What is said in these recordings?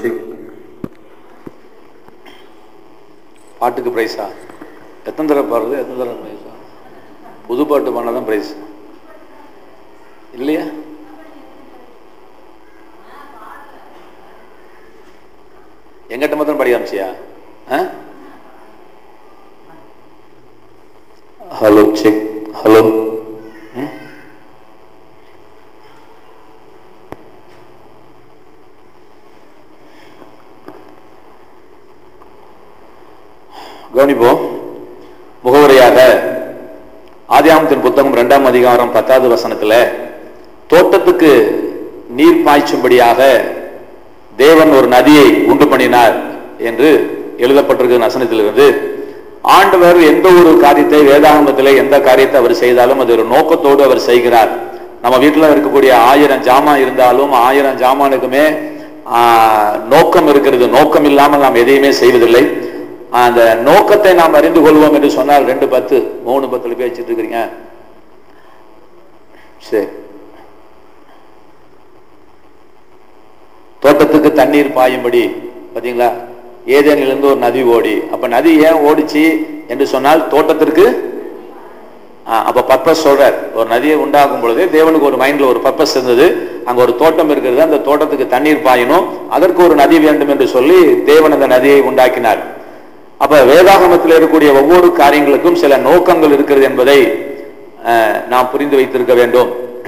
Check பாட்டுக்கு ப்ரைஸா எத்தனை தடவை பாடுறது எத்தனை தடவை ப்ரைஸா புது பாட்டு பாடினா தான் ப்ரைஸ் இல்லையா எங்கிட்ட மாத்திரம் படிக்க ஆரம்பிச்சியா ஹலோ செக் ஹலோ கவனிப்போம் முகவரியாக ஆதியாமத்தின் புத்தகம் இரண்டாம் அதிகாரம் பத்தாவது வசனத்துல தோட்டத்துக்கு நீர் பாய்ச்சும்படியாக தேவன் ஒரு நதியை உண்டு பண்ணினார் என்று எழுதப்பட்டிருக்கிற வசனத்திலிருந்து ஆண்டவர் எந்த ஒரு காரியத்தை வேதாகமத்திலே எந்த காரியத்தை அவர் செய்தாலும் அது ஒரு நோக்கத்தோடு அவர் செய்கிறார் நம்ம வீட்டில் இருக்கக்கூடிய ஆயிரம் ஜாமான் இருந்தாலும் ஆயிரம் ஜாமானுக்குமே ஆஹ், நோக்கம் இருக்கிறது நோக்கம் இல்லாமல் நாம் எதையுமே செய்வதில்லை அந்த நோக்கத்தை நாம் அறிந்து கொள்வோம் என்று சொன்னால் ரெண்டு பத்து மூணு பத்துல பேசிட்டு இருக்கிறீங்க சரி தோட்டத்துக்கு தண்ணீர் பாயும்படி பாத்தீங்களா ஏதேனிலிருந்து ஒரு நதி ஓடி அப்ப நதி ஏன் ஓடிச்சு என்று சொன்னால் தோட்டத்திற்கு ஆ, அப்ப பர்பஸ் சொல்றார் ஒரு நதியை உண்டாக்கும் பொழுது தேவனுக்கு ஒரு மைண்ட்ல ஒரு பர்பஸ் இருந்தது அங்க ஒரு தோட்டம் இருக்கிறது அந்த தோட்டத்துக்கு தண்ணீர் பாயணும் அதற்கு ஒரு நதி வேண்டும் என்று சொல்லி தேவன் அந்த நதியை உண்டாக்கினார் அப்ப வேதாகமத்தில் இருக்கக்கூடிய ஒவ்வொரு காரியங்களுக்கும் சில நோக்கங்கள் இருக்கிறது என்பதை அஹ், நாம் புரிந்து வைத்திருக்க வேண்டும்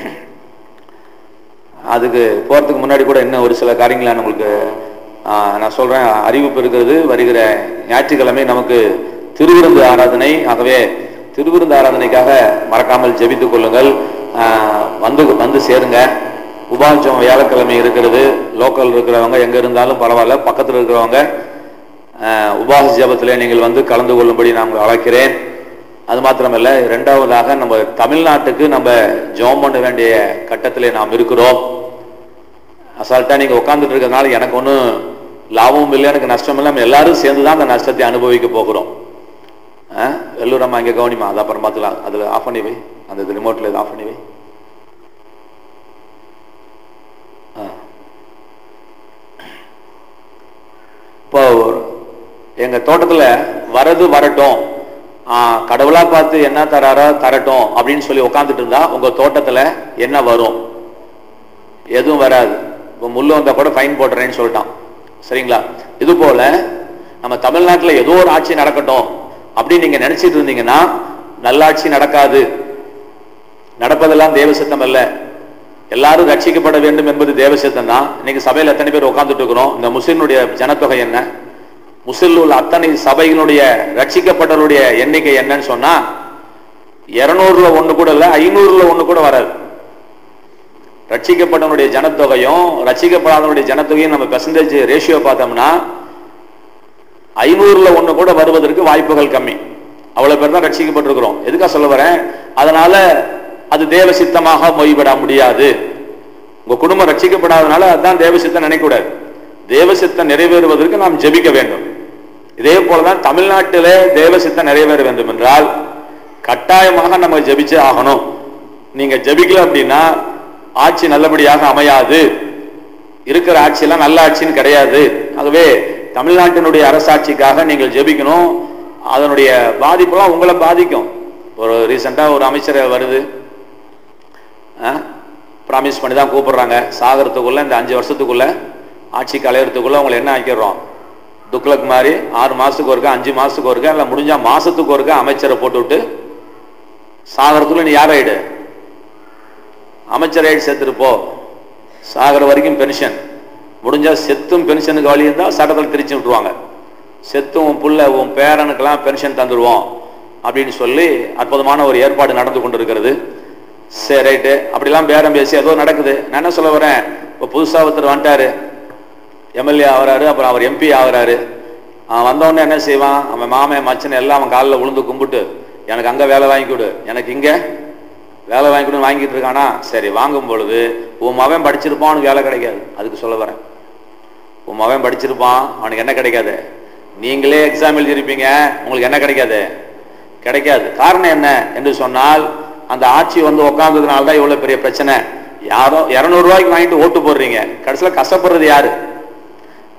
அதுக்கு போறதுக்கு முன்னாடி கூட இன்னும் ஒரு சில காரியங்களை நான் உங்களுக்கு ஆஹ், நான் சொல்றேன் அறிவிப்பு இருக்கிறது வருகிற ஞாயிற்றுக்கிழமை நமக்கு திருவிருந்து ஆராதனை ஆகவே திருவிருந்து ஆராதனைக்காக மறக்காமல் ஜெபித்துக் கொள்ளுங்கள் ஆஹ், வந்து வந்து சேருங்க உபாஞ்சம் வியாழக்கிழமை இருக்கிறது லோக்கல் இருக்கிறவங்க எங்க இருந்தாலும் பரவாயில்ல பக்கத்தில் இருக்கிறவங்க ஆஹ், உபாச ஜெபத்திலே நீங்கள் வந்து கலந்து கொள்ளும்படி நான் உங்களை அழைக்கிறேன் அது மாத்திரமல்ல இரண்டாவதாக நம்ம தமிழ்நாட்டுக்கு நம்ம ஜெபம் பண்ண வேண்டிய கட்டத்திலே நாம் இருக்கிறோம் அசால்ட்டா நீங்க உட்கார்ந்துட்டு இருக்கிறதுனால எனக்கு ஒன்றும் லாபமும் இல்லை எனக்கு நஷ்டம் இல்லை நம்ம எல்லாரும் சேர்ந்து தான் அந்த நஷ்டத்தை அனுபவிக்க போகிறோம் வெள்ளூரம்மா இங்கே கவனிமா அது அப்புறம் பார்த்துலாம் அதில் ஆஃப் பண்ணி வை அந்த இது ரிமோட்டில் இது ஆஃப் பண்ணி வை ஆ. இப்போ எங்க தோட்டத்துல வரது வரட்டும் ஆ, கடவுளா பார்த்து என்ன தராரோ தரட்டும் அப்படின்னு சொல்லி உட்காந்துட்டு இருந்தா உங்க தோட்டத்துல என்ன வரும் எதுவும் வராது இப்போ முள்ளு வந்தா கூட ஃபைன் போடுறேன்னு சொல்லிட்டான் சரிங்களா இது போல நம்ம தமிழ்நாட்டுல ஏதோ ஒரு ஆட்சி நடக்கட்டும் அப்படின்னு நீங்க நினைச்சிட்டு இருந்தீங்கன்னா நல்லாட்சி நடக்காது நடப்பதெல்லாம் தேவ சித்தம் அல்ல எல்லாரும் ரட்சிக்கப்பட வேண்டும் என்பது தேவ சித்தம் தான் இன்னைக்கு சபையில எத்தனை பேர் உட்கார்ந்துட்டு இருக்கிறோம் இந்த முஸ்லிம்னுடைய ஜனத்தொகை என்ன முஸ்லிம் உள்ள அத்தனை சபைகளுடைய ரட்சிக்கப்பட்டவருடைய எண்ணிக்கை என்னன்னு சொன்னா இருநூறுல ஒண்ணு கூட இல்ல ஐநூறுல ஒண்ணு கூட வராது ரட்சிக்கப்பட்டவனுடைய ஜனத்தொகையும் ரட்சிக்கப்படாதவனுடைய ஜனத்தொகையும் நம்ம பெர்சன்டேஜ் ரேஷியோ பார்த்தோம்னா ஐநூறுல ஒண்ணு கூட வருவதற்கு வாய்ப்புகள் கம்மி அவ்வளவு பேர் தான் ரட்சிக்கப்பட்டிருக்கிறோம் எதுக்காக சொல்ல வரேன் அதனால அது தேவ சித்தமாக மொய்விட முடியாது உங்க குடும்பம் ரட்சிக்கப்படாதனால அதுதான் தேவ சித்தம் நினைக்கக்கூடாது தேவ சித்தம் நிறைவேறுவதற்கு நாம் ஜெபிக்க வேண்டும் இதே போலதான் தமிழ்நாட்டிலே தேவ சித்தம் நிறைவேற வேண்டும் என்றால் கட்டாயமாக நம்ம ஜெபிச்சே ஆகணும் நீங்க ஜெபிக்கல அப்படின்னா ஆட்சி நல்லபடியாக அமையாது இருக்கிற ஆட்சியெல்லாம் நல்ல ஆட்சின்னு கிடையாது ஆகவே தமிழ்நாட்டினுடைய அரசாட்சிக்காக நீங்கள் ஜெபிக்கணும் அதனுடைய பாதிப்பெல்லாம் உங்களை பாதிக்கும் ஒரு ரீசெண்டா ஒரு அமைச்சர் வருது ப்ராமிஸ் பண்ணி தான் கூப்பிடுறாங்க சாகரத்துக்குள்ள இந்த அஞ்சு வருஷத்துக்குள்ள ஆட்சி கலையறதுக்குள்ள உங்களை என்ன ஆக்கிடுறோம் துக்ளக் மாதிரி ஆறு மாசத்துக்கு ஒருக்கா அஞ்சு மாசத்துக்கு ஒருக்கா இல்லை முடிஞ்சா மாசத்துக்கு ஒருக்கா அமைச்சரை போட்டு விட்டு சாகரத்துக்குள்ள நீ யார் ஆயிடு அமைச்சர் ஆயிடு செத்துட்டு போ சாகர வரைக்கும் பென்ஷன் முடிஞ்சா செத்தும் பென்ஷனுக்கு வழி இருந்தால் சட்டத்தில் திரிச்சு விட்டுருவாங்க செத்தும் உன் புள்ள உன் பேரனுக்கெல்லாம் பென்ஷன் தந்துடுவோம் அப்படின்னு சொல்லி அற்புதமான ஒரு ஏற்பாடு நடந்து கொண்டிருக்கிறது சரி ரைட்டு அப்படிலாம் பேரம் பேசி ஏதோ நடக்குது நான் என்ன சொல்ல வரேன் இப்போ புதுசாக ஒருத்தர் வந்துட்டாரு எம்எல்ஏ ஆகிறாரு அப்புறம் அவர் எம்பி ஆகிறாரு அவன் வந்தவொடனே என்ன செய்வான் அவன் மாமன் மச்சன் எல்லாம் அவன் காலில் விழுந்து கும்பிட்டு எனக்கு அங்கே வேலை வாங்கி கொடு எனக்கு இங்கே வேலை வாங்கி கொடுன்னு வாங்கிட்டு இருக்கானா சரி வாங்கும் பொழுது உன் மகன் படிச்சிருப்பான் அவனுக்கு வேலை கிடைக்காது அதுக்கு சொல்ல வரேன் உன் மகன் படிச்சிருப்பான் அவனுக்கு என்ன கிடைக்காது நீங்களே எக்ஸாம் எழுதியிருப்பீங்க உங்களுக்கு என்ன கிடைக்காது கிடைக்காது காரணம் என்ன என்று சொன்னால் அந்த ஆட்சி வந்து உட்கார்ந்ததுனால தான் இவ்வளவு பெரிய பிரச்சனை யாரோ இருநூறு ரூபாய்க்கு வாங்கிட்டு ஓட்டு போடுறீங்க கடைசியில் கஷ்டப்படுறது யாரு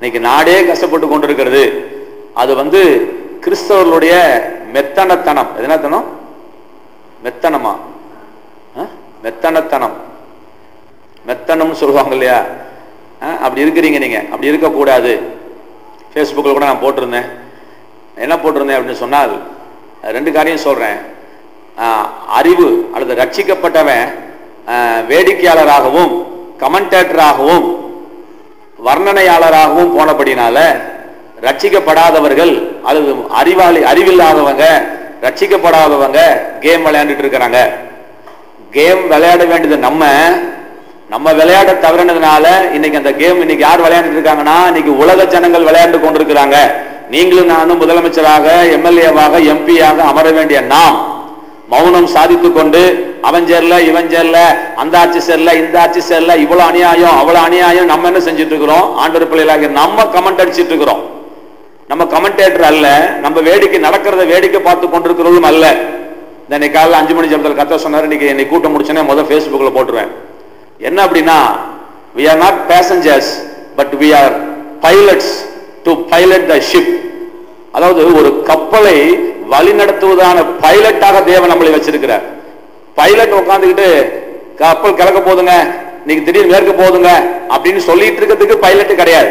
இன்னைக்கு நாடே கஷ்டப்பட்டு கொண்டிருக்கிறது அது வந்து கிறிஸ்தவர்களுடைய மெத்தனத்தனம் அது என்னத்தனம் மெத்தனமா ஆ? மெத்தனத்தனம் மெத்தனம்னு சொல்லுவாங்க இல்லையா ஆ, அப்படி இருக்கிறீங்க நீங்க அப்படி இருக்கக்கூடாது ஃபேஸ்புக்கில் கூட நான் போட்டிருந்தேன் என்ன போட்டிருந்தேன் அப்படின்னு சொன்னால் ரெண்டு காரியம் சொல்றேன் ஆ, அறிவு அல்லது ரட்சிக்கப்பட்டவன் ஆ, வேடிக்கையாளராகவும் கமெண்டேட்டராகவும் வர்ணனையாளராகவும் போனபடினால ரட்சிக்கப்படாதவர்கள் அல்லது அறிவாளி அறிவில்லாதவங்க ரட்சிக்கப்படாதவங்க கேம் விளையாண்டுட்டு இருக்கிறாங்க கேம் விளையாட வேண்டியது நம்ம நம்ம விளையாட தவறினதுனால இன்னைக்கு அந்த கேம் இன்னைக்கு யார் விளையாண்டுட்டு இருக்காங்கன்னா இன்னைக்கு உலக ஜனங்கள் விளையாண்டு கொண்டிருக்கிறாங்க நீங்களும் நானும் முதலமைச்சராக எம்எல்ஏவாக எம்பியாக அமர வேண்டிய நாம் மௌனம் சாதித்துக் கொண்டு அவன் சேரல இவன் சேரல அந்த ஆட்சி சேரல இந்த ஆட்சி சேரல இவ்வளவு அநியாயம் அவ்வளவு அநியாயம் நம்ம என்ன செஞ்சுட்டு இருக்கிறோம் ஆண்டவர் பிள்ளைகளாக நம்ம கமெண்ட் அடிச்சிட்டு இருக்கிறோம் நம்ம கமெண்டேட்டர் அல்ல நம்ம வேடிக்கை நடக்கிறத வேடிக்கை பார்த்து கொண்டிருக்கிறதும் அல்ல இந்த இன்னைக்கு காலையில் அஞ்சு மணி ஜபத்தில் கத்த சொன்னார் இன்னைக்கு இன்னைக்கு கூட்டம் முடிச்சோன்னே முதல் ஃபேஸ்புக்கில் போட்டுருவேன் என்ன அப்படின்னா we are not passengers but we are pilots to pilot the ship அதாவது ஒரு கப்பலை வழிநடத்துவதான பைலட்டாக தேவன் நம்மளை வச்சிருக்கிறார் பைலட் உட்காந்துக்கிட்டு கப்பல் கிழக்க போதுங்க இன்னைக்கு திடீர்னு மேற்க போதுங்க அப்படின்னு சொல்லிட்டு இருக்கிறதுக்கு பைலட் கிடையாது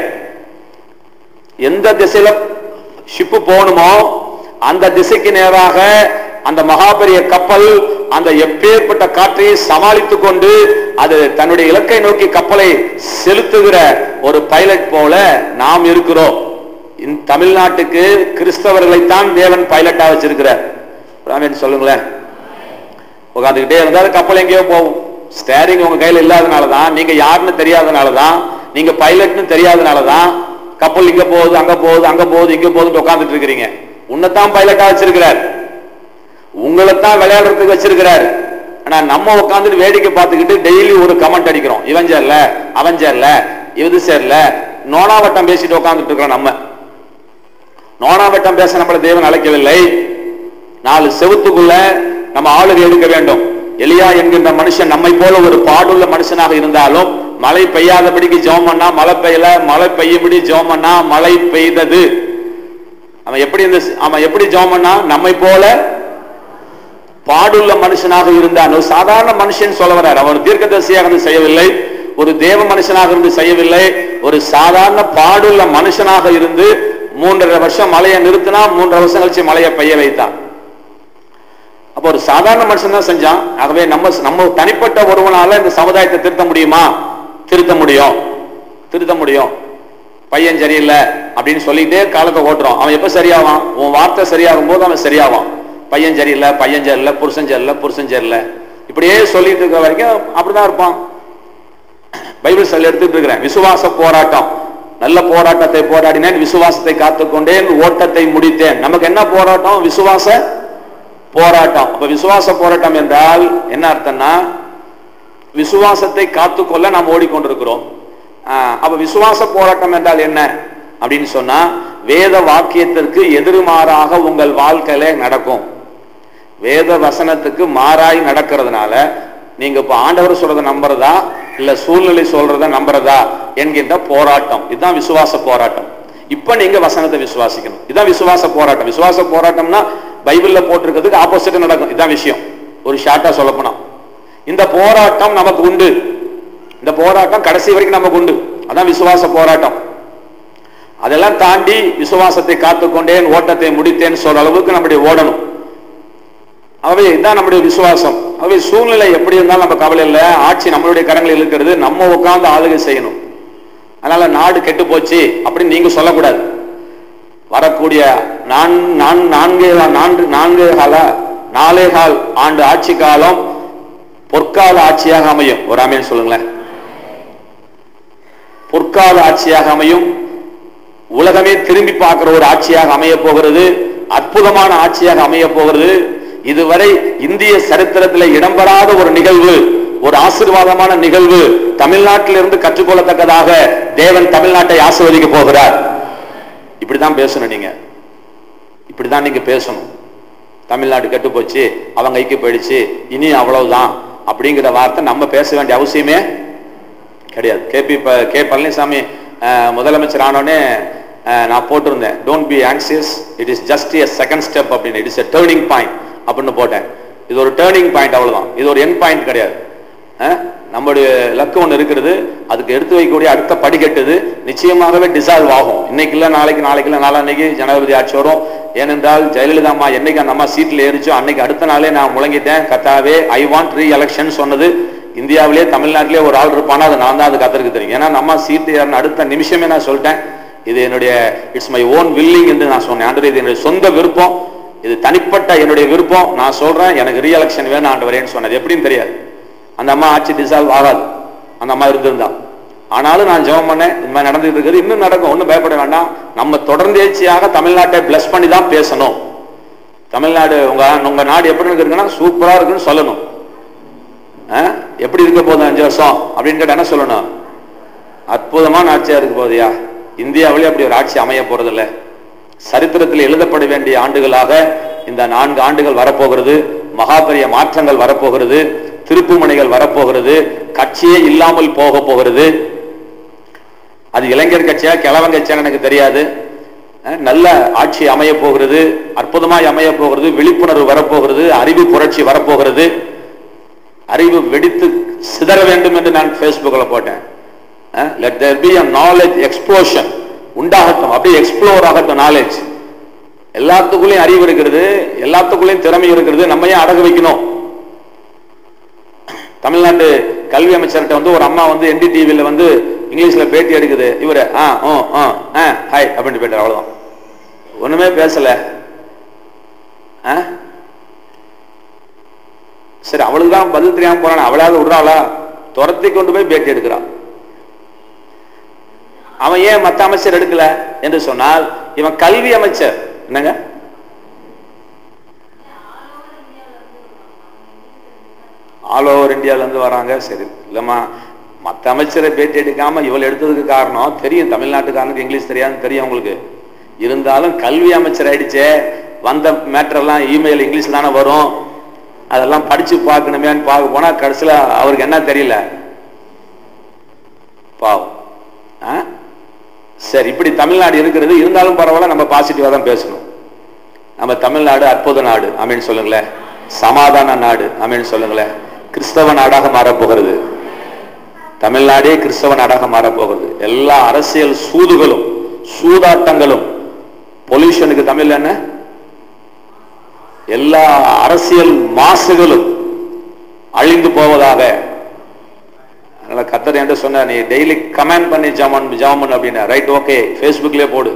எந்த திசையில ஷிப்பு போகணுமோ அந்த திசைக்கு நேராக அந்த மகாபெரிய கப்பல் அந்த எப்பேற்பட்ட காற்றை சமாளித்துக் கொண்டு அது தன்னுடைய இலக்கை நோக்கி கப்பலை செலுத்துகிற ஒரு பைலட் போல நாம் இருக்கிறோம் இந்த தமிழ்நாட்டுக்கு கிறிஸ்தவர்களைத்தான் தேவன் பைலட்டா வச்சிருக்கிறார் ராமன் சொல்லுங்களேன் உட்காந்துக்கிட்டே இருந்தாலும் கப்பல் எங்கேயோ போகும் ஸ்டேரிங் உங்க கையில இல்லாதனால தான் நீங்க யாருன்னு தெரியாதனால தான் நீங்க பைலட்னு தெரியாதனால தான் கப்பல் இங்க போகுது அங்க போகுது அங்க போகுது இங்க போகுதுன்னு உட்காந்துட்டு இருக்கிறீங்க உன்னைத்தான் பைலட்டா வச்சிருக்கிறார் உங்களைத்தான் விளையாடுறதுக்கு வச்சிருக்கிறார் ஆனா நம்ம உட்காந்துட்டு வேடிக்கை பார்த்துக்கிட்டு டெய்லி ஒரு கமெண்ட் அடிக்கிறோம் இவன் சேரல அவன் சேரல இது சேரல நோனாவட்டம் பேசிட்டு உட்காந்துட்டு இருக்கிறோம் நம்ம நோனாவட்டம் பேச நம்மளை தேவன் அழைக்கவில்லை நாலு செவுத்துக்குள்ள நம்ம ஆளுகை எடுக்க வேண்டும் எலியா என்கின்ற மனுஷன் நம்மை போல ஒரு பாடுள்ள மனுஷனாக இருந்தாலும் மழை பெய்யாதபடிக்கு ஜெபம் பண்ணா மழை பெய்யல மழை பெய்யும்படி ஜெபம் பண்ணா மழை பெய்தது அவன் எப்படி இந்த அவன் எப்படி ஜெபம் பண்ணா நம்மை போல பாடுள்ள மனுஷனாக இருந்தான் ஒரு சாதாரண மனுஷன் சொல்ல வர்றார் அவர் தீர்க்கதரிசியாக இருந்து செய்யவில்லை ஒரு தேவ மனுஷனாக இருந்து செய்யவில்லை ஒரு சாதாரண பாடுள்ள மனுஷனாக இருந்து மூன்றரை வருஷம் மழையை நிறுத்தினா மூன்றரை வருஷம் கழிச்சு மழையை பெய்ய வைத்தான் அப்போ ஒரு சாதாரண மனுஷன் தான் செஞ்சான் ஆகவே நம்ம நம்ம தனிப்பட்ட ஒருவனால இந்த சமுதாயத்தை திருத்த முடியுமா திருத்த முடியும் திருத்த முடியும் பையன் சரியில்லை அப்படின்னு சொல்லிட்டே காலத்தை ஓட்டுறோம் அவன் எப்ப சரியாவான் உன் வார்த்தை சரியாகும் போது அவன் சரியாவான் பையன் சரியில்லை பையன் சரியில்லை புருஷன் சரியில்லை புருஷன் சரியில்லை இப்படியே சொல்லிட்டு இருக்க வரைக்கும் அப்படிதான் இருப்பான் பைபிள் சொல்லி எடுத்துட்டு இருக்கிறேன் விசுவாச போராட்டம் நல்ல போராட்டத்தை போராடினேன் விசுவாசத்தை காத்துக்கொண்டேன் ஓட்டத்தை முடித்தேன் நமக்கு என்ன போராட்டம் விசுவாச போராட்டம் அப்ப விசுவாச போராட்டம் என்றால் என்ன அர்த்தம்னா விசுவாசத்தை காத்துக்கொள்ள நாம் ஓடிக்கொண்டிருக்கிறோம் ஆஹ் அப்ப விசுவாச போராட்டம் என்றால் என்ன அப்படின்னு சொன்னா வேத வாக்கியத்திற்கு எதிர்மாறாக உங்கள் வாழ்க்கையில நடக்கும் வேத வசனத்துக்கு மாறாய் நடக்கிறதுனால நீங்க இப்ப ஆண்டவர் சொல்றத நம்புறதா இல்ல சூழ்நிலை சொல்றத நம்புறதா என்கின்ற போராட்டம் இதுதான் விசுவாச போராட்டம் இப்ப நீங்க வசனத்தை விசுவாசிக்கணும் இதுதான் விசுவாச போராட்டம் விசுவாச போராட்டம்னா பைபிள்ல போட்டிருக்கிறதுக்கு ஆப்போசிட் நடக்கும் இதுதான் விஷயம் ஒரு ஷார்ட்டா சொல்லப்போனா இந்த போராட்டம் நமக்கு உண்டு இந்த போராட்டம் கடைசி வரைக்கும் நமக்கு உண்டு அதான் விசுவாச போராட்டம் அதெல்லாம் தாண்டி விசுவாசத்தை காத்துக்கொண்டேன் ஓட்டத்தை முடித்தேன் சொல்ற அளவுக்கு நம்முடைய ஓடணும் ஆகவே இதுதான் நம்முடைய விசுவாசம் ஆகவே சூழ்நிலை எப்படி இருந்தாலும் நம்ம கவலை இல்லை ஆட்சி நம்மளுடைய கரங்களில் இருக்கிறது நம்ம உட்கார்ந்து ஆளுகை செய்யணும் அதனால நாடு கெட்டு போச்சு அப்படின்னு நீங்க சொல்லக்கூடாது வரக்கூடிய நான் நான் நான்கே நான்கு நான்கு கால நாலே கால் ஆண்டு ஆட்சி காலம் பொற்கால ஆட்சியாக அமையும் ஒரு அமையன் சொல்லுங்களேன் பொற்கால ஆட்சியாக அமையும் உலகமே திரும்பி பார்க்கிற ஒரு ஆட்சியாக அமைய போகிறது அற்புதமான ஆட்சியாக அமைய போகிறது இதுவரை இந்திய சரித்திரத்தில் இடம்பெறாத ஒரு நிகழ்வு ஒரு ஆசீர்வாதமான நிகழ்வு தமிழ்நாட்டிலிருந்து கற்றுக்கொள்ளத்தக்கதாக தேவன் தமிழ்நாட்டை ஆசிர்வதிக்க போகிறார் இப்படிதான் பேசணும் நீங்க இப்படிதான் நீங்க பேசணும் தமிழ்நாடு கெட்டு போச்சு அவங்க கைக்கு போயிடுச்சு இனி அவ்வளவுதான் அப்படிங்கிற வார்த்தை நம்ம பேச வேண்டிய அவசியமே கிடையாது கேபி கே பழனிசாமி அஹ், முதலமைச்சர் ஆனோடனே அஹ், நான் போட்டிருந்தேன் don't be anxious it is just a second step அப்படின்னு it is a turning point அப்படின்னு போட்டேன் இது ஒரு டேர்னிங் பாயிண்ட் அவ்வளவுதான் இது ஒரு என் பாயிண்ட் கிடையாது அஹ், நம்முடைய லக்கு ஒன்று இருக்கிறது அதுக்கு எடுத்து வைக்கக்கூடிய அடுத்த படிக்கட்டுது நிச்சயமாகவே டிசால்வ் ஆகும் இன்னைக்கு இல்லை நாளைக்கு நாளைக்கு இல்லை நாளான்னைக்கு ஜனாதிபதி ஆட்சி வரும் ஏனென்றால் ஜெயலலிதா அம்மா என்னைக்கு அந்த அம்மா சீட்டில் ஏறிச்சோ அன்னைக்கு அடுத்த நாளே நான் முழங்கிட்டேன் கத்தாவே ஐ வாண்ட் ரீ எலெக்ஷன் சொன்னது இந்தியாவிலே தமிழ்நாட்டிலே ஒரு ஆள் இருப்பானா அது நான் தான் அது கத்தருக்கு தெரியும் ஏன்னா நம்ம சீட்டு ஏறின அடுத்த நிமிஷமே நான் சொல்லிட்டேன் இது என்னுடைய இட்ஸ் மை ஓன் வில்லிங் என்று நான் சொன்னேன் ஆண்டவரே இது என்னுடைய சொந்த விருப்பம் இது தனிப்பட்ட என்னுடைய விருப்பம் நான் சொல்றேன் எனக்கு ரீ எலெக்ஷன் வேணும் ஆண்டவரேன்னு சொன்னது எப்படின்னு தெரியாது அந்த அம்மா ஆட்சி டிசால்வ் ஆகாது அந்த அம்மா இருந்திருந்தா ஆனாலும் நான் ஜெபம் பண்ணேன் இந்த மாதிரி நடந்துட்டு இருக்குது இன்னும் நடக்கும் ஒன்றும் பயப்பட வேண்டாம் நம்ம தொடர்ந்தேச்சியாக தமிழ்நாட்டை பிளஸ் பண்ணி தான் பேசணும் தமிழ்நாடு உங்க உங்க நாடு எப்படி இருக்குன்னா சூப்பரா இருக்குன்னு சொல்லணும் ஆ? எப்படி இருக்க போகுது அஞ்சு வருஷம் அப்படின்னு கேட்டா என்ன சொல்லணும் அற்புதமான ஆட்சியா இருக்க போகுதுயா இந்தியாவிலே அப்படி ஒரு ஆட்சி அமைய போறதில்ல சரித்திரத்தில் எழுதப்பட வேண்டிய ஆண்டுகளாக இந்த நான்கு ஆண்டுகள் வரப்போகிறது மகா பெரிய மாற்றங்கள் வரப்போகிறது திருப்புமுனைகள் வரப்போகிறது கட்சியே இல்லாமல் போக போகிறது அது இளைஞர் கட்சியா கிழவன் கட்சியான்னு எனக்கு தெரியாது அஹ் நல்ல ஆட்சி அமைய போகிறது அற்புதமாய் அமைய போகிறது விழிப்புணர்வு வரப்போகிறது அறிவு புரட்சி வரப்போகிறது அறிவு வெடித்து சிதற வேண்டும் என்று நான் Facebookல போட்டேன் let there be a knowledge explosion உண்டாகட்டும் அப்படியே எக்ஸ்ப்ளோர் ஆகட்டும் நாலேஜ் எல்லாத்துக்குள்ளேயும் அறிவு இருக்கிறது எல்லாத்துக்குள்ளேயும் திறமை இருக்கிறது நம்ம ஏன் அடகு வைக்கணும் தமிழ்நாட்டு கல்வி அமைச்சர்கிட்ட வந்து ஒரு அம்மா வந்து என்டிடிவில வந்து இங்கிலீஷ்ல பேட்டி எடுக்குது இவரு ஆ ஓ ஆ ஆ ஹாய் அப்படின்னு போயிட்டார் அவ்வளவுதான் ஒண்ணுமே பேசல ஆ? சரி அவளுக்கு தான் பதில் தெரியாம போறான் அவளாவது விடுறாளா துரத்தி கொண்டு போய் பேட்டி எடுக்கிறான் அவன் ஏன் மத்த அமைச்சர் எடுக்கல என்று சொன்னால் இவன் கல்வி அமைச்சர் என்னங்க ஆல் ஓவர் இந்தியால இருந்து வராங்க சரி இல்லம்மா மத்த அமைச்சரை பேட்டி எடுக்காம இவள் எடுத்ததுக்கு காரணம் தெரியும் தமிழ்நாட்டுக்காரனுக்கு இங்கிலீஷ் தெரியாதுன்னு தெரியும் உங்களுக்கு இருந்தாலும் கல்வி அமைச்சர் ஆயிடுச்சே வந்த மேட்டர் எல்லாம் இமெயில் இங்கிலீஷ்ல தானே வரும் அதெல்லாம் படிச்சு பார்க்கணுமேன்னு பார்க்க போனா கடைசியில அவருக்கு என்ன தெரியல பாவம் ஆ? சரி இப்படி தமிழ்நாடு இருக்கிறது இருந்தாலும் பரவாயில்ல நம்ம பாசிட்டிவா தான் பேசணும் நம்ம தமிழ்நாடு அற்புத நாடு அப்படின்னு சொல்லுங்களேன் சமாதான நாடு அப்படின்னு சொல்லுங்களேன் கிறிஸ்தவ நாடாக மாறப்போகிறது தமிழ்நாடே கிறிஸ்தவ நாடாக மாறப்போகிறது எல்லா அரசியல் சூதுகளும் சூதாட்டங்களும் பொல்யூஷனுக்கு தமிழ்ல என்ன எல்லா அரசியல் மாசுகளும் அழிந்து போவதாக அதனால கத்தர் என்று சொன்ன நீ டெய்லி கமெண்ட் பண்ணி ஜமன் ஜமன் அப்படின்னு ரைட் ஓகே ஃபேஸ்புக்லயே போடு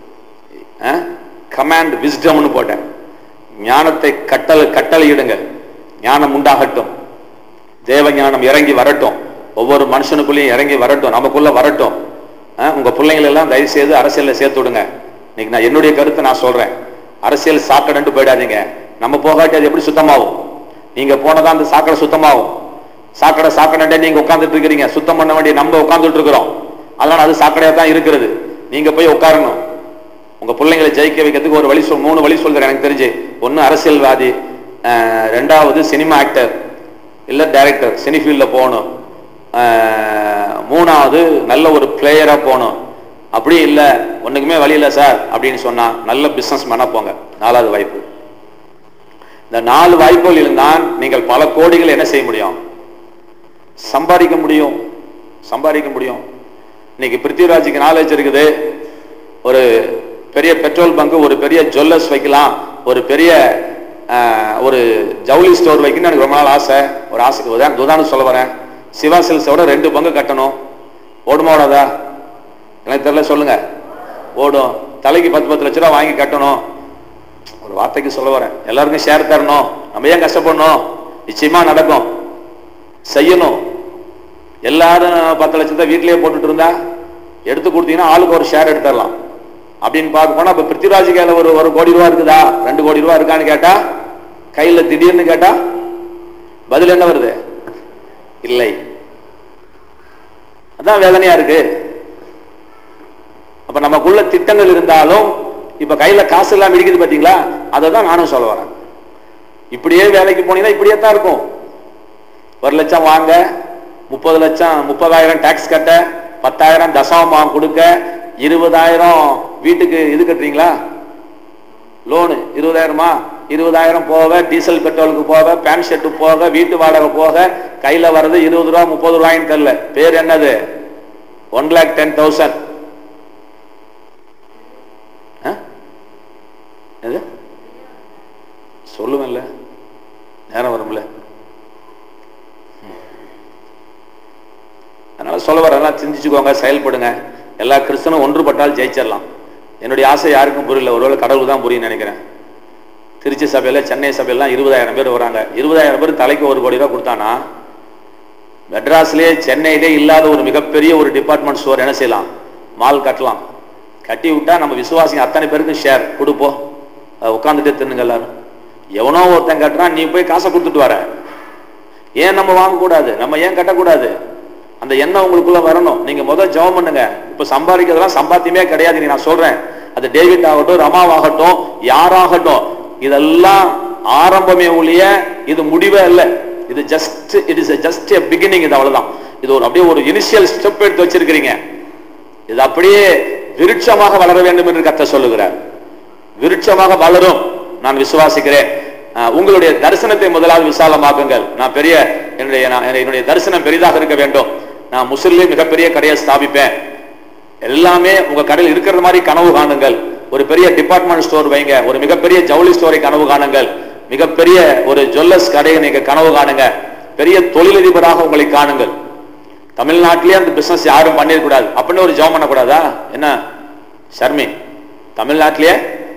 கமாண்ட் விஸ்டம்னு போட்டேன் ஞானத்தை கட்டளை கட்டளையிடுங்க ஞானம் உண்டாகட்டும் தேவ ஞானம் இறங்கி வரட்டும் ஒவ்வொரு மனுஷனுக்குள்ளேயும் இறங்கி வரட்டும் நமக்குள்ள வரட்டும் அஹ், உங்க பிள்ளைங்களை எல்லாம் தயவு செய்து அரசியல்ல சேர்த்து விடுங்க இன்னைக்கு நான் என்னுடைய கருத்தை நான் சொல்றேன் அரசியல் சாக்கடைன்ட்டு போயிடாதீங்க நம்ம போகாட்டி அது எப்படி சுத்தமாகும் நீங்க போனதான் அந்த சாக்கடை சுத்தமாகும் சாக்கடை சாக்கடை நீங்க உட்கார்ந்துட்டு இருக்கிறீங்க சுத்தம் பண்ண வேண்டிய நம்ம உட்கார்ந்துட்டு இருக்கிறோம் அதனால அது சாக்கடையா தான் இருக்கிறது நீங்க போய் உட்காரணும் உங்க பிள்ளைங்களை ஜெயிக்க வைக்கிறதுக்கு ஒரு வழி சொல் மூணு வழி சொல்றேன் எனக்கு தெரிஞ்சு ஒன்னு அரசியல்வாதி அஹ், ரெண்டாவது சினிமா ஆக்டர் இல்ல டைரக்டர் சினி ஃபீல்ட்ல போகணும் அஹ், மூணாவது நல்ல ஒரு பிளேயரா போகணும் அப்படி இல்ல ஒண்ணுக்குமே வழி இல்ல சார் அப்படின்னு சொன்னா நல்ல பிசினஸ் பண்ண போங்க நாலாவது வாய்ப்பு இந்த நாலு வாய்ப்புகள் இருந்தால் நீங்கள் பல கோடிகள் என்ன செய்ய முடியும் சம்பாதிக்க முடியும் சம்பாதிக்க முடியும் இன்னைக்கு பிருத்திவிராஜுக்கு நாலேஜ் இருக்குது ஒரு பெரிய பெட்ரோல் பங்க் ஒரு பெரிய ஜுவல்லர்ஸ் வைக்கலாம் ஒரு பெரிய ஆஹ், ஒரு ஜவுளி ஸ்டோர் வைக்கணும்னு எனக்கு ரொம்ப நாள் ஆசை ஒரு ஆசை உதாரண உதாரணம் சொல்ல வரேன் சிவா சில்ஸோட ரெண்டு பங்கு கட்டணும் ஓடுமா ஓடாதா எனக்கு தெரியல சொல்லுங்க ஓடும் தலைக்கு பத்து பத்து லட்ச ரூபா வாங்கி கட்டணும் ஒரு வார்த்தைக்கு சொல்ல வரேன் எல்லாருக்கும் ஷேர் தரணும் நம்ம ஏன் கஷ்டப்படணும் நிச்சயமா நடக்கும் செய்யணும் எல்லாரும் பத்து லட்சத்தை வீட்டிலேயே போட்டுட்டு இருந்தா எடுத்து கொடுத்தீங்கன்னா ஆளுக்கு ஒரு ஷேர் எடுத்துடலாம் அப்படின்னு பார்க்க போனா இப்ப பிருத்திவிராஜ் கையில ஒரு ஒரு கோடி ரூபா இருக்குதா ரெண்டு கோடி ரூபா இருக்கான்னு கேட்டா கையில திடீர்னு கேட்டா பதில் என்ன வருது இல்லை அதான் வேதனையா இருக்கு அப்ப நமக்குள்ள திட்டங்கள் இருந்தாலும் இப்ப கையில காசு எல்லாம் இருக்குது பாத்தீங்களா அதை தான் நானும் சொல்ல வரேன் இப்படியே வேலைக்கு போனீங்கன்னா இப்படியே தான் இருக்கும் ஒரு லட்சம் வாங்க முப்பது லட்சம் முப்பதாயிரம் டாக்ஸ் கட்ட பத்தாயிரம் தசமம் கொடுக்க இருபதாயிரம் வீட்டுக்கு இது கட்டுறீங்களா லோனு இருபதாயிரமா இருபதாயிரம் போக டீசல் பெட்ரோலுக்கு போக பேண்ட் ஷர்ட்டு போக வீட்டு வாடகை போக கையில வர்றது இருபது ரூபா முப்பது ரூபாயின்னு தெரியல பேர் என்னது ஒன் லேக் டென் தௌசண்ட் எது சொல்லுவேன்ல நேரம் வரும்ல ம். அதனால சொல்ல வரலாம் சிந்திச்சுக்கோங்க செயல்படுங்க எல்லா கிறிஸ்தனும் ஒன்றுபட்டால் ஜெயிச்சிடலாம் என்னுடைய ஆசை யாருக்கும் புரியல ஒருவேளை கடவுள் தான் புரியும் நினைக்கிறேன் திருச்சி சபையில சென்னை சபையெல்லாம் இருபதாயிரம் பேர் வராங்க இருபதாயிரம் பேர் தலைக்கு ஒரு கோடி ரூபா கொடுத்தானா மெட்ராஸ்லயே சென்னையிலே இல்லாத ஒரு மிகப்பெரிய ஒரு டிபார்ட்மெண்ட் ஸ்டோர் என்ன செய்யலாம் மால் கட்டலாம் கட்டி விட்டா நம்ம விசுவாசிங்க அத்தனை பேருக்கு ஷேர் கொடுப்போம் உட்காந்துட்டே தின்னுங்க எல்லாரும் எவனோ ஒருத்தன் கட்டுறான் நீ போய் காசை கொடுத்துட்டு வர ஏன் நம்ம வாங்கக்கூடாது நம்ம ஏன் கட்டக்கூடாது அந்த எண்ணம் உங்களுக்குள்ள வரணும் நீங்க முதல் ஜெபம் பண்ணுங்க இப்ப சம்பாதிக்கிறதெல்லாம் சம்பாத்தியமே கிடையாது நான் சொல்றேன் அது டேவிட் ஆகட்டும் ரமாவாகட்டும் யாராகட்டும் இதெல்லாம் ஆரம்பமே ஒழிய இது முடிவே இல்லை இது just it is just a beginning இது அவ்வளவுதான் இது ஒரு அப்படியே ஒரு இனிஷியல் ஸ்டெப் எடுத்து வச்சிருக்கிறீங்க இது அப்படியே விருட்சமாக வளர வேண்டும் என்று கத்த சொல்லுகிறார் விருட்சமாக வளரும் நான் விசுவாசிக்கிறேன் அஹ், உங்களுடைய தரிசனத்தை முதலாவது விசாலமாக்குங்கள் நான் பெரிய என்னுடைய நான் என்னுடைய தரிசனம் பெரிதாக இருக்க வேண்டும் நான் முசிறிலே மிகப்பெரிய கடையை ஸ்தாபிப்பேன் எல்லாமே உங்க கடையில் இருக்கிற மாதிரி கனவு காணுங்கள் ஒரு பெரிய டிபார்ட்மெண்ட் ஸ்டோர் வைங்க ஒரு மிகப்பெரிய ஜவுளி ஸ்டோரை கனவு காணுங்கள் மிகப்பெரிய ஒரு ஜுவல்லர்ஸ் கடையை நீங்க கனவு காணுங்க பெரிய தொழிலதிபராக உங்களை காணுங்கள் தமிழ்நாட்டிலே அந்த பிசினஸ் யாரும் பண்ணிடக்கூடாது அப்படின்னு ஒரு ஜெபம் பண்ணக்கூடாதா என்ன ஷர்மி தமிழ்நாட்டிலேயே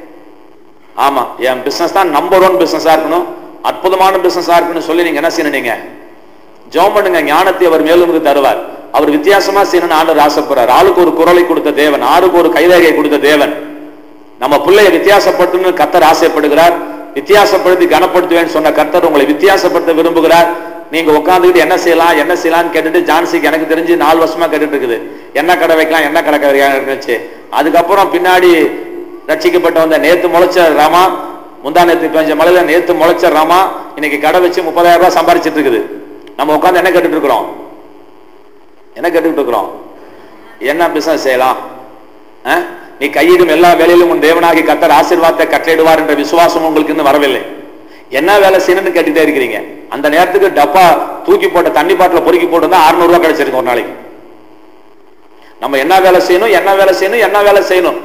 ஆமா என் பிசினஸ் தான் நம்பர் ஒன் பிசினஸா இருக்கணும் அற்புதமான பிசினஸா இருக்கணும்னு சொல்லி நீங்க என்ன செய்யணும் நீங்க ஜெபம் பண்ணுங்க ஞானத்தை அவர் மேலும் உங்களுக்கு தருவார் அவர் வித்தியாசமா செய்யணும்னு ஆண்டவர் ஆசைப்படுறார் ஆளுக்கு ஒரு குரலை கொடுத்த தேவன் ஆளுக்கு ஒரு கைரேகையை கொடுத்த தேவன் நம்ம பிள்ளைய வித்தியாசப்படுத்தணும்னு கத்தர் ஆசைப்படுகிறார் வித்தியாசப்படுத்தி கனப்படுத்துவேன்னு சொன்ன கர்த்தர் உங்களை வித்தியாசப்படுத்த விரும்புகிறார் நீங்க உட்காந்துக்கிட்டு என்ன செய்யலாம் என்ன செய்யலாம்னு கேட்டுட்டு ஜான்சிக்கு எனக்கு தெரிஞ்சு நாலு வருஷமா கேட்டுட்டு இருக்குது என்ன கடை வைக்கலாம் என்ன கடை வைக்கலாம் இருந்துச்சு அதுக்கப்புறம் பின்னாடி ரட்சிக்கப்பட்ட வந்த நேத்து முளைச்ச ராமா முந்தா நேத்து பெஞ்ச மழையில நேத்து முளைச்ச ராமா இன்னைக்கு கடை வச்சு முப்பதாயிரம் ரூபாய் சம்பாரிச்சிட்டு இருக்குது நம்ம உட்காந்து என்ன கேட்டுட்டு இருக்கிறோம் என்ன கேட்டுக்கிட்டு இருக்கிறோம் என்ன பிசினஸ் செய்யலாம் ஆ? நீ கையிடும் எல்லா வேலையிலும் உன் தேவனாகி கத்தர் ஆசீர்வாதத்தை கட்டளையிடுவார் என்ற விசுவாசம் உங்களுக்கு இன்னும் வரவில்லை என்ன வேலை செய்யணும்னு கேட்டுட்டே இருக்கிறீங்க அந்த நேரத்துக்கு டப்பா தூக்கி போட்ட தண்ணி பாட்டில பொறுக்கி போட்டு அறுநூறு ரூபாய் கிடைச்சிருக்கு ஒரு நாளைக்கு நம்ம என்ன வேலை செய்யணும் என்ன வேலை செய்யணும் என்ன வேலை செய்யணும்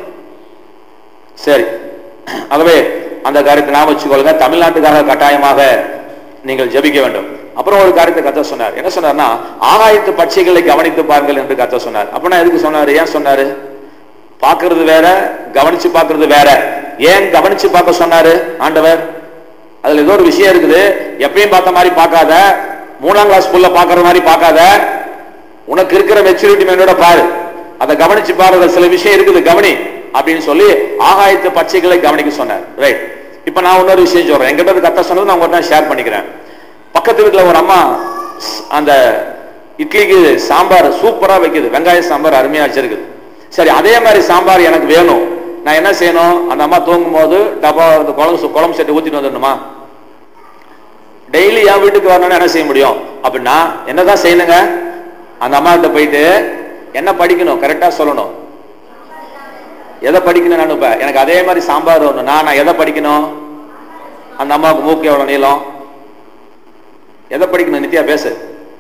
சரி ஆகவே அந்த காரியத்தை நான் வச்சுக்கொள்ளுங்க தமிழ்நாட்டுக்காக கட்டாயமாக நீங்கள் ஜெபிக்க வேண்டும் அப்புறம் ஒரு காரியத்தை கத்த சொன்னார் என்ன சொன்னார்னா ஆகாயத்து பட்சிகளை கவனித்து பாருங்கள் என்று கத்த சொன்னார் அப்படின்னா எதுக்கு சொன்னாரு ஏன் சொன்னாரு பார்க்கிறது வேற கவனிச்சு பார்க்கிறது வேற ஏன் கவனிச்சு பார்க்க சொன்னாரு ஆண்டவர் அதுல ஏதோ ஒரு விஷயம் இருக்குது எப்பயும் பார்த்த மாதிரி பார்க்காத மூணாம் கிளாஸ் ஸ்கூல்ல பார்க்கற மாதிரி பார்க்காத உனக்கு இருக்கிற மெச்சூரிட்டி மேனோட பாரு அதை கவனிச்சு பாரு சில விஷயம் இருக்குது கவனி அப்படின்னு சொல்லி ஆகாயத்து பச்சைகளை கவனிக்க சொன்னார் ரைட் இப்ப நான் இன்னொரு விஷயம் சொல்றேன் எங்கிட்ட இருந்து கத்த சொன்னது நான் உங்கள்கிட்ட ஷேர் பண்ணிக்கிறேன் பக்கத்து வீட்டுல ஒரு அம்மா ஸ்- அந்த இட்லிக்கு சாம்பார் சூப்பரா வைக்குது வெங்காய சாம்பார் அருமையா வச்சிருக்குது சரி அதே மாதிரி சாம்பார் எனக்கு வேணும் நான் என்ன செய்யணும் அந்த அம்மா தூங்கும் போது டப்பா அந்த குழம்பு சு- குழம்பு செட்டு ஊத்திட்டு வந்துடணுமா டெய்லி என் வீட்டுக்கு வரணும்னு என்ன செய்ய முடியும் அப்படின்னா என்னதான் செய்யணுங்க அந்த அம்மா கிட்ட போயிட்டு என்ன படிக்கணும் கரெக்டா சொல்லணும் எதை படிக்கணும் நான் இப்ப எனக்கு அதே மாதிரி சாம்பார் ஒண்ணு நான் நான் எதை படிக்கணும் அந்த அம்மாவுக்கு மூக்கு எவ்வளவு நீளம் எதை படிக்கணும் நித்யா பேசு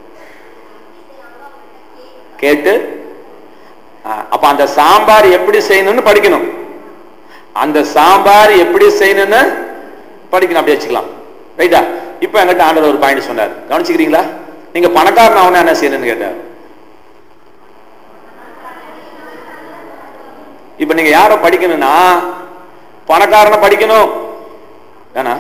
கேட்டு ஆ, அப்ப அந்த சாம்பார் எப்படி செய்யணும்னு படிக்கணும் அந்த சாம்பார் எப்படி செய்யணும்னு படிக்கணும் அப்படி வச்சுக்கலாம் ரைட்டா இப்ப என்கிட்ட ஆண்டவர் ஒரு பாயிண்ட் சொன்னார் கவனிச்சுக்கிறீங்களா நீங்க பணக்காரன் அவன என்ன செய்யணும்னு கேட்டார் இப்ப நீங்க யார படிக்கணும்னா பணக்காரனை படிக்கணும் ஏனா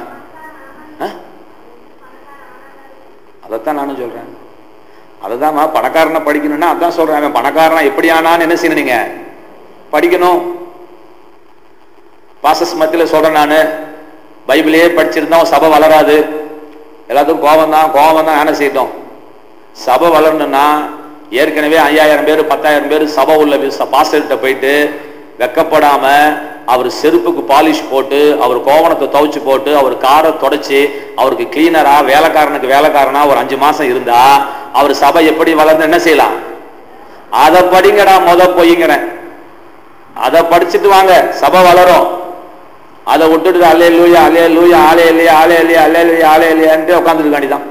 அதைத்தான் நானும் சொல்றேன் அதுதான்மா பணக்காரனை படிக்கணும்னா அதான் சொல்றேன் அவன் பணக்காரனா எப்படி ஆனான்னு என்ன செய்யணும் நீங்க படிக்கணும் பாசஸ் மத்தியில சொல்றேன் நானு பைபிளையே படிச்சிருந்தா உன் சபை வளராது எல்லாத்துக்கும் கோபம் தான் கோபம் தான் என்ன செய்யட்டும் சபை வளரணும்னா ஏற்கனவே ஐயாயிரம் பேர் பத்தாயிரம் பேர் சபை உள்ள பாஸ்டர்கிட்ட போயிட்டு வெக்கப்படாம அவர் செருப்புக்கு பாலிஷ் போட்டு அவர் கோவணத்தை துவைச்சு போட்டு அவர் காரை தொடச்சி அவருக்கு கிளீனரா வேலைக்காரனுக்கு வேலைக்காரனா ஒரு அஞ்சு மாசம் இருந்தா அவர் சபை எப்படி வளர்ந்து என்ன செய்யலாம் அதை படிங்கடா முத பொய்ங்கிறேன் அதை படிச்சுட்டு வாங்க சபை வளரும் அதை விட்டுட்டு அலே லூயா அலே லூயா ஆலே இல்லையா ஆலே இல்லையா அலே இல்லையா ஆலே இல்லையான்ட்டு உட்காந்துருக்க வேண்டிதான்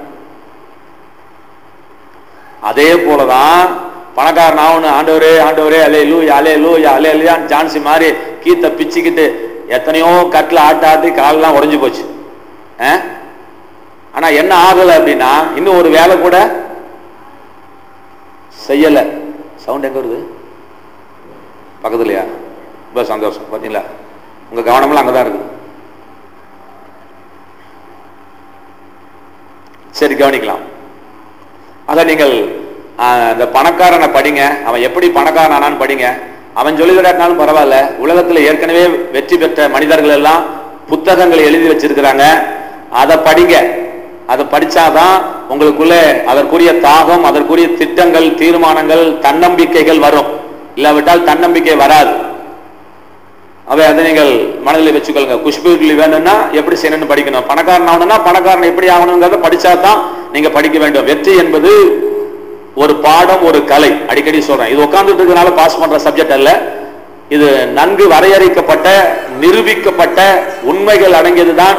அதே போலதான் பணக்காரன் ஆகணும் ஆண்டவரே ஆண்டவரே அலே லூயா அலே லூயா அலே இல்லையான்னு ஜான்சி மாதிரி கீத்தை பிச்சுக்கிட்டு எத்தனையோ கட்டில் ஆட்டு ஆட்டி காலெல்லாம் உடைஞ்சு போச்சு ஆ? ஆனா என்ன ஆகல அப்படின்னா இன்னும் ஒரு வேலை கூட செய்யல சவுண்ட் எங்க வருது பக்கத்துலயா ரொம்ப சந்தோஷம் பாத்தீங்களா உங்க கவனம்லாம் அங்கதான் இருக்குது சரி கவனிக்கலாம் ஆக நீங்கள் ஆஹ், இந்த பணக்காரனை படிங்க அவன் எப்படி பணக்காரன் ஆனான்னு படிங்க அவன் சொல்லிவிடாட்டினாலும் பரவாயில்ல உலகத்துல ஏற்கனவே வெற்றி பெற்ற மனிதர்கள் எல்லாம் புத்தகங்களை எழுதி வச்சிருக்கிறாங்க அதை படிங்க அதை படிச்சாதான் உங்களுக்குள்ள அதற்குரிய தாகம் அதற்குரிய திட்டங்கள் தீர்மானங்கள் தன்னம்பிக்கைகள் வரும் இல்லாவிட்டால் தன்னம்பிக்கை வராது அவை அதை நீங்கள் மனதில் வச்சுக்கொள்ளுங்க குஷ்பு இட்லி வேணும்னா எப்படி செய்யணும்னு படிக்கணும் பணக்காரன் ஆகணும்னா பணக்காரன் எப்படி ஆகணுங்கிறத படிச்சா தான் நீங்க படிக்க வேண்டும் வெற்றி என்பது ஒரு பாடம் ஒரு கலை அடிக்கடி சொல்றேன் இது உட்கார்ந்துட்டு இருக்கனால பாஸ் பண்ற சப்ஜெக்ட் அல்ல இது நன்கு வரையறுக்கப்பட்ட நிரூபிக்கப்பட்ட உண்மைகள் அடங்கியதுதான்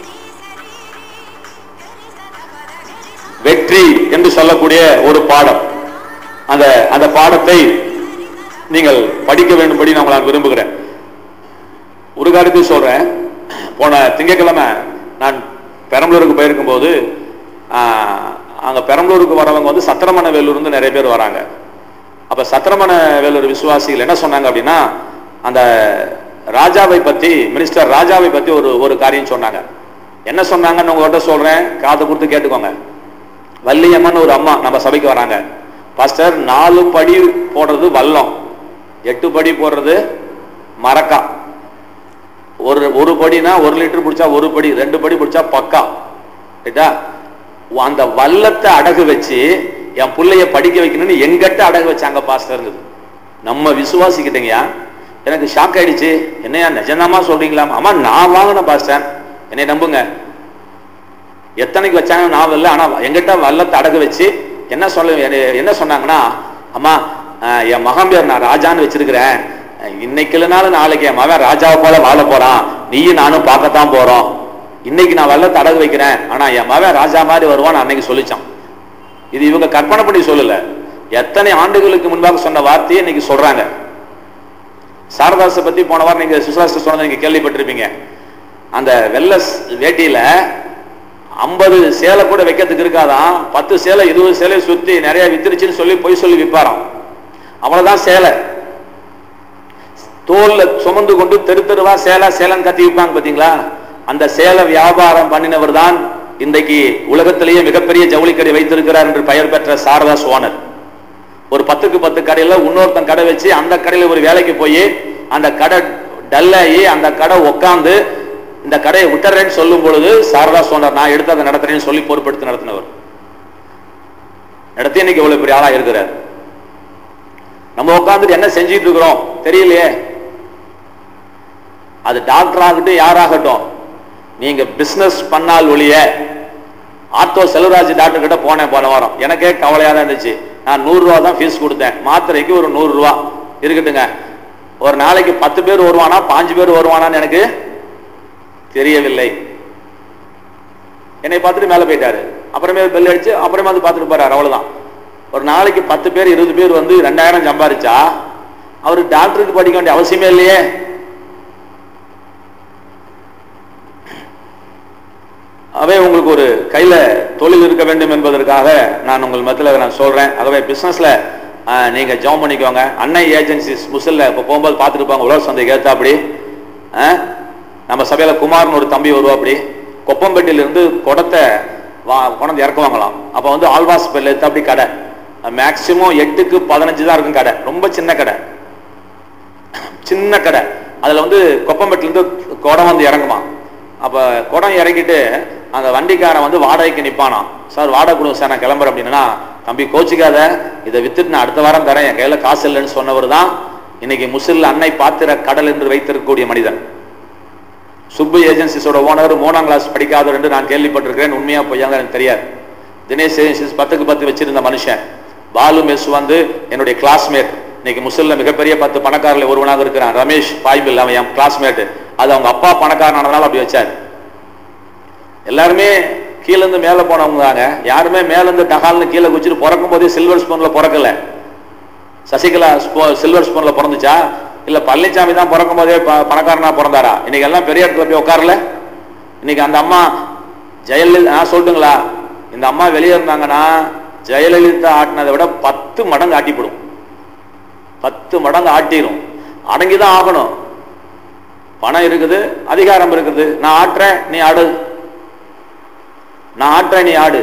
வெற்றி என்று சொல்லக்கூடிய ஒரு பாடம் அந்த அந்த பாடத்தை நீங்கள் படிக்க வேண்டும்படி நான் உங்களை விரும்புகிறேன் ஒரு காரியத்தை சொல்றேன் போன திங்கட்கிழமை நான் பெரம்பலூருக்கு போயிருக்கும் போது அங்க பெரம்பலூருக்கு வரவங்க வந்து சத்திரமண வேலூர்ந்து நிறைய பேர் வராங்க அப்ப சத்திரமண வேலூர் விசுவாசிகள் என்ன சொன்னாங்க அப்படின்னா அந்த ராஜாவை பத்தி மினிஸ்டர் ராஜாவை பத்தி ஒரு ஒரு காரியம் சொன்னாங்க என்ன சொன்னாங்கன்னு உங்கள்கிட்ட சொல்றேன் காது கொடுத்து கேட்டுக்கோங்க வள்ளியம்மன் ஒரு அம்மா நம்ம சபைக்கு வராங்க பாஸ்டர் நாலு படி போடுறது வல்லம் எட்டு படி போடுறது மரக்கா ஒரு ஒரு படினா ஒரு லிட்டர் பிடிச்சா ஒரு படி ரெண்டு படி பிடிச்சா பக்கா ரைட்டா அந்த வல்லத்தை அடகு வச்சு என் பிள்ளைய படிக்க வைக்கணும்னு எங்கிட்ட அடகு வச்சாங்க பாஸ்டர் நம்ம விசுவாசிக்கிட்டீங்கயா எனக்கு ஷாக் ஆயிடுச்சு என்னையா நிஜமாமா சொல்றீங்களா ஆமா நான் வாங்கினேன் பாஸ்டர் என்னை நம்புங்க எத்தனைக்கு வச்சாங்க நான் இல்லை ஆனா எங்கிட்ட வல்லத்தை அடகு வச்சு என்ன சொல்ல என்ன சொன்னாங்கன்னா அம்மா அஹ், என் மகன் பேர் நான் ராஜான்னு வச்சிருக்கிறேன் அஹ், இன்னைக்கு இல்லைனாலும் நாளைக்கு என் மகன் ராஜாவை போல வாழ போறான் நீயும் நானும் பார்க்கத்தான் போறோம் இன்னைக்கு நான் வல்லத்தை அடகு வைக்கிறேன் ஆனா என் மகன் ராஜா மாதிரி வருவான்னு அன்னைக்கு சொல்லிச்சான் இது இவங்க கற்பனை பண்ணி சொல்லல எத்தனை ஆண்டுகளுக்கு முன்பாக சொன்ன வார்த்தையை இன்னைக்கு சொல்றாங்க சாரதாசை பத்தி போன வாரம் நீங்க சுசாஸ்து சொன்னதை நீங்க கேள்விப்பட்டிருப்பீங்க அந்த வெள்ள ஸ்- வேட்டியில ஐம்பது சேலை கூட வைக்கிறதுக்கு இருக்காதான் பத்து சேலை இருபது சேலை சுத்தி நிறைய வித்துருச்சுன்னு சொல்லி பொய் சொல்லி விற்பாராம் அவ்வளவுதான் சேலை தோல்ல சுமந்து கொண்டு தெரு தெருவா சேலை சேலன்னு கத்தி விற்பாங்க பாத்தீங்களா அந்த சேலை வியாபாரம் பண்ணினவர் தான் இன்றைக்கு உலகத்திலேயே மிகப்பெரிய ஜவுளி கடை வைத்திருக்கிறார் என்று பெயர் பெற்ற சாரதாஸ் ஓனர் ஒரு பத்துக்கு பத்து கடையில இன்னொருத்தன் கடை வச்சு அந்த கடையில ஒரு வேலைக்கு போய் அந்த கடை டல்லாகி அந்த கடை உட்காந்து இந்த கடையை விட்டுறேன்னு சொல்லும் பொழுது சாரதா சோனர் நான் எடுத்து அதை நடத்துறேன்னு சொல்லி பொறுப்பெடுத்து நடத்தினவர் நடத்தி இன்னைக்கு இவ்வளவு பெரிய ஆளா இருக்கிறார் நம்ம உட்காந்துட்டு என்ன செஞ்சிட்டு இருக்கிறோம் தெரியலையே அது டாக்டர் ஆகட்டும் யாராகட்டும் நீங்க பிசினஸ் பண்ணால் ஒழிய ஆட்டோ செல்வராஜ் டாக்டர் கிட்ட போனேன் போன வாரம் எனக்கே கவலையா தான் இருந்துச்சு நான் நூறு ரூபா தான் ஃபீஸ் கொடுத்தேன் மாத்திரைக்கு ஒரு நூறு ரூபா இருக்கட்டுங்க ஒரு நாளைக்கு பத்து பேர் வருவானா பாஞ்சு பேர் வருவானான்னு எனக்கு தெரியவில்லை என்னை பார்த்துட்டு மேலே போயிட்டாரு அப்புறமே பெல் அடிச்சு அப்புறமா வந்து பார்த்துட்டு போறாரு அவ்வளவுதான் ஒரு நாளைக்கு பத்து பேர் இருபது பேர் வந்து ரெண்டாயிரம் சம்பாதிச்சா அவருக்கு டாக்டருக்கு படிக்க வேண்டிய அவசியமே இல்லையே அவே உங்களுக்கு ஒரு கையில தொழில் இருக்க வேண்டும் என்பதற்காக நான் உங்கள் மத்தியில் நான் சொல்றேன் ஆகவே பிசினஸ்ல நீங்க ஜாம் பண்ணிக்கோங்க அன்னை ஏஜென்சிஸ் முசல்ல இப்போ போகும்போது பார்த்துட்டு போங்க உலக சந்தைக்கு ஏத்தா அப்படி நம்ம சபையில குமார்னு ஒரு தம்பி வருவா அப்படி கொப்பம்பேட்டில இருந்து குடத்தை வா கொண்டு இறக்குவாங்களாம் அப்போ வந்து ஆல்வாஸ் பெல்ல எடுத்து அப்படி கடை மேக்சிமம் எட்டுக்கு பதினஞ்சு தான் இருக்கும் கடை ரொம்ப சின்ன கடை சின்ன கடை அதுல வந்து கொப்பம்பேட்டில இருந்து குடம் வந்து இறங்குமா அப்ப குடம் இறங்கிட்டு அந்த வண்டிக்காரன் வந்து வாடகைக்கு நிப்பானாம் சார் வாடகை கொடுங்க சார் நான் கிளம்புறேன் அப்படின்னா தம்பி கோச்சிக்காத இதை வித்துட்டு நான் அடுத்த வாரம் தரேன் என் கையில காசு இல்லைன்னு சொன்னவர் தான் இன்னைக்கு முசில் அன்னை பாத்திர கடல் என்று வைத்திருக்கக்கூடிய மனிதன் சுப்பு ஏஜென்சிஸோட ஓனர் மூணாம் கிளாஸ் படிக்காதவர் என்று நான் கேள்விப்பட்டிருக்கிறேன் உண்மையா பொய்யாங்க எனக்கு தெரியாது தினேஷ் ஏஜென்சிஸ் பத்துக்கு பத்து வச்சிருந்த மனுஷன் பாலு மெஸ் வந்து என்னுடைய கிளாஸ்மேட் இன்னைக்கு முசல்ல மிகப்பெரிய பத்து பணக்காரர்ல ஒருவனாக இருக்கிறான் ரமேஷ் பாய்பில் அவன் என் கிளாஸ்மேட் அது அவங்க அப்பா பணக்காரனானதுனால அப்படி வச்சாரு எல்லாருமே கீழ இருந்து மேல போனவங்க தாங்க யாருமே மேல இருந்து டகால்னு கீழே குச்சிட்டு பிறக்கும் போதே சில்வர் ஸ்பூன்ல பிறக்கல சசிகலா சில்வர் ஸ்பூன்ல பிறந்துச்சா இல்ல பழனிசாமி தான் பிறக்கும் போதே ப- பணக்காரனா பிறந்தாரா இன்னைக்கு எல்லாம் பெரிய இடத்துல போய் உட்காரல இன்னைக்கு அந்த அம்மா ஜெயலலிதா நான் சொல்லட்டுங்களா இந்த அம்மா வெளியே இருந்தாங்கன்னா ஜெயலலிதா ஆட்டினதை விட பத்து மடங்கு ஆட்டிப்படும் பத்து மடங்கு ஆட்டிரும் அடங்கிதான் ஆகணும் பணம் இருக்குது அதிகாரம் இருக்குது நான் ஆட்டுறேன் நீ ஆடு நான் ஆட்டுறேன் நீ ஆடு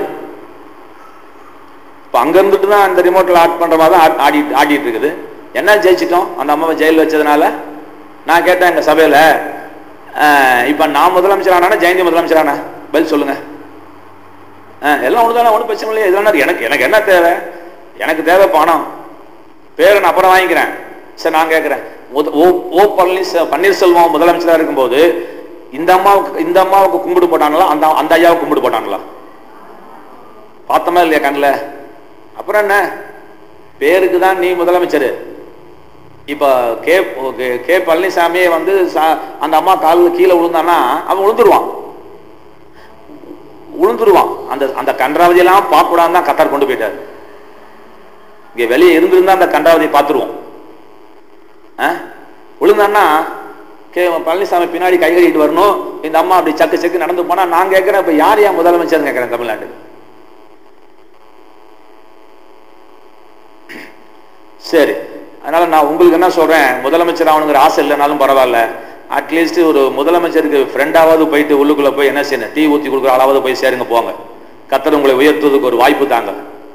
இப்போ அங்க இருந்துட்டு தான் அந்த ரிமோட்ல ஆட் பண்ற மாதிரி தான் ஆட்- ஆடி ஆடிட்டு இருக்குது என்ன ஜெயிச்சிட்டோம் அந்த அம்மாவை ஜெயில வச்சதுனால நான் கேட்டேன் எங்க சபையில அஹ், இப்ப நான் முதலமைச்சர் ஆனா ஜெயந்தி முதலமைச்சர் ஆனா பதில் சொல்லுங்க அஹ், எல்லாம் ஒண்ணுதானே ஒன்றும் பிரச்சனை இல்லையா இதெல்லாம் எனக்கு எனக்கு என்ன தேவை எனக்கு தேவை பணம் பேரை நான் அப்புறம் வாங்கிக்கிறேன் சரி நான் கேட்கிறேன் முத- ஓ ஓ பழனிச பன்னீர்செல்வம் முதலமைச்சரா இருக்கும்போது இந்த அம்மாவுக்கு இந்த அம்மாவுக்கு கும்பிடு போட்டாங்களா அந்த அந்த ஐயாவுக்கு கும்பிடு போட்டாங்களா பார்த்தோமா இல்லையா கண்ணில் அப்புறம் என்ன பேருக்கு தான் நீ முதலமைச்சர் இப்போ கே கே- கே பழனிசாமியே வந்து சா- அந்த அம்மா காலில் கீழே விழுந்தான்னா அவன் விழுந்துருவான் விழுந்துருவான் அந்த அந்த கன்றாவதியெல்லாம் பார்க்கக்கூடாதுன்னு தான் கத்தார் கொண்டு போயிட்டாரு இங்கே வெளியே இருந்திருந்தா அந்த கன்றாவதியை பார்த்துருவோம் ஆ விழுந்தான்னா கே பழனிசாமி பின்னாடி கை கட்டிட்டு வரணும் இந்த அம்மா அப்படி சக்கு சக்கு நடந்து போனா நான் கேட்கிறேன் இப்ப யார் ஏன் முதலமைச்சர் கேட்கிறேன் தமிழ்நாட்டுக்கு சரி அதனால நான் உங்களுக்கு என்ன சொல்றேன் முதலமைச்சர் ஆகணுங்கிற ஆசை இல்லைனாலும் பரவாயில்ல அட்லீஸ்ட் ஒரு முதலமைச்சருக்கு ஃப்ரெண்டாவது போயிட்டு உள்ளுக்குள்ள போய் என்ன செய்யணும் டீ ஊத்தி கொடுக்குற அளவாவது போய் சேருங்க போங்க கத்தர் உங்களை உயர்த்துவதற்கு ஒரு வாய்ப்பு தாங்க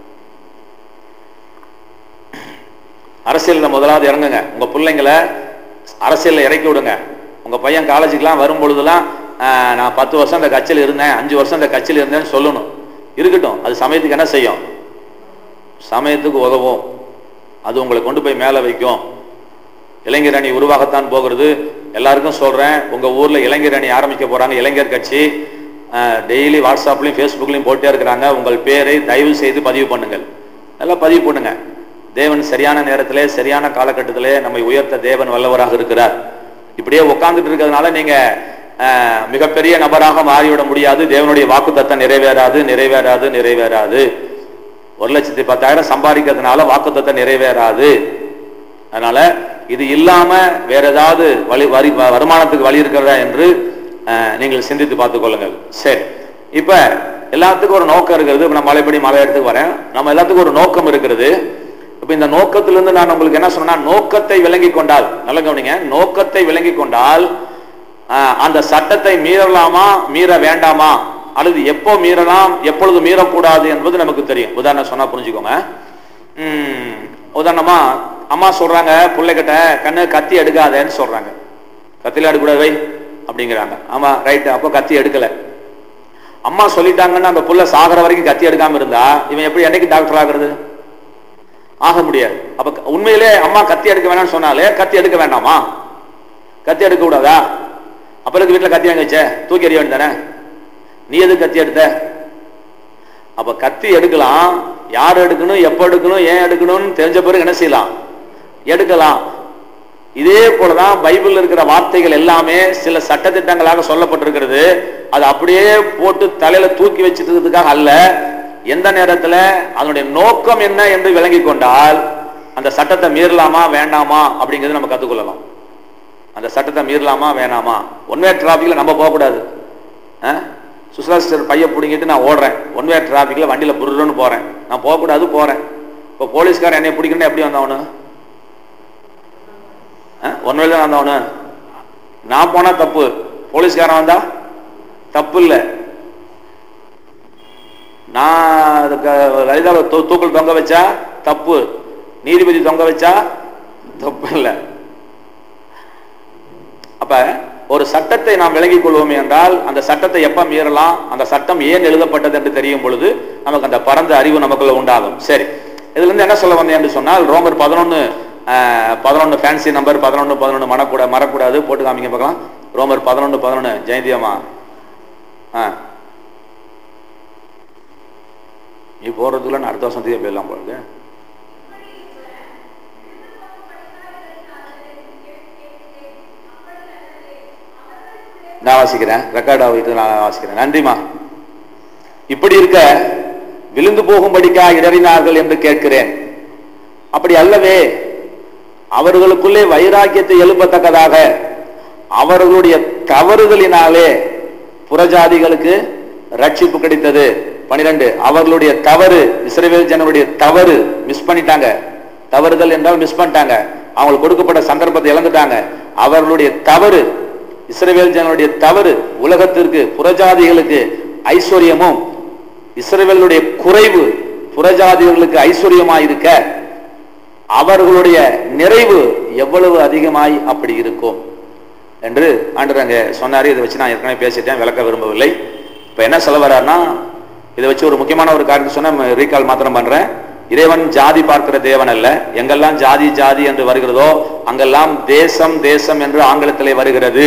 அரசியல்ல முதலாவது இறங்குங்க உங்க பிள்ளைங்களை அரசியல்ல இறக்கி விடுங்க உங்க பையன் காலேஜுக்கெல்லாம் வரும் பொழுதெல்லாம் ஆஹ், நான் பத்து வருஷம் இந்த கட்சியில் இருந்தேன் அஞ்சு வருஷம் இந்த கட்சியில் இருந்தேன்னு சொல்லணும் இருக்கட்டும் அது சமயத்துக்கு என்ன செய்யும் சமயத்துக்கு உதவும் அது உங்களை கொண்டு போய் மேலே வைக்கும் இளைஞர் அணி உருவாகத்தான் போகிறது எல்லாருக்கும் சொல்றேன் உங்க ஊர்ல இளைஞர் அணி ஆரம்பிக்க போறாங்க இளைஞர் கட்சி டெய்லி வாட்ஸ்அப்லயும் ஃபேஸ்புக்லயும் போட்டே இருக்கிறாங்க உங்கள் பேரை தயவு செய்து பதிவு பண்ணுங்கள் எல்லாம் பதிவு பண்ணுங்க தேவன் சரியான நேரத்திலே சரியான காலகட்டத்திலே நம்மை உயர்த்த தேவன் வல்லவராக இருக்கிறார் இப்படியே உட்கார்ந்துட்டு இருக்கிறதுனால நீங்க அஹ், மிகப்பெரிய நபராக மாறிவிட முடியாது தேவனுடைய வாக்குத்தத்தம் நிறைவேறாது நிறைவேறாது நிறைவேறாது ஒரு லட்சத்தி பத்தாயிரம் சம்பாதிக்கிறதுனால வாக்குத்தத்தம் நிறைவேறாது அதனால இது இல்லாம வேற ஏதாவது வழி வரி வ- வருமானத்துக்கு வழி இருக்கிறதா என்று அஹ், நீங்கள் சிந்தித்து பார்த்துக் கொள்ளுங்கள் சரி இப்ப எல்லாத்துக்கும் ஒரு நோக்கம் இருக்கிறது இப்ப நான் மலைப்படி மலை இடத்துக்கு வரேன் நம்ம எல்லாத்துக்கும் ஒரு நோக்கம் இருக்கிறது இப்ப இந்த நோக்கத்திலிருந்து நான் உங்களுக்கு என்ன சொன்னா நோக்கத்தை விளங்கி கொண்டால் நல்ல கவனிங்க நோக்கத்தை விளங்கி கொண்டால் அஹ், அந்த சட்டத்தை மீறலாமா மீற வேண்டாமா அல்லது எப்போ மீறலாம் எப்பொழுது மீறக்கூடாது என்பது நமக்கு தெரியும் உதாரணம் சொன்னா புரிஞ்சுக்கோங்க உம், உதாரணமா அம்மா சொல்றாங்க பிள்ளைகிட்ட கண்ணு கத்தி எடுக்காதேன்னு சொல்றாங்க கத்தில எடுக்கக்கூடாது வை அப்படிங்கிறாங்க ஆமா ரைட் அப்போ கத்தி எடுக்கல அம்மா சொல்லிட்டாங்கன்னு அந்த புள்ள சாகிற வரைக்கும் கத்தி எடுக்காம இருந்தா இவன் எப்படி என்னைக்கு டாக்டர் ஆகுறது ஆக முடியாது அப்ப க- உண்மையிலே அம்மா கத்தி எடுக்க வேணாம்னு சொன்னாலே கத்தி எடுக்க வேண்டாமா கத்தி எடுக்க கூடாதா அப்புறம் வீட்டுல கத்தி வாங்கி வச்ச தூக்கி எறிய வேண்டியதானே நீ எதுக்கு கத்தி எடுத்த அப்ப கத்தி எடுக்கலாம் யார் எடுக்கணும் எப்ப எடுக்கணும் ஏன் எடுக்கணும்னு தெரிஞ்ச பிறகு என்ன செய்யலாம் எடுக்கலாம் இதே போலதான் பைபிள்ல இருக்கிற வார்த்தைகள் எல்லாமே சில சட்டத்திட்டங்களாக சொல்லப்பட்டிருக்கிறது அது அப்படியே போட்டு தலையில தூக்கி வச்சிருக்கிறதுக்காக அல்ல எந்த நேரத்துல அதனுடைய நோக்கம் என்ன என்று விளங்கி கொண்டால் அந்த சட்டத்தை மீறலாமா வேண்டாமா அப்படிங்கறத நம்ம கத்துக்கொள்ளலாம் அந்த சட்டத்தை மீறலாமா வேணாமா ஒன்வே டிராபிக்ல நம்ம போகக்கூடாது சுஷ்லா சிஸ்டர் பைய பிடிங்கிட்டு நான் ஓடுறேன் ஒன்வே டிராபிக்ல வண்டியில புருன்னு போறேன் நான் போகக்கூடாது போறேன் இப்போ போலீஸ்காரன் என்னை பிடிக்கணும் எப்படி வந்தவனு ஒன்வேல தான் வந்தவனு நான் போனா தப்பு போலீஸ்காரன் வந்தா தப்பு இல்லை நான் அதுக்கு லலிதாவை தூ- தூக்கில் தொங்க வச்சா தப்பு நீதிபதி தொங்க வச்சா தப்பு இல்லை அப்ப ஒரு சட்டத்தை நாம் விளங்கிக் கொள்வோம் என்றால் அந்த சட்டத்தை எப்ப மீறலாம் அந்த சட்டம் ஏன் எழுதப்பட்டது என்று தெரியும் பொழுது நமக்கு அந்த பரந்த அறிவு நமக்குள்ள உண்டாகும் சரி இதுல இருந்து என்ன சொல்ல வந்தேன் என்று சொன்னால் ரோமர் பதினொன்னு பதினொன்னு ஃபேன்சி நம்பர் பதினொன்னு பதினொன்னு மறக்கூட மறக்கூடாது போட்டு காமிங்க பார்க்கலாம் ரோமர் பதினொன்னு பதினொன்னு ஜெயந்தியம்மா ஆ நீ போறதுக்குள்ள நான் அடுத்த வருஷம் தீய போயிடலாம் போலுங்க நான் வாசிக்கிறேன் ரெக்கார்ட் ஆகிட்டு நான் வாசிக்கிறேன் நன்றிமா இப்படி இருக்க விழுந்து போகும்படிக்கா இடறினார்கள் என்று கேட்கிறேன் அப்படி அல்லவே அவர்களுக்குள்ளே வைராக்கியத்தை எழுப்பத்தக்கதாக அவர்களுடைய தவறுகளினாலே புறஜாதிகளுக்கு ரட்சிப்பு கிடைத்தது பனிரெண்டு அவர்களுடைய தவறு இஸ்ரேல் ஜனங்களுடைய தவறு மிஸ் பண்ணிட்டாங்க தவறுகள் என்றால் மிஸ் பண்ணிட்டாங்க அவங்களுக்கு கொடுக்கப்பட்ட சந்தர்ப்பத்தை இழந்துட்டாங்க அவர்களுடைய தவறு இஸ்ரேல் ஜனங்களுடைய தவறு உலகத்திற்கு புறஜாதிகளுக்கு ஐஸ்வர்யமும் இஸ்ரேலுடைய குறைவு புறஜாதிகளுக்கு ஐஸ்வர்யமாய் இருக்க அவர்களுடைய நிறைவு எவ்வளவு அதிகமாய் அப்படி இருக்கும் என்று ஆண்டவர் அங்கே சொன்னார் இதை வச்சு நான் ஏற்கனவே பேசிட்டேன் விளக்க விரும்பவில்லை இப்போ என்ன சொல்ல வர்றாருன்னா இதை வச்சு ஒரு முக்கியமான ஒரு காரியத்தை சொன்ன ரீகால் மாத்திரம் பண்றேன் இறைவன் ஜாதி பார்க்கிற தேவன் அல்ல எங்கெல்லாம் ஜாதி ஜாதி என்று வருகிறதோ அங்கெல்லாம் தேசம் தேசம் என்று ஆங்கிலத்திலே வருகிறது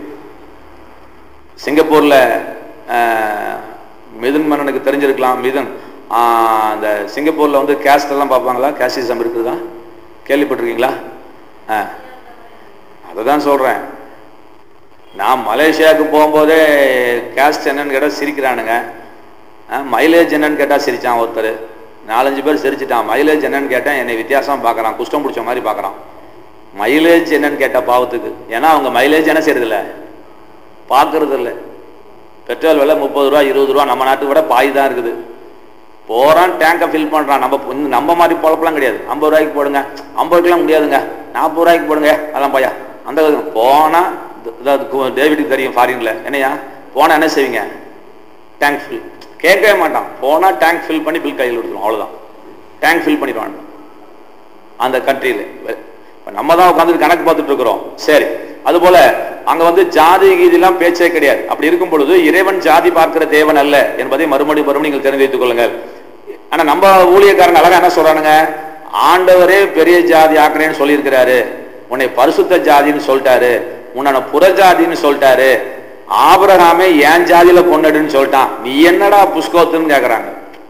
சிங்கப்பூர்ல அஹ், மிதுன் மன்னனுக்கு தெரிஞ்சிருக்கலாம் மிதுன் ஆஹ், அந்த சிங்கப்பூர்ல வந்து கேஸ்ட் எல்லாம் பார்ப்பாங்களா கேஸ்டிசம் இருக்குதா கேள்விப்பட்டிருக்கீங்களா ஆ அதை தான் சொல்றேன் நான் மலேசியாவுக்கு போகும்போதே கேஸ்ட் என்னன்னு கேட்டால் சிரிக்கிறானுங்க மைலேஜ் என்னன்னு கேட்டால் சிரிச்சான் ஒருத்தர் நாலஞ்சு பேர் சிரிச்சிட்டான் மைலேஜ் என்னன்னு கேட்டேன் என்னை வித்தியாசம் பார்க்குறான் குஷ்டம் பிடிச்ச மாதிரி பார்க்குறான் மைலேஜ் என்னன்னு கேட்ட பாவத்துக்கு ஏன்னா அவங்க மைலேஜ் என்ன செய்யறதில்ல பார்க்கறது இல்லை பெட்ரோல் விலை முப்பது ரூபா இருபது ரூபா நம்ம நாட்டு விட பாய் தான் இருக்குது போறான் டேங்கை ஃபில் பண்றான் நம்ம இன்னும் நம்ம மாதிரி பொழப்பெல்லாம் கிடையாது ஐம்பது ரூபாய்க்கு போடுங்க ஐம்பதுக்கெல்லாம் முடியாதுங்க நாற்பது ரூபாய்க்கு போடுங்க அதெல்லாம் பையா அந்த இது. போனா இது- இது கு- டேவிடுக்கு தெரியும் ஃபாரின்ல என்னையா போனா என்ன செய்வீங்க டேங்க் ஃபில் கேட்கவே மாட்டான் போனா டேங்க் ஃபில் பண்ணி பில் கையில் கொடுத்துரும் அவ்வளவுதான் டேங்க் ஃபில் பண்ணிடுவான் அந்த கண்ட்ரியில் இப்போ நம்ம தான் உட்காந்து கணக்கு பார்த்துட்டு இருக்கிறோம் சரி அதுபோல அங்க வந்து ஜாதி கீதிலாம் பேச்சே கிடையாது அப்படி இருக்கும் பொழுது இறைவன் ஜாதி பார்க்கிற தேவன் அல்ல என்பதை மறுபடியும் மறுபடியும் நீங்கள் தெரிந்து வைத்துக் கொள்ளுங்கள் ஆனா நம்ம ஊழியக்காரங்க அழகா என்ன சொல்றானுங்க ஆண்டவரே பெரிய ஜாதி ஆக்குறேன்னு சொல்லியிருக்கிறாரு உன்னை பரிசுத்த ஜாதின்னு சொல்லிட்டாரு உன்னை புறஜாதின்னு சொல்லிட்டாரு ஆபரகாமே ஏன் ஜாதியில கொண்டாடுன்னு சொல்லிட்டான் நீ என்னடா புஷ்கோத்துன்னு கேக்குறாங்க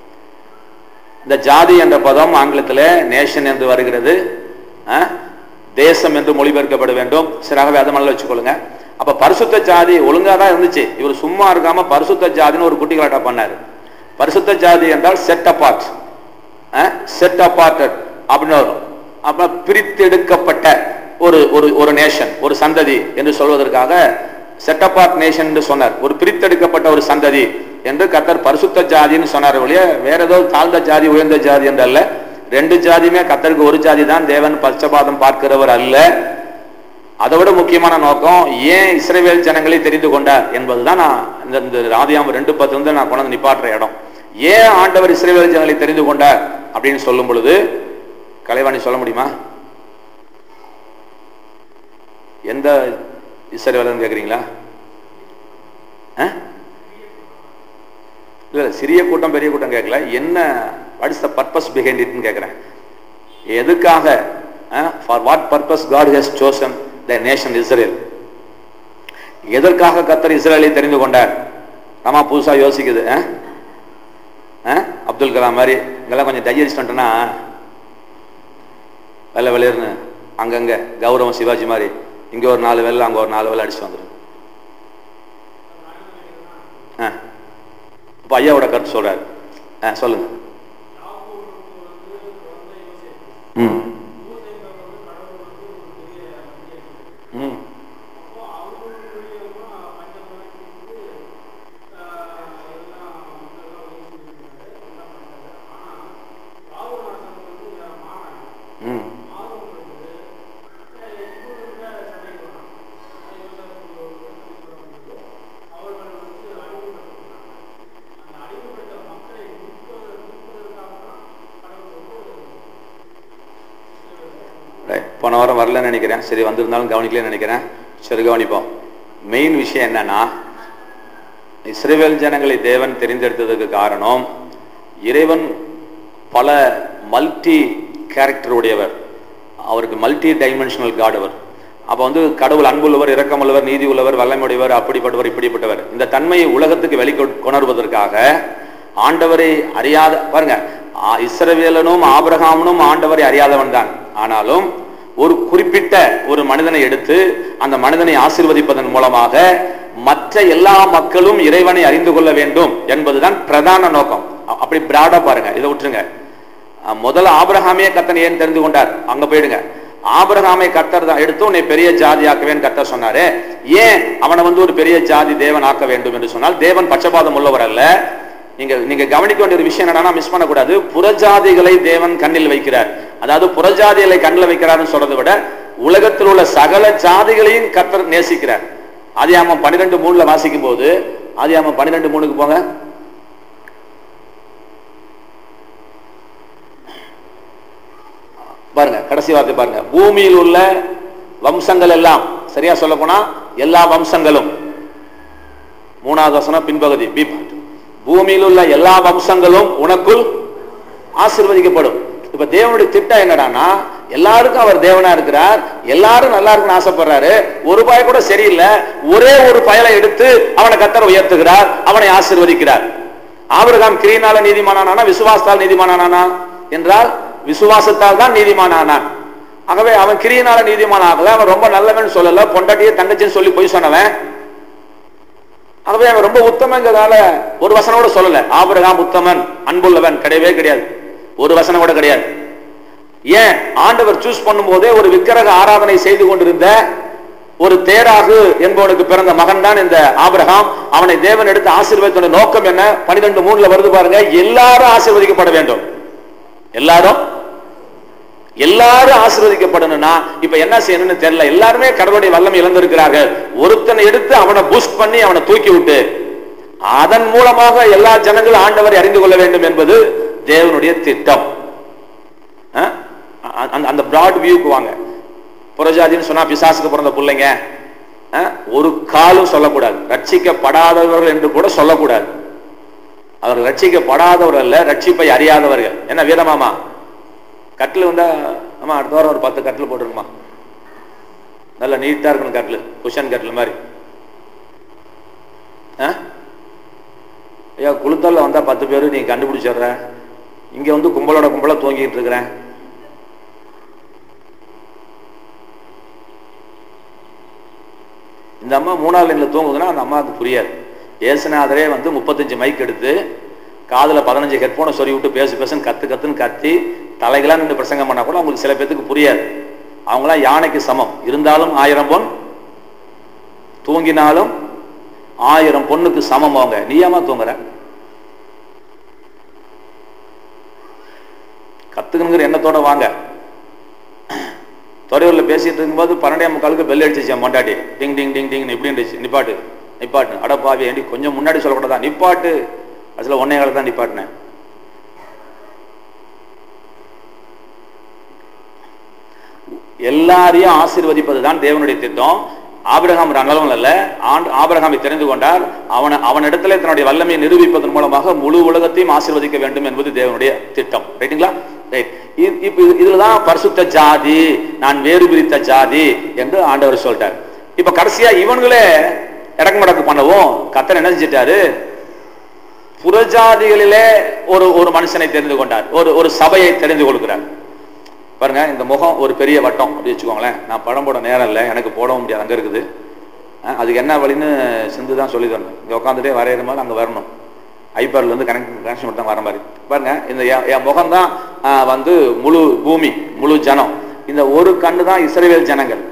இந்த ஜாதி என்ற பதம் ஆங்கிலத்தில் நேஷன் என்று வருகிறது அஹ், தேசம் என்று மொழிபெயர்க்கப்பட வேண்டும் சிறாகவே அதை மனதில் வச்சுக்கொள்ளுங்க அப்ப பரிசுத்த ஜாதி ஒழுங்கா தான் இருந்துச்சு இவர் சும்மா இருக்காம பரிசுத்த ஜாதின்னு ஒரு குட்டி கலாட்டா பண்ணாரு பரிசுத்த ஜாதி என்றால் செட் அபார்ட் செட் அபார்ட்டட் அப்படின்னு வரும் அப்ப பிரித்தெடுக்கப்பட்ட ஒரு ஒரு ஒரு நேஷன் ஒரு சந்ததி என்று சொல்வதற்காக செட் அபார்ட் நேஷன் என்று சொன்னார் ஒரு பிரித்தெடுக்கப்பட்ட ஒரு சந்ததி என்று கத்தர் பரிசுத்த ஜாதின்னு சொன்னார் ஒழிய வேற ஏதோ தாழ்ந்த ஜாதி உயர்ந்த ஜாதி என்று அல்ல ரெண்டு ஜாதியுமே கத்தருக்கு ஒரு ஜாதி தான் தேவன் பட்சபாதம் பார்க்கிறவர் அல்ல அதை விட முக்கியமான நோக்கம் ஏன் இஸ்ரவேல் ஜனங்களை தெரிந்து கொண்டார் என்பதுதான் நான் இந்த இந்த ராதியாம் ரெண்டு பத்து வந்து நான் கொண்டு வந்து நிப்பாட்டுற இடம் ஏன் ஆண்டவர் இஸ்ரவேல் ஜனங்களை தெரிந்து கொண்டார் அப்படின்னு சொல்லும் பொழுது கலைவாணி சொல்ல முடியுமா எந்த இஸ்ரவேலன்னு கேக்குறீங்களா ஆ? இல்ல இல்ல, சிறிய கூட்டம் பெரிய கூட்டம் கேட்கல என்ன what is the purpose behind இட்னு கேட்குறேன் எதுக்காக for what purpose God has chosen the nation Israel எதற்காக கத்தர் இஸ்ரேலை தெரிந்து கொண்டார் நம்ம புதுசா யோசிக்குது ஆ? ஆ? அப்துல் கலாம் மாதிரி இங்கெல்லாம் கொஞ்சம் டைஜஸ்ட் பண்ணிட்டோன்னா வெள்ளை வெளியர்னு அங்கங்க கௌரவம் சிவாஜி மாதிரி இங்க ஒரு நாலு வெள்ளை அங்க ஒரு நாலு வெள்ளை அடிச்சு வந்துடும் ஆ இப்போ ஐயாவோட கருத்து சொல்றாரு ஆ சொல்லுங்க ம் ம் ம் Right. போன வாரம் வரலன்னு நினைக்கிறேன் சரி வந்திருந்தாலும் கவனிக்கலன்னு நினைக்கிறேன் சரி கவனிப்போம் மெயின் விஷயம் என்னன்னா இஸ்ரேல் ஜனங்களை தேவன் தெரிந்தெடுத்ததுக்கு காரணம் இறைவன் பல மல்டி கேரக்டர் உடையவர் அவருக்கு மல்டி டைமென்ஷனல் காட் அவர் அப்போ வந்து கடவுள் அன்புள்ளவர் இரக்கமுள்ளவர் நீதி உள்ளவர் வல்லமையுடையவர் அப்படிப்பட்டவர் இப்படிப்பட்டவர் இந்த தன்மையை உலகத்துக்கு வெளி கொணர்வதற்காக ஆண்டவரை அறியாத பாருங்க ஆ, இஸ்ரவேலனும் ஆபிரகாமனும் ஆண்டவரை அறியாதவன் தான் ஆனாலும் ஒரு குறிப்பிட்ட ஒரு மனிதனை எடுத்து அந்த மனிதனை ஆசீர்வதிப்பதன் மூலமாக மற்ற எல்லா மக்களும் இறைவனை அறிந்து கொள்ள வேண்டும் என்பதுதான் பிரதான நோக்கம் அ- அப்படி பிராடா பாருங்க இதை விட்டுருங்க அஹ், முதல்ல ஆபிரகாமே கத்தனை ஏன் தெரிந்து கொண்டார் அங்க போயிடுங்க ஆபிரகாமை கத்தர் தான் எடுத்து உன்னை பெரிய ஜாதி ஆக்குவேன் கத்தர் சொன்னாரு ஏன் அவனை வந்து ஒரு பெரிய ஜாதி தேவன் ஆக்க வேண்டும் என்று சொன்னால் தேவன் பட்சபாதம் உள்ளவர் அல்ல நீங்க நீங்க கவனிக்க வேண்டிய ஒரு விஷயம் என்னன்னா மிஸ் பண்ணக்கூடாது புறஜாதிகளை தேவன் கண்ணில் வைக்கிறார் அதாவது புறஜாதிகளை கண்ணில் வைக்கிறார்னு சொல்றதை விட உலகத்தில் உள்ள சகல ஜாதிகளையும் கர்த்தர் நேசிக்கிறார் ஆதியாமம் பன்னிரெண்டு மூணுல வாசிக்கும் போது ஆதியாமம் பன்னிரெண்டு மூணுக்கு போங்க பாருங்க கடைசி வார்த்தை பாருங்க பூமியில் உள்ள வம்சங்கள் எல்லாம் சரியா சொல்ல போனா எல்லா வம்சங்களும் மூணாவது வசனம் பின்பகுதி பி part. பூமியில் உள்ள எல்லா வம்சங்களும் உனக்குள் ஆசீர்வதிக்கப்படும் இப்ப தேவனுடைய திட்டம் என்னடான்னா எல்லாருக்கும் அவர் தேவனா இருக்கிறார் எல்லாரும் நல்லா இருக்குன்னு ஆசைப்படுறாரு ஒரு பாய் கூட சரியில்லை ஒரே ஒரு பயலை எடுத்து அவனை கத்தர் உயர்த்துகிறார் அவனை ஆசீர்வதிக்கிறார் ஆபிரகாம் கிரியினால நீதிமானானா விசுவாசத்தால் நீதிமானானா என்றால் விசுவாசத்தால் தான் நீதிமானானான் ஆகவே அவன் கிரியினால நீதிமான் ஆகல அவன் ரொம்ப நல்லவன் சொல்லல பொண்டாட்டியே தங்கச்சின்னு சொல்லி போய் சொன்னவன் ஆகவே அவன் ரொம்ப உத்தமங்கிறதால ஒரு வசனம் கூட சொல்லல ஆபிரகாம் உத்தமன் அன்புள்ளவன் கிடையவே கிடையாது ஒரு வசனம் கூட கிடையாது ஏன் ஆண்டவர் சூஸ் பண்ணும்போதே ஒரு விக்கிரக ஆராதனை செய்து கொண்டிருந்த ஒரு தேராகு என்பவனுக்கு பிறந்த மகன் தான் இந்த ஆபிரகாம் அவனை தேவன் எடுத்து ஆசீர்வதித்த நோக்கம் என்ன பன்னிரெண்டு மூணுல வருது பாருங்க எல்லாரும் ஆசீர்வதிக்கப்பட வேண்டும் எல்லாரும் எல்லாரும் ஆசீர்வதிக்கப்படணும்னா இப்ப என்ன செய்யணும்னு தெரியல எல்லாருமே கடவுளுடைய வல்லமை இழந்திருக்கிறார்கள் ஒருத்தனை எடுத்து அவனை பூஸ்ட் பண்ணி அவனை தூக்கி விட்டு அதன் மூலமாக எல்லா ஜனங்களும் ஆண்டவரை அறிந்து கொள்ள வேண்டும் என்பது தேவனுடைய திட்டம் அஹ்? அந்த- அந்த பிராட் வியூக்கு வாங்க புறஜாதின்னு சொன்னா பிசாசுக்கு பிறந்த பிள்ளைங்க அஹ்? ஒரு காலும் சொல்லக்கூடாது ரட்சிக்கப்படாதவர்கள் என்று கூட சொல்லக்கூடாது அவர்கள் ரட்சிக்கப்படாதவர்கள் அல்ல ரட்சிப்பை அறியாதவர்கள் என்ன வீரமாமா கட்டில் வந்தா ஆமா அடுத்த வாரம் ஒரு பத்து கட்டில் போட்டுருக்குமா நல்ல நீட்டா இருக்கணும் கட்டில் குஷன் கட்டில் மாதிரி ஆ? ஐயா குளுத்தல்ல வந்தா பத்து பேர் நீ கண்டுபிடிச்சிடுற இங்க வந்து கும்பலோட கும்பலா தூங்கிட்டு இருக்கிறேன் இந்த அம்மா மூணாவது லைன்ல தூங்குதுன்னா அந்த அம்மாவுக்கு புரியாது ஏசுநாதரே வந்து முப்பத்தஞ்சு மைக் எடுத்து காதுல பதினஞ்சு ஹெட்போனை சொறி விட்டு பேசு பேசுன்னு கத்து கத்துன்னு கத்தி தலைகளா நின்று பிரசங்கம் பண்ணா கூட அவங்களுக்கு சில பேத்துக்கு புரியாது அவங்களாம் யானைக்கு சமம் இருந்தாலும் ஆயிரம் பொன் தூங்கினாலும் ஆயிரம் பொண்ணுக்கு சமம் அவங்க நீ ஏமா தூங்குற கத்துக்கணுங்கிற எண்ணத்தோட வாங்க தொலைவில் பேசிட்டு இருக்கும்போது பன்னெண்டே முக்காலுக்கு பெல் அடிச்சிச்சு என் மொண்டாட்டி டிங் டிங் டிங் டிங் இப்படி இருந்துச்சு நிப்பாட்டு நிப்பாட்டு அடப்பாவி ஏண்டி கொஞ்சம் முன்னாடி சொல்லக்கூடாதா நிப்பாட்டு அதுல ஒன்னே கால தான் நிப்பாட்டினேன் எல்லாரையும் ஆசீர்வதிப்பது தான் தேவனுடைய திட்டம் ஆபிரகாம் ஒரு நல்லவன் அல்ல ஆண்டு ஆபிரகாமை தெரிந்து கொண்டார் அவன அவனிடத்துல தன்னுடைய வல்லமையை நிரூபிப்பதன் மூலமாக முழு உலகத்தையும் ஆசீர்வதிக்க வேண்டும் என்பது தேவனுடைய திட்டம் ரைட்டுங்களா ரைட் இப்ப இது- இதுலதான் பரிசுத்த ஜாதி நான் வேறு பிரித்த ஜாதி என்று ஆண்டவர் சொல்லிட்டார் இப்ப கடைசியா இவனுங்களே இடக்கு மடக்கு பண்ணவும் கத்தர் என்ன செஞ்சிட்டாரு புறஜாதிகளிலே ஒரு ஒரு மனுஷனை தெரிந்து கொண்டார் ஒரு ஒரு சபையை தெரிந்து கொள்கிறார் பாருங்க இந்த முகம் ஒரு பெரிய வட்டம் அப்படி வச்சுக்கோங்களேன் நான் படம் போட நேரம் இல்லை எனக்கு போடவும் முடியாது அங்கே இருக்குது அஹ் அதுக்கு என்ன வழின்னு சிந்து தான் சொல்லி தரணும் இங்கே உட்காந்துட்டே வரைகிற மாதிரி அங்கே வரணும் ஐபேட்ல இருந்து கனெக்ட் கனெக்ஷன் மட்டும் தான் வர மாதிரி பாருங்க இந்த என் என் முகம் தான் வந்து முழு பூமி முழு ஜனம் இந்த ஒரு கண்ணு தான் இஸ்ரேல் ஜனங்கள்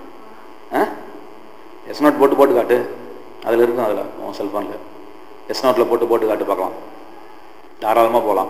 எஸ் நோட் போட்டு போட்டு காட்டு அதில் இருக்கும் அதில் உன் செல்ஃபோனில் எஸ் நோட்டில் போட்டு போட்டு காட்டு பார்க்கலாம் தாராளமாக போகலாம்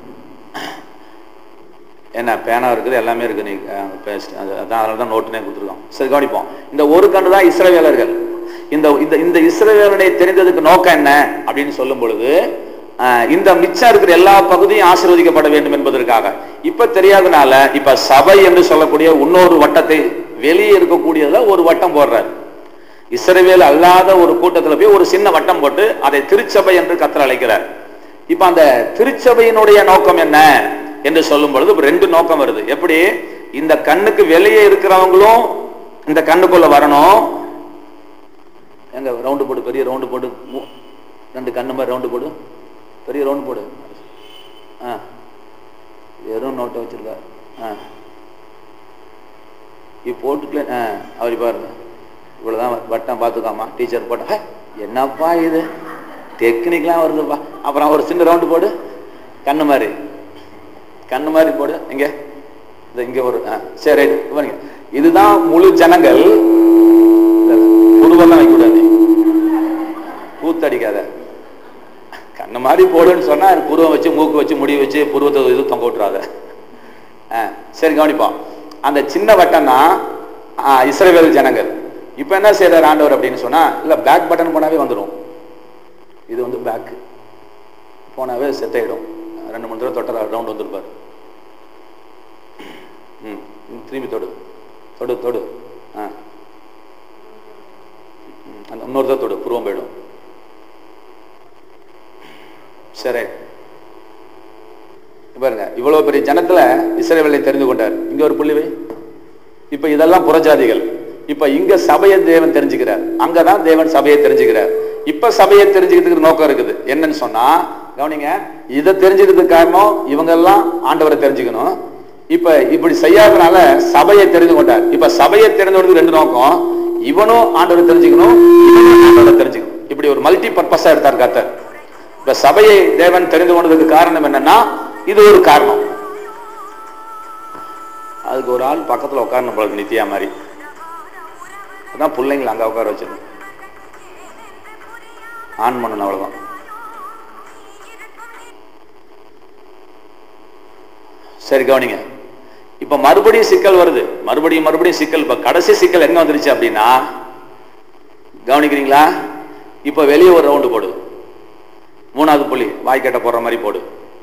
என்ன பேனா இருக்குது எல்லாமே இருக்குது நீ பேஸ்ட் அது அதான் அதனால தான் நோட்டுனே கொடுத்துருக்கோம் சரி கவனிப்போம் இந்த ஒரு கண்டு தான் இஸ்ரவேலர்கள் இந்த இந்த இந்த இஸ்ரவேலனை தெரிந்ததுக்கு நோக்கம் என்ன அப்படின்னு சொல்லும் பொழுது ஆஹ், இந்த மிச்சம் இருக்கிற எல்லா பகுதியும் ஆசீர்வதிக்கப்பட வேண்டும் என்பதற்காக இப்ப தெரியாதனால இப்ப சபை என்று சொல்லக்கூடிய இன்னொரு வட்டத்தை வெளியே இருக்கக்கூடியதுல ஒரு வட்டம் போடுறாரு இஸ்ரவேல் அல்லாத ஒரு கூட்டத்துல போய் ஒரு சின்ன வட்டம் போட்டு அதை திருச்சபை என்று கத்தர் அழைக்கிறார் இப்ப அந்த திருச்சபையினுடைய நோக்கம் என்ன என்று சொல்லும் பொழுது இப்ப ரெண்டு நோக்கம் வருது எப்படி இந்த கண்ணுக்கு வெளியே இருக்கிறவங்களும் இந்த கண்ணுக்குள்ள வரணும் எங்க ரவுண்டு போடு பெரிய ரவுண்டு போடு மூ- ரெண்டு கண்ணு மாதிரி ரவுண்டு போடு பெரிய ரவுண்டு போடு ஆ வெறும் நோட்டை வச்சிருக்காரு ஆ இப்போ போட்டுக்கல ஆ அப்படி பாருங்க இவ்வளவுதான் வட்டம் பார்த்துக்காமா டீச்சர் போட்டா "ஹே, என்னப்பா இது டெக்னிக்லாம் வருதுப்பா அப்புறம் ஒரு சின்ன ரவுண்டு போடு கண்ணு மாதிரி கண்ணு மாதிரி போடு இங்க இந்த இங்க ஒரு ஆ, சரி ரைட் பாருங்க இதுதான் முழு ஜனங்கள் புருவெல்லாம் வைக்க கூடாது கூத்தடிக்காத கண்ணு மாதிரி போடுன்னு சொன்னா புருவம் வச்சு மூக்கு வச்சு முடி வச்சு புருவத்தை இது தொங்க விட்டுறாத ஆ, சரி கவனிப்போம் அந்த சின்ன வட்டம் தான் இஸ்ரவேல் ஜனங்கள் இப்போ என்ன செய்யறாரு ஆண்டவர் அப்படின்னு சொன்னா இல்ல பேக் பட்டன் போனாவே வந்துடும் இது வந்து பேக் போனாவே செட் ஆயிடும் ரெண்டு மூணு தடவை தொட்ட ரவுண்ட் வந்துருப்பார் ம் ம், திரும்பி தொடு தொடு தொடு ஆ ம், அந்த இன்னொரு தடவை தொடு புருவம் போயிடும் சரி இப்ப பாருங்க இவ்வளவு பெரிய ஜனத்துல இஸ்ரவேலை தெரிந்து கொண்டார் இங்க ஒரு புள்ளி வை இப்ப இதெல்லாம் புறஜாதிகள் இப்ப இங்க சபையை தேவன் தெரிஞ்சுக்கிறார் அங்கதான் தேவன் சபையை தெரிஞ்சுக்கிறார் இப்ப சபையை தெரிஞ்சுக்கிறதுக்கு நோக்கம் இருக்குது என்னன்னு சொன்னா கவனிங்க இதை தெரிஞ்சுக்கிறதுக்கு காரணம் இவங்க எல்லாம் ஆண்டவரை தெரிஞ்சுக்கணும் இப்ப இப்படி செய்யாதனால சபையை தெரிந்து கொண்டார் இப்ப சபையை தெரிந்து கொண்டது ரெண்டு நோக்கம் இவனும் ஆண்டவரை தெரிஞ்சுக்கணும் இவனும் ஆண்டவரை தெரிஞ்சுக்கணும் இப்படி ஒரு மல்டி பர்பஸா எடுத்தார் கர்த்தர் இப்ப சபையை தேவன் தெரிந்து கொண்டதுக்கு காரணம் என்னன்னா இது ஒரு காரணம் அதுக்கு ஒரு ஆள் பக்கத்துல உட்காரணும் போல இருக்கு, நித்யா மாதிரி அதான் பிள்ளைங்களை அங்க உட்கார வச்சிருந்தோம் ஆன் பண்ணணும் அவ்வளவுதான் சரி கவனிங்க இப்ப மறுபடியும் சிக்கல் வருது மறுபடியும் மறுபடியும் சிக்கல் இப்ப கடைசி சிக்கல் எங்க வந்துருச்சு அப்படின்னா கவனிக்கிறீங்களா இப்ப வெளியே ஒரு ரவுண்டு போடு மூணாவது புள்ளி வாய்க்கட்டை போடுற மாதிரி போடு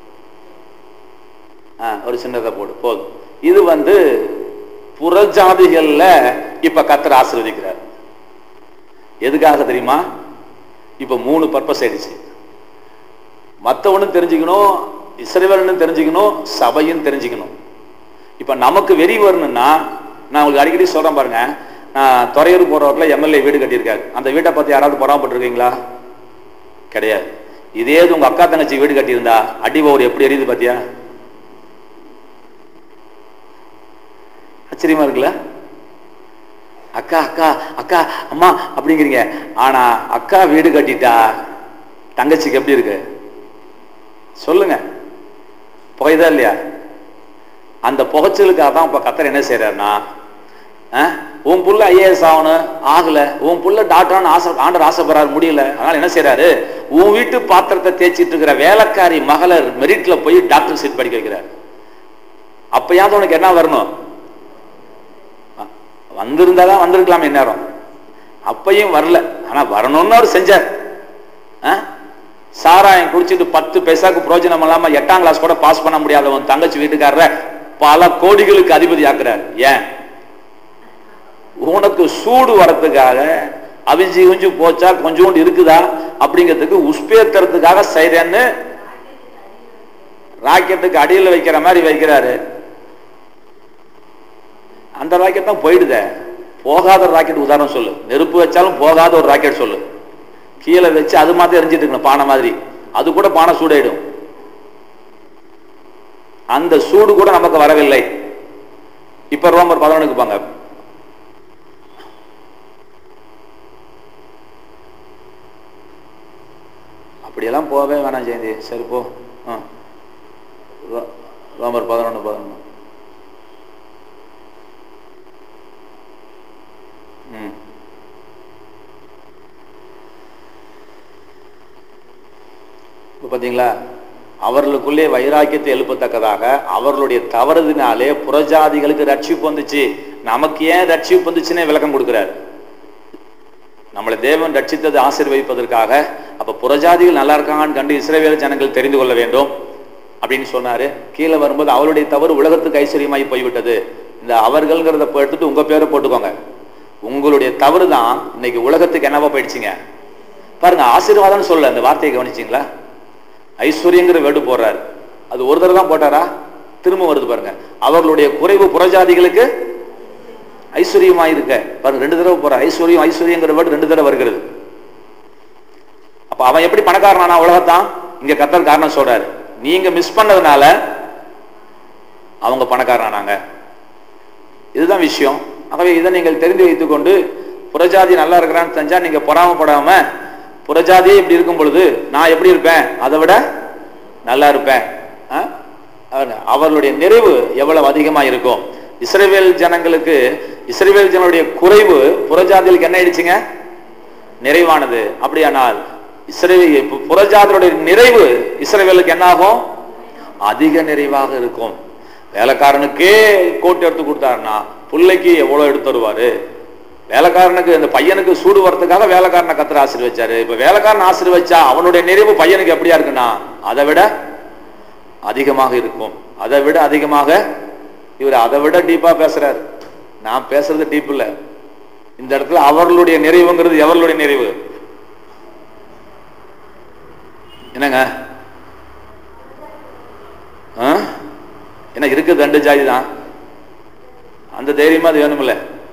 ஆ, ஒரு சின்னதை போடு போதும் இது வந்து புறஜாதிகள்ல இப்ப கத்தர் ஆசீர்வதிக்கிறார் எதுக்காக தெரியுமா இப்ப மூணு பர்பஸ் ஆயிடுச்சு மத்தவனும் தெரிஞ்சுக்கணும் இஸ்ரவேலனும் தெரிஞ்சுக்கணும் சபையும் தெரிஞ்சுக்கணும் இப்ப நமக்கு வெறி வரணும்னா நான் உங்களுக்கு அடிக்கடி சொல்றேன் பாருங்க நான் துறையூர் போற ரோட்ல எம்எல்ஏ வீடு கட்டியிருக்காரு அந்த வீட்டை பத்தி யாராவது பொறாமப்பட்டிருக்கீங்களா கிடையாது இதே இது உங்க அக்கா தங்கச்சி வீடு கட்டியிருந்தா அடி ஓவர் எப்படி எரியுது பாத்தியா ஆச்சரியமா இருக்குல்ல அக்கா அக்கா அக்கா அம்மா அப்படிங்கிறீங்க ஆனா அக்கா வீடு கட்டிட்டா தங்கச்சிக்கு எப்படி இருக்கு சொல்லுங்க புகைதா இல்லையா அந்த புகைச்சலுக்காக தான் இப்ப கத்தர் என்ன செய்யறாருன்னா அஹ், உன் புள்ள ஐஏஎஸ் ஆகணும் ஆகல உன் புள்ள டாக்டர்னு ஆசை ஆண்டர் ஆசைப்படுறாரு முடியல அதனால என்ன செய்யறாரு உன் வீட்டு பாத்திரத்தை தேய்ச்சிட்டு இருக்கிற வேலைக்காரி மகளை மெரிட்ல போய் டாக்டர் சீட் படிக்க வைக்கிறார் அப்பயாவது உனக்கு என்ன வரணும் அ- வந்திருந்தாதான் வந்திருக்கலாம் இந்நேரம் அப்பையும் வரல ஆனா வரணும்னு அவர் செஞ்சார் ஆ? சாராயம் குடிச்சிட்டு பத்து பைசாக்கு பிரயோஜனம் இல்லாம எட்டாம் கிளாஸ் கூட பாஸ் பண்ண முடியாதவன் தங்கச்சி வீட்டுக்காரர பல கோடிகளுக்கு அதிபதி ஆக்குறார் ஏன் உனக்கு சூடு வரத்துக்காக அவிஞ்சு குஞ்சு போச்சா கொஞ்சோண்டு இருக்குதா அப்படிங்கிறதுக்கு உஸ்பேத்துறதுக்காக செய்றேன்னு ராக்கெட்டுக்கு அடியில் வைக்கிற மாதிரி வைக்கிறாரு அந்த ராக்கெட் தான் போயிடுதே போகாத ராக்கெட் உதாரணம் சொல்லு நெருப்பு வச்சாலும் போகாத ஒரு ராக்கெட் சொல்லு கீழே வச்சு அது மாதிரி எரிஞ்சிட்டு இருக்கணும் பானை மாதிரி அது கூட பானை சூடாயிடும் அந்த சூடு கூட நமக்கு வரவில்லை இப்ப ரோமர் பதினொன்றுக்கு பாங்க அப்படியெல்லாம் போகவே வேணாம் ஜெயந்தி சரி போ ஆ. ரோ- ரோமர் பதினொன்று பதினொன்று ம் இப்போ பார்த்தீங்களா அவர்களுக்குள்ளே வைராக்கியத்தை எழுப்பத்தக்கதாக அவர்களுடைய தவறுதினாலே புறஜாதிகளுக்கு ரட்சிப்பு வந்துச்சு நமக்கு ஏன் ரட்சிப்பு வந்துச்சுன்னே விளக்கம் கொடுக்கிறார் நம்மளை தேவன் ரட்சித்தது ஆசீர்வதிப்பதற்காக அப்ப புறஜாதிகள் நல்லா இருக்காங்கன்னு கண்டு இஸ்ரவேல் ஜனங்கள் தெரிந்து கொள்ள வேண்டும் அப்படின்னு சொன்னாரு கீழே வரும்போது அவருடைய தவறு உலகத்துக்கு ஐஸ்வர்யமாய் போய்விட்டது இந்த அவர்கள்ங்கிறத போய் எடுத்துட்டு உங்க பேரை போட்டுக்கோங்க உங்களுடைய தவறு தான் இன்னைக்கு உலகத்துக்கு என்னவா போயிடுச்சுங்க பாருங்க ஆசீர்வாதம்னு சொல்ல அந்த வார்த்தையை கவனிச்சிங்களா ஐஸ்வர்யங்கிற வேடு போடுறாரு அது ஒரு தடவை தான் போட்டாரா திரும்ப வருது பாருங்க அவர்களுடைய குறைவு புறஜாதிகளுக்கு ஐஸ்வர்யமாய் இருக்க பாருங்க ரெண்டு தடவை போற ஐஸ்வர்யம் ஐஸ்வர்யங்கிற வேர்டு ரெண்டு தடவை வருகிறது அப்ப அவன் எப்படி பணக்காரனானா உலகத்தான் இங்க கத்தர் காரணம் சொல்றாரு நீங்க மிஸ் பண்ணதுனால அவங்க பணக்காரனானாங்க இதுதான் விஷயம் ஆகவே இதை நீங்கள் தெரிந்து வைத்துக்கொண்டு புறஜாதி நல்லா இருக்கிறான்னு தெரிஞ்சா நீங்க பொறாமப்படாம புறஜாதியே இப்படி இருக்கும் பொழுது நான் எப்படி இருப்பேன் அதை விட நல்லா இருப்பேன் ஆ? அவ- அவர்களுடைய நிறைவு எவ்வளவு அதிகமா இருக்கும் இஸ்ரவேல் ஜனங்களுக்கு இஸ்ரவேல் ஜனங்களுடைய குறைவு புறஜாதிகளுக்கு என்ன ஆயிடுச்சுங்க நிறைவானது அப்படியானால் இஸ்ரேல் புறஜாதிகளுடைய நிறைவு இஸ்ரவேலுக்கு என்ன ஆகும் அதிக நிறைவாக இருக்கும் வேலைக்காரனுக்கே கோட் எடுத்து கொடுத்தாருன்னா பிள்ளைக்கு எவ்வளவு எடுத்து தருவாரு வேலைக்காரனுக்கு இந்த பையனுக்கு சூடு வரதுக்காக வேலைக்காரனை கத்திர ஆசீர்வச்சாரு இப்ப வேலைக்காரன் ஆசீர்வச்சா அவனுடைய நிறைவு பையனுக்கு எப்படியா இருக்குன்னா அதை விட அதிகமாக இருக்கும் அதை விட அதிகமாக இவர் அதை விட டீப்பா பேசுறாரு நான் பேசுறது டீப் இல்ல இந்த இடத்துல அவர்களுடைய நிறைவுங்கிறது எவர்களுடைய நிறைவு என்னங்க ஆ? என்ன இருக்குது ரெண்டு ஜாதி தான் அந்த தைரியமா அது வேணுமில்ல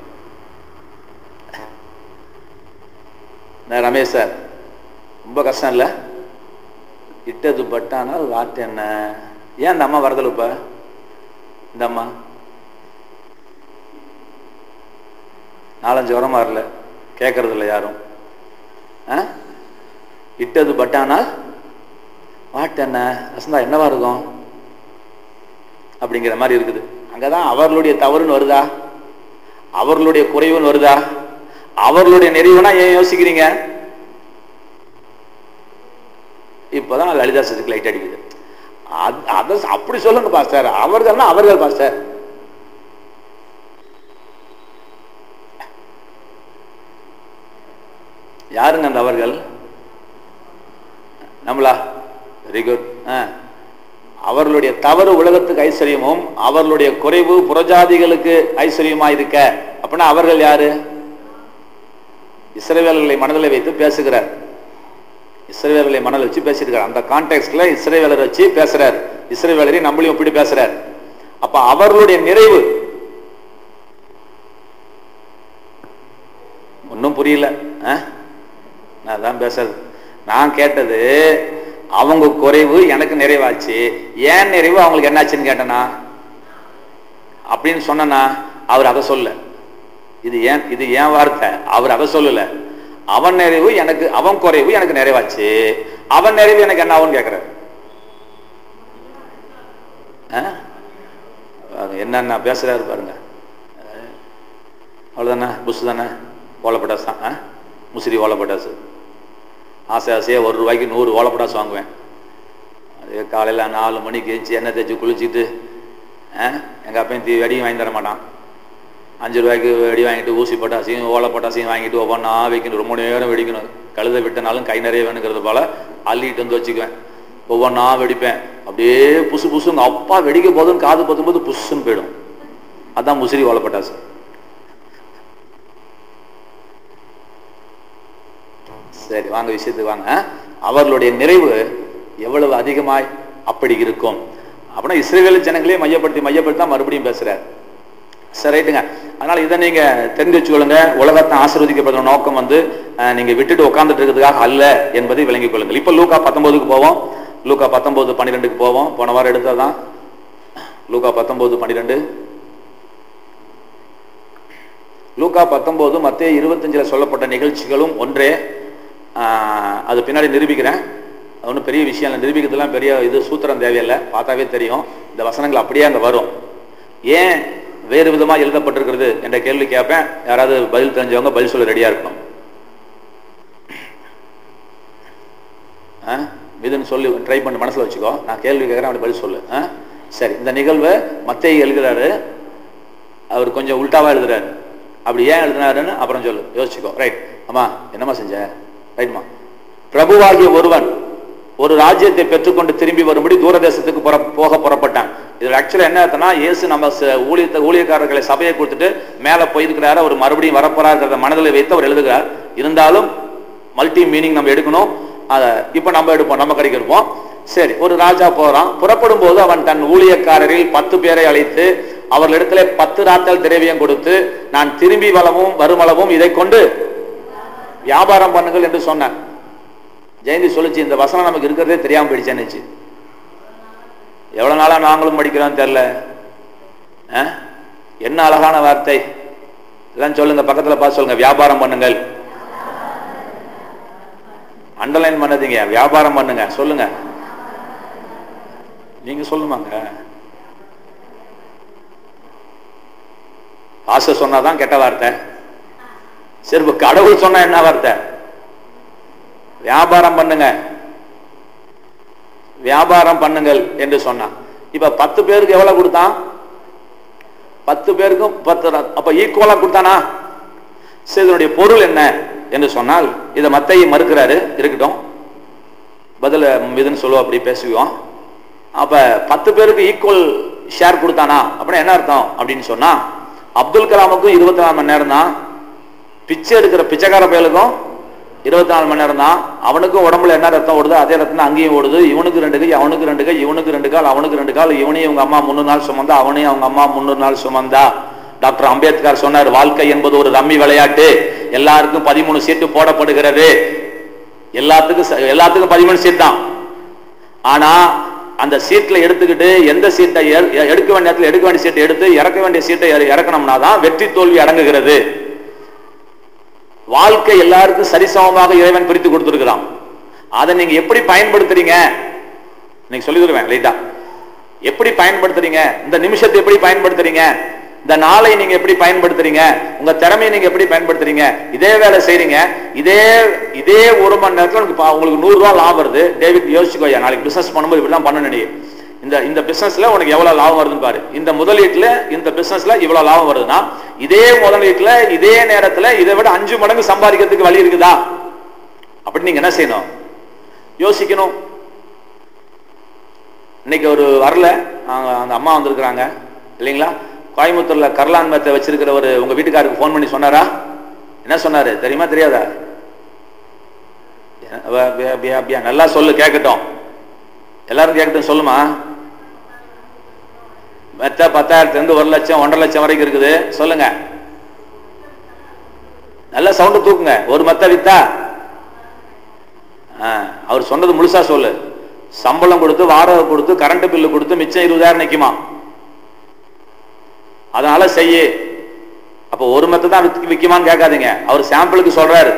நான் ரமேஷ் சார் ரொம்ப கஷ்டம் இல்லை இட்டது பட்டானால் வாட்டு என்ன ஏன் இந்த அம்மா வரதில்ல இப்ப இந்த அம்மா நாலஞ்சு வரமா வரல கேட்கறது இல்லை யாரும் ஆ? இட்டது பட்டானால் வாட்டு என்ன வசந்தா என்னவா இருக்கும் அப்படிங்கிற மாதிரி இருக்குது அங்கதான் அவர்களுடைய தவறுன்னு வருதா அவர்களுடைய குறைவுன்னு வருதா அவர்களுடைய நிறைவுனா ஏன் யோசிக்கிறீங்க இப்பதான் லலிதா சதுக்கு லைட் அடிக்குது அது- அத அப்படி சொல்லுங்க பாஸ்டர் அவர்கள்னா அவர்கள் பாஸ்டர் யாருங்க அந்த அவர்கள் நம்மளா வெரி குட் அவர்களுடைய தவறு உலகத்துக்கு ஐஸ்வர்யமும் அவர்களுடைய குறைவு புறஜாதிகளுக்கு ஐஸ்வர்யமா இருக்க அப்படின்னா அவர்கள் யாரு இஸ்ரவேலர்களை மனதில் வைத்து பேசுகிறார் இஸ்ரவேலர்களை மனதில் வச்சு பேசியிருக்கார் அந்த கான்டெக்ட்ல இஸ்ரவேலர் வச்சு பேசுறார் இஸ்ரவேலரை நம்மளையும் இப்படி பேசுறார் அப்ப அவர்களுடைய நிறைவு ஒன்றும் புரியல ஆ? நான் தான் பேசுறது நான் கேட்டது அவங்க குறைவு எனக்கு நிறைவாச்சு ஏன் நிறைவு அவங்களுக்கு என்னாச்சுன்னு கேட்டனா அப்படின்னு சொன்னனா அவர் அதை சொல்ல இது ஏன் இது ஏன் வார்த்தை அவர் அதை சொல்லல அவன் நிறைவு எனக்கு அவன் குறைவு எனக்கு நிறைவாச்சு அவன் நிறைவு எனக்கு என்ன ஆகும்னு கேட்கிறார் ஆ? பாருங்க, என்னென்ன பேசுறாரு பாருங்க அவ்வளோதானே புஷ் தானே ஓலப்பட்டாசு தான் ஆ முசிறி ஓலப்பட்டாசு ஆசை ஆசையாக ஒரு ரூபாய்க்கு நூறு ஓலப்பட்டாசு வாங்குவேன் அது காலையில் நாலு மணிக்கு எழுந்துச்சி எண்ணெய் தேய்ச்சி குளிச்சுட்டு எங்கள் அப்பையும் தீ வெடியும் வாங்கி தர மாட்டான் அஞ்சு ரூபாய்க்கு வெடி வாங்கிட்டு ஊசி பட்டாசையும் ஓலை பட்டாசையும் வாங்கிட்டு ஒவ்வொன்றா வைக்கணும் ரொம்ப நேரம் வெடிக்கணும் கழுதை விட்டனாலும் கை நிறைய வேணுங்கிறது போல அள்ளிட்டு வந்து வச்சுக்குவேன் ஒவ்வொன்றா வெடிப்பேன் அப்படியே புசு புசுங்க அப்பா வெடிக்க போதும் காது பத்தும்போது புஷ்ஷுன்னு போயிடும் அதான் முசிறி ஓலை பட்டாசு சரி வாங்க விஷயத்துக்கு வாங்க அவர்களுடைய நிறைவு எவ்வளவு அதிகமாய் அப்படி இருக்கும் அப்படின்னா இஸ்ரேல் ஜனங்களே மையப்படுத்தி மையப்படுத்தி தான் மறுபடியும் பேசுறார் சரி ரைட்டுங்க அதனால இதை நீங்க தெரிஞ்சு வச்சுக்கொள்ளுங்க உலகத்தை ஆசீர்வதிக்கப்படுற நோக்கம் வந்து அஹ், நீங்க விட்டுட்டு உட்கார்ந்துட்டு இருக்கிறதுக்காக அல்ல என்பதை விளங்கிக் கொள்ளுங்கள் இப்ப லூக்கா பத்தொன்பதுக்கு போவோம் லூக்கா பத்தொன்பது பன்னிரெண்டுக்கு போவோம் போன வாரம் எடுத்ததுதான் லூக்கா பத்தொன்பது பன்னிரெண்டு லூக்கா பத்தொன்பது மத்திய இருபத்தஞ்சுல சொல்லப்பட்ட நிகழ்ச்சிகளும் ஒன்றே ஆஹ், அது பின்னாடி நிரூபிக்கிறேன் அது ஒன்றும் பெரிய விஷயம் இல்லை நிரூபிக்கிறதுலாம் பெரிய இது சூத்திரம் தேவையில்லை பார்த்தாவே தெரியும் இந்த வசனங்கள் அப்படியே அங்கே வரும் ஏன் வேறு விதமாக எழுதப்பட்டிருக்கிறது என்ற கேள்வி கேட்பேன் யாராவது பதில் தெரிஞ்சவங்க பதில் சொல்ல ரெடியாக இருக்கணும் ஆ இதுன்னு சொல்லி ட்ரை பண்ணி மனசில் வச்சுக்கோ நான் கேள்வி கேட்குறேன் அப்படி பதில் சொல்லு ஆ சரி இந்த நிகழ்வை மத்திய எழுதுறாரு அவர் கொஞ்சம் உல்டாவா எழுதுறாரு அப்படி ஏன் எழுதினாருன்னு அப்புறம் சொல்லு யோசிச்சுக்கோ ரைட் அம்மா என்னம்மா செஞ்ச ரைட்மா பிரபுவாகிய ஒருவன் ஒரு ராஜ்யத்தை பெற்றுக்கொண்டு திரும்பி வரும்படி தூரதேசத்துக்கு புற போக புறப்பட்டான் இது ஆக்சுவலாக என்ன அர்த்தம்னா இயேசு நம்ம ச- ஊழியத்தை ஊழியக்காரர்களை சபையை கொடுத்துட்டு மேலே போயிருக்கிறாரு அவர் மறுபடியும் வரப்போறாருங்கிறத மனதில் வைத்து அவர் எழுதுகிறார் இருந்தாலும் மல்டி மீனிங் நம்ம எடுக்கணும் அதை இப்போ நம்ம எடுப்போம் நம்ம கடைக்கு எடுப்போம் சரி ஒரு ராஜா போறான் புறப்படும் போது அவன் தன் ஊழியக்காரரில் பத்து பேரை அழைத்து அவர்களிடத்துல பத்து ராத்தல் திரவியம் கொடுத்து நான் திரும்பி வளவும் வருமளவும் இதை கொண்டு வியாபாரம் பண்ணுங்கள் என்று சொன்னான் ஜெயந்தி சொல்லுச்சு இந்த வசனம் நமக்கு இருக்கிறதே தெரியாம போயிடுச்சேன்னுச்சு எவ்வளவு நாளா நாங்களும் படிக்கிறோம் தெரியல ஆ? என்ன அழகான வார்த்தை எல்லாம் சொல்லுங்க பக்கத்துல பார்த்து சொல்லுங்க வியாபாரம் பண்ணுங்கள் அண்டர்லைன் பண்ணாதீங்க வியாபாரம் பண்ணுங்க சொல்லுங்க நீங்க சொல்லுமாங்க ஆசை சொன்னாதான் கெட்ட வார்த்தை சரி இப்ப கடவுள் சொன்னா என்ன வார்த்தை வியாபாரம் பண்ணுங்க வியாபாரம் பண்ணுங்கள் என்று சொன்னான் இப்ப பத்து பேருக்கு எவ்வளவு கொடுத்தான் பத்து பேருக்கும் பத்து ர- அப்ப ஈக்குவலா கொடுத்தானா சரி இதனுடைய பொருள் என்ன என்று சொன்னால் இதை மத்தையை மறுக்கிறாரு இருக்கட்டும் பதில இதுன்னு சொல்லுவோம் அப்படி பேசுவோம் அப்ப பத்து பேருக்கு ஈக்குவல் ஷேர் கொடுத்தானா அப்படின்னா என்ன அர்த்தம் அப்படின்னு சொன்னா அப்துல் கலாமுக்கும் இருபத்தி நாலு மணி நேரம் தான் பிச்சை எடுக்கிற பிச்சைக்கார பயலுக்கும் இருபத்தி நாலு மணி நேரம் தான் அவனுக்கும் உடம்புல என்ன ரத்தம் ஓடுது அதே ரத்தம் தான் அங்கேயும் ஓடுது இவனுக்கு ரெண்டு கை அவனுக்கு ரெண்டு கை இவனுக்கு ரெண்டு கால் அவனுக்கு ரெண்டு கால் இவனையும் இவங்க அம்மா முந்நூறு நாள் சுமந்தா அவனையும் அவங்க அம்மா முந்நூறு நாள் சுமந்தா டாக்டர் அம்பேத்கர் சொன்னார் வாழ்க்கை என்பது ஒரு ரம்மி விளையாட்டு எல்லாருக்கும் பதிமூணு சீட்டு போடப்படுகிறது எல்லாத்துக்கும் ச- எல்லாத்துக்கும் பதிமூணு சீட் தான் ஆனா அந்த சீட்ல எடுத்துக்கிட்டு எந்த சீட்டை எ- எ- எடுக்க வேண்டிய இடத்துல எடுக்க வேண்டிய சீட்டை எடுத்து இறக்க வேண்டிய சீட்டை இற- இறக்கணும்னா தான் வெற்றி தோல்வி அடங்குகிறது வாழ்க்கை எல்லாருக்கும் சரிசமமாக இறைவன் பிரித்து கொடுத்திருக்கிறான் அதை நீங்க எப்படி பயன்படுத்துறீங்க நீங்க சொல்லி தருவேன் லைட்டா எப்படி பயன்படுத்துறீங்க இந்த நிமிஷத்தை எப்படி பயன்படுத்துறீங்க இந்த நாளை நீங்க எப்படி பயன்படுத்துறீங்க உங்க திறமையை நீங்க எப்படி பயன்படுத்துறீங்க இதே வேலை செய்றீங்க இதே இதே ஒரு மணி நேரத்துல உங்களுக்கு பா- உங்களுக்கு நூறு ரூபாய் லாபம் வருது டேவிட் யோசிச்சுக்கோயா நாளைக்கு பிசினஸ் பண்ணும்போது இப்படிலாம் பண்ணணும் நீ இந்த இந்த பிசினஸ்ல உனக்கு எவ்வளவு லாபம் வருதுன்னு பாரு இந்த முதலீட்டுல இந்த பிசினஸ்ல இவ்வளவு லாபம் வருதுன்னா இதே முதலீட்டுல இதே நேரத்துல இதை விட அஞ்சு மடங்கு சம்பாதிக்கிறதுக்கு வழி இருக்குதா அப்படி நீங்க என்ன செய்யணும் யோசிக்கணும் இன்னைக்கு ஒரு வரல அவங்க அந்த அம்மா வந்திருக்கிறாங்க இல்லைங்களா கோயம்புத்தூர்ல கர்லான் மெத்தை வச்சிருக்கிறவர் உங்க வீட்டுக்காருக்கு ஃபோன் பண்ணி சொன்னாரா என்ன சொன்னாரு தெரியுமா தெரியாதா அவ- அபியா, அபியா, அபியா, நல்லா சொல்லு கேட்கட்டும் எல்லாரும் கேட்கட்டும் சொல்லுமா மெத்த பத்தாயிரத்துல இருந்து ஒரு லட்சம் ஒன்றரை லட்சம் வரைக்கும் இருக்குது சொல்லுங்க நல்ல சவுண்ட் தூக்குங்க ஒரு மெத்த வித்தா ஆ, அவர் சொன்னது முழுசா சொல்லு சம்பளம் கொடுத்து வாடகை கொடுத்து கரண்ட் பில்லு கொடுத்து மிச்சம் இருபதாயிரம் நிக்குமா அதனால செய்யு அப்ப ஒரு மெத்த தான் வித்து- விக்குமான்னு கேட்காதீங்க அவர் சாம்பிளுக்கு சொல்றாரு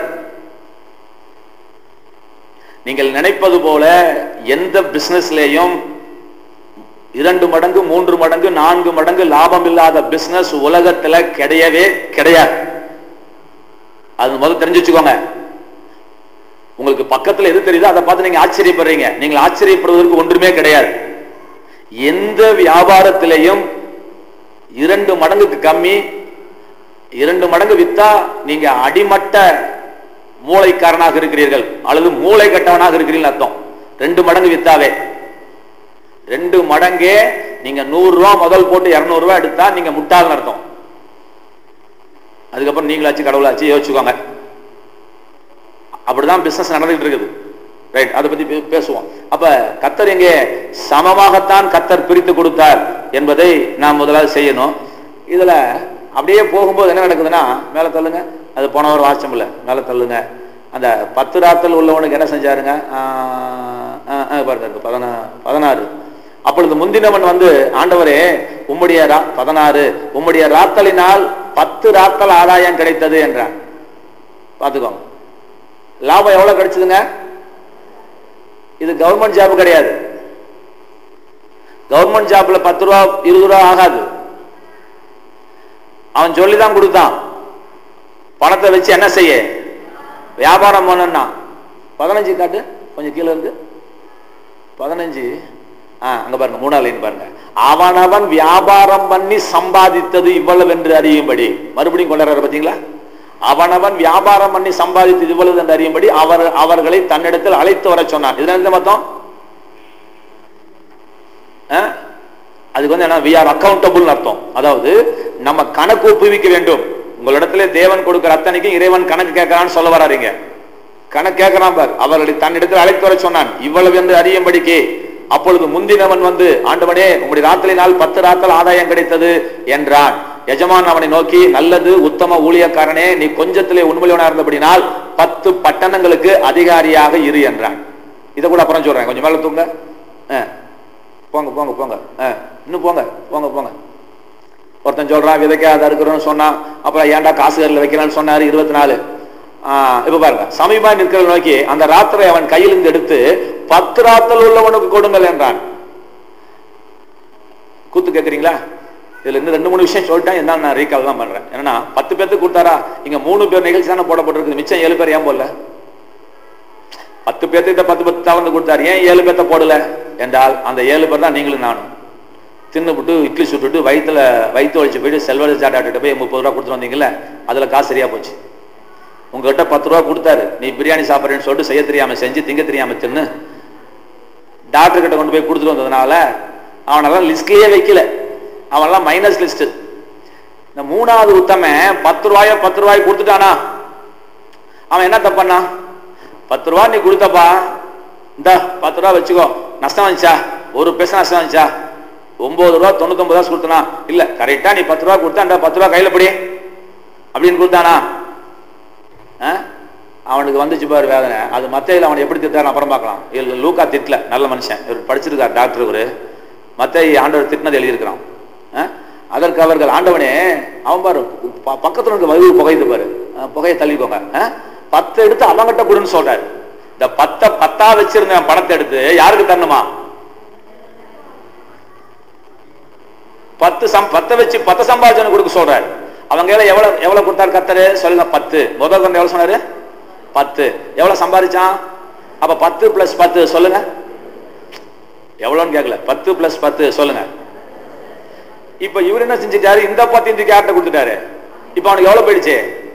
நீங்கள் நினைப்பது போல எந்த பிசினஸ்லயும் இரண்டு மடங்கு மூன்று மடங்கு நான்கு மடங்கு லாபம் இல்லாத பிசினஸ் உலகத்துல கிடையவே கிடையாது அது முதல்ல தெரிஞ்சு வச்சுக்கோங்க உங்களுக்கு பக்கத்துல எது தெரியுதோ அதை பார்த்து நீங்க ஆச்சரியப்படுறீங்க நீங்கள் ஆச்சரியப்படுவதற்கு ஒன்றுமே கிடையாது எந்த வியாபாரத்திலையும் இரண்டு மடங்குக்கு கம்மி இரண்டு மடங்கு வித்தா நீங்க அடிமட்ட மூளைக்காரனாக இருக்கிறீர்கள் அல்லது மூளை கட்டவனாக இருக்கிறீர்கள் அர்த்தம் ரெண்டு மடங்கு வித்தாவே ரெண்டு மடங்கே நீங்க நூறு ரூபாய் முதல் போட்டு இருநூறு ரூபாய் எடுத்தா நீங்க முட்டாள்னு அர்த்தம் அதுக்கப்புறம் நீங்களாச்சு கடவுளாச்சு யோசிச்சுக்கோங்க அப்படிதான் பிசினஸ் நடந்துகிட்டு இருக்குது ரைட் அதை பத்தி பே- பேசுவோம் அப்ப கத்தர் எங்கே சமமாகத்தான் கத்தர் பிரித்து கொடுத்தார் என்பதை நாம் முதலாவது செய்யணும் இதுல அப்படியே போகும்போது என்ன நடக்குதுன்னா மேல தள்ளுங்க அது போனவர் வாட்சம் இல்ல மேல தள்ளுங்க அந்த பத்து ராத்தல் உள்ளவனுக்கு என்ன செஞ்சாருங்க ஆஹ், ஆஹ், ஆஹ், பாருங்க இருக்கு, பதினா பதினாறு அப்பொழுது முந்தினவன் வந்து ஆண்டவரே உம்முடைய ரா- பதினாறு உம்முடைய ராத்தலினால் பத்து ராத்தல் ஆதாயம் கிடைத்தது என்றான் பார்த்துக்கோங்க லாபம் எவ்வளவு கிடைச்சதுங்க இது கவர்மெண்ட் ஜாப் கிடையாது கவர்மெண்ட் ஜாப்ல பத்து ரூபா இருபது ரூபா ஆகாது அவன் சொல்லி தான் கொடுத்தான் பணத்தை வச்சு என்ன செய்ய வியாபாரம் பண்ணா பதினஞ்சு காட்டு கொஞ்சம் கீழே இருக்கு பதினஞ்சு ஆ அங்க பாருங்க மூணாவது லைன் பாருங்க அவனவன் வியாபாரம் பண்ணி சம்பாதித்தது இவ்வளவு என்று அறியும்படி மறுபடியும் கொண்டாடுற பாத்தீங்களா அவனவன் வியாபாரம் பண்ணி சம்பாதித்தது இவ்வளவு என்று அறியும்படி அவர் அவர்களை தன்னிடத்தில் அழைத்து வர சொன்னான் இதுல என்ன மொத்தம் ஆ? அதுக்கு வந்து என்ன வி ஆர் அக்கௌண்டபிள் அர்த்தம் அதாவது நம்ம கணக்கு ஒப்புவிக்க வேண்டும் உங்களிடத்துல தேவன் கொடுக்கிற அத்தனைக்கும் இறைவன் கணக்கு கேட்கறான்னு சொல்ல வராருங்க கணக்கு கேட்கறான் பார் அவர்களை தன்னிடத்தில் அழைத்து வர சொன்னான் இவ்வளவு என்று அறியும்படிக்கு அப்பொழுது முந்தினவன் வந்து ஆண்டவனே உங்களுடைய ராத்தலினால் பத்து ராத்தல் ஆதாயம் கிடைத்தது என்றான் எஜமான் அவனை நோக்கி நல்லது உத்தம ஊழியக்காரனே நீ கொஞ்சத்திலே உண்மையான இருந்தபடினால் பத்து பட்டணங்களுக்கு அதிகாரியாக இரு என்றான் இதை கூட அப்புறம் சொல்றேன் கொஞ்சம் மேல தூங்க ஆ. போங்க போங்க போங்க ஆ, இன்னும் போங்க போங்க போங்க ஒருத்தன் சொல்றான் விதைக்காத இருக்கிறோன்னு சொன்னான் அப்புறம் ஏன்டா காசுகளில் வைக்கலாம்னு சொன்னாரு இருபத்தி நாலு இப்ப பாருங்க சமீபா நிற்கிறத நோக்கி அந்த ராத்திரை அவன் கையிலிருந்து எடுத்து பத்து ராத்தல் உள்ளவனுக்கு கொடுங்கள் என்றான் கூத்து கேட்குறீங்களா இதுல இன்னும் ரெண்டு மூணு விஷயம் சொல்லிட்டேன் என்ன நான் ரீகால் தான் பண்றேன் ஏன்னா பத்து பேர்த்துக்கு கொடுத்தாரா இங்க மூணு பேர் நிகழ்ச்சி தானே போடப்பட்டிருக்கு மிச்சம் ஏழு பேர் ஏன் போடல பத்து பேர்த்திட்ட பத்து பத்து தவந்து கொடுத்தாரு ஏன் ஏழு பேர்த்த போடல என்றால் அந்த ஏழு பேர் தான் நீங்களும் நானும் தின்னுபிட்டு இட்லி சுட்டுட்டு வயிற்றுல வயிற்று ஒழிச்சு போயிட்டு செல்வர் சாட்டாட்டு போய் முப்பது ரூபா கொடுத்துட்டு வந்தீங்கல்ல அதுல காசு சரியா போச்சு உங்ககிட்ட பத்து ரூபா கொடுத்தாரு நீ பிரியாணி சாப்பிட்றேன்னு சொல்லிட்டு செய்ய தெரியாம செஞ்சு திங்க தெரியாம தின்னு டாக்டர் கிட்ட கொண்டு போய் கொடுத்துட்டு வந்ததுனால அவனெல்லாம் லிஸ்ட்லயே வைக்கல அவன்லாம் மைனஸ் லிஸ்ட் இந்த மூணாவது உத்தம பத்து ரூபாயோ பத்து ரூபாய் கொடுத்துட்டானா அவன் என்ன தப்பானா பத்து ரூபா நீ கொடுத்தப்பா இந்த பத்து ரூபா வச்சுக்கோ நஷ்டம் வந்துச்சா ஒரு பைசா நஷ்டம் வந்துச்சா ஒன்பது ரூபா தொண்ணூத்தொன்பது ரூபா கொடுத்தனா இல்ல கரெக்டா நீ பத்து ரூபா கொடுத்தா அந்த பத்து ரூபா கையில படி அப்படின்னு கொடுத்தானா ஆ? அவனுக்கு வந்துச்சு பாரு வேதனை அது மத்தையில் அவனை எப்படி திட்டாரு அப்புறம் பார்க்கலாம் இல்ல லூக்கா திட்டல நல்ல மனுஷன் இவர் படிச்சிருக்கார் டாக்டர் இவரு மத்தை ஆண்டவர் திட்டினது எழுதியிருக்கிறான் ஆ? அதற்கு அவர்கள் ஆண்டவனே அவன் பாரு ப- பக்கத்துல இருக்க வயிறு புகையுது பாரு ஆ, புகையை தள்ளிக்கோங்க ஆ? பத்து எடுத்து அவங்கிட்ட கொடுன்னு சொல்றாரு இந்த பத்தை பத்தா வச்சிருந்த பணத்தை எடுத்து யாருக்கு தரணுமா பத்து சம் பத்தை வச்சு பத்து சம்பாதிச்சவனுக்கு கொடுக்க சொல்றாரு அவங்க கையில எவ்வளவு எவ்வளவு கொடுத்தாரு கத்தரு சொல்லுங்க பத்து முதல் கொண்டு எவ்வளவு சொன்னாரு பத்து எவ்வளவு சம்பாதிச்சான் அப்ப பத்து பிளஸ் பத்து சொல்லுங்க எவ்வளவுன்னு கேட்கல பத்து பிளஸ் பத்து சொல்லுங்க இப்ப இவர் என்ன செஞ்சுட்டாரு இந்த பத்து இந்த கேரட்ட கொடுத்துட்டாரு இப்ப அவனுக்கு எவ்வளவு போயிடுச்சு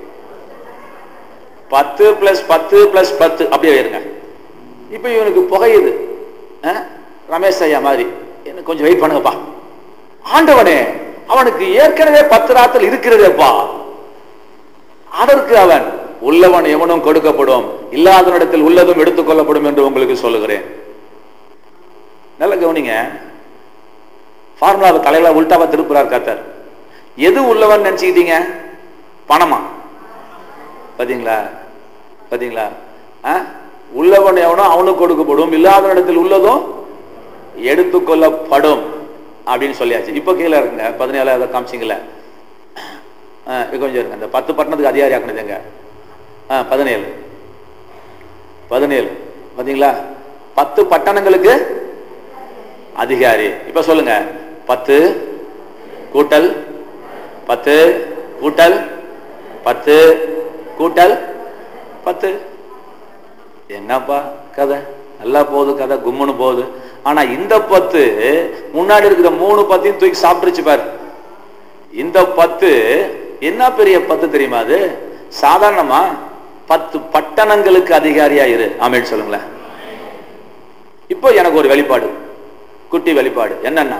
பத்து பிளஸ் பத்து பிளஸ் பத்து அப்படியே இருங்க இப்ப இவனுக்கு புகையுது ஆ? ரமேஷ் ஐயா மாதிரி என்ன கொஞ்சம் வெயிட் பண்ணுங்கப்பா ஆண்டவனே அவனுக்கு ஏற்கனவே பத்து ராத்தல் இருக்கிறதேப்பா அதற்கு அவன் உள்ளவன் எவனும் கொடுக்கப்படும் இல்லாதவனிடத்தில் உள்ளதும் எடுத்துக் கொள்ளப்படும் என்று உங்களுக்கு சொல்லுகிறேன் நல்ல கவனிங்க ஃபார்முலாவை தலையில உல்டாவா திருப்புறார் கத்தர் எது உள்ளவன் நினைச்சுக்கிட்டீங்க பணமா பாத்தீங்களா பாத்தீங்களா ஆ? உள்ளவன் எவனோ அவனுக்கு கொடுக்கப்படும் இல்லாதவனிடத்தில் உள்ளதும் எடுத்துக்கொள்ளப்படும் அப்படின்னு சொல்லியாச்சு இப்போ கீழே இருக்குங்க பதினேழாவது காமிச்சிங்கள கொஞ்சம் இருங்க இந்த பத்து பட்டணத்துக்கு அதிகாரி ஆக்கினதுங்க ஆ பதினேழு பதினேழு பார்த்தீங்களா பத்து பட்டணங்களுக்கு அதிகாரி இப்ப சொல்லுங்க பத்து கூட்டல் பத்து கூட்டல் பத்து கூட்டல் பத்து என்னப்பா கதை நல்லா போகுது கதை கும்முன்னு போகுது ஆனா இந்த பத்து முன்னாடி இருக்கிற மூணு பத்தையும் தூக்கி சாப்பிட்டுருச்சு பாரு இந்த பத்து என்ன பெரிய பத்து தெரியுமா அது சாதாரணமா பத்து பட்டணங்களுக்கு அதிகாரியா இரு ஆமேன்னு சொல்லுங்களேன் இப்போ எனக்கு ஒரு வெளிப்பாடு குட்டி வெளிப்பாடு என்னன்னா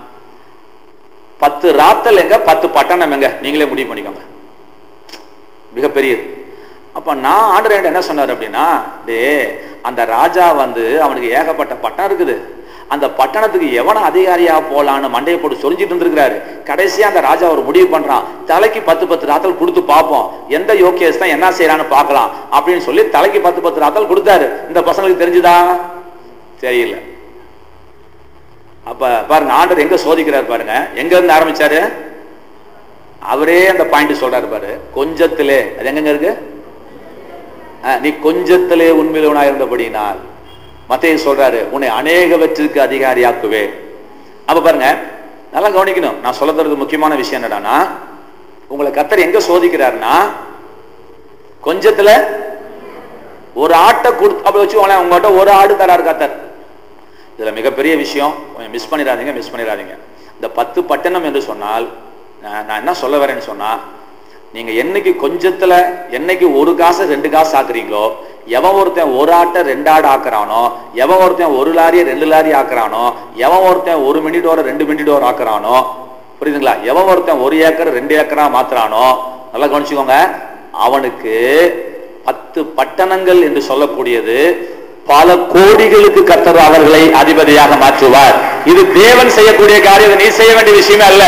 பத்து ராத்தல் எங்க பத்து பட்டணம் எங்க நீங்களே முடிவு பண்ணிக்கோங்க மிகப்பெரியது அப்ப நான் ஆண்டர் என்ன சொன்னார் அப்படின்னா டே அந்த ராஜா வந்து அவனுக்கு ஏகப்பட்ட பட்டம் இருக்குது அந்த பட்டணத்துக்கு எவன அதிகாரியா போலான்னு மண்டையை போட்டு சொல்லிட்டு இருந்திருக்கிறாரு கடைசியா அந்த ராஜா ஒரு முடிவு பண்றான் தலைக்கு பத்து பத்து ராத்தல் கொடுத்து பார்ப்போம் எந்த யோக்கியஸ் தான் என்ன செய்யறான்னு பார்க்கலாம் அப்படின்னு சொல்லி தலைக்கு பத்து பத்து ராத்தல் கொடுத்தாரு இந்த பசங்களுக்கு தெரிஞ்சுதா தெரியல அப்ப பாருங்க ஆண்டர் எங்க சோதிக்கிறார் பாருங்க எங்க இருந்து ஆரம்பிச்சாரு அவரே அந்த பாயிண்ட் சொல்றாரு பாரு கொஞ்சத்திலே அது எங்கங்க இருக்கு அஹ், நீ கொஞ்சத்திலே உண்மையிலவனா இருந்தபடினால் மத்தைய சொல்றாரு உன்னை அநேகவற்றிற்கு அதிகாரியாக்குவே அப்ப பாருங்க நல்லா கவனிக்கணும் நான் சொல்ல தரது முக்கியமான விஷயம் என்னடான்னா உங்களை கத்தர் எங்க சோதிக்கிறாருன்னா கொஞ்சத்துல ஒரு ஆட்டை கொடுத்து அப்படி வச்சுக்கோங்களேன் உங்கள்கிட்ட ஒரு ஆடு தராரு கத்தர் இதுல மிகப்பெரிய விஷயம் கொஞ்சம் மிஸ் பண்ணிடாதீங்க மிஸ் பண்ணிடாதீங்க இந்த பத்து பட்டணம் என்று சொன்னால் நான் நான் என்ன சொல்ல வரேன்னு சொன்னா நீங்க என்னைக்கு கொஞ்சத்துல என்னைக்கு ஒரு காசு ரெண்டு காசு ஆக்குறீங்களோ எவன் ஒருத்தன் ஒரு ஆட்டை ரெண்டு ஆடு ஆக்குறானோ எவன் ஒருத்தன் ஒரு லாரியை ரெண்டு லாரி ஆக்குறானோ எவன் ஒருத்தன் ஒரு மினி டோரை ரெண்டு மினி டோர் ஆக்குறானோ புரியுதுங்களா எவன் ஒருத்தன் ஒரு ஏக்கர் ரெண்டு ஏக்கரா மாத்துறானோ நல்லா கவனிச்சுக்கோங்க அவனுக்கு பத்து பட்டணங்கள் என்று சொல்லக்கூடியது பல கோடிகளுக்கு கர்த்தர் அவர்களை அதிபதியாக மாற்றுவார் இது தேவன் செய்யக்கூடிய காரியம் இது நீ செய்ய வேண்டிய விஷயமே அல்ல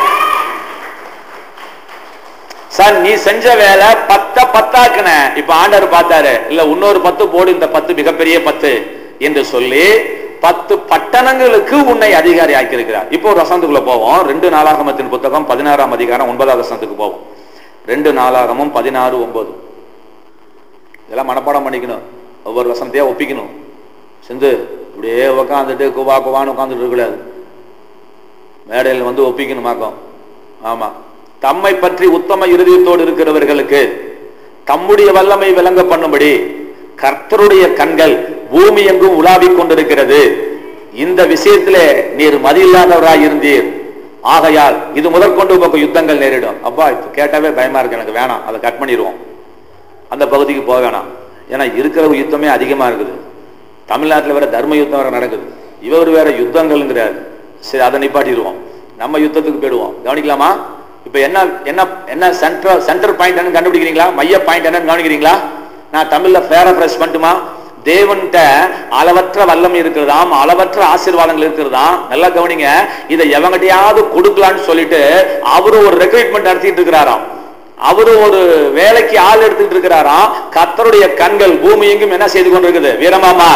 சார் நீ செஞ்ச வேலை பத்த பத்தாக்குன இப்ப ஆண்டவர் பார்த்தாரு இல்ல இன்னொரு பத்து போடு இந்த பத்து மிகப்பெரிய பத்து என்று சொல்லி பத்து பட்டணங்களுக்கு உன்னை அதிகாரி ஆக்கியிருக்கிறார் இப்போ ஒரு வசனத்துக்குள்ள போவோம் ரெண்டு நாளாகமத்தின் புத்தகம் பதினாறாம் அதிகாரம் ஒன்பதாவது வசனத்துக்கு போவோம் ரெண்டு நாளாகமும் பதினாறு ஒன்பது இதெல்லாம் மனப்பாடம் பண்ணிக்கணும் ஒவ்வொரு வசனத்தையா ஒப்பிக்கணும் செந்து இப்படியே உக்காந்துட்டு குவா குவான்னு உட்காந்துட்டு இருக்கக்கூடாது மேடையில் வந்து ஒப்பிக்கணுமாக்கும் ஆமா தம்மை பற்றி உத்தம இருதயத்தோடு இருக்கிறவர்களுக்கு தம்முடைய வல்லமை விளங்க பண்ணும்படி கர்த்தருடைய கண்கள் பூமி எங்கும் உலாவிக் கொண்டிருக்கிறது இந்த விஷயத்திலே நீர் மதியில்லாதவராய் இருந்தீர் ஆகையால் இது முதற்கொண்டு உமக்கு யுத்தங்கள் நேரிடும் அப்பா இப்ப கேட்டாவே பயமா இருக்கு எனக்கு வேணாம் அதை கட் பண்ணிடுவோம் அந்த பகுதிக்கு போக வேணாம் ஏன்னா இருக்கிற யுத்தமே அதிகமா இருக்குது தமிழ்நாட்டில் வேற தர்ம யுத்தம் வேற நடக்குது இவர் வேற யுத்தங்கள்ங்கிறார் சரி அதை நிப்பாட்டிடுவோம் நம்ம யுத்தத்துக்கு போயிடுவோம் கவனிக்கலாமா இப்ப என்ன என்ன என்ன சென்டர் சென்டர் பாயிண்ட் என்னன்னு கண்டுபிடிக்கிறீங்களா மைய பாயிண்ட் என்னன்னு கவனிக்கிறீங்களா நான் தமிழ்ல பேரப்ரைஸ் பண்ணட்டுமா தேவன்கிட்ட அளவற்ற வல்லமை இருக்கிறதாம் அளவற்ற ஆசீர்வாதங்கள் இருக்கிறதாம் நல்லா கவனிங்க இதை எவங்கிட்டயாவது கொடுக்கலான்னு சொல்லிட்டு அவரு ஒரு ரெக்ரூட்மெண்ட் நடத்திட்டு இருக்கிறாராம் அவரு ஒரு வேலைக்கு ஆள் எடுத்துட்டு இருக்கிறாராம் கத்தருடைய கண்கள் பூமி எங்கும் என்ன செய்து கொண்டிருக்குது வீரமாமா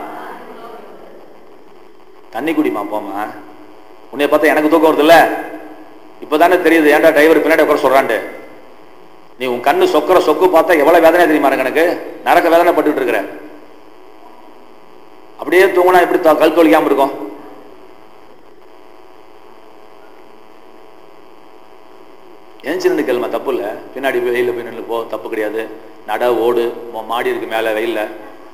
தண்ணி குடிமா போமா உன்னைய பார்த்தா எனக்கு தூக்கம் வருது இல்ல இப்பதானே தெரியுது ஏன்டா டிரைவர் பின்னாடி உட்கார சொல்றான்ட்டு நீ உன் கண்ணு சொக்கிற சொக்கு பார்த்தா எவ்வளவு வேதனை தெரியுமா இருக்கு எனக்கு நரக்க வேதனை பட்டுட்டு இருக்கிற அப்படியே தூங்கினா எப்படி த- கல் தொலிக்காம இருக்கும் எந்திரிச்சு கேளுமா தப்பு இல்லை பின்னாடி வெயில போய் நின்று போ தப்பு கிடையாது நட ஓடு மோ- மாடி இருக்கு மேல வெயில்ல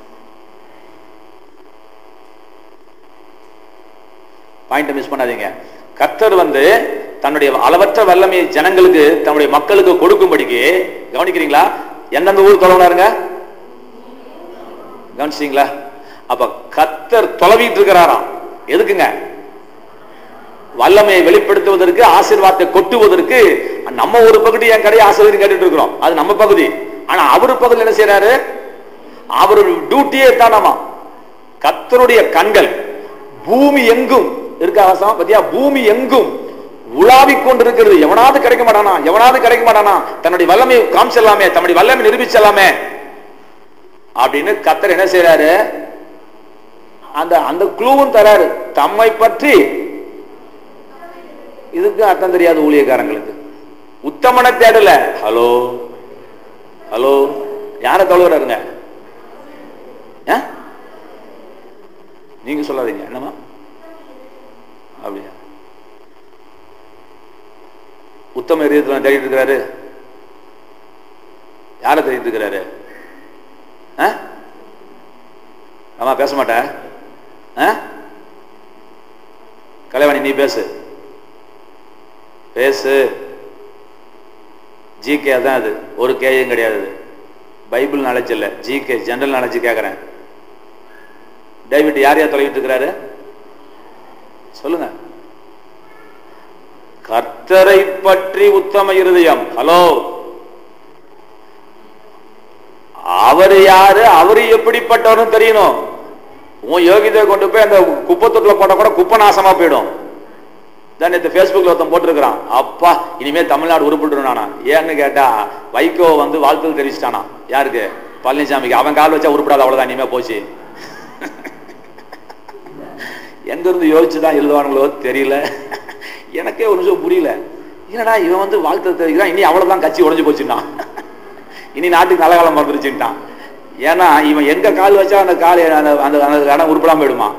பாயிண்ட் மிஸ் பண்ணாதீங்க கர்த்தர் வந்து தன்னுடைய அளவற்ற வல்லமையை ஜனங்களுக்கு தன்னுடைய மக்களுக்கு கொடுக்கும்படிக்கு கவனிக்கிறீங்களா எந்தெந்த ஊர் தொலைவினாருங்க கவனிச்சிங்களா அப்ப கர்த்தர் தொலைவிட்டு இருக்கிறாராம் எதுக்குங்க வல்லமையை வெளிப்படுத்துவதற்கு ஆசீர்வாதத்தை கொட்டுவதற்கு நம்ம ஒரு பகுதி என் கடையை ஆசீர்வாதம் கேட்டுட்டு இருக்கிறோம் அது நம்ம பகுதி ஆனா அவர் பகுதியில் என்ன செய்யறாரு அவருடைய டியூட்டியே தானமா கர்த்தருடைய கண்கள் பூமி எங்கும் இருக்க அவசரம் பத்தியா பூமி எங்கும் உலாவிக் கொண்டிருக்கிறது எவனாவது கிடைக்க மாட்டானா எவனாவது கிடைக்க மாட்டானா தன்னுடைய வல்லமையை காமிச்சலாமே தன்னுடைய வல்லமை நிரூபிச்சலாமே அப்படின்னு கத்தர் என்ன செய்யறாரு அந்த அந்த குழுவும் தராரு தம்மை பற்றி இதுக்கு அர்த்தம் தெரியாத ஊழியக்காரங்களுக்கு உத்தமனை தேடல ஹலோ ஹலோ யார தொழுகிறாருங்க நீங்க சொல்லாதீங்க என்னமா அப்படியா உத்தம இதயத்துல தேடிட்டு இருக்கிறாரு யாரை தேடிட்டு இருக்கிறாரு ஆ? ஆமா பேச மாட்டேன் கலைவாணி நீ பேசு பேசு ஜிகே தான் அது ஒரு கேயும் கிடையாது அது. பைபிள் நாலேஜ் இல்லை ஜிகே ஜெனரல் நாலேஜ் கேட்குறேன் டேவிட் யார் யார் தொலைவிட்டு இருக்கிறாரு சொல்லுங்க கர்த்தரை பற்றி உத்தம இருதயம் ஹலோ அவர் யாரு அவரு எப்படிப்பட்டவர்னு தெரியணும் உன் யோகிதை கொண்டு போய் அந்த குப்பை தொட்டில போட்டா கூட குப்பை நாசமா போயிடும் தான் நேற்று ஃபேஸ்புக்கில் ஒருத்தன் போட்டிருக்கிறான் அப்பா இனிமே தமிழ்நாடு உருப்பிட்டுரும் நானா ஏன்னு கேட்டா வைகோ வந்து வாழ்த்து தெரிவிச்சிட்டானா யாருக்கு பழனிசாமிக்கு அவன் கால் வச்சா உருப்படாத அவ்வளவுதான் இனிமே போச்சு எங்க இருந்து யோசிச்சு தான் எழுதுவானுங்களோ தெரியல எனக்கே ஒரு நிமிஷம் புரியல என்னடா இவன் வந்து வாழ்த்து தெரிவிக்கிறான் இனி அவ்வளவுதான் கட்சி உடைஞ்சு போச்சுட்டான் இனி நாட்டுக்கு நல்ல காலம் பிறந்துருச்சுட்டான் ஏன்னா இவன் எங்க கால் வச்சா அந்த கால் அந்த அந்த அந்த இடம் உருப்படாம போயிடுமா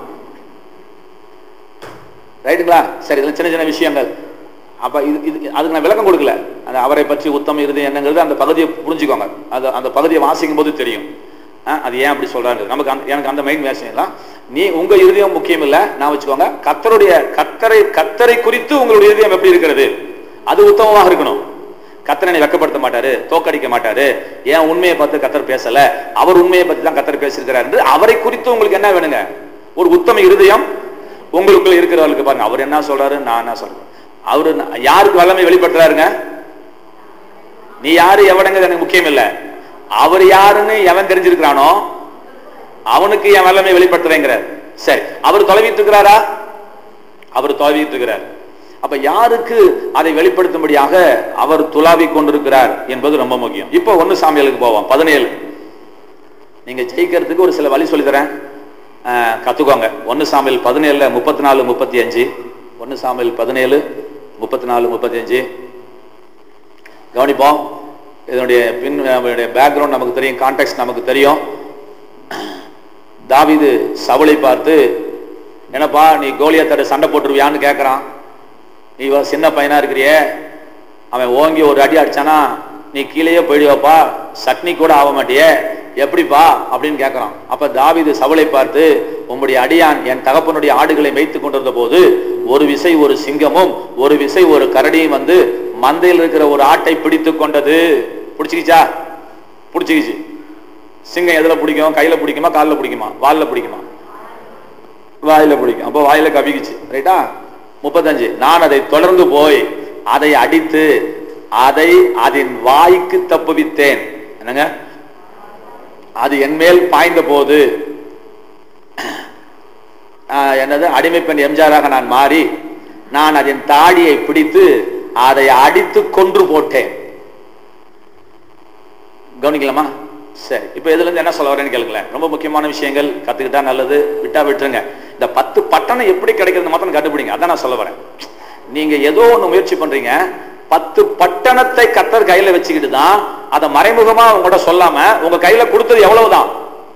ரைட்டுங்களா சரி இதுல சின்ன சின்ன விஷயங்கள் அப்ப இது இது அதுக்கு நான் விளக்கம் கொடுக்கல அந்த அவரை பற்றி உத்தம இறுதி என்னங்கிறது அந்த பகுதியை புரிஞ்சுக்கோங்க அது அந்த பகுதியை வாசிக்கும் போது தெரியும் ஆ, அது ஏன் அப்படி சொல்றாங்க நமக்கு அந்த- எனக்கு அந்த மைண்ட் மேட்ச் இல்லை நீ உங்க இருதயம் முக்கியம் இல்ல நான் வச்சுக்கோங்க கத்தருடைய கத்தரை கத்தரை குறித்து உங்களுடைய இருதயம் எப்படி இருக்கிறது அது உத்தமமாக இருக்கணும் கத்தரனை வெக்கப்படுத்த மாட்டாரு தோக்கடிக்க மாட்டாரு ஏன் உண்மையை பார்த்து கத்தர் பேசல அவர் உண்மையை பத்தி தான் கத்தர் பேசியிருக்கிறார் என்று அவரை குறித்து உங்களுக்கு என்ன வேணுங்க ஒரு உத்தம இருதயம் உங்களுக்குள்ள இருக்கிறவர்களுக்கு பாருங்க அவர் என்ன சொல்றாரு நான் என்ன சொல்றேன் அவரு ந- யாருக்கு வல்லமை வெளிப்படுத்துறாருங்க நீ யாரு எவனுங்கிறது எனக்கு முக்கியம் இல்ல அவர் யாருன்னு எவன் தெரிஞ்சிருக்கிறானோ அவனுக்கு என் வல்லமை வெளிப்படுத்துறேங்கிறார் சரி அவர் தொலைவிட்டு இருக்கிறாரா அவர் தொலைவிட்டு இருக்கிறார் அப்ப யாருக்கு அதை வெளிப்படுத்தும்படியாக அவர் துளாவிக் கொண்டிருக்கிறார் என்பது ரொம்ப முக்கியம் இப்போ ஒன்னு சாமியலுக்கு போவோம் பதினேழு நீங்க ஜெயிக்கிறதுக்கு ஒரு சில வழி சொல்லித் தரேன் அஹ், கத்துக்கோங்க ஒன்று சாமியில் பதினேழுல முப்பத்தி நாலு முப்பத்தி அஞ்சு ஒன்று சாமியில் பதினேழு முப்பத்தி நாலு முப்பத்தி அஞ்சு கவனிப்போம் இதனுடைய பின் பேக்ரவுண்ட் நமக்கு தெரியும் கான்டெக்ட் நமக்கு தெரியும் தாவீது சவுளை பார்த்து என்னப்பா நீ கோலியாத்தோட சண்டை போட்டுருவியான்னு கேட்குறான் நீ இவ சின்ன பையனா இருக்கிறியே அவன் ஓங்கி ஒரு அடி அடிச்சானா நீ கீழேயே போயிடுவாப்பா சட்னி கூட ஆக மாட்டியே எப்படிப்பா அப்படின்னு கேட்குறான் அப்ப தாவீது சவுளை பார்த்து உம்முடைய அடியான் என் தகப்பனுடைய ஆடுகளை மேய்த்து கொண்டிருந்த போது ஒரு விசை ஒரு சிங்கமும் ஒரு விசை ஒரு கரடியும் வந்து மந்தையில் இருக்கிற ஒரு ஆட்டை பிடித்து கொண்டது பிடிச்சிக்கிச்சா பிடிச்சிக்கிச்சு சிங்கம் எதுல பிடிக்கும் கையில பிடிக்குமா காலில் பிடிக்குமா வால்ல பிடிக்குமா வாயில பிடிக்கும் அப்போ வாயில கவிக்குச்சு ரைட்டா முப்பத்தஞ்சு நான் அதை தொடர்ந்து போய் அதை அடித்து அதை அதன் வாய்க்கு தப்புவித்தேன் என்னங்க அது என் மேல் பாய்ந்த போது ஆஹ், என்னது அடிமை பெண் எம்ஜிஆராக நான் மாறி நான் அதன் தாடியை பிடித்து அதை அடித்து கொன்று போட்டேன் கவனிக்கலாமா சரி இப்போ இதுல இருந்து என்ன சொல்ல வரேன்னு கேளுங்களேன் ரொம்ப முக்கியமான விஷயங்கள் கத்துக்கிட்டா நல்லது விட்டா விட்டுருங்க இந்த பத்து பட்டணம் எப்படி கிடைக்கிறது மாத்திரம் கண்டுபிடிங்க அதான் நான் சொல்ல வரேன் நீங்க ஏதோ ஒண்ணு முயற்சி பண்றீங்க பத்து பட்டணத்தை கத்தர் கையில வச்சுக்கிட்டு தான் அதை மறைமுகமா உங்கள்கிட்ட சொல்லாம உங்க கையில கொடுத்தது எவ்வளவுதான்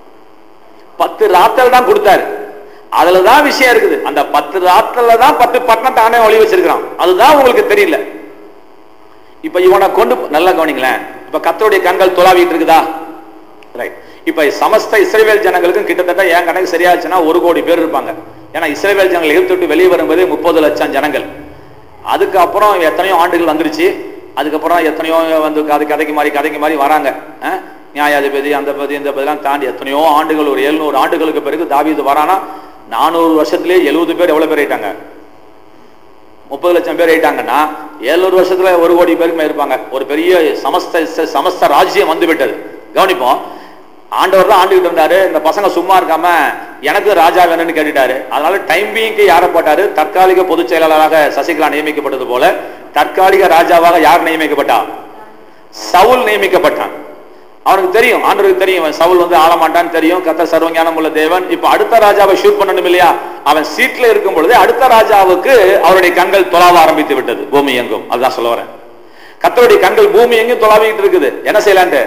பத்து ராத்தல் தான் கொடுத்தாரு அதுலதான் விஷயம் இருக்குது அந்த பத்து ராத்தல்ல தான் பத்து பட்டணத்தை ஆனே ஒளி வச்சிருக்கிறான் அதுதான் உங்களுக்கு தெரியல இப்ப இவனை கொண்டு நல்லா கவனிங்களேன் இப்ப கத்தருடைய கண்கள் துளாவிட்டு இருக்குதா ரைட் இப்ப சமஸ்த இஸ்ரேவேல் ஜனங்களுக்கும் கிட்டத்தட்ட என் கணக்கு சரியாச்சுன்னா ஒரு கோடி பேர் இருப்பாங்க ஏன்னா இஸ்ரேவேல் ஜனங்கள் எகிப்து விட்டு வெளியே வரும்போதே முப்பது லட்சம் ஜனங்கள் அதுக்கப்புறம் எத்தனையோ ஆண்டுகள் வந்துருச்சு அதுக்கப்புறம் எத்தனையோ வந்து கதை கதைக்கு மாதிரி கதைக்கு மாதிரி வராங்க அஹ்? நியாயாதிபதி அந்த பதி இந்த பதிலாம் தாண்டி எத்தனையோ ஆண்டுகள் ஒரு எழுநூறு ஆண்டுகளுக்கு பிறகு தாவீது வரானா நானூறு வருஷத்துலயே எழுபது பேர் எவ்வளவு பேர் ஆயிட்டாங்க முப்பது லட்சம் பேர் ஆயிட்டாங்கன்னா ஏழுநூறு வருஷத்துல ஒரு கோடி பேருக்கு இருப்பாங்க ஒரு பெரிய சமஸ்த சமஸ்த ராஜ்யம் வந்து விட்டது கவனிப்போம் ஆண்டவர் தான் ஆண்டுகிட்டு இருந்தாரு இந்த பசங்க சும்மா இருக்காம எனக்கு ராஜா வேணும்னு கேட்டுட்டாரு அதனால டைம் பீயிங்க்கு யாரை போட்டாரு தற்காலிக பொதுச் செயலாளராக சசிகலா நியமிக்கப்பட்டது போல தற்காலிக ராஜாவாக யார் நியமிக்கப்பட்டா சவுல் நியமிக்கப்பட்டான் அவனுக்கு தெரியும் ஆண்டவருக்கு தெரியும் இவன் சவுல் வந்து ஆளமாட்டான்னு தெரியும் கத்த சர்வஞானம் உள்ள தேவன் இப்ப அடுத்த ராஜாவை ஷூட் பண்ணணும் இல்லையா அவன் சீட்ல இருக்கும் பொழுது அடுத்த ராஜாவுக்கு அவருடைய கண்கள் தொலாவ ஆரம்பித்து விட்டது பூமி எங்கும் அதுதான் சொல்ல வரேன் கத்தருடைய கண்கள் பூமி எங்கும் தொலாவிட்டு இருக்குது என்ன செய்யலான்ட்டு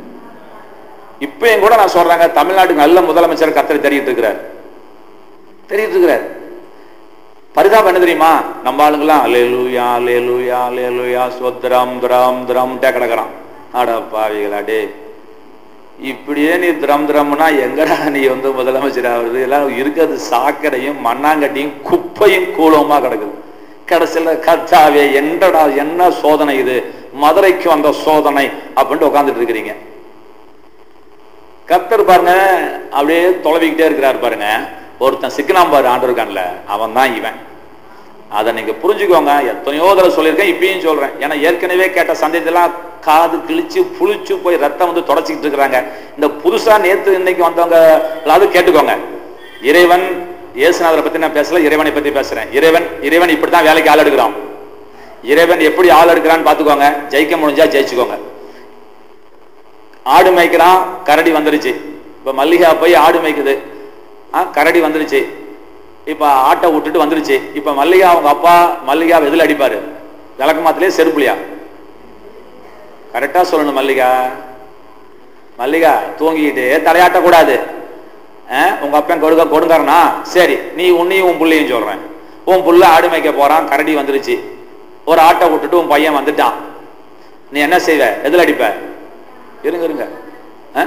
இப்பயும் கூட நான் சொல்றாங்க தமிழ்நாட்டுக்கு நல்ல முதலமைச்சர் கத்தரை தெரியிட்டு இருக்கிறார் தெரியிட்டு இருக்கிறார் பரிதாபம் என்ன தெரியுமா நம்ம ஆளுங்கெல்லாம் லேலுயா லேலுயா லேலுயா சொத்ரம் திரம் திரம் டே கிடக்குறான் அட பாவிகளா டே இப்படியே நீ திரம் திரம்னா எங்கடா நீ வந்து முதலமைச்சர் ஆகுறது எல்லாம் இருக்கிறது சாக்கடையும் மண்ணாங்கட்டியும் குப்பையும் கூலமா கிடக்குது கடைசியில் கத்தாவே என்னடா என்ன சோதனை இது மதுரைக்கு வந்த சோதனை அப்படின்ட்டு உட்காந்துட்டு இருக்கிறீங்க கத்தர் பாருங்க அப்படியே தொலைவிக்கிட்டே இருக்கிறார் பாருங்க ஒருத்தன் சிக்கனாம் பாரு ஆண்டிருக்கான்ல அவன் தான் இவன் அதை நீங்க புரிஞ்சுக்கோங்க எத்தனையோ தடவை சொல்லியிருக்கேன் இப்பயும் சொல்றேன் ஏன்னா ஏற்கனவே கேட்ட சந்தேகத்தெல்லாம் காது கிழிச்சு புளிச்சு போய் ரத்தம் வந்து தொடச்சிக்கிட்டு இருக்கிறாங்க இந்த புதுசா நேத்து இன்னைக்கு வந்தவங்க அதாவது கேட்டுக்கோங்க இறைவன் இயேசுநாதரை பத்தி நான் பேசல இறைவனை பத்தி பேசுறேன் இறைவன் இறைவன் இப்படித்தான் வேலைக்கு ஆள் எடுக்கிறான் இறைவன் எப்படி ஆள் எடுக்கிறான்னு பாத்துக்கோங்க ஜெயிக்க முடிஞ்சா ஜெயிச்சுக்கோங்க ஆடு மேய்க்கிறான் கரடி வந்துருச்சு இப்ப மல்லிகா போய் ஆடு மேய்க்குது ஆ கரடி வந்துருச்சு இப்ப ஆட்டை விட்டுட்டு வந்துருச்சு இப்ப மல்லிகா அவங்க அப்பா மல்லிகா எதுல அடிப்பாரு விளக்கு மாத்திலே செருப்புலியா கரெக்டா சொல்லணும் மல்லிகா மல்லிகா தூங்கிக்கிட்டு தலையாட்ட கூடாது ஆ, உங்க அப்பன் கொடுக்க கொடுங்கறனா சரி நீ உன்னையும் உன் புள்ளையும் சொல்றேன் உன் புள்ள ஆடு மேய்க்க போறான் கரடி வந்துருச்சு ஒரு ஆட்டை விட்டுட்டு உன் பையன் வந்துட்டான் நீ என்ன செய்வ எதுல அடிப்ப இருங்க இருங்க ஆ?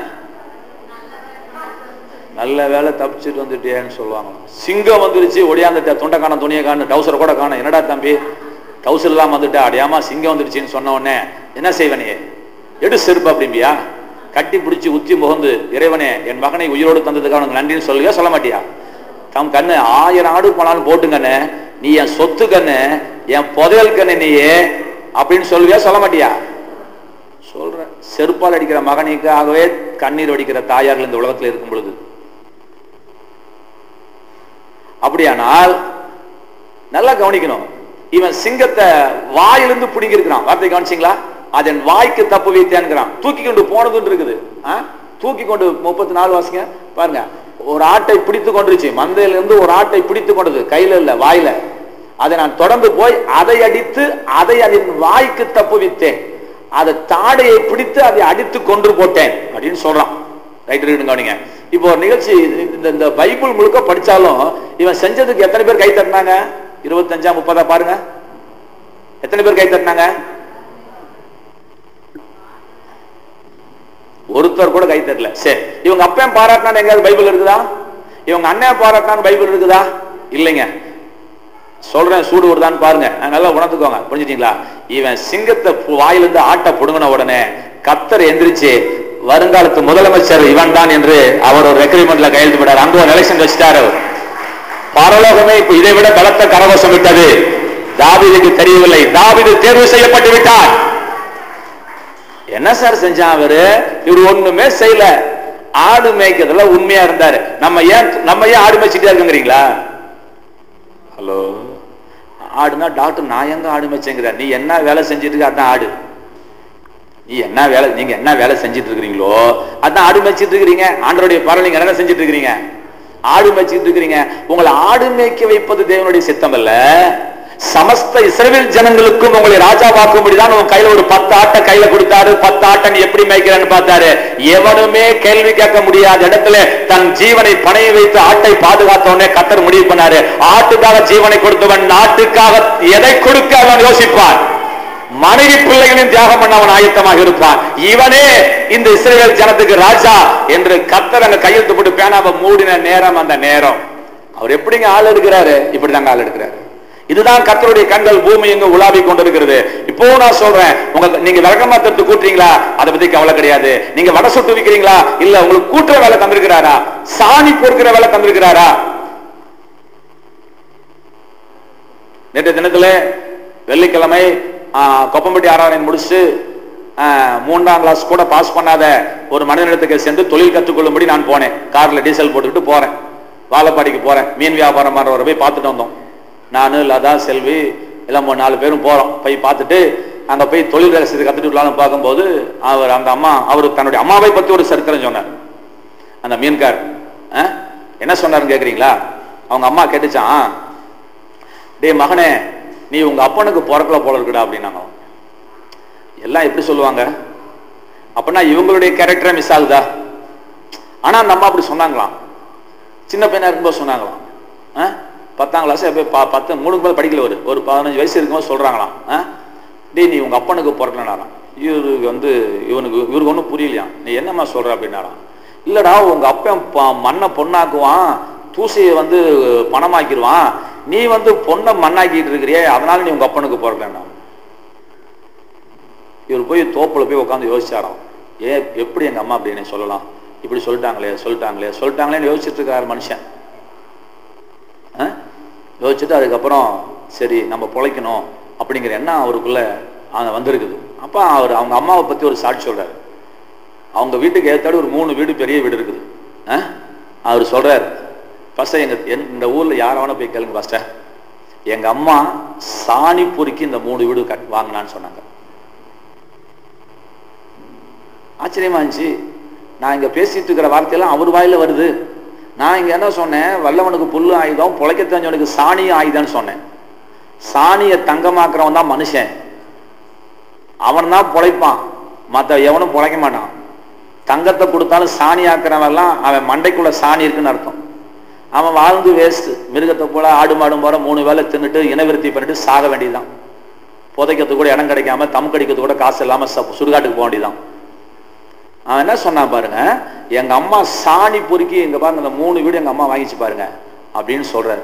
நல்ல வேலை தப்பிச்சுட்டு வந்துட்டேன்னு சொல்லுவாங்க சிங்கம் வந்துருச்சு ஒடியாந்துட்ட துண்டை காணும் துணியை காணும் டவுசர் கூட காணும் என்னடா தம்பி டவுசர் இல்லாம வந்துட்டா அடியாமா சிங்கம் வந்துருச்சுன்னு சொன்ன உடனே என்ன செய்வனே எடு செருப்பு அப்படிம்பியா கட்டி பிடிச்சி உச்சி முகந்து இறைவனே என் மகனை உயிரோடு தந்ததுக்காக உனக்கு நன்றின்னு சொல்லுவியா சொல்ல மாட்டியா தம் கண்ணு ஆயிரம் ஆடு போனாலும் போட்டுங்கண்ணு நீ என் சொத்து கண்ணு என் புதையல் கண்ணு நீயே அப்படின்னு சொல்லுவியா சொல்ல மாட்டியா சொல்றேன் செருப்பால் அடிக்கிற மகனுக்காகவே கண்ணீர் வடிக்கிற தாயார்கள் இந்த உலகத்தில் இருக்கும் பொழுது அப்படியானால் நல்லா கவனிக்கணும் இவன் சிங்கத்தை வாயிலிருந்து பிடுங்கி இருக்கிறான் வார்த்தை கவனிச்சிங்களா அதன் வாய்க்கு தப்பு வைத்தேன்கிறான் தூக்கி கொண்டு போனதுன்னு இருக்குது ஆ? தூக்கி கொண்டு முப்பத்தி நாலு வாசிங்க பாருங்க ஒரு ஆட்டை பிடித்து கொண்டுருச்சு மந்தையிலிருந்து ஒரு ஆட்டை பிடித்து கொண்டது கையில இல்ல வாயில அதை நான் தொடர்ந்து போய் அதை அடித்து அதை அதன் வாய்க்கு தப்புவித்தேன் அதை தாடையை பிடித்து அதை அடித்து கொன்று போட்டேன் அப்படின்னு சொல்றான் ரைட் இருக்குங்க கவனிங்க இப்போ ஒரு நிகழ்ச்சி இந்த இந்த பைபிள் முழுக்க படிச்சாலும் இவன் செஞ்சதுக்கு எத்தனை பேர் கை தட்டினாங்க இருபத்தஞ்சா முப்பதா பாருங்க எத்தனை பேர் கை தட்டினாங்க ஒருத்தர் கூட கை தட்டல சரி இவங்க அப்பன் பாராட்டினான்னு எங்கேயாவது பைபிள் இருக்குதா இவங்க அண்ணன் பாராட்டினான்னு பைபிள் இருக்குதா இல்லைங்க சொல்றேன் சூடு வருதான்னு பாருங்க நான் நல்லா உணர்ந்துக்கோங்க புரிஞ்சுட்டீங்களா இவன் சிங்கத்தை பு- வாயிலிருந்து ஆட்ட புடுங்கின உடனே கத்தர் எந்திரிச்சு வருங்காலத்து முதலமைச்சர் இவன் தான் என்று அவர் ஒரு ரெக்ரிமெண்ட்ல கையெழுத்து போட்டார் அங்க ஒரு எலெக்ஷன் வச்சுட்டாரு அவர். பரலோகமே இப்ப இதை விட பலத்த கரவசம் விட்டது தாவீதுக்கு தெரியவில்லை தாவீது தேர்வு செய்யப்பட்டு விட்டார் என்ன சார் செஞ்சான் அவரு இவர் ஒண்ணுமே செய்யல ஆடு மேய்க்கிறதுல உண்மையா இருந்தாரு நம்ம ஏன் நம்ம ஏன் ஆடு மேய்ச்சிட்டே இருக்குங்கிறீங்களா ஹலோ ஆடுனா டாக்டர் நான் எங்க ஆடு மேய்ச்சேங்கிற நீ என்ன வேலை செஞ்சுட்டு இருக்க அதான் ஆடு நீ என்ன வேலை நீங்க என்ன வேலை செஞ்சுட்டு இருக்கிறீங்களோ அதான் ஆடு மேய்ச்சிட்டு இருக்கிறீங்க ஆண்டருடைய பரவ நீங்க என்ன செஞ்சுட்டு இருக்கிறீங்க ஆடு மேய்ச்சிட்டு இருக்கிறீங்க உங்களை ஆடு மேய்க்க வைப்பது தேவனுடைய சித்தம் அல்ல சமஸ்த இஸ்ரவேல் ஜனங்களுக்கும் உங்களை ராஜாவாக்கும்படிதான் உங்க கையில ஒரு பத்து ஆட்டை கையில கொடுத்தாரு பத்து ஆட்டை நீ எப்படி மேய்க்கிறேன்னு பார்த்தாரு எவனுமே கேள்வி கேட்க முடியாத இடத்துல தன் ஜீவனை பணைய வைத்து ஆட்டை பாதுகாத்தவனே கத்தர் முடிவு பண்ணாரு ஆட்டுக்காக ஜீவனை கொடுத்தவன் நாட்டுக்காக எதை கொடுக்க அவன் யோசிப்பான் மனைவி பிள்ளைகளின் தியாகம் பண்ண அவன் ஆயத்தமாக இருப்பான் இவனே இந்த இஸ்ரேல் ஜனத்துக்கு ராஜா என்று கத்தர் அங்க கையெழுத்து போட்டு பேனாவை மூடின நேரம் அந்த நேரம் அவர் எப்படிங்க ஆள் எடுக்கிறாரு இப்படிதாங்க ஆள் எடுக்கிறாரு இதுதான் கத்தருடைய கண்கள் பூமி எங்க உலாவி கொண்டிருக்கிறது இப்போ நான் சொல்றேன் உங்க நீங்க விளக்கமாத்திரத்து கூட்டுறீங்களா அதை பத்தி கவலை கிடையாது நீங்க வடை சுட்டு விக்கிறீங்களா இல்ல உங்களுக்கு கூட்டுற வேலை தந்திருக்கிறாரா சாணி பொறுக்கிற வேலை தந்திருக்கிறாரா நேற்று தினத்துல வெள்ளிக்கிழமை ஆ, கொப்பம்பட்டி ஆராதனை முடிச்சு ஆ, மூன்றாம் கிளாஸ் கூட பாஸ் பண்ணாத ஒரு மனிதனிடத்துக்கு சென்று தொழில் கற்றுக்கொள்ளும்படி நான் போனேன் கார்ல டீசல் போட்டுக்கிட்டு போறேன் வாழப்பாடிக்கு போறேன் மீன் வியாபாரம் பண்றவரை போய் பார்த்துட்டு வந்தோம் நான் லதா செல்வி எல்லாம் மூணு நாலு பேரும் போறோம் போய் பார்த்துட்டு அங்க போய் தொழில் ரகசியத்தை கத்துட்டு வரலாம்னு பார்க்கும்போது அவர் அந்த அம்மா அவர் தன்னுடைய அம்மாவை பத்தி ஒரு சரித்திரம் சொன்னார் அந்த மீன்கார் ஆ? என்ன சொன்னாருன்னு கேக்குறீங்களா அவங்க அம்மா கேட்டுச்சான் டேய் மகனே நீ உங்க அப்பனுக்கு பிறக்கல போல இருக்குடா அப்படின்னாங்க அவங்க. எல்லாம் எப்படி சொல்லுவாங்க அப்படின்னா இவங்களுடைய கேரக்டரே மிஸ் ஆகுதா ஆனா அந்த அம்மா அப்படி சொன்னாங்களாம் சின்ன பையனா இருக்கும்போது சொன்னாங்களாம் ஆ? பத்தாம் கிளாஸ் எப்போ ப- பத்து மூணுக்கு மேலே படிக்கல ஒரு ஒரு பதினஞ்சு வயசு இருக்கும்போது சொல்றாங்களாம் ஆ? டேய் நீ உங்க அப்பனுக்கு பிறக்கலனாராம் இவருக்கு வந்து இவனுக்கு இவருக்கு ஒன்றும் புரியலையா நீ என்னம்மா சொல்ற அப்படின்னாராம் இல்லடா உங்க அப்பன் ப- மண்ணை பொண்ணாக்குவான் தூசியை வந்து பணமாக்கிடுவான் நீ வந்து பொண்ணை மண்ணாக்கிட்டு இருக்கிறியே அதனால நீ உங்க அப்பனுக்கு பிறக்கலன்னா இவர் போய் தோப்புல போய் உட்காந்து யோசிச்சாராம் ஏ எப்படி எங்க அம்மா அப்படி என்னை சொல்லலாம் இப்படி சொல்லிட்டாங்களே சொல்லிட்டாங்களே சொல்லிட்டாங்களேன்னு யோசிச்சுட்டு இருக்காரு மனுஷன் ஆ? யோசிச்சுட்டு அதுக்கப்புறம் சரி நம்ம பொழைக்கணும் அப்படிங்கிற எண்ணம் அவருக்குள்ள அங்க வந்திருக்குது அப்ப அவர் அவங்க அம்மாவை பத்தி ஒரு சாட்சி சொல்றாரு அவங்க வீட்டுக்கு ஏத்தாடி ஒரு மூணு வீடு பெரிய வீடு இருக்குது ஆ? அவர் சொல்றாரு ஃபர்ஸ்ட் எங்க என்- இந்த ஊர்ல யார வேணா போய் கேளுங்க ஃபர்ஸ்ட் எங்க அம்மா சாணி பொறுக்கி இந்த மூணு வீடு கட் வாங்கினான்னு சொன்னாங்க ஆச்சரியமா இருந்துச்சு நான் இங்க பேசிட்டு இருக்கிற வார்த்தையெல்லாம் அவர் வாயில வருது நான் இங்க என்ன சொன்னேன் வல்லவனுக்கு புல்லு ஆயுதம் புழைக்க தெரிஞ்சவனுக்கு சாணி ஆயுதம்னு சொன்னேன் சாணியை தங்கமாக்குறவன் தான் மனுஷன் அவன் தான் பொழைப்பான் மற்ற எவனும் பொழைக்க மாட்டான் தங்கத்தை கொடுத்தாலும் சாணி ஆக்குறவன்லாம் அவன் மண்டைக்குள்ள சாணி இருக்குன்னு அர்த்தம் அவன் வாழ்ந்து வேஸ்ட் மிருகத்தை போல ஆடு மாடும் போல மூணு வேளை தின்னுட்டு இனவிருத்தி பண்ணிட்டு சாக வேண்டியதுதான் புதைக்கிறதுக்கு கூட இடம் கிடைக்காம தம் கடிக்கிறதுக்கு கூட காசு இல்லாம ச- சுடுகாட்டுக்கு போக வேண்டியதுதான் அவன் என்ன சொன்னான் பாருங்க எங்க அம்மா சாணி பொறுக்கி இங்க பாருங்க இந்த மூணு வீடு எங்க அம்மா வாங்கிச்சு பாருங்க அப்படின்னு சொல்றாரு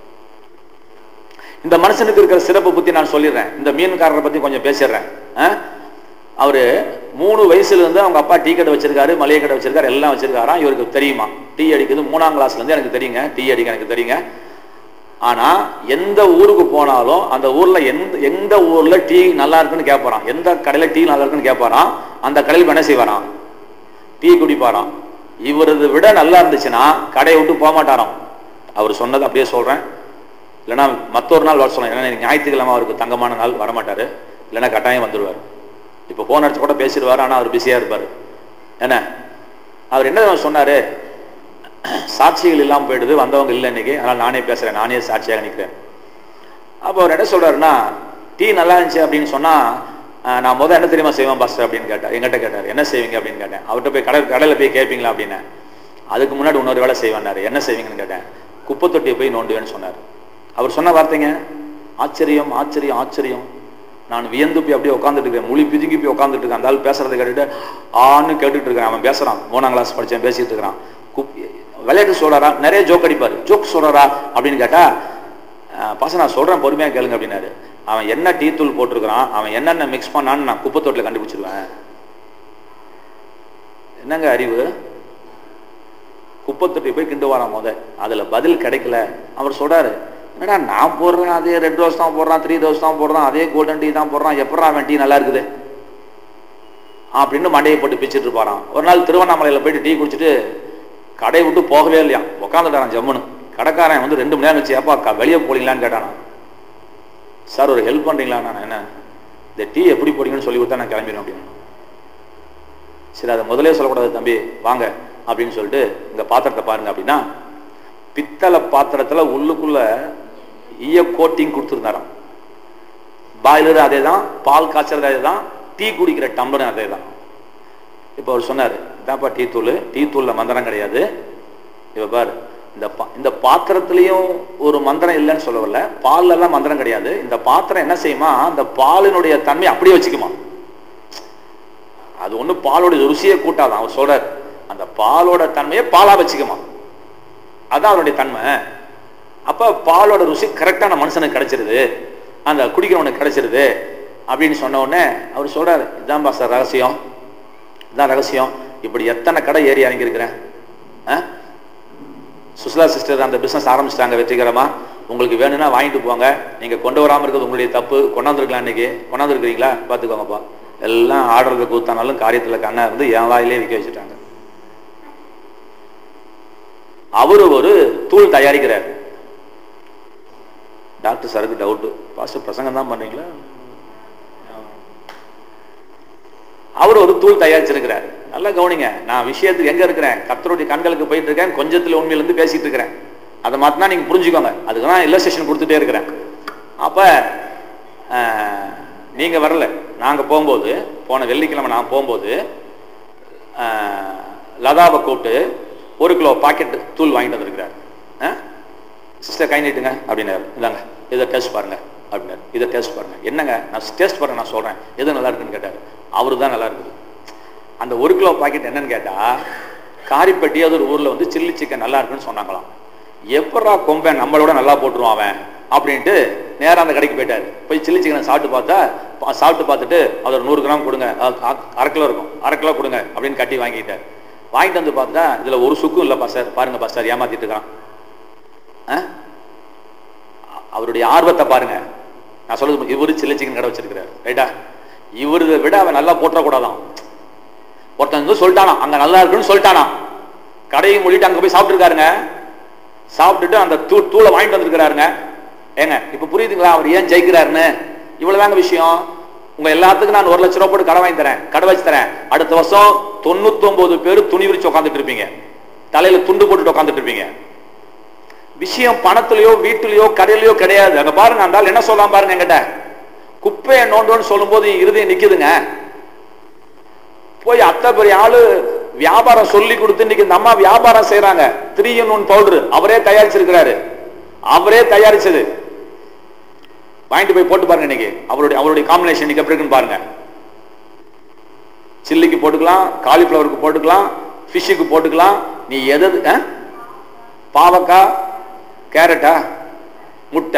இந்த மனுஷனுக்கு இருக்கிற சிறப்பு பத்தி நான் சொல்லிடுறேன் இந்த மீன்காரரை பத்தி கொஞ்சம் பேசிடுறேன் ஆ? அவரு மூணு வயசுல இருந்து அவங்க அப்பா டீ கடை வச்சிருக்காரு மளிகை கடை வச்சிருக்காரு எல்லாம் வச்சிருக்காராம் இவருக்கு தெரியுமா டீ அடிக்கிறது மூணாம் கிளாஸ்ல இருந்து எனக்கு தெரியுங்க டீ அடிக்க எனக்கு தெரியுங்க ஆனா எந்த ஊருக்கு போனாலும் அந்த ஊர்ல எந்த எந்த ஊர்ல டீ நல்லா இருக்குன்னு கேட்பாராம் எந்த கடையில டீ நல்லா இருக்குன்னு கேட்பாராம் அந்த கடையில் என்ன செய்வாராம் டீ குடிப்பாராம் இவரது விட நல்லா இருந்துச்சுன்னா கடையை விட்டு போக மாட்டாராம் அவர் சொன்னது அப்படியே சொல்றேன் இல்லைன்னா மற்றொரு நாள் வர சொல்லுவேன் ஏன்னா இன்னைக்கு ஞாயிற்றுக்கிழமை அவருக்கு தங்கமான நாள் வரமாட்டாரு இல்லைன்னா கட்டாயம் வந்துடுவார் இப்போ போன் அடிச்சு கூட பேசிடுவார் ஆனால் அவர் பிஸியாக இருப்பார் என்ன அவர் என்ன தெரியுமா சொன்னாரு சாட்சிகள் இல்லாமல் போயிடுது வந்தவங்க இல்லை இன்னைக்கு அதனால் நானே பேசுகிறேன் நானே சாட்சியாக நிற்கிறேன் அப்போ அவர் என்ன சொல்றாருன்னா டீ நல்லா இருந்துச்சு அப்படின்னு சொன்னா அஹ், நான் முதல் என்ன தெரியுமா செய்வேன் பாஸ்டர் அப்படின்னு கேட்டார் எங்கிட்ட கேட்டார் என்ன செய்வீங்க அப்படின்னு கேட்டேன் அவர்கிட்ட போய் கடை கடையில் போய் கேட்பீங்களா அப்படின்னு அதுக்கு முன்னாடி இன்னொரு வேலை செய்வேன்னாரு என்ன செய்வீங்கன்னு கேட்டேன் குப்பை தொட்டியை போய் நோண்டுவேன்னு சொன்னார் அவர் சொன்ன வார்த்தைங்க ஆச்சரியம் ஆச்சரியம் ஆச்சரியம் நான் வியந்து போய் அப்படியே உட்காந்துட்டு இருக்கேன் மொழி பிதுங்கி போய் உட்காந்துட்டு இருக்கேன் அந்த ஆள் பேசுறதை கேட்டுட்டு ஆன்னு கேட்டுட்டு இருக்கேன் அவன் பேசுறான் மூணாம் கிளாஸ் படிச்சேன் பேசிட்டு இருக்கிறான் குப் விளையாட்டு சொல்றாரா நிறைய ஜோக் அடிப்பாரு ஜோக் சொல்றாரா அப்படின்னு கேட்டா பாச நான் சொல்றேன் பொறுமையா கேளுங்க அப்படின்னாரு அவன் என்ன டீ தூள் போட்டிருக்கிறான் அவன் என்னென்ன மிக்ஸ் பண்ணான்னு நான் குப்பை தொட்டில கண்டுபிடிச்சிருவேன் என்னங்க அறிவு குப்பை தொட்டி போய் கிண்டு வரான் முத அதுல பதில் கிடைக்கல அவர் சொல்றாரு என்னடா நான் போடுறேன் அதே ரெட் ரோஸ் தான் போடுறான் த்ரீ ரோஸ் தான் போடுறான் அதே கோல்டன் டீ தான் போடுறான் எப்படா அவன் டீ நல்லா இருக்குது அப்படின்னு மண்டையை போட்டு பிச்சுட்டு இருப்பாராம் ஒரு நாள் திருவண்ணாமலையில போயிட்டு டீ குடிச்சிட்டு கடையை விட்டு போகவே இல்லையா உட்காந்துட்டாரான் ஜம்முன்னு கடைக்காரன் வந்து ரெண்டு மணி நேரம் வச்சு ஏப்பா க- வெளியே போலீங்களான்னு கேட்டானா சார் ஒரு ஹெல்ப் பண்றீங்களா நான் என்ன இந்த டீ எப்படி போடுங்கன்னு சொல்லி கொடுத்தா நான் கிளம்பிடுவேன் அப்படின்னு சரி அதை முதலே சொல்லக்கூடாது தம்பி வாங்க அப்படின்னு சொல்லிட்டு இந்த பாத்திரத்தை பாருங்க அப்படின்னா பித்தளை பாத்திரத்துல உள்ளுக்குள்ள ஈய கோட்டிங் கொடுத்துருந்தாராம் பாய்லர் அதே தான் பால் காய்ச்சறது அதே தான் டீ குடிக்கிற டம்ளரும் அதே தான் இப்போ அவர் சொன்னார் இதான்ப்பா டீ தூள் டீ தூளில் மந்திரம் கிடையாது இப்போ பாரு இந்த பா இந்த பாத்திரத்துலேயும் ஒரு மந்திரம் இல்லைன்னு சொல்ல வரல பால்ல எல்லாம் மந்திரம் கிடையாது இந்த பாத்திரம் என்ன செய்யுமா அந்த பாலினுடைய தன்மை அப்படியே வச்சுக்குமா அது ஒண்ணு பாலோட ருசியை கூட்டாதான் அவர் சொல்றாரு அந்த பாலோட தன்மையை பாலா வச்சுக்குமா அதான் அவருடைய தன்மை அப்ப பாலோட ருசி கரெக்டான மனுஷனுக்கு கிடைச்சிருது அந்த குடிக்கிறவனுக்கு கிடைச்சிருது அப்படின்னு சொன்ன உடனே அவர் சொல்றாரு இதான் சார் ரகசியம் இதான் ரகசியம் இப்படி எத்தனை கடை ஏறி இறங்கியிருக்கிறேன் ஆ? சுசிலா சிஸ்டர் அந்த பிசினஸ் ஆரம்பிச்சிட்டாங்க வெற்றிகரமா உங்களுக்கு வேணும்னா வாங்கிட்டு போங்க நீங்க கொண்டு வராம இருக்கிறது உங்களுடைய தப்பு கொண்டாந்துருக்கலாம் இன்னைக்கு கொண்டாந்துருக்கிறீங்களா பார்த்துக்கோங்கப்பா எல்லாம் ஆர்டருக்கு கூத்தானாலும் காரியத்துல கண்ணா இருந்து என் வாயிலே விற்க வச்சுட்டாங்க அவரு ஒரு தூள் தயாரிக்கிறார் டாக்டர் சாருக்கு டவுட்டு பாஸ்டர் பிரசங்கம் தான் பண்றீங்களா அவர் ஒரு தூள் தயாரிச்சிருக்கிறார் நல்லா கவனிங்க நான் விஷயத்துக்கு எங்க இருக்கிறேன் கத்தருடைய கண்களுக்கு போயிட்டு இருக்கேன் கொஞ்சத்துல உண்மையில இருந்து பேசிட்டு இருக்கிறேன் அதை மாத்தினா நீங்க புரிஞ்சுக்கோங்க அதுக்கு தான் இல்லஸ்ட்ரேஷன் கொடுத்துட்டே இருக்கிறேன் அப்ப ஆஹ், நீங்க வரல நாங்க போகும்போது போன வெள்ளிக்கிழமை நான் போகும்போது ஆஹ், லதாவை கூப்பிட்டு ஒரு கிலோ பாக்கெட் தூள் வாங்கிட்டு வந்திருக்கிறார் சிஸ்டர் கை நீட்டுங்க அப்படின்னாரு இதாங்க இதை டேஸ்ட் பாருங்க அப்படின்னாரு இதை டேஸ்ட் பாருங்க என்னங்க நான் டேஸ்ட் பாருங்க நான் சொல்றேன் எது நல்லா இருக்குன்னு கேட்டாரு அவரு தான் நல்லா இருக்குது அந்த ஒரு கிலோ பாக்கெட் என்னன்னு கேட்டா காரிப்பட்டி அது ஒரு ஊர்ல வந்து சில்லி சிக்கன் நல்லா இருக்குன்னு சொன்னாங்களாம் எப்படா கொம்பன் நம்மளோட நல்லா போட்டுருவான் அவன் அப்படின்ட்டு நேரா அந்த கடைக்கு போயிட்டாரு போய் சில்லி சிக்கனை சாப்பிட்டு பார்த்தா பா- சாப்பிட்டு பார்த்துட்டு அது ஒரு நூறு கிராம் கொடுங்க அது அ- அரை கிலோ இருக்கும் அரை கிலோ கொடுங்க அப்படின்னு கட்டி வாங்கிட்டார் வாங்கிட்டு வந்து பார்த்தா இதுல ஒரு சுக்கும் இல்லப்பா சார் பாருங்கப்பா சார் ஏமாத்திட்டு இருக்கான் ஆ? அவருடைய ஆர்வத்தை பாருங்க நான் சொல்றது இவரு சில்லி சிக்கன் கடை வச்சிருக்கிறார் ரைட்டா இவரு விட அவன் நல்லா போட்டுறக்கூடாதான் ஒருத்தன் வந்து சொல்லிட்டானா அங்க நல்லா இருக்குன்னு சொல்லிட்டானா கடையை மூடிட்டு அங்க போய் சாப்பிட்டுருக்காருங்க சாப்பிட்டுட்டு அந்த தூ தூளை வாங்கிட்டு வந்திருக்கிறாருங்க ஏங்க இப்ப புரியுதுங்களா அவர் ஏன் ஜெயிக்கிறாருன்னு இவ்வளவுதாங்க விஷயம் உங்க எல்லாத்துக்கும் நான் ஒரு லட்ச ரூபாய் போட்டு கடை வாங்கி தரேன் கடை வச்சு தரேன் அடுத்த வருஷம் தொண்ணூத்தி ஒன்பது பேர் துணி விரிச்சு உட்காந்துட்டு இருப்பீங்க தலையில துண்டு போட்டுட்டு உட்காந்துட்டு இருப்பீங்க விஷயம் பணத்திலயோ வீட்டிலயோ கடையிலயோ கிடையாது அங்க பாருங்க அந்த ஆள் என்ன சொல்லலாம் பாருங்க என்கிட்ட குப்பையை நோண்டோன்னு சொல்லும்போது இருதயம் நிக்குதுங்க போய் அத்தை பெரிய ஆளு வியாபாரம் சொல்லி கொடுத்து இன்னைக்கு இந்த அம்மா வியாபாரம் செய்யறாங்க த்ரீ இன் ஒன் பவுடர் அவரே தயாரிச்சிருக்கிறாரு அவரே தயாரிச்சது வாங்கிட்டு போய் போட்டு பாருங்க இன்னைக்கு அவருடைய அவருடைய காம்பினேஷன் இன்னைக்கு எப்படி இருக்குன்னு பாருங்க சில்லிக்கு போட்டுக்கலாம் காலிஃப்ளவருக்கு போட்டுக்கலாம் ஃபிஷ்ஷுக்கு போட்டுக்கலாம் நீ எது ஆ? பாவக்காய் கேரட்டா முட்டை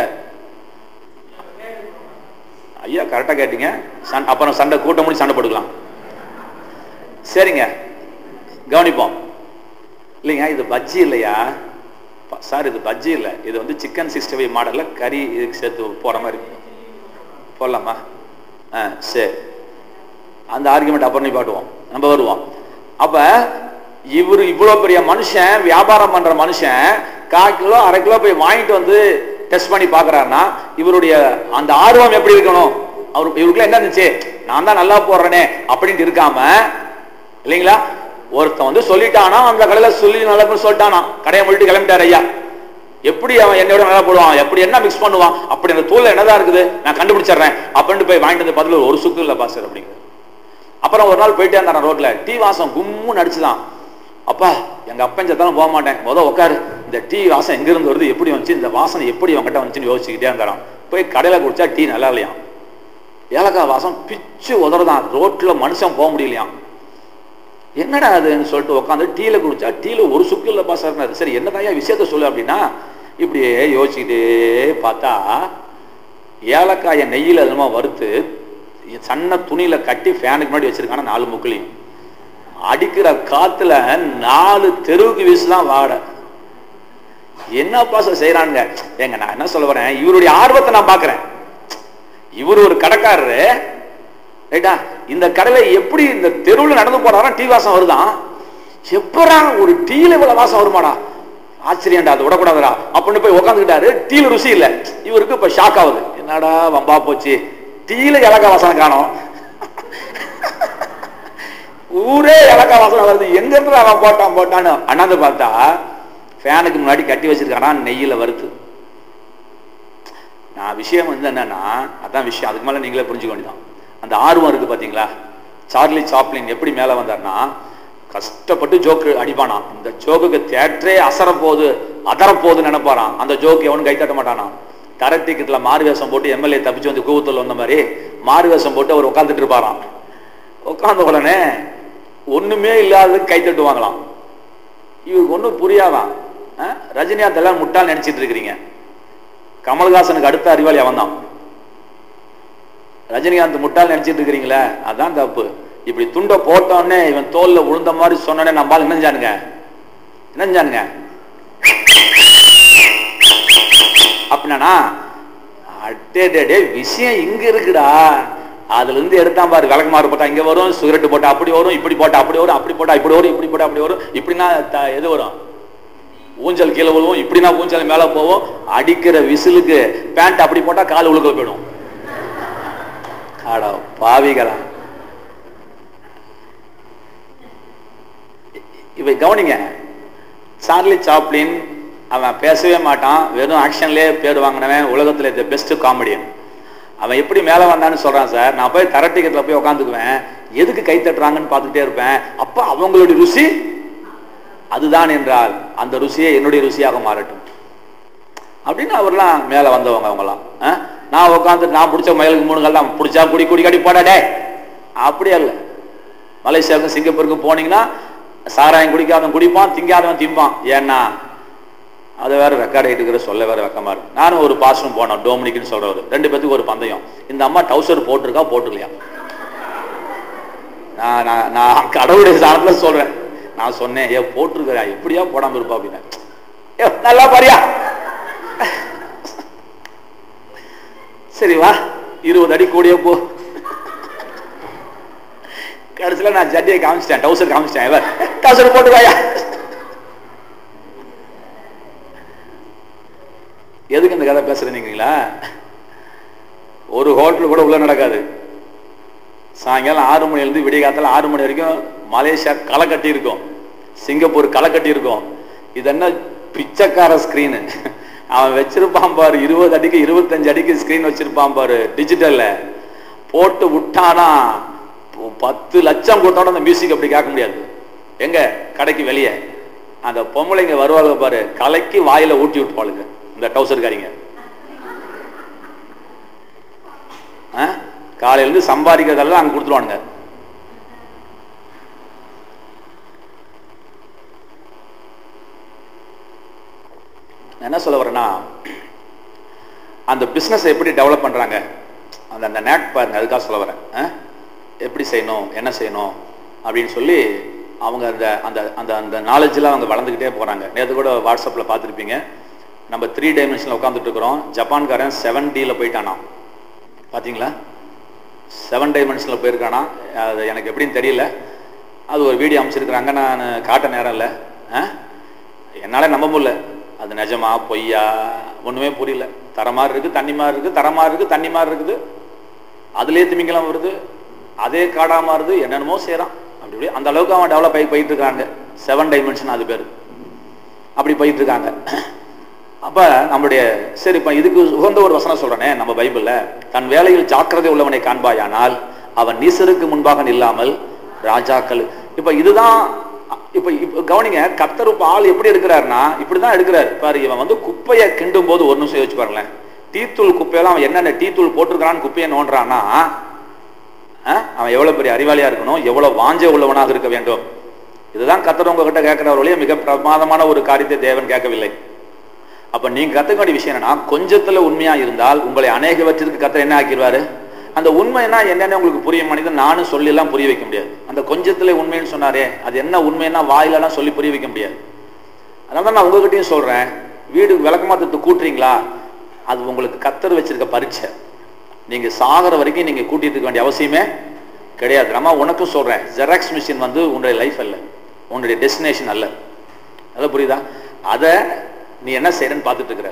ஐயா கரெக்டா கேட்டீங்க சண்- அப்புறம் சண்டை கூட்டம் முடிச்சு சண்டை போட்டுக்கலாம் சரிங்க கவனிப்போம் இல்லைங்க இது பஜ்ஜி இல்லையா ப- சார் இது பஜ்ஜி இல்லை இது வந்து சிக்கன் சிக்ஸ்டி ஃபைவ் மாடலில் கறி இதுக்கு சேர்த்து போகிற மாதிரி போடலாமா ஆ சரி அந்த ஆர்குமெண்ட் அப்புறம் நிப்பாட்டுவோம் நம்ம வருவோம் அப்ப இவர் இவ்வளவு பெரிய மனுஷன் வியாபாரம் பண்ற மனுஷன் கால் கிலோ அரை கிலோ போய் வாங்கிட்டு வந்து டெஸ்ட் பண்ணி பாக்குறாருன்னா இவருடைய அந்த ஆர்வம் எப்படி இருக்கணும் அவர் இவருக்குள்ள என்ன இருந்துச்சு நான் தான் நல்லா போடுறேனே அப்படின்ட்டு இருக்காம இல்லைங்களா ஒருத்தன் வந்து சொல்லிட்டானா அந்த கடையில சொல்லி நல்லா சொல்லிட்டானா கடையை மூடிட்டு கிளம்பிட்டாரு ஐயா எப்படி அவன் என்னோட நல்லா போடுவான் எப்படி என்ன மிக்ஸ் பண்ணுவான் அப்படி அந்த தூள்ல என்னதான் இருக்குது நான் கண்டுபிடிச்சிடுறேன் அப்படின்னு போய் வாங்கிட்டு வந்து பதில் ஒரு சுக்கு இல்லை பாஸ்டர் அப்படிங்கிறது அப்புறம் ஒரு நாள் போயிட்டே இருந்தான் ரோட்ல டீ வாசம் கும்முன்னு அடிச்சுதான் அப்பா எங்க அப்பன் செத்தாலும் போக மாட்டேன் முத உட்காரு இந்த டீ வாசம் எங்க இருந்து வருது எப்படி வந்துச்சு இந்த வாசனை எப்படி அவன்கிட்ட வந்துச்சுன்னு யோசிச்சுக்கிட்டே இருந்தாராம் போய் கடையில குடிச்சா டீ நல்லா இல்லையாம் ஏலக்காய் வாசம் பிச்சு உதறதான் ரோட்ல மனுஷன் போக முடியலையாம் என்னடா அதுன்னு சொல்லிட்டு உட்காந்து டீல குடிச்சா டீல ஒரு சுக்கு இல்லை பாசாருனாரு சரி என்னதான் விஷயத்த சொல்லு அப்படின்னா இப்படியே யோசிச்சுக்கிட்டே பார்த்தா ஏலக்காயை நெய்யில் அதிகமாக வறுத்து சன்ன துணியில கட்டி ஃபேனுக்கு முன்னாடி வச்சிருக்கான நாலு முக்குலையும் அடிக்கிற காத்துல நாலு தெருவுக்கு வீசுதான் வாட என்ன பாசம் செய்யறானுங்க ஏங்க நான் என்ன சொல்ல வரேன் இவருடைய ஆர்வத்தை நான் பாக்குறேன் இவர் ஒரு கடைக்காரரு ரைட்டா இந்த கடையில எப்படி இந்த தெருவில் நடந்து போறாரா டீ வாசம் வருதான் எப்பரா ஒரு டீல இவ்வளவு வாசம் வருமாடா ஆச்சரியம்டா அது விடக்கூடாதுடா அப்படின்னு போய் உட்காந்துக்கிட்டாரு டீல ருசி இல்ல இவருக்கு இப்ப ஷாக் ஆகுது என்னடா வம்பா போச்சு டீல இலக்கா வாசனை காணும் ஊரே இலக்கா வாசனை வருது எங்க இருந்து அவன் போட்டான் போட்டான்னு அண்ணாந்து பார்த்தா ஃபேனுக்கு முன்னாடி கட்டி வச்சிருக்கானா நெய்யில வறுத்து நான் விஷயம் வந்து என்னன்னா அதான் விஷயம் அதுக்கு மேல நீங்களே புரிஞ்சுக்க வேண்டியதான் அந்த ஆர்வம் இருக்கு பாத்தீங்களா சார்லி சாப்ளின் எப்படி மேல வந்தார்னா கஷ்டப்பட்டு ஜோக்கு அடிப்பானா இந்த ஜோக்குக்கு தேட்டரே அசர போகுது அதர போகுதுன்னு நினைப்பாராம் அந்த ஜோக்கு எவனும் கைத்தட்ட மாட்டானா தர டிக்கெட்ல மாறு வேஷம் போட்டு எம்எல்ஏ தப்பிச்சு வந்து கூவத்தில் வந்த மாதிரி மாறு வேஷம் போட்டு அவர் உட்காந்துட்டு இருப்பாராம் உட்கார்ந்த உடனே ஒண்ணுமே இல்லாதது கை தட்டுவாங்களாம் இவருக்கு ஒன்றும் புரியாதான் அஹ், ரஜினிகாந்த் எல்லாம் முட்டாள் நினைச்சிட்டு இருக்கிறீங்க கமல்ஹாசனுக்கு அடுத்த அறிவாளி அவன் தான் ரஜினிகாந்த் முட்டாள் நினைச்சிட்டு இருக்கிறீங்களே அதான் தப்பு இப்படி துண்டை போட்டோன்னே இவன் தோல்ல விழுந்த மாதிரி சொன்னோடனே நம்மால் என்னஞ்சானுங்க என்னஞ்சானுங்க அப்படின்னா அடே டே டே விஷயம் இங்க இருக்குடா அதுல இருந்து எடுத்தான் பாரு விளக்குமாறு போட்டா இங்க வரும் சிகரெட் போட்டா அப்படி வரும் இப்படி போட்டா அப்படி வரும் அப்படி போட்டா இப்படி வரும் இப்படி போட்டா அப்படி வரும் இப்படின்னா த- எது வரும் ஊஞ்சல் கீழே விழுவும் இப்படின்னா ஊஞ்சல் மேல போவோம் அடிக்கிற விசிலுக்கு பேண்ட் அப்படி போட்டா கால் உழுக்க போயிடும் அட பாவிகளா இவை கவனிங்க சார்லி சாப்ளின் அவன் பேசவே மாட்டான் வெறும் ஆக்ஷன்லேயே பேர் வாங்கினவன் உலகத்துல த பெஸ்ட் காமெடியன் அவன் எப்படி மேலே வந்தான்னு சொல்றான் சார் நான் போய் தர டிக்கெட்ல போய் உட்காந்துக்குவேன் எதுக்கு கை தட்டுறாங்கன்னு பார்த்துட்டே இருப்பேன் அப்ப அவங்களுடைய ருசி அதுதான் என்றால் அந்த ருசியே என்னுடைய ருசியாக மாறட்டும் அப்படின்னு அவர்லாம் மேலே வந்தவங்க அவங்கலாம் ஆ? நான் உட்காந்து நான் பிடிச்ச மயிலுக்கு மூணு கல்லாம் பிடிச்சா குடி குடி கடி போடாடே அப்படி அல்ல மலேசியாவுக்கும் சிங்கப்பூருக்கும் போனீங்கன்னா சாராயம் குடிக்காதவன் குடிப்பான் திங்காதவன் திம்பான் ஏன்னா அது வேற ரெக்கார்ட் ஆகிட்டு சொல்ல வேற வெக்கமா இருக்கு நானும் ஒரு பாஸ்டும் போனோம் டோமினிக்னு சொல்றவர் ரெண்டு பேத்துக்கு ஒரு பந்தயம் இந்த அம்மா டவுசர் போட்டிருக்கா போட்டுக்கலையா நான் நான் நான் கடவுளுடைய சாணத்துல சொல்றேன் நான் சொன்னேன் ஏ போட்டிருக்கிறா எப்படியா போடாம இருப்பா அப்படின்னு ஏ நல்லா பாரியா சரி வா இருபது அடி கூடிய போ கடைசியில நான் ஜட்டியை காமிச்சிட்டேன் டவுசர் காமிச்சிட்டேன் இவர் டவுசர் போட்டு வாயா எதுக்கு இந்த கதை பேசுறீங்களா ஒரு ஹோட்டல் கூட உள்ள நடக்காது சாயங்காலம் ஆறு மணிலேருந்து விடிய காலத்தில் ஆறு மணி வரைக்கும் மலேசியா களை கட்டி இருக்கும் சிங்கப்பூர் களை கட்டி இருக்கும் இது என்ன பிச்சைக்கார ஸ்கிரீனு அவன் வச்சிருப்பான் பாரு இருபது அடிக்கு இருபத்தஞ்சு அடிக்கு ஸ்கிரீன் வச்சிருப்பான் பாரு டிஜிட்டல்ல போட்டு விட்டானா ப- பத்து லட்சம் கொடுத்தோட அந்த மியூசிக் அப்படி கேட்க முடியாது எங்க கடைக்கு வெளியே அந்த பொம்பளைங்க வருவாங்க பாரு கலைக்கு வாயில ஊட்டி விட்டுப்பாளுங்க இந்த டவுசர்காரிங்க ஆ? காலையில இருந்து சம்பாதிக்கிறதெல்லாம் அங்க கொடுத்துருவானுங்க நான் என்ன சொல்ல வரேன்னா அந்த பிஸ்னஸ் எப்படி டெவலப் பண்றாங்க அந்த அந்த நேக் பாருங்க அதுக்காக சொல்ல வரேன் ஆ? எப்படி செய்யணும் என்ன செய்யணும் அப்படின்னு சொல்லி அவங்க அந்த அந்த அந்த அந்த நாலேஜில் அவங்க வளர்ந்துக்கிட்டே போகிறாங்க நேற்று கூட வாட்ஸ்அப்பில் பார்த்துருப்பீங்க நம்ம த்ரீ டைமென்ஷனில் உட்காந்துட்டு இருக்கிறோம் ஜப்பான்காரன் செவன் டியில் போயிட்டானா பார்த்தீங்களா செவன் டைமென்ஷனில் போயிருக்கானா அது எனக்கு எப்படின்னு தெரியல அது ஒரு வீடியோ அமைச்சிருக்கிறாங்க நான் காட்ட நேரம் இல்லை ஆ என்னால் நம்ப முடியல அது நிஜமா பொய்யா ஒன்றுமே புரியல தர மாதிரி இருக்குது தண்ணி மாதிரி இருக்குது தர மாதிரி இருக்குது தண்ணி மாதிரி இருக்குது அதுலேயே திமிங்கலம் வருது அதே காடா மாறுது என்னென்னமோ செய்கிறான் அப்படி இப்படி அந்த அளவுக்கு அவன் டெவலப் ஆகி போயிட்டு இருக்காங்க செவன் டைமென்ஷன் அது பேர் அப்படி போயிட்டு இருக்காங்க அப்ப நம்முடைய சரி இப்ப இதுக்கு உகந்த ஒரு வசனம் சொல்றேனே நம்ம பைபிள்ல தன் வேலையில் ஜாக்கிரதை உள்ளவனை காண்பாயானால் அவன் நீசருக்கு முன்பாக நில்லாமல் ராஜாக்கள் இப்ப இதுதான் இப்ப இப்ப கவனிங்க கத்தர் இப்ப ஆள் எப்படி எடுக்கிறாருன்னா இப்படிதான் எடுக்கிறாரு பாரு இவன் வந்து குப்பையை கிண்டும் போது ஒரு நிமிஷம் யோசிச்சு பாருங்களேன் டீத்தூள் குப்பையெல்லாம் அவன் என்னென்ன டீத்தூள் போட்டிருக்கிறான்னு குப்பையை நோண்டுறான்னா ஆ? அவன் எவ்வளவு பெரிய அறிவாளியா இருக்கணும் எவ்வளவு வாஞ்ச உள்ளவனாக இருக்க வேண்டும் இதுதான் கத்தர் உங்ககிட்ட கேட்கிற வழியே மிக பிரமாதமான ஒரு காரியத்தை தேவன் கேட்கவில்லை அப்ப நீங்க கத்துக்க வேண்டிய விஷயம் என்னன்னா கொஞ்சத்துல உண்மையா இருந்தால் உங்களை அநேகவற்றிற்கு கத்தர் என்ன ஆக்கிடுவாரு அந்த உண்மைன்னா என்னன்னு உங்களுக்கு புரிய மாட்டேங்குது நானும் சொல்லி எல்லாம் புரிய வைக்க முடியாது அந்த கொஞ்சத்துல உண்மைன்னு சொன்னாரே அது என்ன உண்மைன்னா வாயிலெல்லாம் சொல்லி புரிய வைக்க முடியாது அதனால தான் நான் உங்ககிட்டயும் சொல்றேன் வீடு விளக்கமாத்தத்து கூட்டுறீங்களா அது உங்களுக்கு கத்தர் வச்சிருக்க பரீட்சை நீங்க சாகிற வரைக்கும் நீங்க கூட்டிட்டு இருக்க வேண்டிய அவசியமே கிடையாது நம்ம உனக்கும் சொல்றேன் ஜெராக்ஸ் மிஷின் வந்து உன்னுடைய லைஃப் அல்ல உன்னுடைய டெஸ்டினேஷன் அல்ல அதான் புரியுதா அதை நீ என்ன செய்யறன்னு பார்த்துட்டு இருக்கிற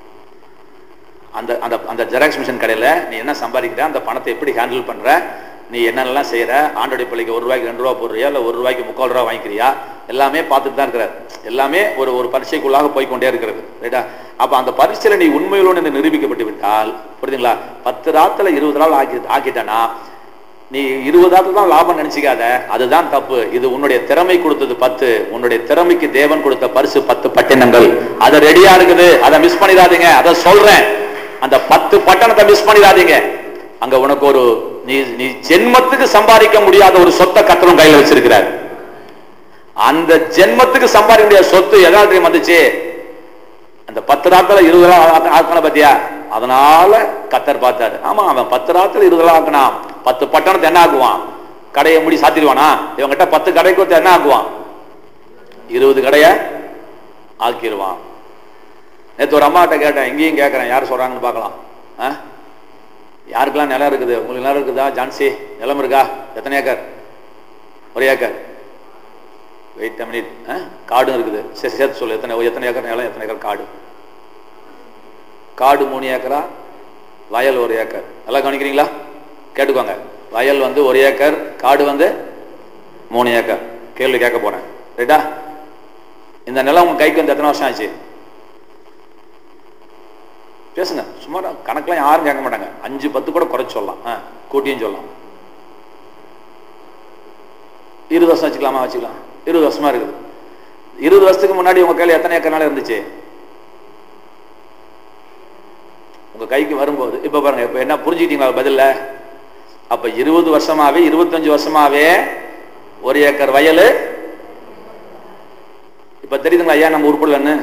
அந்த அந்த அந்த ஜெராக்ஸ் மிஷின் கடையில் நீ என்ன சம்பாதிக்கிற அந்த பணத்தை எப்படி ஹேண்டில் பண்ற நீ என்னென்னலாம் செய்யற ஆண்டோடைய பிள்ளைக்கு ஒரு ரூபாய்க்கு ரெண்டு ரூபா போடுறியா இல்லை ஒரு ரூபாய்க்கு முக்கால் ரூபா வாங்கிக்கிறியா எல்லாமே பார்த்துட்டு தான் இருக்கிறார் எல்லாமே ஒரு ஒரு பரீட்சைக்குள்ளாக போய் கொண்டே இருக்கிறது ரைட்டா அப்போ அந்த பரீட்சையில் நீ உண்மையுடன் என்று நிரூபிக்கப்பட்டு விட்டால் புரியுதுங்களா பத்து ராத்துல இருபது நாள் ஆக்கி ஆக்கிட்டனா நீ இருபதாவது தான் லாபம் நினைச்சுக்காத அதுதான் தப்பு இது உன்னுடைய திறமை கொடுத்தது பத்து உன்னுடைய திறமைக்கு தேவன் கொடுத்த பரிசு பத்து பட்டினங்கள் அது ரெடியா இருக்குது அதை மிஸ் பண்ணிடாதீங்க அதை சொல்றேன் அந்த பத்து பட்டணத்தை மிஸ் பண்ணிடாதீங்க அங்க உனக்கு ஒரு நீ நீ ஜென்மத்துக்கு சம்பாதிக்க முடியாத ஒரு சொத்தை கத்தரும் கையில வச்சிருக்கிறார் அந்த ஜென்மத்துக்கு சம்பாதிக்க முடியாத சொத்து எதாவது தெரியுமா வந்துச்சு அந்த பத்து ராத்துல இருபது நாள் ஆக்கண பத்தியா அதனால கத்தர் பார்த்தாரு ஆமா அவன் பத்து ராத்துல இருபது நாள் ஆக்கினான் பத்து பட்டணத்தை என்ன ஆக்குவான் கடையை முடி சாத்திடுவானா இவங்கிட்ட பத்து கடைக்கு வந்து என்ன ஆக்குவான் இருபது கடைய ஆக்கிடுவான் நேற்று ஒரு அம்மாட்ட கேட்டேன் இங்கேயும் கேட்கறேன் யார் சொல்றாங்கன்னு பார்க்கலாம் ஆ? யாருக்கெல்லாம் நிலம் இருக்குது உங்களுக்கு நிலம் இருக்குதா ஜான்சி நிலம் இருக்கா எத்தனை ஏக்கர் ஒரு ஏக்கர் வெயிட் மினிட் காடும் இருக்குது சரி சேர்த்து சொல்லு எத்தனை எத்தனை ஏக்கர் நிலம் எத்தனை ஏக்கர் காடு காடு மூணு ஏக்கரா வயல் ஒரு ஏக்கர் நல்லா கவனிக்கிறீங்களா கேட்டுக்கோங்க வயல் வந்து ஒரு ஏக்கர் காடு வந்து மூணு ஏக்கர் கேள்வி கேட்க போறேன் ரைட்டா இந்த நிலம் உங்க கைக்கு வந்து எத்தனை வருஷம் ஆச்சு பேசுங்க சும்மா கணக்கெல்லாம் யாரும் கேட்க மாட்டாங்க அஞ்சு பத்து கூட குறைச்சு சொல்லலாம் ஆ, கூட்டியும் சொல்லலாம் இருபது வருஷம் வச்சுக்கலாமா வச்சுக்கலாம் இருபது வருஷமா இருக்குது இருபது வருஷத்துக்கு முன்னாடி உங்க கையில எத்தனை ஏக்கர் நிலம் இருந்துச்சு உங்க கைக்கு வரும்போது இப்ப பாருங்க இப்ப என்ன புரிஞ்சுக்கிட்டீங்களா பதில்ல அப்ப இருபது வருஷமாவே இருபத்தஞ்சு வருஷமாவே ஒரு ஏக்கர் வயல் இப்ப தெரியுதுங்களா ஐயா நம்ம உருப்படலன்னு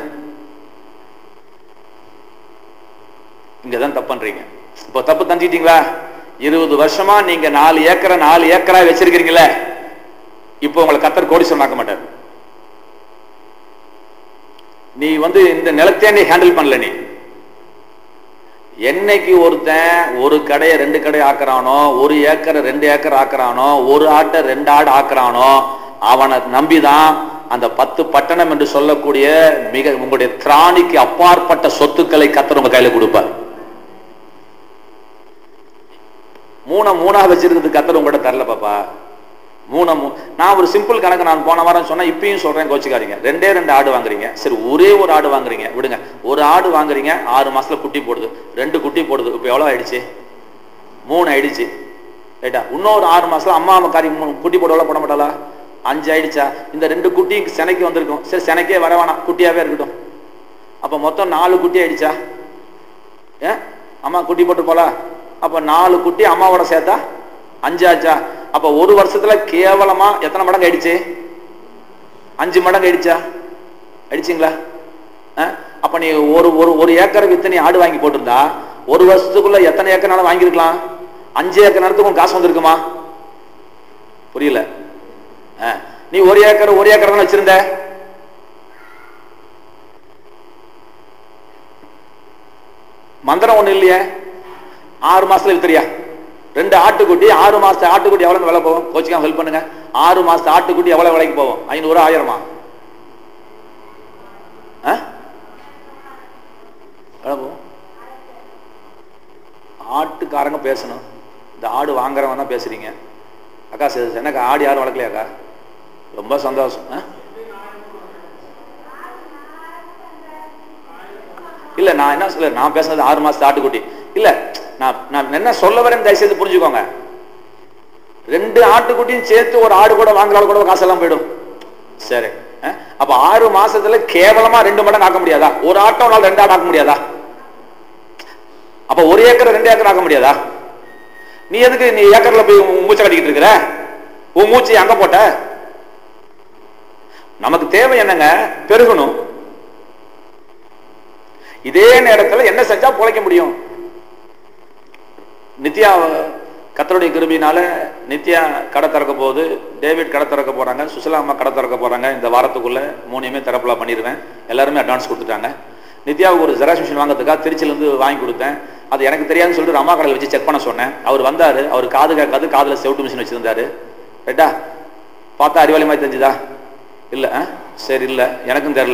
இங்கதான் தப்பு பண்றீங்க இப்போ தப்பு தந்துட்டீங்களா இருபது வருஷமா நீங்க நாலு ஏக்கரை நாலு ஏக்கரா வச்சிருக்கீங்களே இப்போ உங்களை கத்தர் கோடீஸ்வரன் ஆக்க மாட்டார் நீ வந்து இந்த நிலத்தையே நீ ஹேண்டில் பண்ணல நீ என்னைக்கு ஒருத்தன் ஒரு கடையை ரெண்டு கடை ஆக்குறானோ ஒரு ஏக்கரை ரெண்டு ஏக்கர் ஆக்குறானோ ஒரு ஆட்டை ரெண்டு ஆடு ஆக்குறானோ அவனை நம்பிதான் அந்த பத்து பட்டணம் என்று சொல்லக்கூடிய மிக உங்களுடைய திராணிக்கு அப்பாற்பட்ட சொத்துக்களை கத்தர் உங்க கையில கொடுப்பார் மூணை மூணா வச்சிருக்கிறது கத்தர் உங்கள்கிட்ட தரல பாப்பா மூணை மூ நான் ஒரு சிம்பிள் கணக்கு நான் போன வாரம் சொன்னேன் இப்பயும் சொல்றேன் கோச்சிக்காதீங்க ரெண்டே ரெண்டு ஆடு வாங்குறீங்க சரி ஒரே ஒரு ஆடு வாங்குறீங்க விடுங்க ஒரு ஆடு வாங்குறீங்க ஆறு மாசத்துல குட்டி போடுது ரெண்டு குட்டி போடுது இப்போ எவ்வளவு ஆயிடுச்சு மூணு ஆயிடுச்சு ரைட்டா இன்னொரு ஆறு மாசத்துல அம்மா அம்மா காரி மூணு குட்டி போடவள போட மாட்டாளா அஞ்சு ஆயிடுச்சா இந்த ரெண்டு குட்டி செனைக்கு வந்திருக்கும் சரி செனைக்கே வர வேணாம் குட்டியாவே இருக்கட்டும் அப்ப மொத்தம் நாலு குட்டி ஆயிடுச்சா ஏன் அம்மா குட்டி போட்டு போல அப்ப நாலு குட்டி அம்மாவோட சேர்த்தா அஞ்சு ஆச்சா அப்ப ஒரு வருஷத்துல கேவலமா எத்தனை மடங்கு ஆயிடுச்சு அஞ்சு மடங்கு ஆயிடுச்சா அடிச்சிங்களா அஹ்? அப்ப நீ ஒரு ஒரு ஒரு ஏக்கரை வித்து நீ ஆடு வாங்கி போட்டிருந்தா ஒரு வருஷத்துக்குள்ள எத்தனை ஏக்கர் வாங்கியிருக்கலாம் அஞ்சு ஏக்கர் நேரத்துக்கு உனக்கு காசு வந்திருக்குமா புரியல அஹ். நீ ஒரு ஏக்கர் ஒரு ஏக்கர் தானே வச்சிருந்த மந்திரம் ஒண்ணு இல்லையே ஆறு மாசத்துல வித்துறியா ரெண்டு ஆட்டுக்குட்டி ஆறு மாசத்து ஆட்டுக்குட்டி எவ்வளவு விலை போகும் கோச்சிக்காம ஹெல்ப் பண்ணுங்க ஆறு மாசத்து ஆட்டுக்குட்டி எவ்வளவு விலைக்கு போகும் ஐநூறு ஆயிரமா ஆ? எவ்வளவு போகும் ஆட்டுக்காரங்க பேசணும் இந்த ஆடு வாங்குறவங்க தான் பேசுறீங்க அக்கா சரி எனக்கு ஆடு யாரும் வளர்க்கலையாக்கா ரொம்ப சந்தோஷம் ஆ? இல்ல நான் என்ன சொல்ல நான் பேசுறது ஆறு மாசத்து ஆட்டுக்குட்டி இல்ல நான் நான் என்ன சொல்ல வரேன்னு தயவு செய்து புரிஞ்சுக்கோங்க ரெண்டு ஆட்டுக்குட்டியும் சேர்த்து ஒரு ஆடு கூட வாங்குறாள் கூட காசெல்லாம் போயிடும் சரி அஹ், அப்ப ஆறு மாசத்துல கேவலமா ரெண்டு மடங்கு ஆக்க முடியாதா ஒரு ஆட்டம் நாள் ரெண்டு ஆடு ஆக்க முடியாதா அப்ப ஒரு ஏக்கர் ரெண்டு ஏக்கர் ஆக்க முடியாதா நீ எதுக்கு நீ ஏக்கர்ல போய் உன் மூச்சை கட்டிக்கிட்டு இருக்கிற உன் மூச்சு அங்க போட்ட நமக்கு தேவை என்னங்க பெருகணும் இதே நேரத்துல என்ன செஞ்சா பொழைக்க முடியும் நித்யா கத்தருடைய கிருபினால நித்யா கடை திறக்க போகுது டேவிட் கடை திறக்க போறாங்க சுசிலா அம்மா கடை திறக்க போறாங்க இந்த வாரத்துக்குள்ள மூணையுமே திறப்புலா பண்ணிடுவேன் எல்லாருமே அட்வான்ஸ் கொடுத்துட்டாங்க நித்யாவுக்கு ஒரு ஜெராக்ஸ் மிஷின் வாங்குறதுக்காக திருச்சியிலேருந்து வாங்கி கொடுத்தேன் அது எனக்கு தெரியாதுன்னு சொல்லிட்டு அம்மா கடையில் வச்சு செக் பண்ண சொன்னேன் அவர் வந்தாரு அவர் காது கேட்காது காதுல செவுட்டு மிஷின் வச்சிருந்தாரு ரைட்டா பார்த்தா அறிவாளி மாதிரி தெரிஞ்சுதா இல்ல ஆ? சரி இல்ல எனக்கும் தெரியல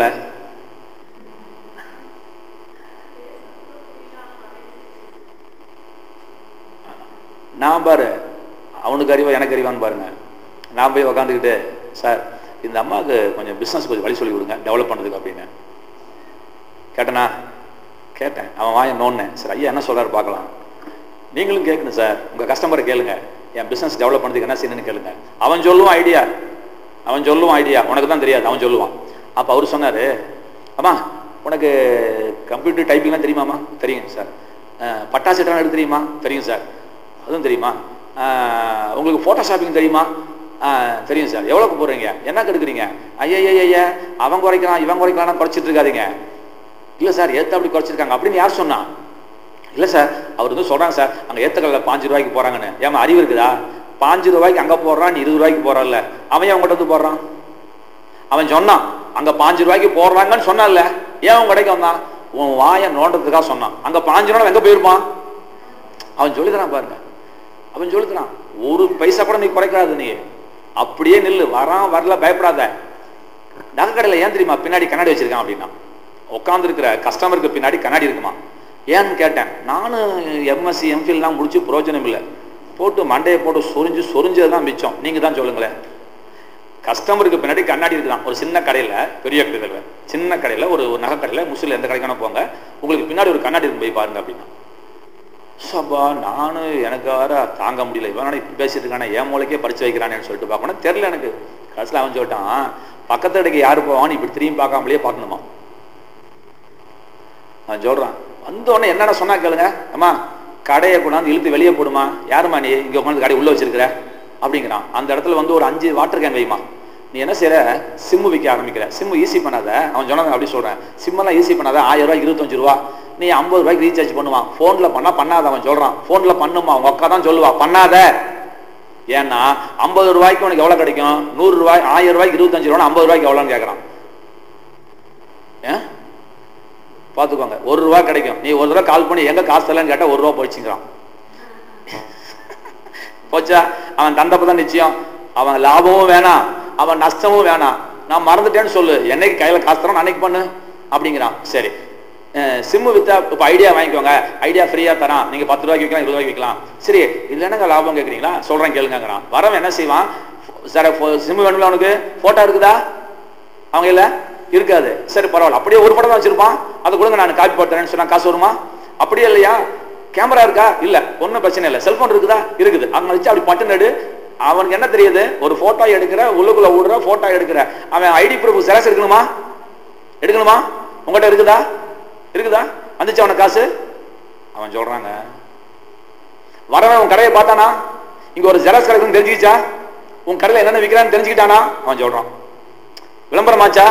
நான் பாரு அவனுக்கு அறிவா எனக்கு அறிவான்னு பாருங்க நான் போய் உக்காந்துக்கிட்டு சார் இந்த அம்மாவுக்கு கொஞ்சம் பிஸ்னஸ் கொஞ்சம் வழி சொல்லி கொடுங்க டெவலப் பண்ணுறதுக்கு அப்படின்னு கேட்டனா கேட்டேன் அவன் வாய நோன்னேன் சார் ஐயா என்ன சொல்றாரு பார்க்கலாம் நீங்களும் கேட்கணும் சார் உங்கள் கஸ்டமரை கேளுங்க என் பிஸ்னஸ் டெவலப் பண்ணுறதுக்கு என்ன செய்யணும்னு கேளுங்க அவன் சொல்லுவான் ஐடியா அவன் சொல்லுவான் ஐடியா உனக்கு தான் தெரியாது அவன் சொல்லுவான் அப்போ அவர் சொன்னார் அம்மா உனக்கு கம்ப்யூட்டர் டைப்பிங்லாம் தெரியுமாம்மா தெரியும் சார் அஹ், பட்டாசு எல்லாம் எடுத்து தெரியுமா தெரியும் சார் அதுவும் தெரியுமா அஹ், உங்களுக்கு ஃபோட்டோஷாப்பிங் தெரியுமா அஹ், தெரியும் சார் எவ்வளோக்கு போடுறீங்க என்ன கெடுக்குறீங்க ஐயா ஐயா அவன் குறைக்கிறான் இவன் குறைக்கிறான் குறைச்சிட்டு இருக்காதீங்க இல்லை சார் ஏத்த அப்படி குறைச்சிருக்காங்க அப்படின்னு யார் சொன்னா இல்லை சார் அவர் வந்து சொல்றாங்க சார் அங்கே ஏத்தக்கல்ல பாஞ்சு ரூபாய்க்கு போறாங்கன்னு ஏமா அறிவு இருக்குதா பாஞ்சு ரூபாய்க்கு அங்கே போடுறான் நீ இருபது ரூபாய்க்கு போறான்ல அவன் ஏன் உங்கள்கிட்ட வந்து போடுறான் அவன் சொன்னான் அங்க பாஞ்சு ரூபாய்க்கு போடுறாங்கன்னு சொன்னான்ல ஏன் உன் கடைக்கு வந்தான் உன் வாயை நோண்டதுக்காக சொன்னான் அங்க பாஞ்சு ரூபா எங்க போயிருப்பான் அவன் சொல்லித்தரான் பாருங்க அவன் சொல்லித்தரான் ஒரு பைசா கூட நீ குறைக்காது நீ அப்படியே நில்லு வரான் வரல பயப்படாத நகை கடையில் ஏன் தெரியுமா பின்னாடி கண்ணாடி வச்சிருக்கான் அப்படின்னா உட்காந்துருக்கிற கஸ்டமருக்கு பின்னாடி கண்ணாடி இருக்குமா ஏன்னு கேட்டேன் நானும் எம்எஸ்சி எம்ஃபில்லாம் முடிச்சு பிரயோஜனம் இல்லை போட்டு மண்டையை போட்டு சொரிஞ்சு சொரிஞ்சது தான் மிச்சம் நீங்க தான் சொல்லுங்களேன் கஸ்டமருக்கு பின்னாடி கண்ணாடி இருக்குதான் ஒரு சின்ன கடையில பெரிய கடையில் சின்ன கடையில ஒரு ஒரு நகை கடையில முஸ்லிம் எந்த கடைக்கான போங்க உங்களுக்கு பின்னாடி ஒரு கண்ணாடி இருக்கு போய் பாருங்க அப்படின்னா சபா நானும் எனக்கு வேற தாங்க முடியல இவன் இப்படி பேசிட்டு இருக்கானே என் மூளைக்கே படிச்சு வைக்கிறானேன்னு சொல்லிட்டு பார்க்கணும் தெரியல எனக்கு கடைசியில் அவன் சொல்லிட்டான் பக்கத்து கடைக்கு யாரு போவான்னு இப்படி திரும்பி பார்க்காமலேயே பார்க்கணுமா அவன் சொல்றான் வந்த உடனே என்னென்ன சொன்னா கேளுங்க அம்மா கடையை கொண்டாந்து இழுத்து வெளியே போடுமா யாரும்மா நீ இங்க உட்காந்து கடை உள்ள வச்சிருக்கிற அப்படிங்கிறான் அந்த இடத்துல வந்து ஒரு அஞ்சு வாட்டர் கேன் வைமா நீ என்ன செய்யற சிம்மு விற்க ஆரம்பிக்கிற சிம்மு ஈஸி பண்ணாத அவன் சொன்னாங்க அப்படி சொல்றேன் சிம்மெல்லாம் ஈஸி பண்ணாத ஆயிரம் ரூபாய் இருபத்தஞ்சு ரூபா நீ ஐம்பது ரூபாய்க்கு ரீசார்ஜ் பண்ணுவான் ஃபோனில் பண்ணா பண்ணாத அவன் சொல்றான் ஃபோனில் பண்ணுமா அவங்க அக்கா தான் சொல்லுவா பண்ணாத ஏன்னா ஐம்பது ரூபாய்க்கு உனக்கு எவ்வளவு கிடைக்கும் நூறு ரூபாய் ஆயிரம் ரூபாய்க்கு இருபத்தஞ்சு ரூபா ஐம்பது ரூபாய்க்கு எவ்வளோன்னு கேட்குறான் ஏன் பார்த்துக்கோங்க ஒரு ரூபா கிடைக்கும் நீ ஒரு ரூபா கால் பண்ணி எங்க காசு தரலன்னு கேட்டால் ஒரு ரூபா போயிடுச்சுங்கிறான் போச்சா அவன் தந்தப்ப தான் நிச்சயம் அவன் லாபமும் வேணாம் அவன் நஷ்டமும் வேணாம் நான் மறந்துட்டேன்னு சொல்லு என்னைக்கு கையில காசு தரோம் அன்னைக்கு பண்ணு அப்படிங்கிறான் சரி சிம்மு வித்தா இப்போ ஐடியா வாங்கிக்கோங்க ஐடியா ஃப்ரீயா தரான் நீங்க பத்து ரூபாய்க்கு விற்கலாம் இருபது ரூபாய்க்கு விற்கலாம் சரி இதுல என்னங்க லாபம் கேட்குறீங்களா சொல்றேன் கேளுங்கிறான் வரவன் என்ன செய்வான் சார் சிம்மு வேணும்ல அவனுக்கு போட்டோ இருக்குதா அவங்க இல்ல இருக்காது சரி பரவாயில்ல அப்படியே ஒரு படம் தான் வச்சிருப்பான் அதை கொடுங்க நான் காப்பி போட்டுறேன்னு சொன்னா காசு வருமா அப்படியே இல்லையா கேமரா இருக்கா இல்ல ஒன்றும் பிரச்சனை இல்லை செல்போன் இருக்குதா இருக்குது அவங்க வச்சு அப்படி பட்டன் எடு அவனுக்கு என்ன தெரியுது ஒரு போட்டோ எடுக்கிற உள்ளுக்குள்ள விடுற போட்டோ எடுக்கிற அவன் ஐடி ப்ரூஃப் ஜெராக்ஸ் எடுக்கணுமா எடுக்கணுமா உங்கள்கிட்ட இருக்குதா இருக்குதா வந்துச்சு அவனுக்கு காசு அவன் சொல்றாங்க வரவன் உன் கடையை பார்த்தானா இங்க ஒரு ஜெராக்ஸ் கிடைக்குன்னு தெரிஞ்சுக்கிச்சா உன் கடையில் என்னென்ன விற்கிறான்னு தெரிஞ்சுக்கிட்டானா அவன் சொல்றான் விளம்பரமாச்சா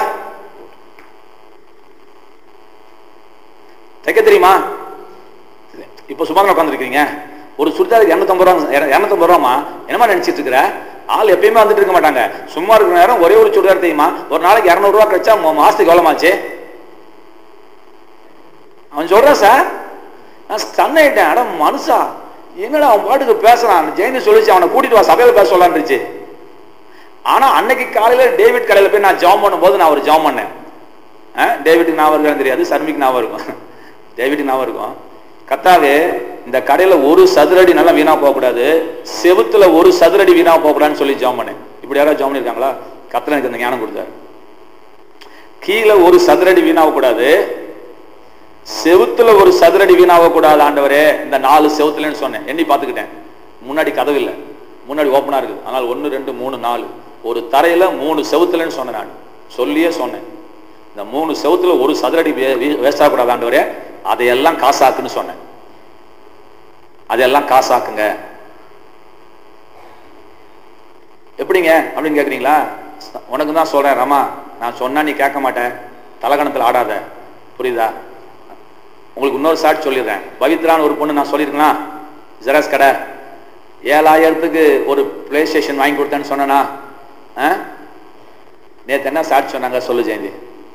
தைக்க தெரியுமா இப்போ சும்மா உட்காந்துருக்கீங்க ஒரு சுடிதாருக்கு இரநூத்தம்பது ரூபா இரநூத்தம்பது ரூபாமா என்னமா நினைச்சிட்டு இருக்கிற ஆள் எப்பயுமே வந்துட்டு இருக்க மாட்டாங்க சும்மா இருக்கிற நேரம் ஒரே ஒரு சுடிதார் தெரியுமா ஒரு நாளைக்கு இரநூறுவா கிடைச்சா மு- மாசத்துக்கு எவ்வளோமாச்சு அவன் சொல்றான் சார் நான் ஸ்டன் ஆயிட்டேன் அட மனுஷா என்னடா அவன் பாட்டுக்கு பேசுறான் ஜெயினி சொல்லிச்சு அவனை கூட்டிட்டு வா சபையில பேச சொல்லான்ருச்சு ஆனா அன்னைக்கு காலையில டேவிட் கடையில போய் நான் ஜாம் பண்ணும்போது நான் ஒரு ஜாம் பண்ணேன் ஆ, டேவிட்டுக்கு ஞாபகம் இருக்கான்னு தெரியாது சர்மிக்கு ஞாபகம் இருக்கும் டேவிட்டுக்கு ஞாபகம் இருக்கும் கத்தாவே இந்த கடையில ஒரு சதுரடி நல்லா வீணா போகக்கூடாது செவுத்துல ஒரு சதுரடி வீணா போகக்கூடாதுன்னு சொல்லி ஜாம் பண்ணேன் இப்படி யாராவது ஜாம் பண்ணிருக்காங்களா கத்தல எனக்கு அந்த ஞானம் கொடுத்தாரு கீழே ஒரு சதுரடி வீணாக கூடாது செவுத்துல ஒரு சதுரடி வீணாக கூடாது ஆண்டவரே இந்த நாலு செவுத்துலன்னு சொன்னேன் எண்ணி பார்த்துக்கிட்டேன் முன்னாடி கதவு இல்லை முன்னாடி ஓப்பனா இருக்குது அதனால ஒன்று ரெண்டு மூணு நாலு ஒரு தரையில மூணு செவுத்துலன்னு சொன்னேன் நான் சொல்லியே சொன்னேன் இந்த மூணு செவுத்துல ஒரு சதுரடி வேஸ்ட் ஆகக்கூடாது ஆண்டவரே அதையெல்லாம் காசாக்குன்னு சொன்னேன் அதெல்லாம் காசாக்குங்க எப்படிங்க அப்படின்னு கேக்குறீங்களா உனக்கு தான் சொல்றேன் ரமா நான் சொன்னா நீ கேட்க மாட்டேன் தலகணத்தில் ஆடாத புரியுதா உங்களுக்கு இன்னொரு சாட்சி சொல்லிடுறேன் பவித்ரான்னு ஒரு பொண்ணு நான் சொல்லியிருக்கேனா ஜெராக்ஸ் கடை ஏழாயிரத்துக்கு ஒரு பிளே ஸ்டேஷன் வாங்கி கொடுத்தேன்னு சொன்னனா நேற்று என்ன சாட்சி சொன்னாங்க சொல்லு ஜெயந்தி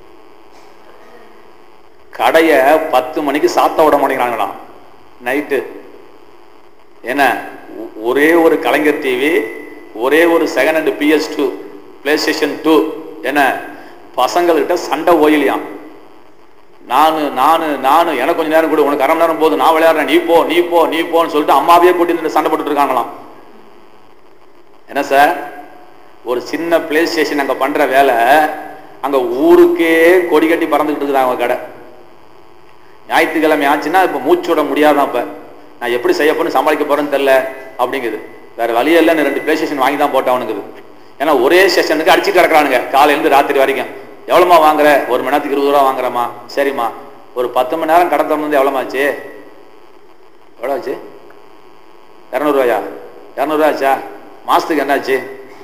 கடையை பத்து மணிக்கு சாத்த விட மாட்டேங்கிறாங்களாம் நைட்டு என்ன ஒ- ஒரே ஒரு கலைஞர் டிவி ஒரே ஒரு second hand PS two PlayStation two என்ன பசங்கள்கிட்ட சண்டை ஓயிலியாம் நானு நானு நானு எனக்கு கொஞ்ச நேரம் கூட உனக்கு அரை மணி நேரம் போதும் நான் விளையாடுறேன் நீ போ நீ போ நீ போன்னு சொல்லிட்டு அம்மாவே கூட்டிட்டு சண்டை போட்டுட்டு இருக்காங்களாம் என்ன சார் ஒரு சின்ன பிளே ஸ்டேஷன் அங்க பண்ற வேலை அங்க ஊருக்கே கொடி கட்டி பறந்துகிட்டு இருக்குது அவங்க கடை ஞாயிற்றுக்கிழமை ஆச்சுன்னா இப்ப மூச்சு விட முடியாதான் இப்ப நான் எப்படி செய்ய போறேன்னு சமாளிக்க போறேன்னு தெரியல அப்படிங்குது வேற வழியே இல்லைன்னு ரெண்டு பிளே ஸ்டேஷன் வாங்கி தான் போட்டவனுக்குது ஏன்னா ஒரே ஸ்டேஷனுக்கு அடிச்சுட்டு கிடக்குறானுங்க காலையிலேருந்து ராத்திரி வரைக்கும் எவ்வளோமா வாங்குற ஒரு மணி நேரத்துக்கு இருபது ரூபா வாங்குறமா சரிம்மா ஒரு பத்து மணி நேரம் கடை திறந்து எவ்வளோமா ஆச்சு எவ்வளோ ஆச்சு இரநூறுவாயா இரநூறுவா ஆச்சா மாசத்துக்கு என்னாச்சு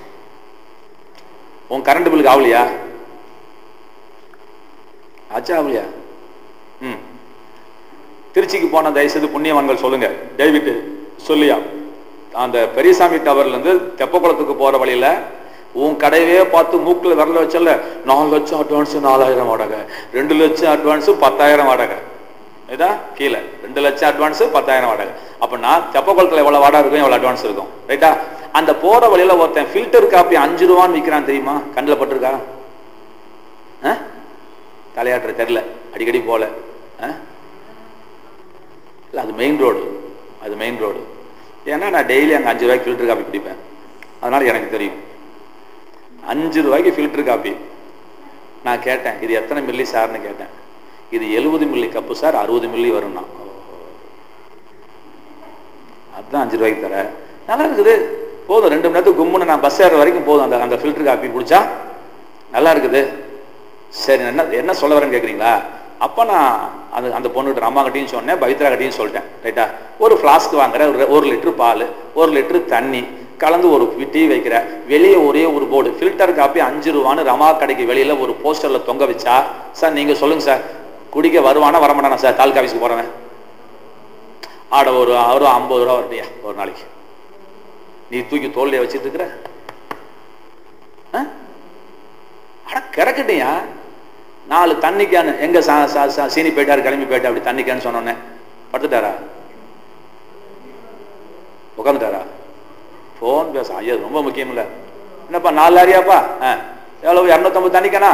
உன் கரண்ட் பில்லுக்கு ஆகலையா ஆச்சா ஆகலையா ம் திருச்சிக்கு போன தயவுசெய்து புண்ணியவான்கள் சொல்லுங்க டேவிட் சொல்லியா அந்த பெரியசாமி டவர்ல இருந்து தெப்பக்குளத்துக்கு போற வழியில உன் கடையவே பார்த்து மூக்குல விரல வச்சல நாலு லட்சம் அட்வான்ஸ் நாலாயிரம் வாடகை ரெண்டு லட்சம் அட்வான்ஸ் பத்தாயிரம் வாடகை இதா கீழே ரெண்டு லட்சம் அட்வான்ஸ் பத்தாயிரம் வாடகை அப்படின்னா தெப்பக்குளத்துல எவ்வளவு வாடகை இருக்கும் எவ்வளவு அட்வான்ஸ் இருக்கும் ரைட்டா அந்த போற வழியில ஒருத்தன் ஃபில்டர் காப்பி அஞ்சு ரூபான்னு விற்கிறான் தெரியுமா கண்ணில் பட்டிருக்கா ஆ? தலையாட்டுற தெரியல அடிக்கடி போல ஆ? இல்லை அது மெயின் ரோடு அது மெயின் ரோடு ஏன்னா நான் டெய்லி அங்கே அஞ்சு ரூபாய்க்கு ஃபில்டர் காப்பி குடிப்பேன் அதனால எனக்கு தெரியும் அஞ்சு ரூபாய்க்கு ஃபில்டர் காப்பி நான் கேட்டேன் இது எத்தனை மில்லி சார்னு கேட்டேன் இது எழுபது மில்லி கப்பு சார் அறுபது மில்லி வரும்னா அதுதான் அஞ்சு ரூபாய்க்கு தர நல்லா இருக்குது போதும் ரெண்டு மணி நேரத்துக்கு கும்முன்னு நான் பஸ் ஏற வரைக்கும் போதும் அந்த அந்த ஃபில்டர் காப்பி குடிச்சா நல்லா இருக்குது சரி என்ன என்ன சொல்ல வரேன்னு கேட்குறீங்களா அப்போ நான் அந்த அந்த பொண்ணுகிட்ட அம்மா கிட்டையும் சொன்னேன் பவித்ரா கிட்டையும் சொல்லிட்டேன் ரைட்டா ஒரு ஃப்ளாஸ்க் வாங்குற ஒரு ஒரு லிட்டர் பால் ஒரு லிட்டர் தண்ணி கலந்து ஒரு டீ வைக்கிற வெளியே ஒரே ஒரு போர்டு ஃபில்டர் காப்பி அஞ்சு ரூபான்னு ரமா கடைக்கு வெளியில ஒரு போஸ்டர்ல தொங்க வச்சா சார் நீங்க சொல்லுங்க சார் குடிக்க வருவானா வரமாட்டானா சார் தாலுக்கா ஆஃபீஸ்க்கு போறவன் ஆட ஒரு ஒரு ஐம்பது ரூபா வருட்டியா ஒரு நாளைக்கு நீ தூக்கி தோல்லைய வச்சுட்டு இருக்கிற ஆ? அட கிறக்கட்டியா நாலு தண்ணிக்கான்னு எங்க சா- சா- சா- சீனி போயிட்டாரு கிளம்பி போயிட்டா அப்படி தண்ணிக்கான்னு சொன்னோன்னே படுத்துட்டாரா உட்காந்துட்டாரா ஃபோன் பேச ஐயா இது ரொம்ப முக்கியம் இல்ல என்னப்பா நாலு லாரியாப்பா ஆ எவ்வளவு இரநூத்தம்பது தண்ணிக்கானா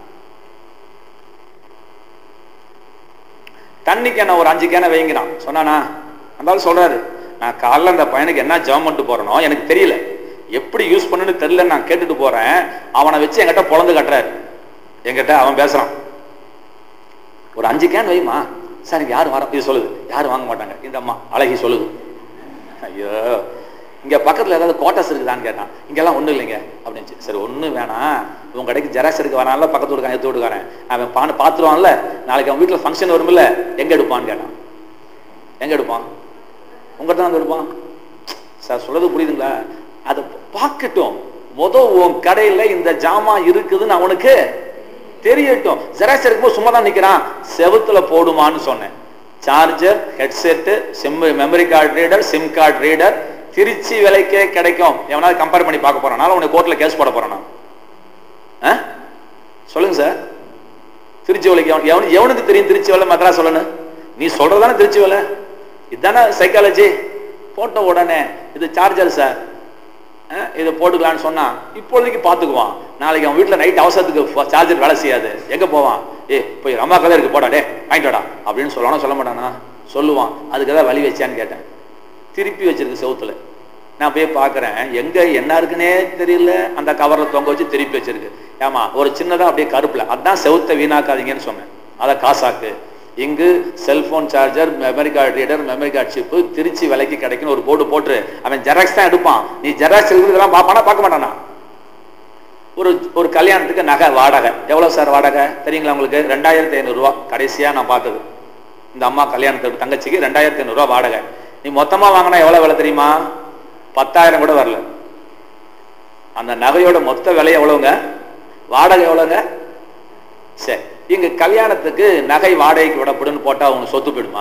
தண்ணி கேனை ஒரு அஞ்சு கேனை வைங்கிறான் சொன்னானா அந்த ஆள் சொல்றாரு நான் காலைல அந்த பையனுக்கு என்ன ஜெபம் பண்ணிட்டு போறேனோ எனக்கு தெரியல எப்படி யூஸ் பண்ணுன்னு தெரியல நான் கேட்டுட்டு போறேன் அவனை வச்சு என்கிட்ட பொழந்து கட்டுறாரு என்கிட்ட அவன் பேசுறான் ஒரு அஞ்சு கேன் வைமா சார் எனக்கு யாரும் வர இது சொல்லுது யாரும் வாங்க மாட்டாங்க இந்த அம்மா அழகி சொல்லுது ஐயோ இங்க பக்கத்துல ஏதாவது குவார்டர்ஸ் இருக்குதான்னு கேட்டான் இங்கெல்லாம் ஒண்ணும் இல்லைங்க அப்படின்னு சரி ஒண்ணும் வேணாம் உன் கடைக்கு ஜெராக்ஸ் எடுக்க வரான்ல பக்கத்து வீட்டுக்காரன் எடுத்து வீட்டுக்காரன் அவன் பான்னு பாத்துருவான்ல நாளைக்கு அவன் வீட்டுல ஃபங்க்ஷன் வரும்ல எங்க எடுப்பான்னு கேட்டான் எங்க எடுப்பான் உங்கள்கிட்ட தான் வந்து எடுப்பான் சார் சொல்றது புரியுதுங்களா அதை பார்க்கட்டும் முத உன் கடையில இந்த ஜாமான் இருக்குதுன்னு அவனுக்கு தெரியட்டும் ஜெராக்ஸ் எடுக்கும்போது சும்மா தான் நிக்கிறான் செவுத்துல போடுமான்னு சொன்னேன் charger headset SIM memory card reader SIM card reader Trichy விலைக்கே கிடைக்கும் எவனாவது கம்பேர் பண்ணி பார்க்க போறான் உனக்கு கோர்ட்ல கேஸ் போட போறான் நான். ஆ? சொல்லுங்க சார் திருச்சி விலைக்கு எவன் எவனு- எவனுக்கு தெரியும் திருச்சி விலை மദ്രാஸ் சொல்லணும் நீ சொல்றதானே திருச்சி விலை இதுதானே சைக்காலஜி போட்ட உடனே இது சார்ஜர் சார் அஹ், இதை போட்டுக்கலான்னு சொன்னா இப்போதைக்கு பார்த்துக்குவான் நாளைக்கு அவன் வீட்டில் நைட் அவசரத்துக்கு சார்ஜர் வேலை செய்யாது எங்க போவான் ஏ போய் ரமா கதை இருக்கு போடா டே வாங்கிட்டோடா அப்படின்னு சொல்லுவானா சொல்ல மாட்டானா சொல்லுவான் அதுக்கு ஏதாவது வழி வச்சான்னு கேட்டேன் திருப்பி வச்சிருக்கு செவுத்துல நான் போய் பார்க்குறேன் எங்க என்ன இருக்குன்னே தெரியல அந்த கவரில் தொங்க வச்சு திருப்பி வச்சிருக்கு ஏமா ஒரு சின்னதாக அப்படியே கருப்புல அதான் செவுத்த வீணாக்காதீங்கன்னு சொன்னேன் அதை காசாக்கு இங்கு cellphone charger memory card reader memory card chip Trichy விலைக்கு கிடைக்குன்னு ஒரு போர்டு போட்டு அவன் ஜெராக்ஸ் தான் எடுப்பான் நீ ஜெராக்ஸ் இருக்கிறதெல்லாம் பார்ப்பானா பார்க்க மாட்டானா ஒரு ஒரு கல்யாணத்துக்கு நகை வாடகை எவ்வளோ சார் வாடகை தெரியுங்களா உங்களுக்கு ரெண்டாயிரத்தி ஐநூறுரூவா கடைசியாக நான் பார்த்தது இந்த அம்மா கல்யாணத்துக்கு தங்கச்சிக்கு ரெண்டாயிரத்தி ஐநூறுரூவா வாடகை நீ மொத்தமாக வாங்கினா எவ்வளோ விலை தெரியுமா பத்தாயிரம் கூட வரல அந்த நகையோட மொத்த விலை எவ்வளோங்க வாடகை எவ்வளோங்க சரி இங்க கல்யாணத்துக்கு நகை வாடகைக்கு விடப்படுன்னு போட்டா அவங்க சொத்து போயிடுமா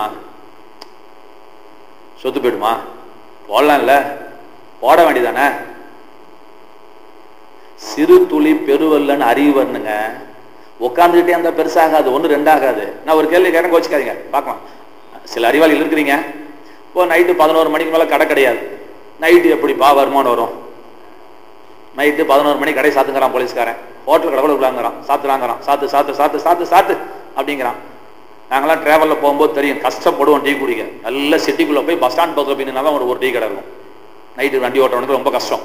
சொத்து போயிடுமா போடலாம்ல போட வேண்டியதானே சிறு துளி பெருவல்லன்னு அறிவு வரணுங்க உட்காந்துக்கிட்டே அந்த பெருசாகாது ஒன்று ரெண்டாகாது நான் ஒரு கேள்வி கேட்க வச்சுக்காதீங்க பார்க்கலாம் சில அறிவாளிகள் இருக்கிறீங்க இப்போ நைட்டு பதினோரு மணிக்கு மேலே கடை கிடையாது நைட்டு எப்படிப்பா வருமானம் வரும் நைட்டு பதினோரு மணி கடை சாத்துங்கிறான் போலீஸ்காரன் ஹோட்டல் கடை கூட விளாங்குறான் சாத்துறாங்கிறான் சாத்து சாத்து சாத்து சாத்து சாத்து அப்படிங்கிறான் நாங்களாம் ட்ராவலில் போகும்போது தெரியும் கஷ்டப்படுவோம் டீ குடிக்க நல்ல சிட்டிக்குள்ளே போய் பஸ் ஸ்டாண்ட் பக்கத்தில் போய் ஒரு ஒரு டீ கடை இருக்கும் நைட்டு வண்டி ஓட்டுறவனுக்கு ரொம்ப கஷ்டம்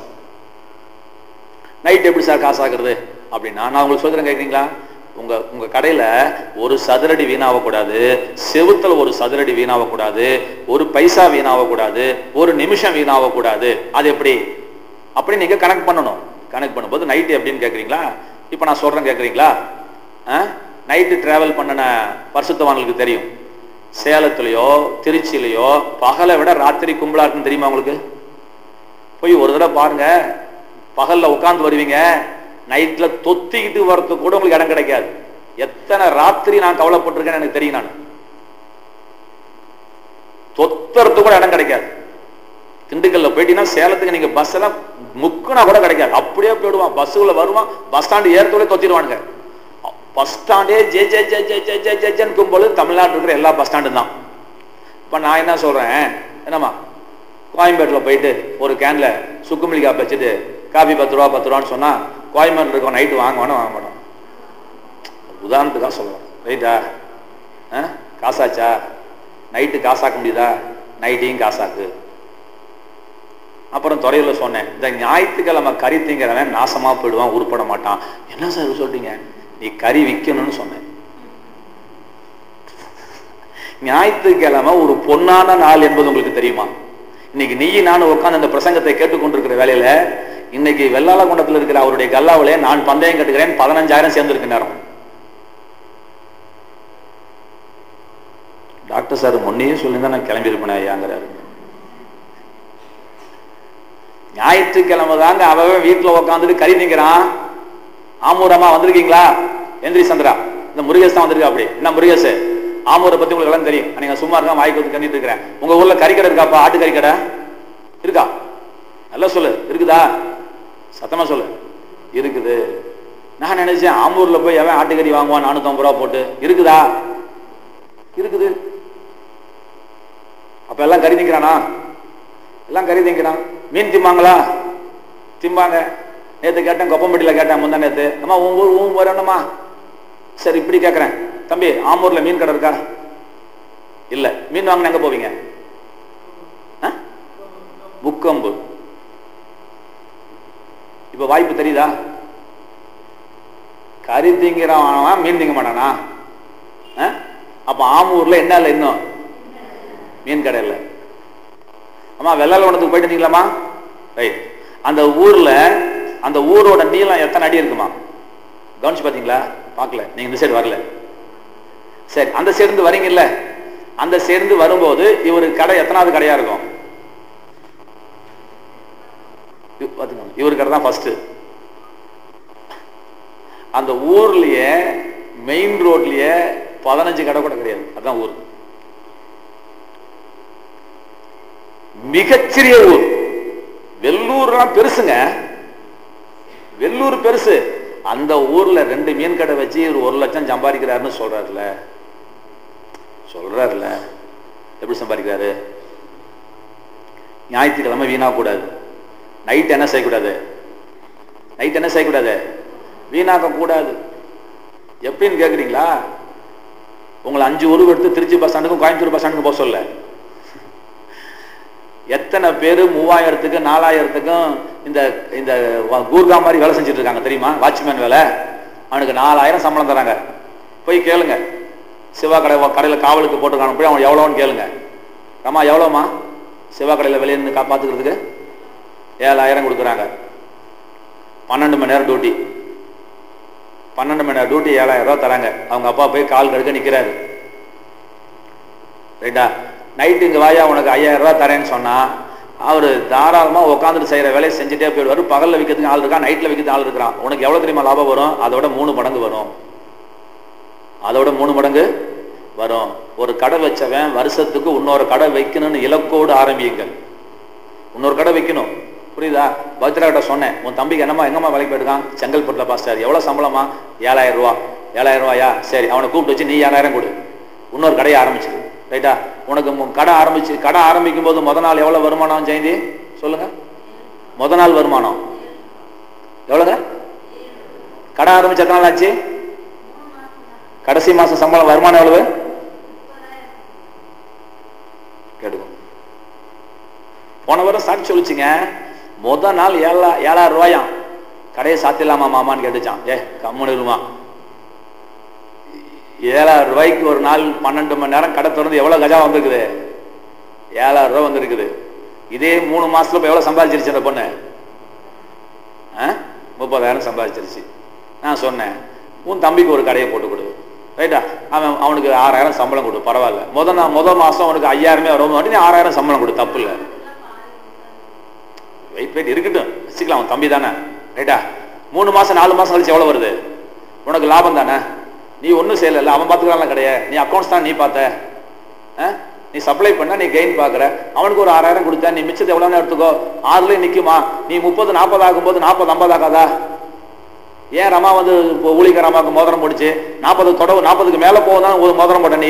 நைட் எப்படி சார் காசாக்குறது அப்படின்னா நான் உங்களுக்கு சொல்கிறேன் கேட்குறீங்களா உங்க உங்க கடையில ஒரு சதுரடி வீணாகக்கூடாது செவுத்துல ஒரு சதுரடி வீணாகக்கூடாது ஒரு பைசா வீணாகக்கூடாது ஒரு நிமிஷம் வீணாகக்கூடாது அது எப்படி அப்படி நீங்க கணக்கு பண்ணணும் கணக்கு பண்ணும்போது நைட்டு எப்படின்னு கேட்குறீங்களா இப்போ நான் சொல்றேன் கேட்குறீங்களா நைட்டு டிராவல் பண்ணின பரிசுத்தவான்களுக்கு தெரியும் சேலத்துலேயோ திருச்சியிலையோ பகலை விட ராத்திரி கும்பலா இருக்குன்னு தெரியுமா உங்களுக்கு போய் ஒரு தடவை பாருங்க பகல்ல உட்காந்து வருவீங்க நைட்ல தொத்திக்கிட்டு வர்றதுக்கு கூட உங்களுக்கு இடம் கிடைக்காது எத்தனை ராத்திரி நான் கவலைப்பட்டிருக்கேன்னு எனக்கு தெரியும் நான் தொத்துறதுக்கு கூட இடம் கிடைக்காது திண்டுக்கல்ல போயிட்டீங்கன்னா சேலத்துக்கு நீங்க பஸ் எல்லாம் முக்குனா கூட கிடைக்காது அப்படியே போயிடுவான் பஸ்ஸுல வருவான் பஸ் ஸ்டாண்டு ஏறத்தோட தொத்திடுவானுங்க பஸ் ஸ்டாண்டே ஜே ஜே ஜே ஜே ஜே ஜே ஜே ஜேன்னு கும்பல் தமிழ்நாட்டில் இருக்கிற எல்லா பஸ் ஸ்டாண்டும் தான் இப்போ நான் என்ன சொல்றேன் என்னம்மா கோயம்பேட்டில் போயிட்டு ஒரு கேன்ல சுக்குமல்லி காப்பி வச்சுட்டு காபி பத்து ரூபா பத்து ரூபான்னு சொன்னா கோயம்பேட்டில் இருக்கோம் நைட்டு வாங்குவானு வாங்க மாட்டோம் உதாரணத்துக்கு தான் சொல்லுவேன் ரைட்டா ஆ காசாச்சா நைட்டு காசாக்க முடியுதா நைட்டையும் காசாக்கு அப்புறம் துறையில் சொன்னேன் இந்த ஞாயிற்றுக்கிழமை கறி திங்கிறவன் நாசமா போயிடுவான் உருப்பட மாட்டான் என்ன சார் சொல்றீங்க நீ கறி விற்கணும்னு சொன்னேன் ஞாயிற்றுக்கிழமை ஒரு பொன்னான நாள் என்பது உங்களுக்கு தெரியுமா இன்னைக்கு நீ நானும் உட்காந்து அந்த பிரசங்கத்தை கேட்டுக்கொண்டிருக்கிற வேலையில இன்னைக்கு வெள்ளாள குண்டத்தில் இருக்கிற அவருடைய கல்லாவிலே நான் பந்தயம் கட்டுகிறேன் பதினஞ்சாயிரம் சேர்ந்திருக்கு நேரம் டாக்டர் சார் முன்னையே சொல்லியிருந்தா நான் கிளம்பி இருப்பேன் ஐயாங்கிறாரு ஞாயிற்றுக்கிழமை தாங்க அவன் வீட்டில் உட்காந்துட்டு கறி நிற்கிறான் ஆமூரமா வந்திருக்கீங்களா எந்திரி சந்திரா இந்த முருகேஷ் தான் வந்திருக்கா அப்படி என்ன முருகேஷ் ஆமூரை பத்தி உங்களுக்கு எல்லாம் தெரியும் நீங்க சும்மா இருக்கா வாய்க்கு வந்து கண்டிட்டு இருக்கிறேன் உங்க ஊர்ல கறிக்கடை இருக்காப்பா ஆட்டு கறிக்கடை இருக்கா நல்லா சொல்லு இருக்குதா சத்தமா சொல்லு இருக்குது நான் நினைச்சேன் ஆம்பூர்ல போய் எவன் ஆட்டுக்கறி வாங்குவான் நானூத்தம்பது ரூபா போட்டு இருக்குதா இருக்குது அப்ப எல்லாம் கறி திங்கிறானா எல்லாம் கறி திங்கிறான் மீன் திம்பாங்களா திம்பாங்க நேற்று கேட்டேன் கொப்பம்பட்டியில் கேட்டேன் முந்தா நேற்று அம்மா உன் ஊர் உன் வரணுமா சரி இப்படி கேட்குறேன் தம்பி ஆம்பூர்ல மீன் கடை இருக்கா இல்ல மீன் வாங்கின எங்க போவீங்க முக்கம்பு இப்ப வாய்ப்பு தெரியுதா கறி திங்கிறவன் மீன் திங்க மாட்டானா அப்ப ஆமூர்ல என்ன இல்லை இன்னும் மீன் கடை இல்லை அம்மா வெள்ளாளவனத்துக்கு போயிட்டு இருந்தீங்களாமா ரைட் அந்த ஊர்ல அந்த ஊரோட நீளம் எத்தனை அடி இருக்குமா கவனிச்சு பாத்தீங்களா பார்க்கல நீங்க இந்த சைடு வரல சரி அந்த சேர்ந்து வரீங்கல்ல அந்த சேர்ந்து வரும்போது இவரு கடை எத்தனாவது கடையா இருக்கும் இவரு கடை தான் ஃபர்ஸ்ட் அந்த ஊர்லயே மெயின் ரோட்லயே பதினஞ்சு கடை கூட கிடையாது அதுதான் ஊர் மிகச்சிறிய ஊர் வெள்ளூர்லாம் பெருசுங்க வெள்ளூர் பெருசு அந்த ஊர்ல ரெண்டு மீன் கடை வச்சு இவர் ஒரு லட்சம் சம்பாதிக்கிறாருன்னு சொல்றாருல சொல்றாருல எப்படி சம்பாதிக்கிறாரு ஞாயிற்றுக்கிழமை வீணா கூடாது நைட் என்ன செய்யக்கூடாது நைட் என்ன செய்யக்கூடாது வீணாக்க கூடாது எப்படின்னு கேக்குறீங்களா உங்களை அஞ்சு உருவ எடுத்து திருச்சி பஸ் ஸ்டாண்டுக்கும் கோயம்புத்தூர் பஸ் ஸ்டாண்டுக்கும் போக சொல்ல எத்தனை பேர் மூவாயிரத்துக்கு நாலாயிரத்துக்கும் இந்த இந்த வ- கூர்கா மாதிரி வேலை செஞ்சுட்டு இருக்காங்க தெரியுமா வாட்ச்மேன் வேலை அவனுக்கு நாலாயிரம் சம்பளம் தராங்க போய் கேளுங்க சிவா கடை கடையில் காவலுக்கு போட்டுருக்காங்க போய் அவன் எவ்வளோன்னு கேளுங்க அம்மா எவ்வளோம்மா சிவா கடையில் வெளியே நின்று காப்பாற்றுக்கிறதுக்கு ஏழாயிரம் கொடுக்குறாங்க பன்னெண்டு மணி நேரம் டியூட்டி பன்னெண்டு மணி நேரம் டியூட்டி ஏழாயிரம் ரூபா தராங்க அவங்க அப்பா போய் கால் கடுக்க நிற்கிறாரு ரைட்டா நைட்டு இங்கே வாயா உனக்கு ஐயாயிரம் ரூபா தரேன்னு சொன்னா அவர் தாராளமாக உட்காந்துட்டு செய்கிற வேலையை செஞ்சுட்டே போயிடுவார் பகலில் விற்கிறதுக்கு ஆள் இருக்கான் நைட்டில் விற்கிறதுக்கு ஆள் இருக்கிறான் உனக்கு எவ்வளோ தெரியுமா லாபம் வரும் அதோட மூணு மடங்கு வரும் அதோட மூணு மடங்கு வரும் ஒரு கடை வச்சவன் வருஷத்துக்கு இன்னொரு கடை வைக்கணும்னு இலக்கோடு ஆரம்பியுங்கள் இன்னொரு கடை வைக்கணும் புரியுதா பவித்ரா கிட்ட சொன்னேன் உன் தம்பிக்கு என்னம்மா எங்கம்மா வேலைக்கு போயிருக்கான் செங்கல்பட்டில் பாஸ்டர் எவ்வளோ சம்பளமா ஏழாயிரம் ரூபா ஏழாயிரம் ரூபாயா சரி அவனை கூப்பிட்டு வச்சு நீ ஏழாயிரம் கொடு இன்னொரு கடையை ஆரம்பிச்சிரு ரைட்டா உனக்கு மு- கடை ஆரம்பிச்சு கடை ஆரம்பிக்கும் போது முத நாள் எவ்வளோ வருமானம் ஜெயந்தி சொல்லுங்க முத நாள் வருமானம் எவ்வளோங்க கடை ஆரம்பிச்சு எத்தனை நாள் ஆச்சு கடைசி மாசம் சம்பளம் வருமானம் எவ்வளவு கேட்டுக்கோ போன வாரம் சாட்சி சொல்லிச்சுங்க முத நாள் ஏழா ஏழாயிரம் ரூபாயாம் கடையை சாத்திடலாமா மாமான்னு கேட்டுச்சான் ஏ கம்முன்னு இருமா ஏழாயிரம் ரூபாய்க்கு ஒரு நாள் பன்னெண்டு மணி நேரம் கடை திறந்து எவ்வளவு கஜா வந்திருக்குது ஏழாயிரம் ரூபாய் வந்திருக்குது இதே மூணு மாசத்துல இப்ப எவ்வளவு சம்பாதிச்சிருச்சு அந்த பொண்ணு ஆ? முப்பதாயிரம் சம்பாதிச்சிருச்சு நான் சொன்னேன் உன் தம்பிக்கு ஒரு கடையை போட்டு கொடு ரைட்டா அவன் அவனுக்கு ஆறாயிரம் சம்பளம் கொடு பரவாயில்ல முத நான் முத மாசம் அவனுக்கு ஐயாயிரமே வரும் நீ ஆறாயிரம் சம்பளம் கொடு தப்பு இல்லை வெயிட் வெயிட் இருக்கட்டும் வச்சுக்கலாம் அவன் தம்பி தானே ரைட்டா மூணு மாசம் நாலு மாசம் கழிச்சு எவ்வளவு வருது உனக்கு லாபம் தானே நீ ஒன்றும் செய்யல அவன் பார்த்துக்கலாம் கிடையாது நீ அக்கௌண்ட்ஸ் தான் நீ பார்த்த ஆ? நீ சப்ளை பண்ண நீ கெயின் பார்க்குற அவனுக்கு ஒரு ஆறாயிரம் கொடுத்த நீ மிச்சத்தை எவ்வளோன்னு எடுத்துக்கோ ஆறுலேயும் நிற்குமா நீ முப்பது நாற்பது ஆகும்போது நாற்பது ஐம்பது ஆகாதா ஏன் ரமா வந்து இப்போ ஊழிக்க ரமாவுக்கு மோதிரம் போடுச்சு நாற்பது தொடவு நாற்பதுக்கு மேலே போகுதான் ஒரு மோதிரம் போட்ட நீ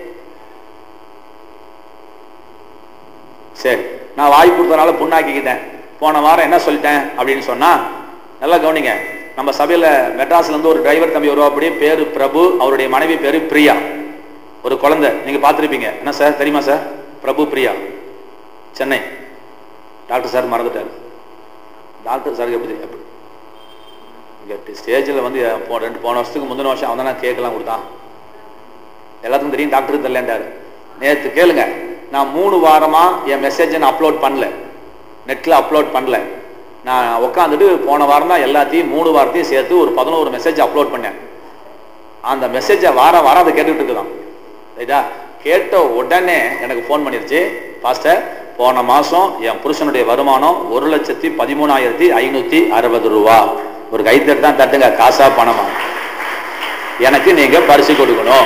சரி நான் வாய் கொடுத்தனால புண்ணாக்கிக்கிட்டேன் போன வாரம் என்ன சொல்லிட்டேன் அப்படின்னு சொன்னா நல்லா கவனிங்க நம்ம சபையில மெட்ராஸ்ல இருந்து ஒரு டிரைவர் தம்பி வருவா அப்படி பேரு பிரபு அவருடைய மனைவி பேரு பிரியா ஒரு குழந்தை நீங்க பார்த்திருப்பீங்க என்ன சார் தெரியுமா sir Prabhu Priya Chennai doctor sir மறந்துட்டாரு டாக்டர் சாருக்கு எப்படி தெரியும்? எப்படி இங்கே ஸ்டேஜில் வந்து போ ரெண்டு போன வருஷத்துக்கு முந்தின வருஷம் அவன் தான் கேட்கலாம் கொடுத்தான் எல்லாத்துக்கும் தெரியும் டாக்டருக்கு தெரியலன்றாரு நேற்று கேளுங்க நான் மூணு வாரமா என் மெசேஜை நான் அப்லோட் பண்ணல நெட்டில் அப்லோட் பண்ணல நான் உட்காந்துட்டு போன வாரம் தான் எல்லாத்தையும் மூணு வாரத்தையும் சேர்த்து ஒரு பதினோரு மெசேஜ் அப்லோட் பண்ணேன் அந்த மெசேஜை வாரம் வாரம் அதை கேட்டுட்டு இருக்குதான் ரைட்டா கேட்ட உடனே எனக்கு ஃபோன் பண்ணிருச்சு பாஸ்டர் போன மாசம் என் புருஷனுடைய வருமானம் ஒரு லட்சத்தி பதிமூணாயிரத்தி ஐநூத்தி அறுபது ரூபா ஒரு கைத்தட்டு தான் தட்டுங்க காசா பணமா எனக்கு நீங்க பரிசு கொடுக்கணும்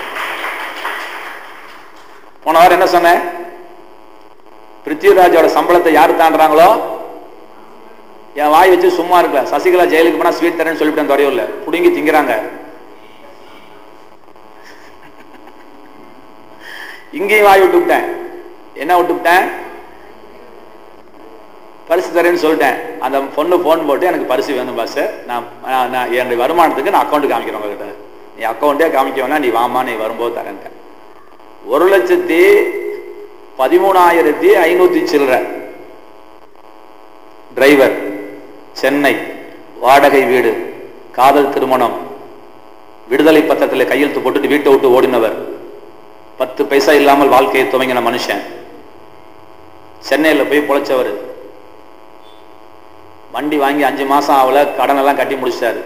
போன வாரம் என்ன சொன்னேன் பிருத்திவிராஜோட சம்பளத்தை யார் தாண்டுறாங்களோ என் வாய் வச்சு சும்மா இருக்கல சசிகலா ஜெயிலுக்கு போனா ஸ்வீட் தரேன்னு சொல்லிவிட்டேன் துறையூர்ல புடுங்கி திங்கிறாங்க இங்கேயும் வாய் விட்டு விட்டேன் என்ன விட்டு விட்டேன் பரிசு தரேன்னு சொல்லிட்டேன் அந்த பொண்ணு ஃபோன் போட்டு எனக்கு பரிசு வேணும் பாஸ் நான் நான் நான் என்னுடைய வருமானத்துக்கு நான் அக்கௌண்ட் காமிக்கிறேன் உங்ககிட்ட நீ அக்கௌண்ட்டே காமிக்க வேணா நீ வாமா நீ வரும்போது தரேன்ட்டேன் ஒரு லட்சத்தி பதிமூணாயிரத்தி ஐநூத்தி சில்லற டிரைவர் சென்னை வாடகை வீடு காதல் திருமணம் விடுதலை பத்திரத்தில் கையெழுத்து போட்டுட்டு வீட்டை விட்டு ஓடினவர் பத்து பைசா இல்லாமல் வாழ்க்கையை துவங்கின மனுஷன் சென்னையில் போய் பொழைச்சவர் வண்டி வாங்கி அஞ்சு மாசம் ஆகல கடன் எல்லாம் கட்டி முடிச்சிட்டாரு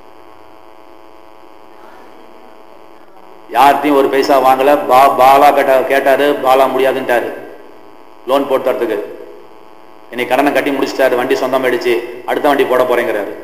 யார்கிட்டையும் ஒரு பைசா வாங்கல பா பாலா கேட்ட கேட்டாரு பாலா முடியாதுன்ட்டாரு லோன் போட்டு தரத்துக்கு இன்னைக்கு கடனை கட்டி முடிச்சிட்டாரு வண்டி சொந்தம் ஆயிடுச்சு அடுத்த வண்டி போட போறேங்கிறாரு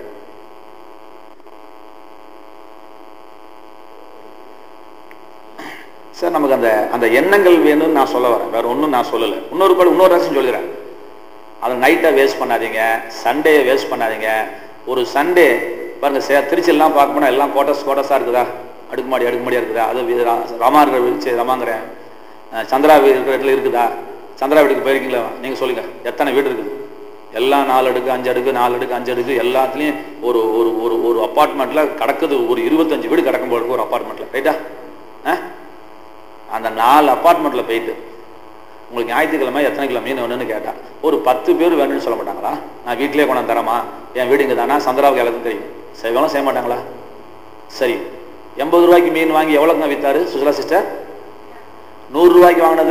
சார் நமக்கு அந்த அந்த எண்ணங்கள் வேணும்னு நான் சொல்ல வரேன் வேற ஒன்றும் நான் சொல்லலை இன்னொரு படம் இன்னொரு ரசம் சொல்லிடுறேன் அதை நைட்டை வேஸ்ட் பண்ணாதீங்க சண்டேயை வேஸ்ட் பண்ணாதீங்க ஒரு சண்டே பாருங்க சே திருச்சியெல்லாம் பார்க்க போனால் எல்லாம் கோட்டஸ் கோட்டஸாக இருக்குதா அடுக்குமாடி அடுக்குமாடியாக இருக்குதா அது வி- ரா- ராமா இருக்கிற வீடு ராமாங்கிறேன் அஹ் சந்திரா வீடு இருக்கிற இடத்துல இருக்குதா சந்திரா வீட்டுக்கு போயிருக்கீங்களா நீங்கள் சொல்லுங்க எத்தனை வீடு இருக்குது எல்லாம் நாலு அடுக்கு அஞ்சு அடுக்கு நாலு அடுக்கு அஞ்சு அடுக்கு எல்லாத்துலேயும் ஒரு ஒரு ஒரு ஒரு அப்பார்ட்மெண்ட்டில் கிடக்குது ஒரு இருபத்தஞ்சு வீடு கிடக்கும் போல இருக்கு ஒரு அப்பார்ட்மெண்ட்டில் ரைட்டா ஆ அந்த நாலு அப்பார்ட்மெண்ட்டில் போயிட்டு உங்களுக்கு ஞாயிற்றுக்கிழமை எத்தனை கிலோ மீன் வேணும்னு கேட்டா ஒரு பத்து பேர் வேணும்னு சொல்ல மாட்டாங்களா நான் வீட்டிலே கொண்டாந்து தரமா என் வீடு இங்கே தானா சந்திராவுக்கு எல்லாத்துக்கும் தெரியும் செய்வாங்களா செய்ய மாட்டாங்களா சரி எண்பது ரூபாய்க்கு மீன் வாங்கி எவ்வளோங்க வித்தாரு சுஜலா சிஸ்டர் நூறு ரூபாய்க்கு வாங்கினது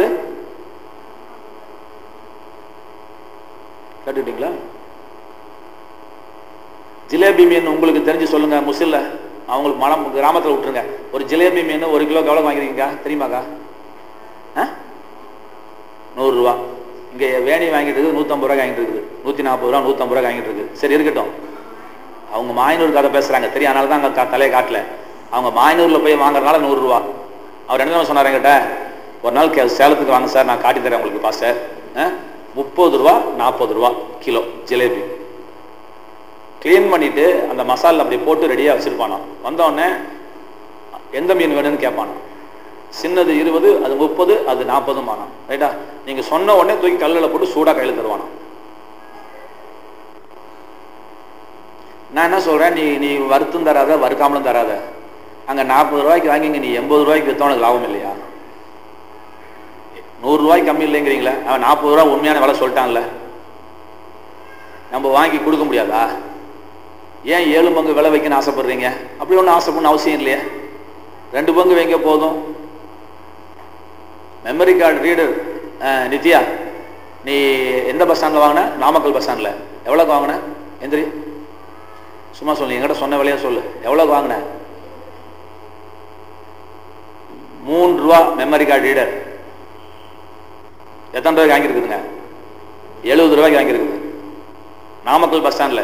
கேட்டுக்கிட்டீங்களா ஜிலேபி மீன் உங்களுக்கு தெரிஞ்சு சொல்லுங்க முசில்ல அவங்களுக்கு மனம் கிராமத்தில் விட்டுருங்க ஒரு ஜிலேபி மீன் ஒரு கிலோ எவ்வளோ வாங்கிருக்கீங்க தெரியுமாக்கா ஆ நூறுரூவா இங்கே வேணி வாங்கிட்டு இருக்குது நூற்றம்பது ரூபாய் வாங்கிட்டு இருக்குது நூற்றி நாற்பது ரூபா நூற்றம்பது ரூபாய் வாங்கிட்டு இருக்குது சரி இருக்கட்டும் அவங்க மாயனூர் கதை பேசுகிறாங்க தெரியும் அதனால தான் அங்கே தலையை காட்டல அவங்க மாயனூரில் போய் வாங்குறதுனால நூறுரூவா அவர் என்ன சொன்னார் என்கிட்ட ஒரு நாள் கே சேலத்துக்கு வாங்க சார் நான் காட்டி தரேன் உங்களுக்கு பாஸ்டர் முப்பது ரூபா நாற்பது ரூபா கிலோ ஜிலேபி க்ளீன் பண்ணிட்டு அந்த மசாலா அப்படி போட்டு ரெடியாக வச்சிருப்பானோ வந்தோடனே எந்த மீன் வேணும்னு கேட்பானோ சின்னது இருபது அது முப்பது அது நாற்பதும் ஆனோம் ரைட்டா நீங்க சொன்ன உடனே தூக்கி கல்லில் போட்டு சூடா கையில் தருவானோ நான் என்ன சொல்றேன் நீ நீ வறுத்தும் தராத வறுக்காமலும் தராத அங்க நாற்பது ரூபாய்க்கு வாங்கிங்க நீ எண்பது ரூபாய்க்கு வித்தா உனக்கு லாபம் இல்லையா நூறு ரூபாய்க்கு கம்மி இல்லைங்கிறீங்களா அவன் நாற்பது ரூபா உண்மையான விலை சொல்லிட்டான்ல நம்ம வாங்கி கொடுக்க முடியாதா ஏன் ஏழு பங்கு விலை வைக்கணும்னு ஆசைப்படுறீங்க அப்படி ஒன்றும் ஆசைப்படணும் அவசியம் இல்லையே ரெண்டு பங்கு வைங்க போதும் மெமரி கார்டு ரீடர் நித்யா நீ எந்த பஸ் ஸ்டாண்டில் வாங்கின நாமக்கல் பஸ் ஸ்டாண்டில் எவ்வளோக்கு வாங்கின எந்திரி சும்மா சொல்லு என்கிட்ட சொன்ன விலையை சொல்லு எவ்வளோக்கு வாங்கின மூன்று ரூபா மெமரி கார்டு ரீடர் எத்தனை ரூபாய்க்கு வாங்கியிருக்குதுங்க எழுபது ரூபாய்க்கு வாங்கியிருக்குது நாமக்கல் பஸ் ஸ்டாண்டில்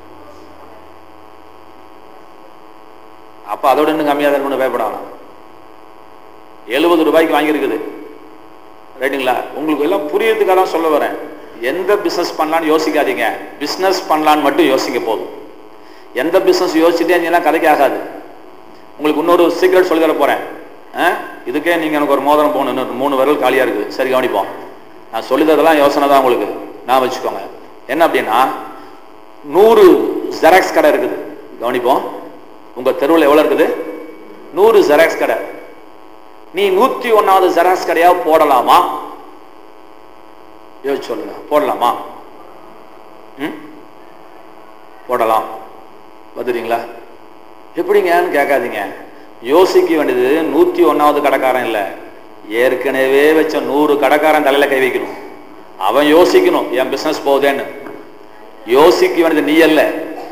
அப்போ அதோட இன்னும் கம்மியாக தான் இருக்கணும் பயப்படணும் எழுபது ரூபாய்க்கு வாங்கியிருக்குது ரைட்டுங்களா உங்களுக்கு எல்லாம் புரியறதுக்காக தான் சொல்ல வரேன் எந்த பிஸ்னஸ் பண்ணலான்னு யோசிக்காதீங்க பிஸ்னஸ் பண்ணலான்னு மட்டும் யோசிக்க போதும் எந்த பிஸ்னஸ் யோசிச்சுட்டே இருந்தீங்கன்னா கதைக்கு ஆகாது உங்களுக்கு இன்னொரு சீக்கிரம் சொல்லி தர போகிறேன் இதுக்கே நீங்கள் எனக்கு ஒரு மோதிரம் போகணும் இன்னொரு மூணு விரல் காலியாக இருக்குது சரி கவனிப்போம் நான் சொல்லி தரதெல்லாம் யோசனை தான் உங்களுக்கு நான் வச்சுக்கோங்க என்ன அப்படின்னா நூறு ஜெராக்ஸ் கடை இருக்குது கவனிப்போம் உங்கள் தெருவில் எவ்வளோ இருக்குது நூறு ஜெராக்ஸ் கடை நீ நூத்தி ஒன்னாவது ஜெராக்ஸ் கடையா போடலாமா யோசிச்சு சொல்லுங்க போடலாமா ம் போடலாம் வந்துடுறீங்களா எப்படிங்கன்னு கேட்காதீங்க யோசிக்க வேண்டியது நூத்தி ஒன்னாவது கடைக்காரன் இல்லை ஏற்கனவே வச்ச நூறு கடைக்காரன் தலையில கை வைக்கணும் அவன் யோசிக்கணும் என் பிசினஸ் போகுதேன்னு யோசிக்க வேண்டியது நீ அல்ல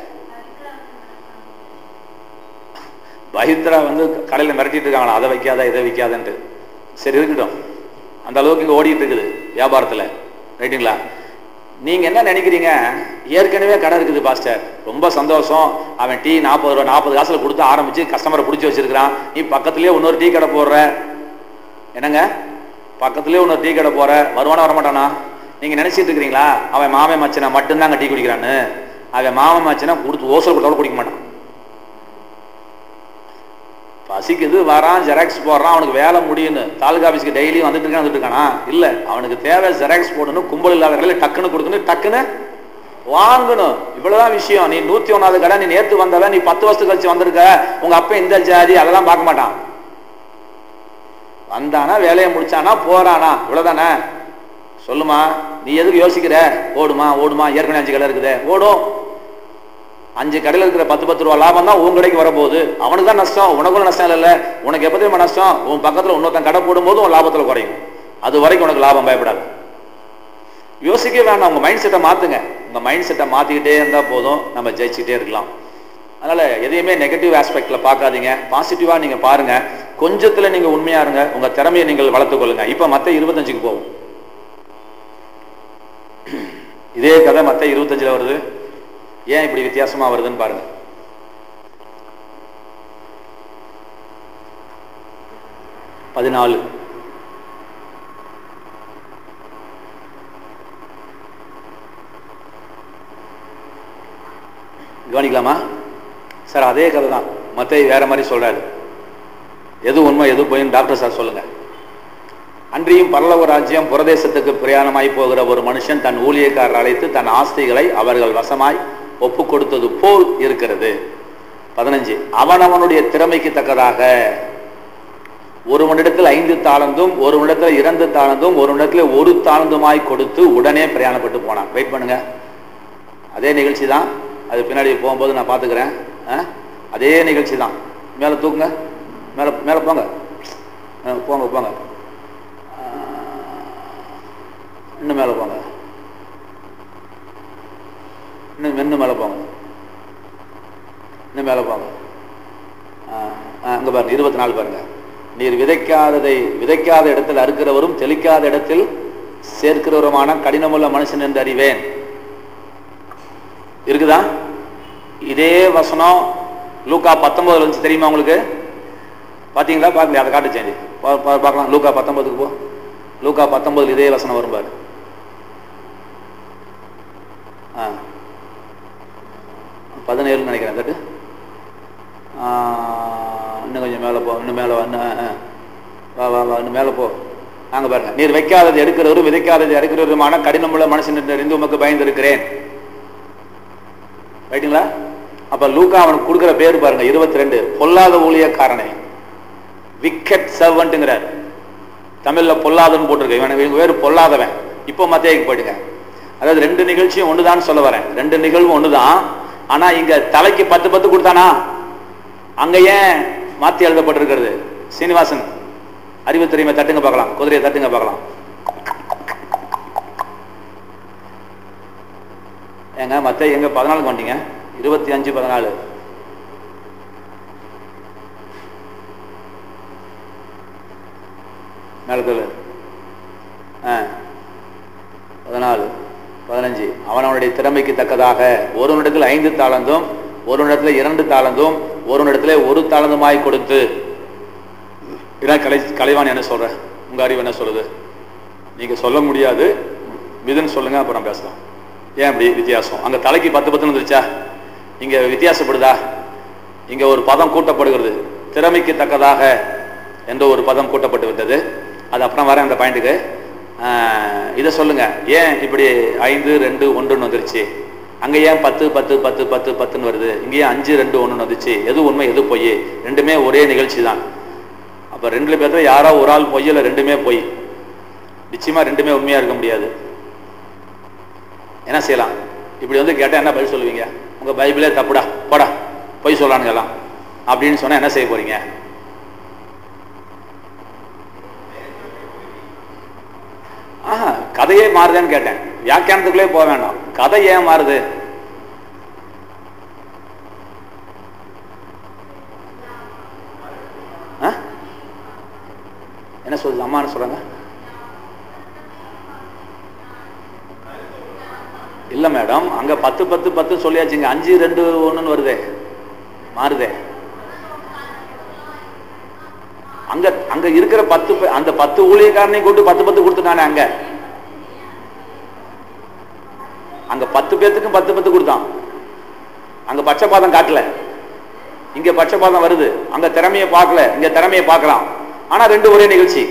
பஹித்ரா வந்து கடையில் மிரட்டிட்டு இருக்காங்களா அதை வைக்காத இதை வைக்காதன்ட்டு சரி இருக்கட்டும் அந்த அளவுக்கு இங்கே ஓடிட்டு இருக்குது வியாபாரத்தில் ரைட்டுங்களா நீங்கள் என்ன நினைக்கிறீங்க ஏற்கனவே கடை இருக்குது பாஸ்டர் ரொம்ப சந்தோஷம் அவன் டீ நாற்பது ரூபா நாற்பது காசில் கொடுத்து ஆரம்பித்து கஸ்டமரை பிடிச்சி வச்சிருக்கிறான் நீ பக்கத்துலேயே இன்னொரு டீ கடை போடுற என்னங்க பக்கத்துலேயே இன்னொரு டீ கடை போற வருவானா வரமாட்டானா நீங்கள் நினச்சிட்டு இருக்கிறீங்களா அவன் மாமே மச்சனை மட்டும்தான் அங்கே டீ குடிக்கிறான்னு அவன் மாமன் மச்சனை கொடுத்து ஓசல் கொடுத்தாலும் குடிக்க மாட்டான் பசிக்குது வரான் ஜெராக்ஸ் போடுறான் அவனுக்கு வேலை முடியும்னு தாலுகா ஆஃபீஸ்க்கு டெய்லி வந்துட்டு இருக்கான் வந்துட்டு இருக்கானா இல்லை அவனுக்கு தேவை ஜெராக்ஸ் போடணும் கும்பல் இல்லாத கடையில் டக்குன்னு கொடுக்கணும் டக்குன்னு வாங்கணும் இவ்வளவுதான் விஷயம் நீ நூத்தி ஒன்னாவது கடை நீ நேத்து வந்தவன் நீ பத்து வருஷத்துக்கு கழிச்சு வந்திருக்க உங்க அப்பா இந்த ஜாதி அதெல்லாம் பார்க்க மாட்டான் வந்தானா வேலையை முடிச்சானா போறானா இவ்வளவுதானே சொல்லுமா நீ எதுக்கு யோசிக்கிற ஓடுமா ஓடுமா ஏற்கனவே அஞ்சு கடை இருக்குதே ஓடும் அஞ்சு கடையில் இருக்கிற பத்து பத்து ரூபா லாபம் தான் உன் கடைக்கு வரப்போகுது அவனுக்கு தான் நஷ்டம் உனக்கும் நஷ்டம் இல்லை உனக்கு எப்போ தெரியுமா நஷ்டம் உன் பக்கத்தில் இன்னொருத்தன் கடை போடும்போது உன் லாபத்தில் குறையும் அது வரைக்கும் உனக்கு லாபம் பயப்படாது யோசிக்க வேண்டாம் உங்க மைண்ட் செட்டை மாத்துங்க உங்க மைண்ட் செட்டை மாத்திக்கிட்டே இருந்தா போதும் நம்ம ஜெயிச்சுட்டே இருக்கலாம் அதனால எதையுமே நெகட்டிவ் ஆஸ்பெக்ட்ல பார்க்காதீங்க பாசிட்டிவா நீங்க பாருங்க கொஞ்சத்துல நீங்க உண்மையா இருங்க உங்க திறமையை நீங்கள் வளர்த்துக் கொள்ளுங்க இப்ப மத்த இருபத்தஞ்சுக்கு போகும் இதே கதை மத்த இருபத்தஞ்சுல வருது ஏன் இப்படி வித்தியாசமா வருதுன்னு பாருங்க பதினாலு கவனிக்கலாமா சார் அதே கதை தான் மற்ற வேற மாதிரி சொல்றாரு எது உண்மை எது பொய்ன்னு டாக்டர் சார் சொல்லுங்க அன்றியும் பரலவ ராஜ்யம் புரதேசத்துக்கு பிரயாணமாய் போகிற ஒரு மனுஷன் தன் ஊழியக்காரர் அழைத்து தன் ஆஸ்திகளை அவர்கள் வசமாய் ஒப்பு கொடுத்தது போல் இருக்கிறது பதினஞ்சு அவனவனுடைய திறமைக்கு தக்கதாக ஒரு மனிடத்தில் ஐந்து தாளந்தும் ஒரு மனிடத்தில் இரண்டு தாளந்தும் ஒரு மனிடத்தில் ஒரு தாளந்துமாய் கொடுத்து உடனே பிரயாணப்பட்டு போனான் வெயிட் பண்ணுங்க அதே நிகழ்ச்சி தான் அது பின்னாடி போகும்போது நான் பார்த்துக்கிறேன் ஆ? அதே நிகழ்ச்சி தான் மேலே தூக்குங்க மேலே மேலே போங்க ஆ, போங்க போங்க ஆ, இன்னும் மேலே போங்க இன்னும் இன்னும் மேலே போங்க இன்னும் மேலே போங்க அங்கே பாருங்க இருபத்தி நாலு பாருங்க நீர் விதைக்காததை விதைக்காத இடத்தில் அறுக்கிறவரும் தெளிக்காத இடத்தில் சேர்க்கிறவருமான கடினமுள்ள மனுஷன் என்று அறிவேன் இருக்குதா இதே வசனம் லூக்கா பத்தொன்பதுல இருந்துச்சு தெரியுமா உங்களுக்கு பாத்தீங்களா பார்க்கலையா அதை காட்டு சேஞ்சி பார்க்கலாம் லூக்கா பத்தொன்பதுக்கு போ லூக்கா பத்தொன்பதுல இதே வசனம் வரும் பாரு ஆ பதினேழுன்னு நினைக்கிறேன் தட்டு ஆ, இன்னும் கொஞ்சம் மேலே போ இன்னும் மேலே வா இன்னும், ஆ, ஆ. வா வா வா இன்னும் மேலே போ நாங்க பாருங்க நீர் வைக்காதது எடுக்கிறவரும் விதைக்காதது எடுக்கிறவருமான கடினமுள்ள மனுஷன் என்று அறிந்து உமக்கு பயந்திருக்கிறேன் ரைட்டுங்களா அப்ப லூக்கா அவனுக்கு கொடுக்குற பேர் பாருங்க இருபத்தி ரெண்டு பொல்லாத ஊழியக்காரனே விக்கெட் சர்வன்ட்டுங்கிறார் தமிழ்ல பொல்லாதன்னு போட்டிருக்கு இவன் இவங்க பேர் பொல்லாதவன் இப்போ மத்தியக்கு போயிடுங்க அதாவது ரெண்டு நிகழ்ச்சியும் ஒண்ணுதான் சொல்ல வரேன் ரெண்டு நிகழ்வும் ஒண்ணுதான் ஆனா இங்க தலைக்கு பத்து பத்து கொடுத்தானா அங்க ஏன் மாத்தி எழுதப்பட்டிருக்கிறது சீனிவாசன் அறிவு தெரியுமா தட்டுங்க பார்க்கலாம் குதிரையை தட்டுங்க பார்க்கலாம் ஏங்க மத்த எங்க பதினாலுக்கு வந்துட்டீங்க இருபத்தி அஞ்சு பதினாலு மேலத்தில் ஆ பதினாலு பதினஞ்சு அவன் அவனுடைய திறமைக்கு தக்கதாக ஒரு இடத்துல ஐந்து தாளந்தும் ஒரு இடத்துல இரண்டு தாளந்தும் ஒரு இடத்துல ஒரு தாளந்துமாய் கொடுத்து இதான் கலை கலைவாணி என்ன சொல்ற உங்க அறிவு என்ன சொல்லுது நீங்க சொல்ல முடியாது மிதுன்னு சொல்லுங்க அப்புறம் பேசலாம் ஏன் அப்படி வித்தியாசம் அங்க தலைக்கு பத்து பத்துன்னு வந்துருச்சா இங்க வித்தியாசப்படுதா இங்க ஒரு பதம் கூட்டப்படுகிறது திறமைக்கு தக்கதாக என்ற ஒரு பதம் கூட்டப்பட்டு விட்டது அது அப்புறம் வரேன் அந்த பாயிண்ட்டுக்கு இதை சொல்லுங்க ஏன் இப்படி ஐந்து ரெண்டு ஒன்றுன்னு வந்துருச்சு அங்க ஏன் பத்து பத்து பத்து பத்து பத்துன்னு வருது இங்க ஏன் அஞ்சு ரெண்டு ஒன்றுன்னு வந்துச்சு எது உண்மை எது பொய் ரெண்டுமே ஒரே நிகழ்ச்சி தான் அப்ப ரெண்டுல பேர்த்துல யாரோ ஒரு ஆள் பொய் இல்ல ரெண்டுமே பொய் நிச்சயமா ரெண்டுமே உண்மையா இருக்க முடியாது என்ன செய்யலாம் இப்படி வந்து கேட்டா என்ன பதில் சொல்லுவீங்க உங்க பைபிளே தப்புடா போடா பொய் சொல்லானுங்க எல்லாம் அப்படின்னு சொன்னா என்ன செய்ய போறீங்க ஆஹா கதையே மாறுதேன்னு கேட்டேன் வியாக்கியானத்துக்குள்ளே போக வேண்டாம் கதை ஏன் மாறுது ஆ? என்ன சொல்லுது அம்மா என்ன சொல்றாங்க இல்ல மேடம் அங்க பத்து பத்து பத்து சொல்லியாச்சுங்க அஞ்சு ரெண்டு ஒண்ணுன்னு வருதே மாறுதே அங்க அங்க இருக்கிற பத்து பே- அந்த பத்து ஊழியக்காரனையும் கூட்டு பத்து பத்து கொடுத்துட்டானே அங்க அங்க பத்து பேத்துக்கும் பத்து பத்து கொடுத்தான் அங்க பட்சபாதம் காட்டல இங்க பட்சபாதம் வருது அங்க திறமையை பார்க்கல இங்க திறமையை பார்க்கலாம் ஆனா ரெண்டு ஒரே நிகழ்ச்சி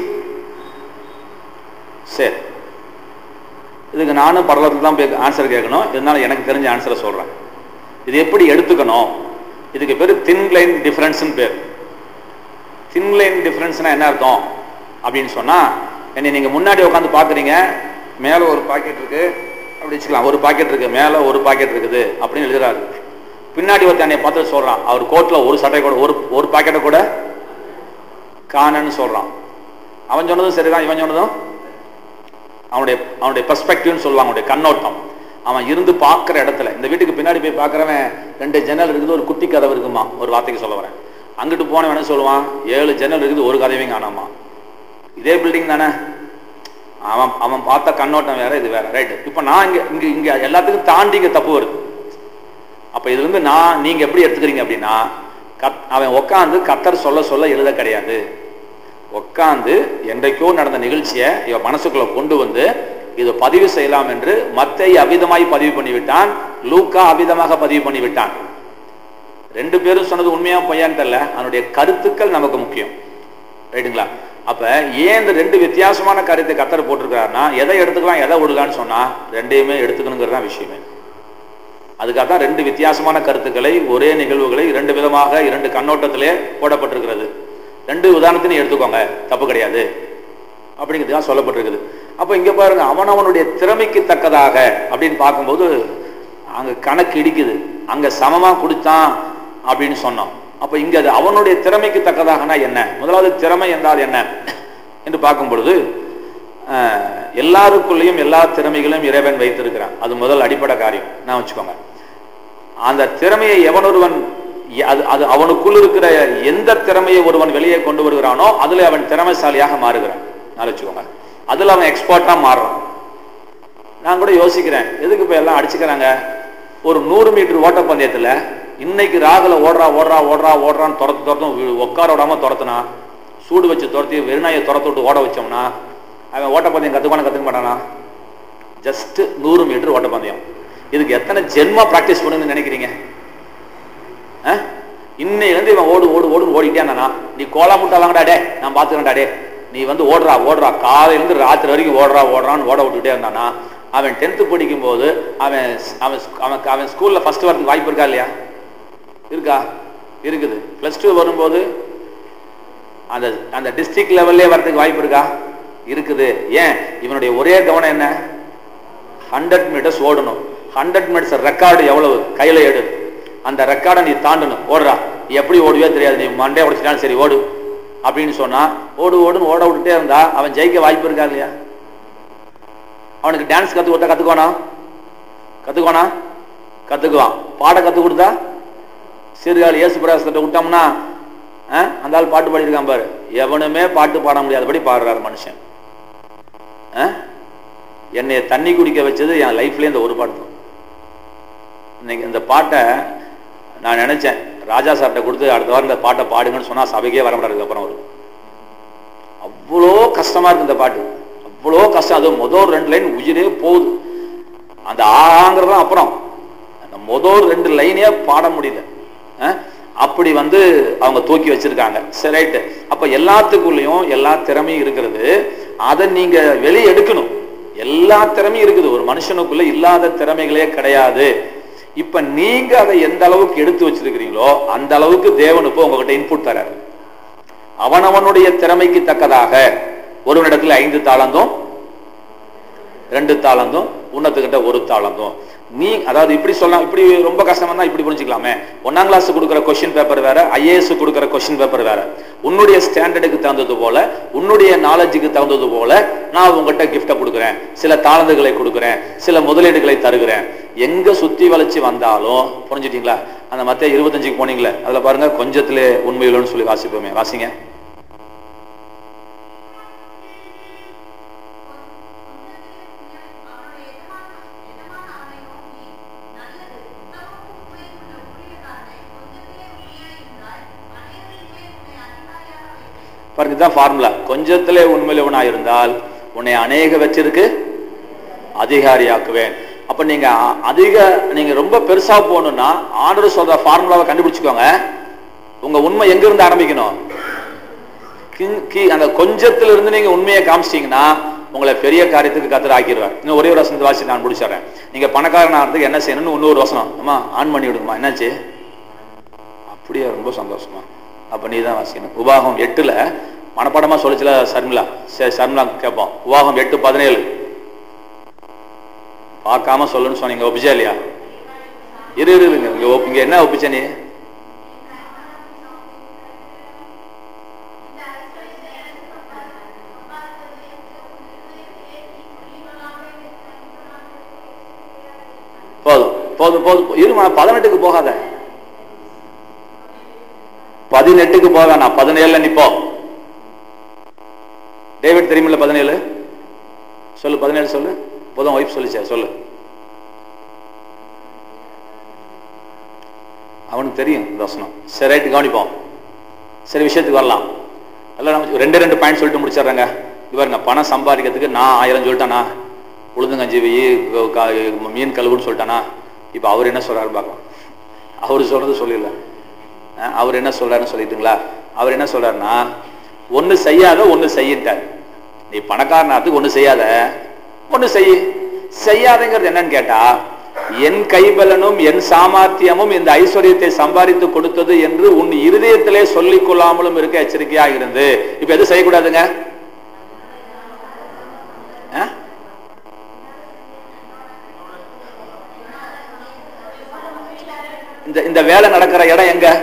சரி இதுக்கு நானும் பரலத்தில் தான் ஆன்சர் கேட்கணும் இருந்தாலும் எனக்கு தெரிஞ்ச ஆன்சரை சொல்றேன் இது எப்படி எடுத்துக்கணும் இதுக்கு பேர் தின் லைன் டிஃபரன்ஸ்னு பேர் தின் லைன் டிஃபரன்ஸ்னா என்ன அர்த்தம் அப்படின்னு சொன்னா என்னை நீங்க முன்னாடி உட்காந்து பாக்குறீங்க மேல ஒரு பாக்கெட் இருக்கு அப்படி வச்சுக்கலாம் ஒரு பாக்கெட் இருக்கு மேல ஒரு பாக்கெட் இருக்குது அப்படின்னு எழுதுறாரு பின்னாடி ஒருத்தன் என்னை பார்த்து சொல்றான் அவர் கோட்ல ஒரு சட்டை கூட ஒரு ஒரு பாக்கெட்டை கூட காணன்னு சொல்றான் அவன் சொன்னதும் சரிதான் இவன் சொன்னதும் அவனுடைய அவனுடைய பெர்ஸ்பெக்டிவ்னு சொல்லுவாங்க அவனுடைய கண்ணோட்டம் அவன் இருந்து பார்க்குற இடத்துல இந்த வீட்டுக்கு பின்னாடி போய் பார்க்குறவன் ரெண்டு ஜன்னல் இருக்குது ஒரு குட்டி கதவு இருக்குமா ஒரு வார்த்தைக்கு சொல்ல வரேன் அங்கிட்டு போனவன் என்ன சொல்லுவான் ஏழு ஜன்னல் இருக்குது ஒரு கதவையும் காணாமா இதே பில்டிங் தானே அவன் அவன் பார்த்த கண்ணோட்டம் வேற இது வேற ரைட் இப்போ நான் இங்க இங்க இங்க எல்லாத்துக்கும் தாண்டி இங்க தப்பு வருது அப்ப இது வந்து நான் நீங்க எப்படி எடுத்துக்கிறீங்க அப்படின்னா கத் அவன் உட்காந்து கத்தர் சொல்ல சொல்ல எழுத கிடையாது உட்காந்து என்றைக்கோ நடந்த நிகழ்ச்சியை இவன் மனசுக்குள்ள கொண்டு வந்து இதை பதிவு செய்யலாம் என்று மத்தை அவிதமாய் பதிவு பண்ணிவிட்டான் லூக்கா அவிதமாக பதிவு பண்ணிவிட்டான் ரெண்டு பேரும் சொன்னது உண்மையா பொய்யான்னு தெரியல அதனுடைய கருத்துக்கள் நமக்கு முக்கியம் ரைட்டுங்களா அப்ப ஏன் இந்த ரெண்டு வித்தியாசமான கருத்தை கத்தர் போட்டிருக்காருன்னா எதை எடுத்துக்கலாம் எதை விடலான்னு சொன்னா ரெண்டையுமே எடுத்துக்கணுங்கிறது தான் விஷயமே அதுக்காக தான் ரெண்டு வித்தியாசமான கருத்துக்களை ஒரே நிகழ்வுகளை இரண்டு விதமாக இரண்டு கண்ணோட்டத்திலே போடப்பட்டிருக்கிறது ரெண்டு உதாரணத்தையும் எடுத்துக்கோங்க தப்பு கிடையாது அப்படிங்கிறதுதான் சொல்லப்பட்டிருக்குது அப்போ இங்க பாருங்க அவனவனுடைய திறமைக்கு தக்கதாக அப்படின்னு பார்க்கும்போது அங்க கணக்கு இடிக்குது அங்க சமமா கொடுத்தான் அப்படின்னு சொன்னோம் அப்ப இங்க அது அவனுடைய திறமைக்கு தக்கதாகனா என்ன முதலாவது திறமை என்றால் என்ன என்று பார்க்கும் பொழுது அஹ், எல்லாருக்குள்ளேயும் எல்லா திறமைகளையும் இறைவன் வைத்திருக்கிறான் அது முதல் அடிப்படை காரியம் நான் வச்சுக்கோங்க அந்த திறமையை எவனொருவன் எ- அது அது அவனுக்குள் இருக்கிற எந்த திறமையை ஒருவன் வெளியே கொண்டு வருகிறானோ அதுல அவன் திறமைசாலியாக மாறுகிறான் நல்லா வச்சுக்கோங்க அதுல அவன் எக்ஸ்பர்ட்டா மாறுறான் நான் கூட யோசிக்கிறேன் எதுக்கு இப்ப எல்லாம் அடிச்சுக்கிறாங்க ஒரு நூறு மீட்டர் ஓட்டப்பந்தயத்துல இன்னைக்கு ராகுல ஓடுறா ஓடுறா ஓடுறா ஓடுறான்னு துரத்து துரத்தும் வி- உட்கார விடாம துரத்துனா சூடு வச்சு துரத்தி வெறுநாயை துரத்து விட்டு ஓட வச்சோம்னா அவன் ஓட்டப்பந்தயம் கத்துக்கணும் கத்துக்க மாட்டானா ஜஸ்ட் நூறு மீட்டர் ஓட்டப்பந்தயம் இதுக்கு எத்தனை ஜென்மா பிராக்டிஸ் பண்ணுன்னு நினைக்கிறீங்க ஆ? இன்னையிலேருந்து இவன் ஓடு ஓடு ஓடுன்னு ஓடிட்டே இருந்தானா நீ கோலா முட்டை வாங்கடா டே நான் பார்த்துக்கிறேன்டா டே நீ வந்து ஓடுறா ஓடுறா காலையிலேருந்து ராத்திரி வரைக்கும் ஓடுறா ஓடுறான்னு ஓட விட்டுட்டே இருந்தானா அவன் டென்த்து படிக்கும் போது அவன் அவன் அவன் அவன் ஸ்கூல்ல ஃபர்ஸ்ட் வரதுக்கு வாய்ப்பு இருக்கா இல்லையா இருக்கா இருக்குது ப்ளஸ் டூ வரும்போது அந்த அந்த டிஸ்ட்ரிக்ட் லெவல்லே வரதுக்கு வாய்ப்பு இருக்கா இருக்குது ஏன் இவனுடைய ஒரே கவனம் என்ன ஹண்ட்ரட் மீட்டர்ஸ் ஓடணும் ஹண்ட்ரட் மீட்டர்ஸ் ரெக்கார்டு எவ்வளவு கையில எடு அந்த ரெக்கார்டை நீ தாண்டணும் ஓடுறா நீ எப்படி ஓடுவே தெரியாது நீ மண்டே உடைச்சிட்டாலும் சரி ஓடு அப்படின்னு சொன்னா ஓடு ஓடுன்னு ஓட விட்டுட்டே இருந்தா அவன் ஜெயிக்க வாய்ப்பு இருக்கா இல்லையா அவனுக்கு டான்ஸ் கத்து கொடுத்தா கத்துக்குவானா கத்துக்குவானா கத்துக்குவான் பாட கத்து கொடுத்தா சிறுகால் இயேசு பிரகாசத்தை விட்டோம்னா ஆ, அந்த ஆள் பாட்டு பாடியிருக்கான் பாரு எவனுமே பாட்டு பாட முடியாதபடி பாடுறாரு மனுஷன் ஆ? என்னை தண்ணி குடிக்க வச்சது என் லைஃப்லேயே இந்த ஒரு பாட்டு தான் இன்னைக்கு இந்த பாட்டை நான் நினைச்சேன் ராஜா சார்கிட்ட கொடுத்து அடுத்த வாரம் இந்த பாட்டை பாடுங்கன்னு சொன்னா சபைக்கே வர முடியாது அப்புறம் அவர் அவ்வளோ கஷ்டமா இருக்கு இந்த பாட்டு அவ்வளோ கஷ்டம் அது முதல் ரெண்டு லைன் உயிரே போகுது அந்த ஆங்கிறதும் அப்புறம் அந்த முதல் ரெண்டு லைனே பாட முடியல அஹ்? அப்படி வந்து அவங்க தூக்கி வச்சிருக்காங்க சரி ரைட்டு அப்ப எல்லாத்துக்குள்ளேயும் எல்லா திறமையும் இருக்கிறது அதை நீங்க வெளியே எடுக்கணும் எல்லா திறமையும் இருக்குது ஒரு மனுஷனுக்குள்ள இல்லாத திறமைகளே கிடையாது இப்ப நீங்க அதை எந்த அளவுக்கு எடுத்து வச்சிருக்கிறீங்களோ அந்த அளவுக்கு தேவன் இப்போ உங்ககிட்ட இன்புட் தராரு அவனவனுடைய திறமைக்கு தக்கதாக ஒருவனிடத்துல ஐந்து தாளந்தும் ரெண்டு தாளந்தும் உன்னத்துக்கிட்ட ஒரு தாளந்தும் நீ அதாவது இப்படி சொல்லலாம் இப்படி ரொம்ப கஷ்டமா தான் இப்படி புரிஞ்சுக்கலாமே ஒன்னாம் கிளாஸ் கொடுக்குற கொஸ்டின் பேப்பர் வேற ஐஏஎஸ் கொடுக்குற கொஸ்டின் பேப்பர் வேற உன்னுடைய ஸ்டாண்டர்டுக்கு தகுந்தது போல உன்னுடைய நாலேஜுக்கு தகுந்தது போல நான் உங்ககிட்ட கிஃப்டை கொடுக்குறேன் சில தாளந்துகளை கொடுக்குறேன் சில முதலீடுகளை தருகிறேன் எங்க சுத்தி வளைச்சு வந்தாலும் புரிஞ்சுட்டீங்களா அந்த மத்த இருபத்தஞ்சுக்கு போனீங்களே அதுல பாருங்க கொஞ்சத்திலே உண்மையிலன்னு சொல்லி வாசிப்போமே வாசிங்க பாருங்க இதுதான் ஃபார்முலா கொஞ்சத்திலே உண்மையிலவனா இருந்தால் உன்னை அநேக வச்சிருக்கு அதிகாரியாக்குவேன் அப்ப நீங்க அ- அதிக நீங்க ரொம்ப பெருசா போகணும்னா ஆர்டர் சொல்ற ஃபார்முலாவை கண்டுபிடிச்சுக்கோங்க உங்க உண்மை எங்க இருந்து ஆரம்பிக்கணும் கிங்- கி- அந்த கொஞ்சத்துல இருந்து நீங்க உண்மையை காமிச்சிட்டீங்கன்னா உங்களை பெரிய காரியத்துக்கு கத்தர் ஆக்கிடுவார் இன்னும் ஒரே ஒரு வசனத்தை வாசி நான் முடிச்சிடுறேன் நீங்க பணக்காரன் ஆகிறதுக்கு என்ன செய்யணும்னு இன்னொரு வசனம் அம்மா ஆன் பண்ணி விடுமா என்னாச்சு அப்படியே ரொம்ப சந்தோஷமா அப்ப நீ தான் வாசிக்கணும் உபாகம் எட்டுல மனப்பாடமா சொல்லிச்சுல சர்மிளா சரி சர்மிளா கேட்போம் உபாகம் எட்டு பதினேழு பார்க்காம சொல்லுன்னு சொன்னீங்க ஒப்பிச்சா இல்லையா இரு இரு இருங்க இங்க ஒப்- இங்க என்ன ஒப்பிச்ச நீ போதும் போதும் போதும் இருமா பதினெட்டுக்கு போகாத பதினெட்டுக்கு போக வேணாம் பதினேழுல நிப்போ டேவிட் தெரியுமில்ல பதினேழு சொல்லு பதினேழு சொல்லு போதும் ஒய்ஃப் சொல்லிச்சே சொல்லு அவனுக்கு தெரியும் இந்த வசனம் சரி ரைட்டு கவனிப்போம் சரி விஷயத்துக்கு வரலாம் எல்லாம் நம்ம ரெண்டு ரெண்டு பாயிண்ட் சொல்லிட்டு முடிச்சிடுறேங்க இவருங்க பணம் சம்பாதிக்கிறதுக்கு நான் ஆயிரம் சொல்லிட்டானா உளுந்தங்கஞ்சி வெயி மீன் கழுவுன்னு சொல்லிட்டானா இப்போ அவர் என்ன சொல்றாரு பார்க்கலாம் அவர் சொல்றது சொல்லிடல அஹ் அவர் என்ன சொல்றாருன்னு சொல்லிட்டுங்களா அவர் என்ன சொல்றாருன்னா ஒண்ணு செய்யாத ஒண்ணு செய்யிட்டார் நீ பணக்காரனாத்துக்கு ஒண்ணு செய்யாத ஒண்ணு செய் செய்யாதங்கிறது என்னன்னு கேட்டா என் கைபலனும் என் சாமர்த்தியமும் இந்த ஐஸ்வர்யத்தை சம்பாதித்து கொடுத்தது என்று உன் இருதயத்திலே சொல்லிக் கொள்ளாமலும் இருக்க எச்சரிக்கையாக இருந்து இப்ப எது செய்யக்கூடாதுங்க ஆ? இந்த இந்த வேலை நடக்கிற இடம் எங்க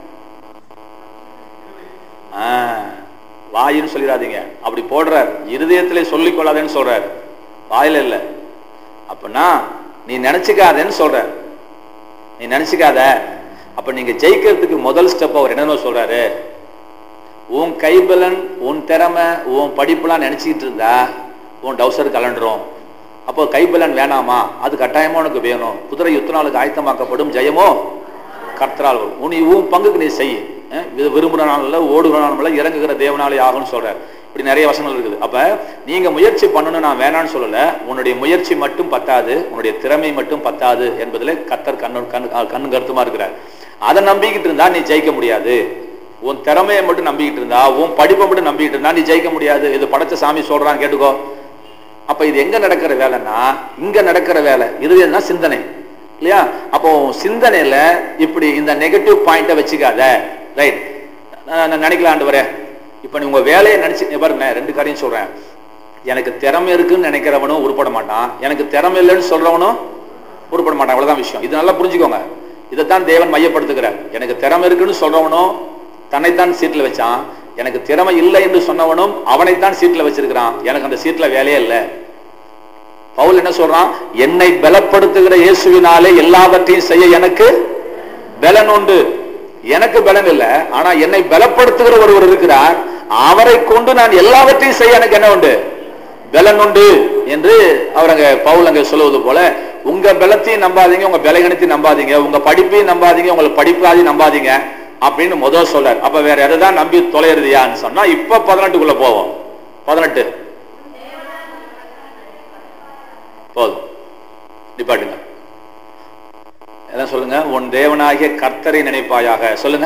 ஆ, வாயின்னு சொல்லிடாதீங்க அப்படி போடுறார் இருதயத்திலே சொல்லிக் கொள்ளாதேன்னு சொல்றார் வாயில இல்ல அப்படின்னா நீ நினைச்சுக்காதேன்னு சொல்றார் நீ நினைச்சுக்காத அப்ப நீங்க ஜெயிக்கிறதுக்கு முதல் ஸ்டெப் அவர் என்னன்னு சொல்றாரு உன் கைபலன் உன் திறமை உன் படிப்புலாம் நினைச்சிட்டு இருந்தா உன் டவுசர் கலண்டுரும் அப்போ கைபலன் வேணாமா அது கட்டாயமா உனக்கு வேணும் குதிரை யுத்த நாளுக்கு ஆயத்தமாக்கப்படும் ஜெயமோ கர்த்தரால் வரும் உன் உன் பங்குக்கு நீ செய் அஹ் இது விரும்புகிற நாளில் ஓடுகிற நாளில் இறங்குகிற தேவனாலே ஆகும்னு சொல்றார் இப்படி நிறைய வசனங்கள் இருக்குது அப்ப நீங்க முயற்சி பண்ணணும் நான் வேணாம்னு சொல்லல உன்னுடைய முயற்சி மட்டும் பத்தாது உன்னுடைய திறமை மட்டும் பத்தாது என்பதில் கத்தர் கண்ணு கண் கண்ணு கருத்துமா இருக்கிறார் அதை நம்பிக்கிட்டு இருந்தா நீ ஜெயிக்க முடியாது உன் திறமையை மட்டும் நம்பிக்கிட்டு இருந்தா உன் படிப்பை மட்டும் நம்பிக்கிட்டு இருந்தா நீ ஜெயிக்க முடியாது இது படைச்ச சாமி சொல்றான் கேட்டுக்கோ அப்ப இது எங்க நடக்கிற வேலைன்னா இங்க நடக்கிற வேலை இது என்ன சிந்தனை இல்லையா அப்போ உன் சிந்தனையில இப்படி இந்த நெகட்டிவ் பாயிண்ட வச்சுக்காத ரைட் நான் நினைக்கல ஆண்டவரே இப்ப நீ உங்க வேலையை நினைச்சு இங்க பாருங்க ரெண்டு காரியம் சொல்றேன் எனக்கு திறமை இருக்குன்னு நினைக்கிறவனும் உருப்பட மாட்டான் எனக்கு திறமை இல்லைன்னு சொல்றவனும் உருப்பட மாட்டான் அவ்வளவுதான் விஷயம் இது நல்லா புரிஞ்சுக்கோங்க இதைத்தான் தேவன் மையப்படுத்துகிறார் எனக்கு திறமை இருக்குன்னு சொல்றவனும் தன்னைத்தான் சீட்ல வச்சான் எனக்கு திறமை இல்லை என்று சொன்னவனும் அவனைத்தான் சீட்ல வச்சிருக்கிறான் எனக்கு அந்த சீட்ல வேலையே இல்லை பவுல் என்ன சொல்றான் என்னை பலப்படுத்துகிற இயேசுவினாலே எல்லாவற்றையும் செய்ய எனக்கு பலன் உண்டு எனக்கு பலன் இல்லை ஆனா என்னை பலப்படுத்துகிற ஒருவர் இருக்கிறார் அவரை கொண்டு நான் எல்லாவற்றையும் செய்ய எனக்கு என்ன உண்டு பலன் உண்டு என்று அவர் அங்க பவுல் அங்க சொல்லுவது போல உங்க பலத்தையும் நம்பாதீங்க உங்க பலகணத்தையும் நம்பாதீங்க உங்க படிப்பையும் நம்பாதீங்க உங்களை படிப்பாதையும் நம்பாதீங்க அப்படின்னு முதல் சொல்றார் அப்ப வேற எதைதான் நம்பி தொலைறதுயான்னு சொன்னா இப்ப பதினெட்டுக்குள்ள போவோம் பதினெட்டு போதும் நிப்பாட்டுங்க எல்லாம் சொல்லுங்க உன் தேவனாகிய கர்த்தரை நினைப்பாயாக சொல்லுங்க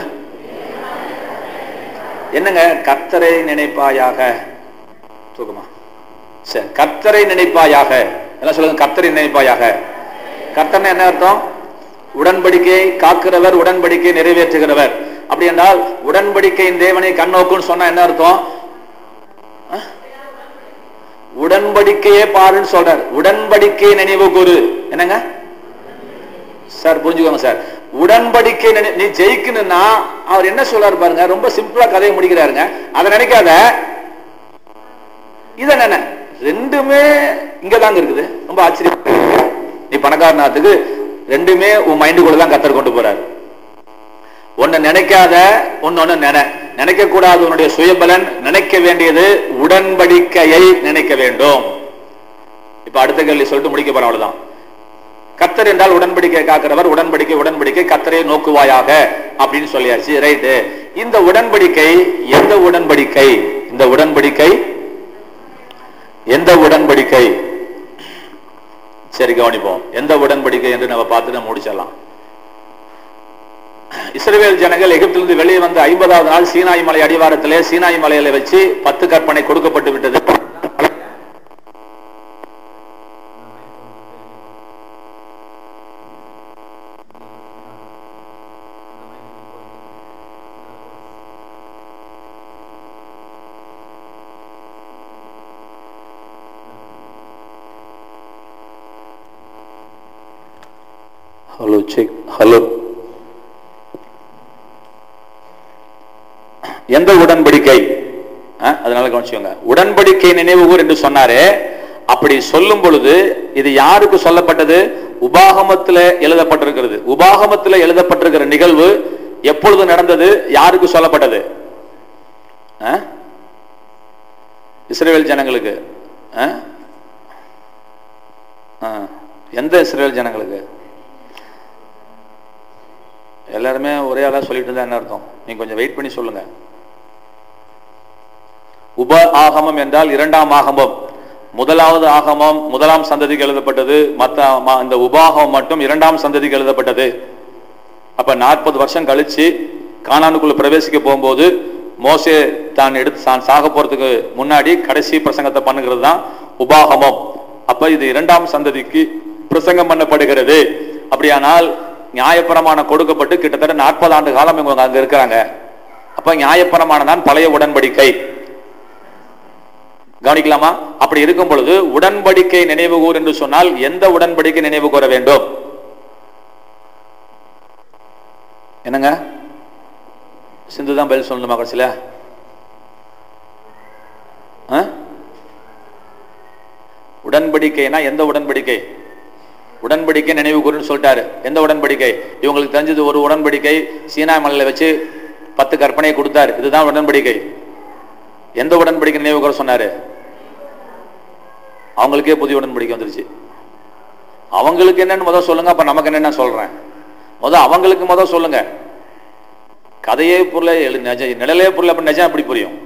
என்னங்க கர்த்தரை நினைப்பாயாக தூக்கமா சரி கர்த்தரை நினைப்பாயாக எல்லாம் சொல்லுங்க கர்த்தரை நினைப்பாயாக கர்த்தர்னா என்ன அர்த்தம் உடன்படிக்கை காக்கிறவர் உடன்படிக்கை நிறைவேற்றுகிறவர் அப்படி என்றால் உடன்படிக்கையின் தேவனை கண்ணோக்குன்னு சொன்னா என்ன அர்த்தம் அஹ்? உடன்படிக்கையே பாருன்னு சொல்றார் உடன்படிக்கை நினைவு கூறு என்னங்க சார் புரிஞ்சுக்கோங்க சார் உடன்படிக்கை நினை- நீ ஜெயிக்கணும்னா அவர் என்ன சொல்றாரு பாருங்க ரொம்ப சிம்பிளா கதையை முடிக்கிறாருங்க அதை நினைக்காத இத நினை ரெண்டுமே இங்கதாங்க இருக்குது ரொம்ப ஆச்சரியம் நீ பணக்காரனாத்துக்கு ரெண்டுமே உன் மைண்டுக்குள்ள தான் கத்தர் கொண்டு போறாரு ஒன்னு நினைக்காத ஒன்னு ஒன்னு நினை நினைக்க கூடாது உன்னுடைய சுயபலன் நினைக்க வேண்டியது உடன்படிக்கையை நினைக்க வேண்டும் இப்ப அடுத்த கேள்வி சொல்லிட்டு முடிக்க போறோம் அவ்வளவுதான் கத்தர் என்றால் உடன்படிக்கை காக்கிறவர் உடன்படிக்கை உடன்படிக்கை கத்தரை நோக்குவாயாக அப்படின்னு சொல்லியாச்சு ரைட்டு இந்த உடன்படிக்கை எந்த உடன்படிக்கை இந்த உடன்படிக்கை எந்த உடன்படிக்கை சரி கவனிப்போம் எந்த உடன்படிக்கை என்று நம்ம பார்த்து நம்ம முடிச்சிடலாம் இஸ்ரவேல் ஜனங்கள் எகிப்திலிருந்து வெளியே வந்த ஐம்பதாவது நாள் சீனாய் மலை அடிவாரத்திலே சீனாய் மலையில வச்சு பத்து கற்பனை கொடுக்கப்பட்டு விட்டது ஹலோ செக் ஹலோ எந்த உடன்படிக்கை அஹ், அதனால கவனிச்சுக்கோங்க உடன்படிக்கை நினைவுகூர் என்று சொன்னாரே அப்படி சொல்லும் பொழுது இது யாருக்கு சொல்லப்பட்டது உபாகமத்தில் எழுதப்பட்டிருக்கிறது உபாகமத்தில் எழுதப்பட்டிருக்கிற நிகழ்வு எப்பொழுது நடந்தது யாருக்கு சொல்லப்பட்டது அஹ்? இஸ்ரேல் ஜனங்களுக்கு அஹ்? அஹ். எந்த இஸ்ரேல் ஜனங்களுக்கு எல்லாருமே ஒரே ஆளா சொல்லிட்டு இருந்தா என்ன அர்த்தம் நீங்க கொஞ்சம் வெயிட் பண்ணி சொல்லுங்க உப ஆகமம் என்றால் இரண்டாம் ஆகமம் முதலாவது ஆகமம் முதலாம் சந்ததிக்கு எழுதப்பட்டது மத்த ம- இந்த உபாகமம் மட்டும் இரண்டாம் சந்ததிக்கு எழுதப்பட்டது அப்ப நாற்பது வருஷம் கழிச்சு கானானுக்குள்ள பிரவேசிக்க போகும்போது மோசே தான் எடுத்து தான் சாக போறதுக்கு முன்னாடி கடைசி பிரசங்கத்தை பண்ணுகிறது தான் உபாகமம் அப்ப இது இரண்டாம் சந்ததிக்கு பிரசங்கம் பண்ணப்படுகிறது அப்படியானால் நியாயப்பிரமாணம் கொடுக்கப்பட்டு கிட்டத்தட்ட நாற்பது ஆண்டு காலம் இவங்க அங்க இருக்கிறாங்க அப்ப நியாயப்பிரமாணம் தான் பழைய உடன்படிக்கை கவனிக்கலாமா அப்படி இருக்கும் பொழுது உடன்படிக்கை நினைவு கூர் என்று சொன்னால் எந்த உடன்படிக்கை நினைவு கூற வேண்டும் என்னங்க சிந்து தான் பதில் சொல்லணுமா கடைசியில ஆ? உடன்படிக்கைனா எந்த உடன்படிக்கை உடன்படிக்கை நினைவு கூறுன்னு சொல்லிட்டாரு எந்த உடன்படிக்கை இவங்களுக்கு தெரிஞ்சது ஒரு உடன்படிக்கை சீனா மலையில வச்சு பத்து கற்பனையை கொடுத்தாரு இதுதான் உடன்படிக்கை எந்த உடன்படிக்கை நினைவு கூற சொன்னாரு அவங்களுக்கே புதிய உடன்படிக்கை வந்துருச்சு அவங்களுக்கு என்னன்னு முதல் சொல்லுங்க அப்ப நமக்கு என்னன்னு நான் சொல்றேன் முத அவங்களுக்கு முத சொல்லுங்க கதையே புரியல எழு நிஜ நிழலே புரியல அப்ப நிஜம் எப்படி புரியும்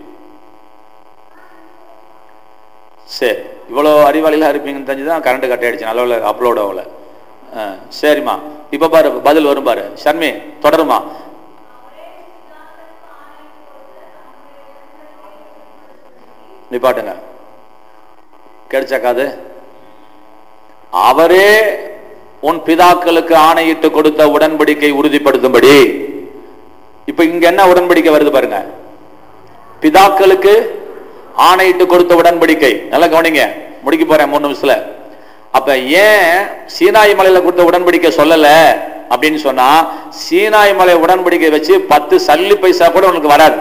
சரி இவ்வளோ அறிவாளிகளாக இருப்பீங்கன்னு தெரிஞ்சுதான் கரண்ட் கட் ஆயிடுச்சு நல்ல அப்லோட் ஆகல ஆ, சரிம்மா இப்போ பாரு பதில் வரும் பாரு ஷர்மி தொடருமா நிப்பாட்டுங்க கிடைச்சா காது அவரே உன் பிதாக்களுக்கு ஆணையிட்டு கொடுத்த உடன்படிக்கை உறுதிப்படுத்தும்படி இப்ப இங்க என்ன உடன்படிக்கை வருது பாருங்க பிதாக்களுக்கு ஆணையிட்டு கொடுத்த உடன்படிக்கை நல்லா கவனிங்க முடிக்க போறேன் மூணு நிமிஷத்துல அப்ப ஏன் சீனாய் மலையில கொடுத்த உடன்படிக்கை சொல்லல அப்படின்னு சொன்னா சீனாய் மலை உடன்படிக்கை வச்சு பத்து சல்லி பைசா கூட உனக்கு வராது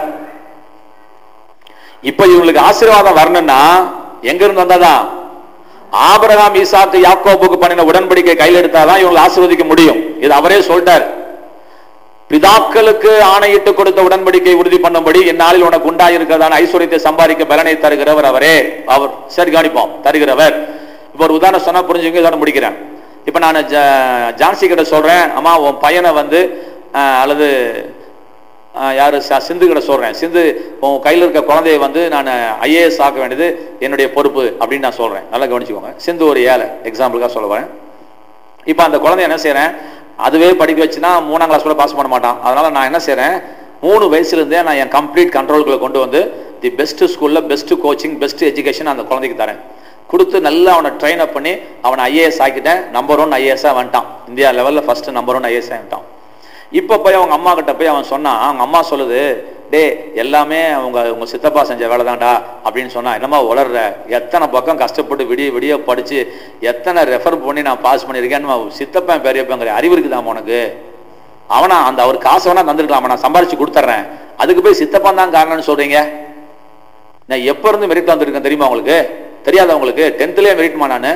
இப்ப இவங்களுக்கு ஆசீர்வாதம் வரணும்னா எங்க இருந்து வந்தாதான் ஆபிரகாம் ஈசாக்கு யாக்கோபுக்கு பண்ணின உடன்படிக்கை கையில் எடுத்தாதான் இவங்களை ஆசீர்வதிக்க முடியும் இது அவரே சொல்லிட்டார் பிதாக்களுக்கு ஆணையிட்டு கொடுத்த உடன்படிக்கை உறுதி பண்ணும்படி இந்நாளில் உனக்கு உண்டாயிருக்கிறதான ஐஸ்வர்யத்தை சம்பாதிக்க பலனை தருகிறவர் அவரே அவர் சரி கவனிப்போம் தருகிறவர் இப்போ ஒரு உதாரணம் சொன்னா புரிஞ்சுங்க இதோட முடிக்கிறேன் இப்போ நான் ஜா- ஜான்சி கிட்ட சொல்றேன் அம்மா உன் பையனை வந்து அஹ், அல்லது அஹ், யாரு ச- சிந்து கிட்ட சொல்றேன் சிந்து உன் கையில் இருக்க குழந்தைய வந்து நான் ஐஏஎஸ் ஆக்க வேண்டியது என்னுடைய பொறுப்பு அப்படின்னு நான் சொல்றேன் நல்லா கவனிச்சுக்கோங்க சிந்து ஒரு ஏழை எக்ஸாம்பிளுக்காக சொல்ல வரேன் இப்போ அந்த குழந்தை என்ன செய்றேன் அதுவே படிக்க வச்சுன்னா மூணாம் கிளாஸ் கூட பாஸ் பண்ண மாட்டான் அதனால நான் என்ன செய்றேன் மூணு வயசுலேருந்தே நான் என் கம்ப்ளீட் கண்ட்ரோலுக்குள்ள கொண்டு வந்து தி பெஸ்ட் ஸ்கூலில் பெஸ்ட் கோச்சிங் பெஸ்ட் எஜுகேஷன் அந்த குழந்தைக்கு தரேன் கொடுத்து நல்லா அவனை ட்ரெயின் அப் பண்ணி அவனை ஐஏஎஸ் ஆக்கிட்டேன் நம்பர் ஒன் ஐஏஎஸ்ஸாக வந்துட்டான் இந்தியா லெவலில் ஃபர்ஸ்ட் நம்பர் ஒன் ஐஏஎஸ் வந்துட்டான் இப்போ போய் அவங்க அம்மா கிட்ட போய் அவன் சொன்னான் அவங்க அம்மா சொல்லுது டே எல்லாமே அவங்க உங்க சித்தப்பா செஞ்ச வேலை தான்டா அப்படின்னு சொன்னா என்னம்மா உளர்ற எத்தனை பக்கம் கஷ்டப்பட்டு விடிய விடிய படிச்சு எத்தனை ரெஃபர் பண்ணி நான் பாஸ் பண்ணியிருக்கேன்னு சித்தப்பன் பெரியப்பங்கிற அறிவு இருக்குதாம்மா உனக்கு அவனா அந்த அவர் காசு வேணா தந்துருக்கலாம் நான் சம்பாரிச்சு கொடுத்துட்றேன் அதுக்கு போய் சித்தப்பன் தான் காரணம்னு சொல்றீங்க நான் எப்ப இருந்து மெரிட் வந்திருக்கேன் தெரியுமா உங்களுக்கு தெரியாதா உங்களுக்கு டென்த்லயே மெரிட்மா நான்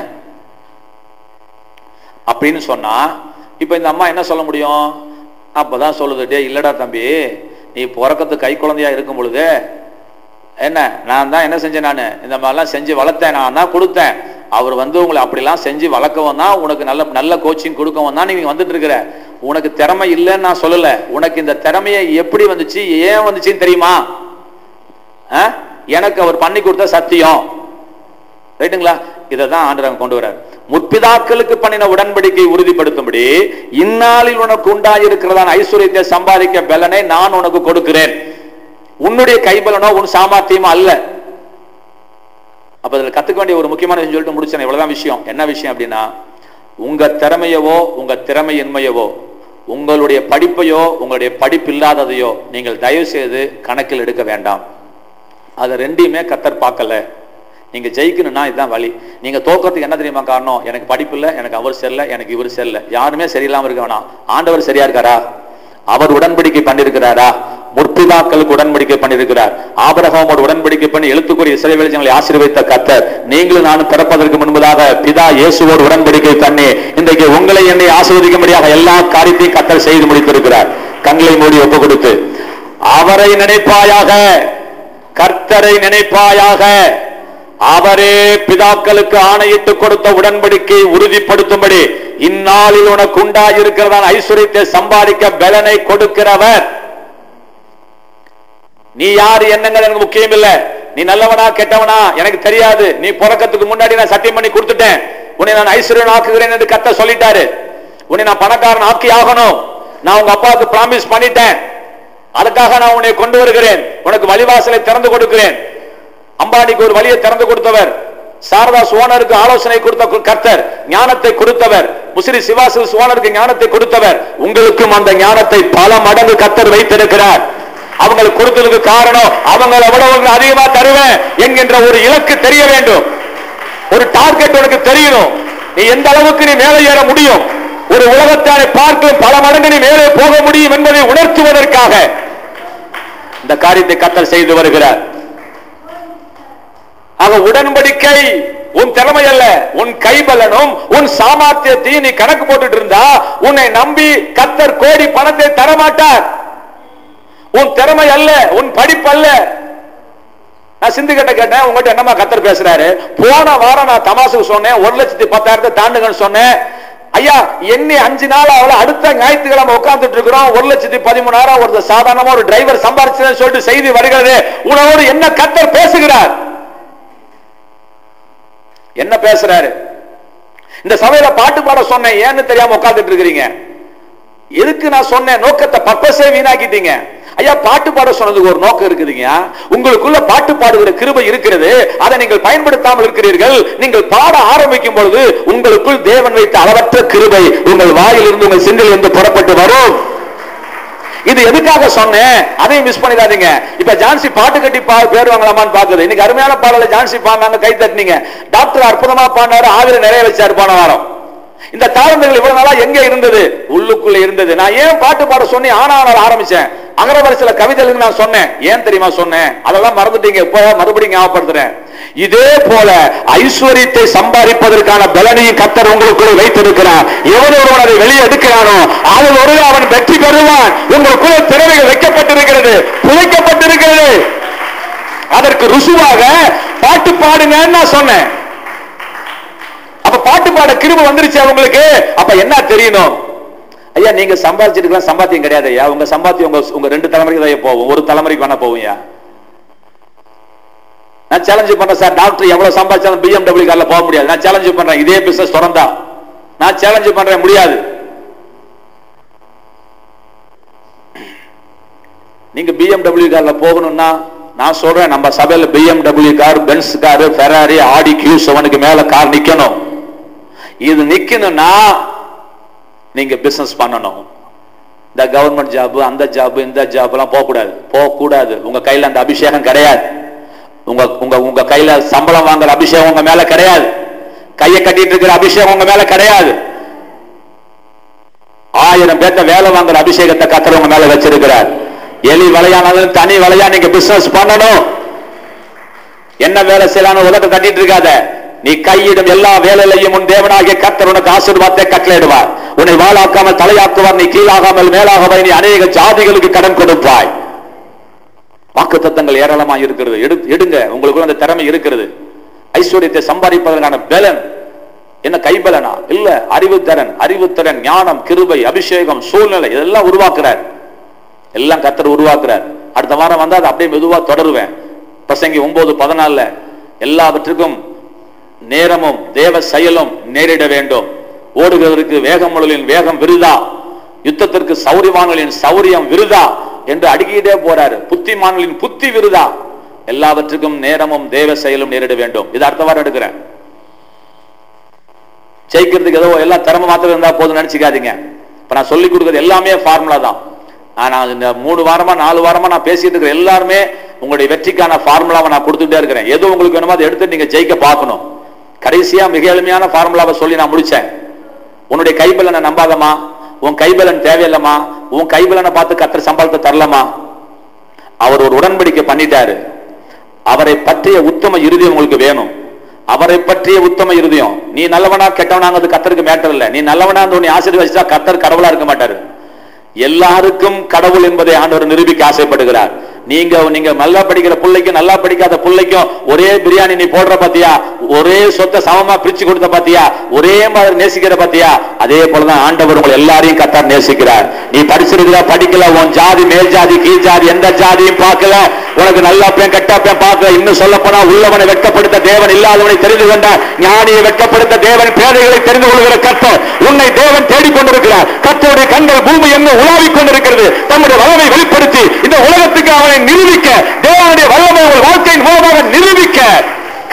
அப்படின்னு சொன்னா இப்ப இந்த அம்மா என்ன சொல்ல முடியும் அப்பதான் சொல்லுது டே இல்லடா தம்பி நீ பிறக்கத்து கை குழந்தையா இருக்கும் பொழுது என்ன நான் தான் என்ன செஞ்சேன் நான் இந்த மாதிரிலாம் செஞ்சு வளர்த்தேன் நான் தான் கொடுத்தேன் அவர் வந்து உங்களை அப்படிலாம் செஞ்சு வளர்க்கவும் தான் உனக்கு நல்ல நல்ல கோச்சிங் கொடுக்கவும் தான் நீங்க வந்துட்டு இருக்கிற உனக்கு திறமை இல்லைன்னு நான் சொல்லல உனக்கு இந்த திறமையை எப்படி வந்துச்சு ஏன் வந்துச்சுன்னு தெரியுமா ஆ? எனக்கு அவர் பண்ணி கொடுத்த சத்தியம் ரைட்டுங்களா இதை தான் ஆண்டவன் கொண்டு வரார் முற்பிதாக்களுக்கு பண்ணின உடன்படிக்கை உறுதிப்படுத்தும்படி இந்நாளில் உனக்கு உண்டாயிருக்கிறதான ஐஸ்வர்யத்தை சம்பாதிக்க பலனை நான் உனக்கு கொடுக்கிறேன் உன்னுடைய கைபலனோ உன் சாமர்த்தியமோ அல்ல அப்ப இதுல கத்துக்க வேண்டிய ஒரு முக்கியமான விஷயம் சொல்லிட்டு முடிச்சேன் இவ்வளவுதான் விஷயம் என்ன விஷயம் அப்படின்னா உங்க திறமையவோ உங்க திறமையின்மையவோ உங்களுடைய படிப்பையோ உங்களுடைய படிப்பு இல்லாததையோ நீங்கள் தயவு செய்து கணக்கில் எடுக்க வேண்டாம் அதை ரெண்டையுமே கத்தர் பார்க்கல நீங்க ஜெயிக்கணும்னா இதுதான் வழி நீங்க தோக்கறதுக்கு என்ன தெரியுமா காரணம் எனக்கு படிப்பு இல்லை எனக்கு அவர் சரியில்லை எனக்கு இவர் சரியில்லை யாருமே சரியில்லாம இருக்க வேணாம் ஆண்டவர் சரியா இருக்காரா அவர் உடன்படிக்கை பண்ணிருக்கிறாரா முற்பிதாக்களுக்கு உடன்படிக்கை பண்ணிருக்கிறார் ஆபரகமோடு உடன்படிக்கை பண்ணி எழுத்துக்குரிய இஸ்ரவேல் ஜனங்களை ஆசீர்வதித்த கத்தர் நீங்களும் நானும் பிறப்பதற்கு முன்பதாக பிதா இயேசுவோடு உடன்படிக்கை பண்ணி இன்றைக்கு உங்களை என்னை ஆசீர்வதிக்கும்படியாக எல்லா காரியத்தையும் கத்தர் செய்து முடித்திருக்கிறார் கண்களை மூடி ஒப்பு கொடுத்து அவரை நினைப்பாயாக கர்த்தரை நினைப்பாயாக அவரே பிதாக்களுக்கு ஆணையிட்டு கொடுத்த உடன்படிக்கை உறுதிப்படுத்தும்படி இந்நாளில் உனக்கு உண்டாயிருக்கிறதான ஐஸ்வர்யத்தை சம்பாதிக்க பலனை கொடுக்கிறவர் நீ யாரு என்னங்கள் எனக்கு முக்கியம் இல்ல நீ நல்லவனா கெட்டவனா எனக்கு தெரியாது நீ பிறக்கத்துக்கு முன்னாடி நான் சத்தியம் பண்ணி கொடுத்துட்டேன் உன்னை நான் ஐஸ்வர்யன் ஆக்குகிறேன் என்று கத்த சொல்லிட்டாரு உன்னை நான் பணக்காரன் ஆக்கி ஆகணும் நான் உங்க அப்பாவுக்கு பிராமிஸ் பண்ணிட்டேன் அதுக்காக நான் உன்னை கொண்டு வருகிறேன் உனக்கு வழிவாசலை திறந்து கொடுக்கிறேன் அம்பானிக்கு ஒரு வழியை திறந்து கொடுத்தவர் சாரதாஸ் ஓனருக்கு ஆலோசனை கொடுத்த கு- கர்த்தர் ஞானத்தை கொடுத்தவர் முசிறி சிவாசிஸ் ஓனருக்கு ஞானத்தை கொடுத்தவர் உங்களுக்கும் அந்த ஞானத்தை பல மடங்கு கர்த்தர் வைத்திருக்கிறார் அவங்களுக்கு கொடுத்ததுக்கு காரணம் அவங்களை விட உங்களுக்கு அதிகமா தருவேன் என்கின்ற ஒரு இலக்கு தெரிய வேண்டும் ஒரு டார்கெட் உனக்கு தெரியணும் நீ எந்த அளவுக்கு நீ மேலே ஏற முடியும் ஒரு உலகத்தாரை பார்க்கும் பல மடங்கு நீ மேலே போக முடியும் என்பதை உணர்த்துவதற்காக இந்த காரியத்தை கத்தல் செய்து வருகிறார் ஆக உடன்படிக்கை உன் திறமை அல்ல உன் கைபலனும் உன் சாமர்த்தியத்தையும் நீ கணக்கு போட்டுட்டு இருந்தா உன்னை நம்பி கத்தர் கோடி பணத்தை தரமாட்டார் உன் திறமை அல்ல உன் படிப்பு அல்ல நான் சிந்து கிட்ட கேட்டேன் உங்ககிட்ட என்னமா கத்தர் பேசுறாரு போன வாரம் நான் தமாசுக்கு சொன்னேன் ஒரு லட்சத்தி பத்தாயிரத்தை தாண்டுங்கன்னு சொன்னேன் ஐயா எண்ணி அஞ்சு நாள் அவளை அடுத்த ஞாயிற்றுக்கிழமை உட்கார்ந்துட்டு இருக்கிறோம் ஒரு லட்சத்தி பதிமூணாயிரம் ஒரு சாதாரணமா ஒரு டிரைவர் சம்பாதிச்சதுன்னு சொல்லிட்டு செய்தி வருகிறது உணவோடு என்ன கத்தர் பேசுகிறார் என்ன பேசுறாரு இந்த சபையில பாட்டு பாட சொன்னேன் ஏன்னு தெரியாம உட்கார்ந்துட்டு இருக்கிறீங்க எதுக்கு நான் சொன்னேன் நோக்கத்தை பர்பஸே வீணாக்கிட்டீங்க ஐயா பாட்டு பாட சொன்னதுக்கு ஒரு நோக்கம் இருக்குதுங்க உங்களுக்குள்ள பாட்டு பாடுகிற கிருபை இருக்கிறது அதை நீங்கள் பயன்படுத்தாமல் இருக்கிறீர்கள் நீங்கள் பாட ஆரம்பிக்கும் பொழுது உங்களுக்குள் தேவன் வைத்த அளவற்ற கிருபை உங்கள் வாயிலிருந்து உங்கள் சிந்தில் இருந்து புறப்பட்டு வரும் இது எதுக்காக சொன்னேன் அதையும் மிஸ் பண்ணிடாதீங்க இப்ப ஜான்சி பாட்டு கட்டி பா பேர் வாங்கலாமான்னு பாக்குது இன்னைக்கு அருமையான பாடல ஜான்சி பாடினாங்க கை தட்டினீங்க டாக்டர் அற்புதமா பாடினாரு ஆவில நிறைய வச்சாரு போன வாரம் இந்த தாழ்ந்துகள் இவ்வளவு நாளா எங்க இருந்தது உள்ளுக்குள்ள இருந்தது நான் ஏன் பாட்டு பாட சொன்னேன் ஆனாலும் ஆரம்பிச்சேன் அகரவரிசையில கவிதைகளுக்கு நான் சொன்னேன் ஏன் தெரியுமா சொன்னேன் அதெல்லாம் மறந்துட்டீங்க இப்போ மறுபடியும் ஞாபகப்படுத்துறேன் இதே போல ஐஸ்வர்யத்தை சம்பாதிப்பதற்கான பலனையும் கத்தர் உங்களுக்குள் வைத்திருக்கிறார் எவன் ஒருவன் அதை வெளியே எடுக்கிறானோ அதில் ஒரு அவன் வெற்றி பெறுவான் உங்களுக்குள்ள திறமைகள் வைக்கப்பட்டிருக்கிறது புதைக்கப்பட்டிருக்கிறது அதற்கு ருசுவாக பாட்டு பாடுங்கன்னு நான் சொன்னேன் அப்ப பாட்டு பாட கிருப வந்துருச்சு அவங்களுக்கு அப்ப என்ன தெரியணும் ஐயா நீங்க சம்பாதிச்சிருக்கலாம் சம்பாத்தியம் கிடையாது ஐயா உங்க சம்பாத்தியம் உங்க உங்க ரெண்டு தலைமுறைக்கு தான் ஐயா போகும் ஒரு தலைமுறைக்கு வேணா போகும் ஐயா நான் சேலஞ்ச் பண்றேன் சார் டாக்டர் எவ்வளவு சம்பாதிச்சாலும் பிஎம்டபிள்யூ கார்ல போக முடியாது நான் சேலஞ்ச் பண்றேன் இதே பிசினஸ் திறந்தா நான் சேலஞ்ச் பண்றேன் முடியாது நீங்க பிஎம்டபிள்யூ கார்ல போகணும்னா நான் சொல்றேன் நம்ம சபையில BMW car Benz car Ferrari Audi Q செவனுக்கு மேல கார் நிக்கணும் இது நிக்கணும்னா நீங்க பிசினஸ் பண்ணணும் இந்த கவர்மெண்ட் ஜாப் அந்த ஜாப் இந்த ஜாப் எல்லாம் போக கூடாது போக கூடாது உங்க கையில அந்த அபிஷேகம் கிடையாது உங்க உங்க உங்க கையில சம்பளம் வாங்குற அபிஷேகம் உங்க மேல கிடையாது கையை கட்டிட்டு இருக்கிற அபிஷேகம் உங்க மேல கிடையாது ஆயிரம் பேர்த்த வேலை வாங்குற அபிஷேகத்தை கத்தர் உங்க மேல வச்சிருக்கிறார் எலி வலையானாலும் தனி வலையா நீங்க பிசினஸ் பண்ணணும் என்ன வேலை செய்யலாம்னு உலக தட்டிட்டு இருக்காத நீ கையிடும் எல்லா வேலையிலையும் உன் தேவனாகிய கர்த்தர் உனக்கு ஆசீர்வாதத்தை கட்டளையிடுவார் உன்னை வாழாக்காமல் தலையாக்குவார் நீ கீழாகாமல் மேலாகவை நீ அநேக ஜாதிகளுக்கு கடன் கொடுப்பாய் வாக்கு தத்தங்கள் ஏராளமா இருக்கிறது எடு எடுங்க உங்களுக்கு அந்த திறமை இருக்கிறது ஐஸ்வர்யத்தை சம்பாதிப்பதற்கான பலன் என்ன கைபலனா இல்ல அறிவுத்திறன் அறிவுத்திறன் ஞானம் கிருபை அபிஷேகம் சூழ்நிலை இதெல்லாம் உருவாக்குறார் எல்லாம் கத்தர் உருவாக்குறார் அடுத்த வாரம் வந்தா அதை அப்படியே மெதுவா தொடருவேன் பிரசங்கி ஒன்பது பதினாலுல எல்லாவற்றுக்கும் நேரமும் தேவ செயலும் நேரிட வேண்டும் ஓடுகிறதற்கு வேகமுழலின் வேகம் விருதா யுத்தத்திற்கு சௌரியவான்களின் சௌரியம் விருதா என்று அடுக்கிட்டே போறாரு புத்திமான்களின் புத்தி விருதா எல்லாவற்றுக்கும் நேரமும் தேவ செயலும் நேரிட வேண்டும் இது அடுத்த வாரம் எடுக்கிறேன் ஜெயிக்கிறதுக்கு ஏதோ எல்லாம் திறமை மாத்திரம் இருந்தா போதும் நினைச்சுக்காதீங்க இப்ப நான் சொல்லி கொடுக்கறது எல்லாமே ஃபார்முலா தான் ஆனா இந்த மூணு வாரமா நாலு வாரமா நான் பேசிட்டு இருக்கிற எல்லாருமே உங்களுடைய வெற்றிக்கான ஃபார்முலாவை நான் கொடுத்துட்டே இருக்கிறேன் எது உங்களுக்கு வேணுமோ அதை எடுத்து நீங்க ஜெயிக்க பார்க்கணும் கடைசியா மிக எளிமையான ஃபார்முலாவை சொல்லி நான் முடிச்சேன் உன்னுடைய கைபலனை நம்பாதமா உன் கைபலன் தேவையில்லமா உன் கைபலனை பார்த்து கத்திர சம்பளத்தை தரலாமா அவர் ஒரு உடன்படிக்கை பண்ணிட்டாரு அவரை பற்றிய உத்தம இறுதி உங்களுக்கு வேணும் அவரை பற்றிய உத்தம இருதயம் நீ நல்லவனா கெட்டவனாங்கிறது கத்தருக்கு மேட்டர் இல்ல நீ நல்லவனா இருந்து உன்னை ஆசீர்வதிச்சா கத்தர் கடவுளா இருக்க மாட்டாரு எல்லாருக்கும் கடவுள் என்பதை ஆண்டவர் நிரூபிக்க ஆசைப்படுகிறார் நீங்க நீங்க நல்லா படிக்கிற பிள்ளைக்கும் நல்லா படிக்காத பிள்ளைக்கும் ஒரே பிரியாணி நீ போடுற பாத்தியா ஒரே சொத்தை சமமா பிரிச்சு கொடுத்த பாத்தியா ஒரே மாதிரி நேசிக்கிற பாத்தியா அதே போலதான் ஆண்டவர் உங்களை எல்லாரையும் கத்தார் நேசிக்கிறார் நீ படிச்சிருக்கிற படிக்கல உன் ஜாதி மேல் ஜாதி கீழ் ஜாதி எந்த ஜாதியும் பார்க்கல உனக்கு நல்ல பேன் கெட்ட பேன் பார்க்கல இன்னும் சொல்ல போனா உள்ளவனை வெட்கப்படுத்த தேவன் இல்லாதவனை தெரிந்து கொண்டார் ஞானியை வெட்கப்படுத்த தேவன் பேதைகளை தெரிந்து கொள்கிற கர்த்தர் உன்னை தேவன் தேடிக்கொண்டிருக்கிறார் கர்த்தருடைய கண்கள் பூமி எங்கு உலாவிக் கொண்டிருக்கிறது தம்முடைய வல்லமை வெளிப்படுத்தி இந்த உலகத்துக்கு அவனை நிரூபிக்க தேவனுடைய வல்லமை உங்கள் வாழ்க்கையின் மூலமாக நிரூபிக்க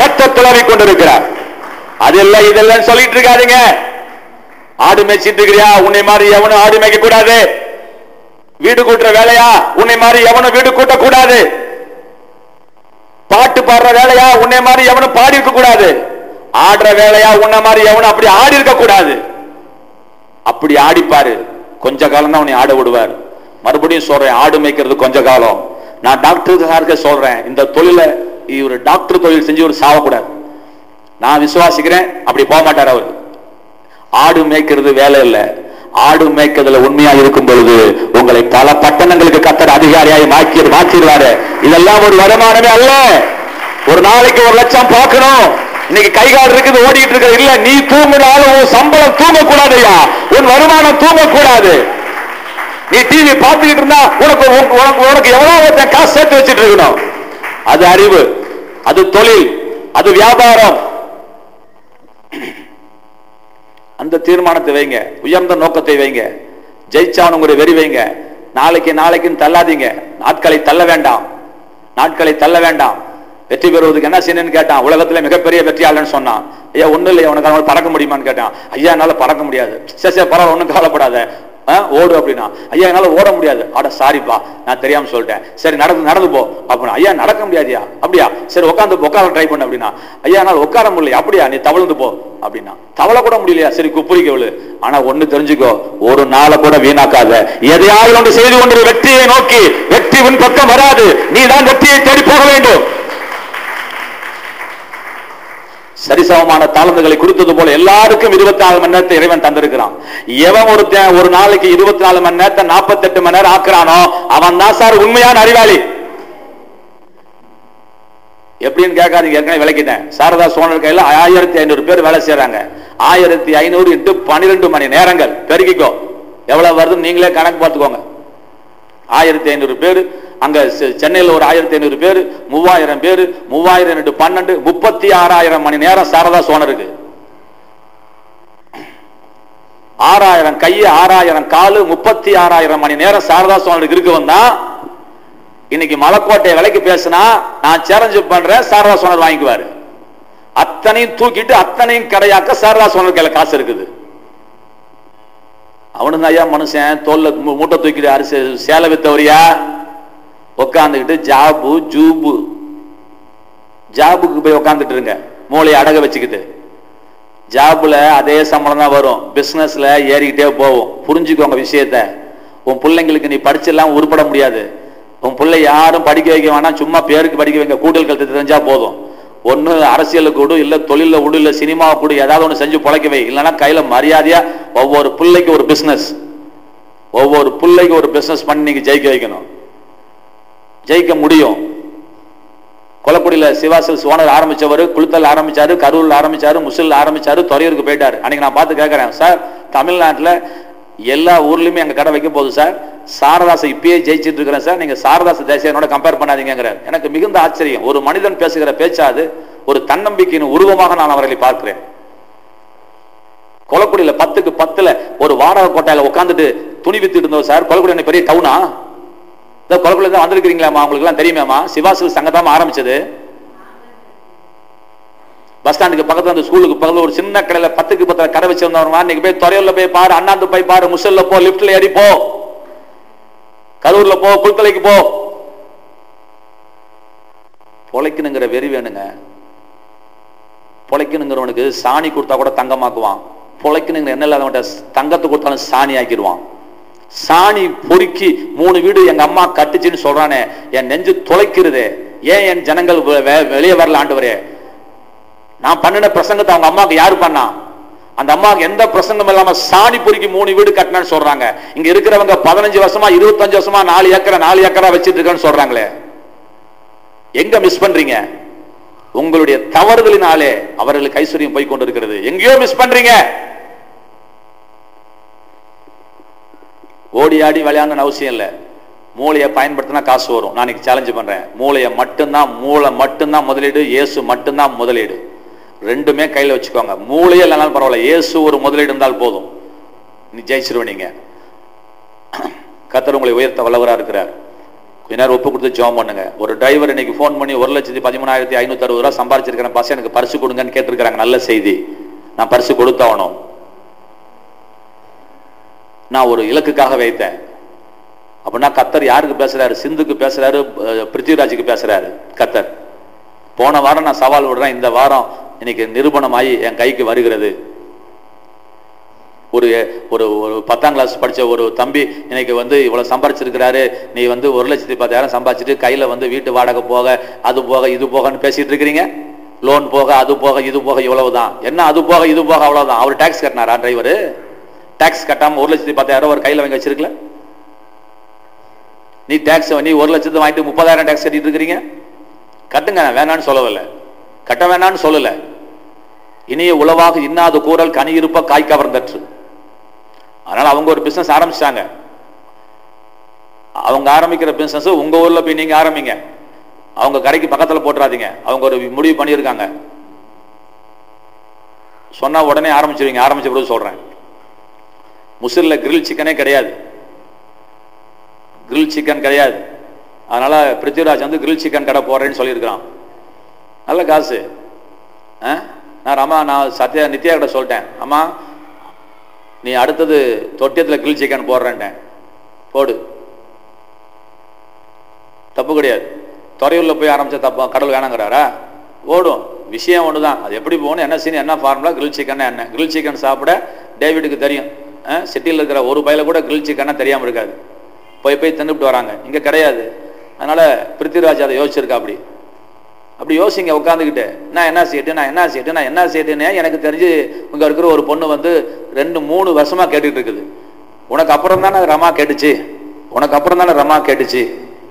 கத்த துளவி கொண்டிருக்கிறார் அதெல்லாம் இதெல்லாம் சொல்லிட்டு இருக்காதீங்க ஆடு மேய்ச்சிட்டு இருக்கிறியா உன்னை மாதிரி எவனும் ஆடு மேய்க்க கூடாது வீடு கூட்டுற வேலையா உன்னை மாதிரி எவனும் வீடு கூட்ட கூடாது பாட்டு பாடுற வேலையா உன்னை மாதிரி எவனும் பாடி இருக்க கூடாது ஆடுற வேலையா உன்னை மாதிரி எவனும் அப்படி ஆடி இருக்க கூடாது அப்படி ஆடிப்பாரு கொஞ்ச காலம் தான் உன்னை ஆட விடுவார் மறுபடியும் சொல்றேன் ஆடு மேய்க்கிறது கொஞ்ச காலம் நான் டாக்டருக்காக சொல்றேன் இந்த தொழிலை இவர் டாக்டர் தொழில் செஞ்சு ஒரு சாவக்கூடாது நான் விசுவாசிக்கிறேன் அப்படி போக மாட்டார் அவர் ஆடு மேய்க்கிறது வேலை இல்லை ஆடு மேய்க்கிறதுல உண்மையா இருக்கும் பொழுது உங்களை பல பட்டணங்களுக்கு கத்தர் அதிகாரியாய் மாக்கி மாற்றிடுவாரு இதெல்லாம் ஒரு வருமானமே அல்ல ஒரு நாளைக்கு ஒரு லட்சம் பார்க்கணும் இன்னைக்கு கை கால் இருக்குது ஓடிட்டு இருக்க இல்ல நீ தூங்கினாலும் உன் சம்பளம் தூங்க கூடாதுயா உன் வருமானம் தூங்க கூடாது நீ டிவி பார்த்துக்கிட்டு இருந்தா உனக்கு உனக்கு- உனக்கு உனக்கு எவ்வளவு ஒருத்தன் காசு சேர்த்து வச்சுட்டு இருக்கணும் அது அறிவு அது தொழில் அது வியாபாரம் அந்த தீர்மானத்தை வைங்க உயர்ந்த நோக்கத்தை வைங்க ஜெயிச்சானுங்கிற வெறி வைங்க நாளைக்கு நாளைக்குன்னு தள்ளாதீங்க நாட்களை தள்ள வேண்டாம் நாட்களை தள்ள வேண்டாம் வெற்றி பெறுவதுக்கு என்ன செய்யணும்னு கேட்டான் உலகத்துல மிகப்பெரிய வெற்றியாளன்னு சொன்னான் ஐயா ஒண்ணு இல்லையா உனக்கு அவனால பறக்க முடியுமான்னு கேட்டான் ஐயா என்னால பறக்க முடியாது சரி சரி பரவாயில்ல ஒண்ணும் கவலைப்படாத ஆ, ஓடு அப்படின்னா ஐயா என்னால ஓட முடியாது அட சாரிப்பா நான் தெரியாம சொல்லிட்டேன் சரி நடந்து நடந்து போ அப்படின்னா ஐயா நடக்க முடியாதியா அப்படியா சரி உட்காந்து உட்கார ட்ரை பண்ணு அப்படின்னா ஐயா என்னால உட்கார முடியல அப்படியா நீ தவழ்ந்து போ அப்படின்னா தவள கூட முடியலையா சரி குப்புரிக்க விழு ஆனா ஒண்ணு தெரிஞ்சுக்கோ ஒரு நாளை கூட வீணாக்காத எதையாவது ஒன்று செய்து கொண்டு வெற்றியை நோக்கி வெற்றி உன் பக்கம் வராது நீ தான் வெற்றியை தேடி போக வேண்டும் சரிசமமான தாளந்துகளை கொடுத்தது போல எல்லாருக்கும் இருபத்தி நாலு மணி நேரத்தை இறைவன் தந்திருக்கிறான் எவன் ஒருத்தன் ஒரு நாளைக்கு இருபத்தி நாலு மணி நேரத்தை நாற்பத்தெட்டு மணி நேரம் ஆக்குறானோ அவன் தான் சார் உண்மையான அறிவாளி எப்படின்னு கேட்காதீங்க ஏற்கனவே விளக்கிட்டேன் சாரதா சோழர் கையில ஆயிரத்தி ஐநூறு பேர் வேலை செய்யறாங்க ஆயிரத்தி ஐநூறு இன்ட்டு பன்னிரெண்டு மணி நேரங்கள் பெருக்கிக்கோ எவ்வளவு வருதுன்னு நீங்களே கணக்கு பார்த்துக்கோங்க ஆயிரத்தி ஐநூறு பேர் அங்க செ- சென்னையில ஒரு ஆயிரத்தி ஐநூறு பேர் மூவாயிரம் பேர் மூவாயிரம் ரெண்டு பன்னெண்டு முப்பத்தி ஆறாயிரம் மணி நேரம் சாரதா சோழருக்கு ஆறாயிரம் கை ஆறாயிரம் காலு முப்பத்தி ஆறாயிரம் மணி நேரம் சாரதா சோழருக்கு இருக்கு வந்தா இன்னைக்கு மலைக்கோட்டை விலைக்கு பேசினா நான் சேலஞ்சு பண்றேன் சாரதா சோழர் வாங்கிக்குவாரு அத்தனையும் தூக்கிட்டு அத்தனையும் கடையாக்க சாரதா சோழர் கையில காசு இருக்குது அவனுங்க ஐயா மனுஷன் தோல்ல மூ- மூட்டை தூக்கிட்டு அரிசி சேலை வித்தவரியா உட்காந்துக்கிட்டு ஜாபு ஜூபு ஜாபுக்கு போய் உட்காந்துட்டு இருங்க மூளையை அடக வச்சுக்கிட்டு ஜாப்ல அதே சம்பளம் தான் வரும் பிசினஸ்ல ஏறிக்கிட்டே போகும் புரிஞ்சுக்கோங்க விஷயத்த உன் பிள்ளைங்களுக்கு நீ படிச்செல்லாம் உருப்பட முடியாது உன் பிள்ளை யாரும் படிக்க வைக்க வேணாம் சும்மா பேருக்கு படிக்க வைக்க கூட்டல் கழுத்து தெரிஞ்சா போதும் ஒண்ணு அரசியலுக்கு கொடு இல்ல தொழில விடு இல்ல சினிமாவை கொடு ஏதாவது ஒண்ணு செஞ்சு பொழைக்க வை இல்லைன்னா கையில மரியாதையா ஒவ்வொரு பிள்ளைக்கு ஒரு பிசினஸ் ஒவ்வொரு பிள்ளைக்கு ஒரு பிசினஸ் பண்ணி நீங்க ஜெயிக்க வைக்கணும் ஜெயிக்க முடியும் கொலக்குடியில சிவாசல் ஓனர் ஆரம்பிச்சவர் குளுத்தல் ஆரம்பிச்சாரு கரூர்ல ஆரம்பிச்சாரு முசில் ஆரம்பிச்சாரு துறையூருக்கு போயிட்டாரு அன்னைக்கு நான் பார்த்து கேட்கறேன் சார் தமிழ்நாட்டுல எல்லா ஊர்லயுமே எங்க கடை வைக்க போகுது சார் சாரதாசை இப்பயே ஜெயிச்சிட்டு இருக்கிறேன் சார் நீங்க சாரதாச தேசியனோட கம்பேர் பண்ணாதீங்கிறார் எனக்கு மிகுந்த ஆச்சரியம் ஒரு மனிதன் பேசுகிற பேச்சாது ஒரு தன்னம்பிக்கையின் உருவமாக நான் அவர்களை பார்க்கிறேன் கொலக்குடியில பத்துக்கு பத்துல ஒரு வாடகை கோட்டையில உட்காந்துட்டு துணி வித்துட்டு இருந்தோம் சார் கொலக்குடி என்ன பெரிய டவுனா இந்த கொலக்குள்ள தான் வந்திருக்கிறீங்களாமா உங்களுக்கு எல்லாம் தெரியுமாமா சிவாசல் சங்கத்தாம ஆரம்பிச்சது பஸ் ஸ்டாண்டுக்கு பக்கத்துல அந்த ஸ்கூலுக்கு பக்கத்துல ஒரு சின்ன கடையில பத்துக்கு பத்துல கடை வச்சிருந்தவங்க நீங்க போய் துறையூர்ல போய் பாரு அண்ணாந்து போய் பாரு முசல்ல போ லிப்ட்ல ஏறி போ கரூர்ல போ குல்தலைக்கு போ பொழைக்கணுங்கிற வெறி வேணுங்க பொழைக்கணுங்கிறவனுக்கு சாணி கொடுத்தா கூட தங்கமாக்குவான் பொழைக்கணுங்கிற என்ன இல்லாதவன்ட்ட தங்கத்தை கொடுத்தாலும் சாணி ஆக்கிடுவான் சாணி பொறுக்கி மூணு வீடு எங்க அம்மா கட்டுச்சுன்னு சொல்றானே என் நெஞ்சு துளைக்கிறது ஏன் என் ஜனங்கள் வெ- வெ- வெளியே வரல ஆண்டவரே நான் பண்ணின பிரசங்கத்தை அவங்க அம்மாவுக்கு யாரு பண்ணா அந்த அம்மாவுக்கு எந்த பிரசங்கம் இல்லாம சாணி பொறுக்கி மூணு வீடு கட்டினேன்னு சொல்றாங்க இங்க இருக்கிறவங்க பதினஞ்சு வருஷமா இருபத்தஞ்சு வருஷமா நாலு ஏக்கரா நாலு ஏக்கரா வச்சிட்டு இருக்கேன்னு சொல்றாங்களே எங்க மிஸ் பண்றீங்க உங்களுடைய தவறுதலினாலே அவர்களுக்கு ஐஸ்வர்யம் போய் கொண்டிருக்கிறது எங்கேயோ மிஸ் பண்றீங்க ஓடி ஆடி விளையாடணும்னு அவசியம் இல்லை மூளையை பயன்படுத்தினா காசு வரும் நான் இன்னைக்கு சேலஞ்சு பண்றேன் மூளையை மட்டும்தான் மூளை மட்டும்தான் முதலீடு இயேசு மட்டும்தான் முதலீடு ரெண்டுமே கையில வச்சுக்கோங்க மூளையே இல்லைனாலும் பரவாயில்ல இயேசு ஒரு முதலீடு இருந்தால் போதும் நீ ஜெயிச்சிருவ நீங்க கத்தர் உங்களை உயர்த்த வல்லவரா இருக்கிறார் பின்னர் ஒப்பு கொடுத்து ஜெபம் பண்ணுங்க ஒரு டிரைவர் இன்னைக்கு ஃபோன் பண்ணி ஒரு லட்சத்தி பதிமூணாயிரத்தி ஐநூத்தி அறுபது ரூபா சம்பாரிச்சிருக்கிறேன் பஸ் எனக்கு பரிசு கொடுங்கன்னு கேட்டிருக்கிறாங்க நல்ல செய்தி நான் பரிசு கொடுத்தாகணும் நான் ஒரு இலக்குக்காக வைத்தேன் அப்படின்னா கத்தர் யாருக்கு பேசுறாரு சிந்துக்கு பேசுறாரு அஹ், பிருத்திவிராஜுக்கு பேசுறாரு கத்தர் போன வாரம் நான் சவால் விடுறேன் இந்த வாரம் இன்னைக்கு நிரூபணமாகி என் கைக்கு வருகிறது ஒரு ஒரு ஒரு பத்தாம் கிளாஸ் படிச்ச ஒரு தம்பி இன்னைக்கு வந்து இவ்வளவு சம்பாரிச்சிருக்கிறாரு நீ வந்து ஒரு லட்சத்தி பத்தாயிரம் சம்பாதிச்சுட்டு கையில வந்து வீட்டு வாடகை போக அது போக இது போகன்னு பேசிட்டு இருக்கிறீங்க லோன் போக அது போக இது போக இவ்வளவுதான் என்ன அது போக இது போக அவ்வளவுதான் அவர் டாக்ஸ் கட்டினாரா டிரைவர் டாக்ஸ் கட்டாம ஒரு லட்சத்தி பத்தாயிரம் ஒரு கையில வாங்கி வச்சிருக்கல நீ டாக்ஸ் நீ ஒரு லட்சத்து வாங்கிட்டு முப்பதாயிரம் டாக்ஸ் கட்டிட்டு இருக்கிறீங்க கட்டுங்க நான் வேணான்னு சொல்லவில்லை கட்ட வேணான்னு சொல்லல இனிய உளவாக இன்னாத கூறல் கனி இருப்ப காய் கவர்ந்தற்று அதனால அவங்க ஒரு பிசினஸ் ஆரம்பிச்சிட்டாங்க அவங்க ஆரம்பிக்கிற பிசினஸ் உங்க ஊர்ல போய் நீங்க ஆரம்பிங்க அவங்க கடைக்கு பக்கத்துல போட்டுறாதீங்க அவங்க ஒரு முடிவு பண்ணியிருக்காங்க சொன்னா உடனே ஆரம்பிச்சிருவீங்க ஆரம்பிச்ச பிறகு சொல்றேன் முசில்ல கிரில் சிக்கனே கிடையாது கிரில் சிக்கன் கிடையாது அதனால பிருத்திவிராஜ் வந்து கிரில் சிக்கன் கடை போடுறேன்னு சொல்லியிருக்கிறான் நல்ல காசு ஆ? நான் ரமா நான் சத்யா நித்யா கிட்ட சொல்லிட்டேன் அம்மா நீ அடுத்தது தொட்டியத்தில் கிரில் சிக்கன் போடுறேன்ட்டேன் போடு தப்பு கிடையாது துறையூரில் போய் ஆரம்பிச்ச தப்பா கடவுள் வேணாங்கிறாரா ஓடும் விஷயம் ஒன்று தான் அது எப்படி போகணும் என்ன சீன் என்ன ஃபார்முலா கிரில் சிக்கன் என்ன கிரில் சிக்கன் சாப்பிட டேவிடுக்கு தெரியும் சிட்டியில் இருக்கிற ஒரு பையில கூட கிரில் சிக்கன்னா தெரியாமல் இருக்காது போய் போய் தின்னுபிட்டு வராங்க இங்கே கிடையாது அதனால பிருத்திவிராஜ் அதை யோசிச்சிருக்கா அப்படி அப்படி யோசிங்க உட்காந்துக்கிட்டு நான் என்ன செய்யட்டு நான் என்ன செய்யட்டு நான் என்ன செய்யட்டுன்னு எனக்கு தெரிஞ்சு இங்கே இருக்கிற ஒரு பொண்ணு வந்து ரெண்டு மூணு வருஷமா கேட்டுட்டு இருக்குது உனக்கு அப்புறம் தானே ரமா கேட்டுச்சு உனக்கு அப்புறம் தானே ரமா கேட்டுச்சு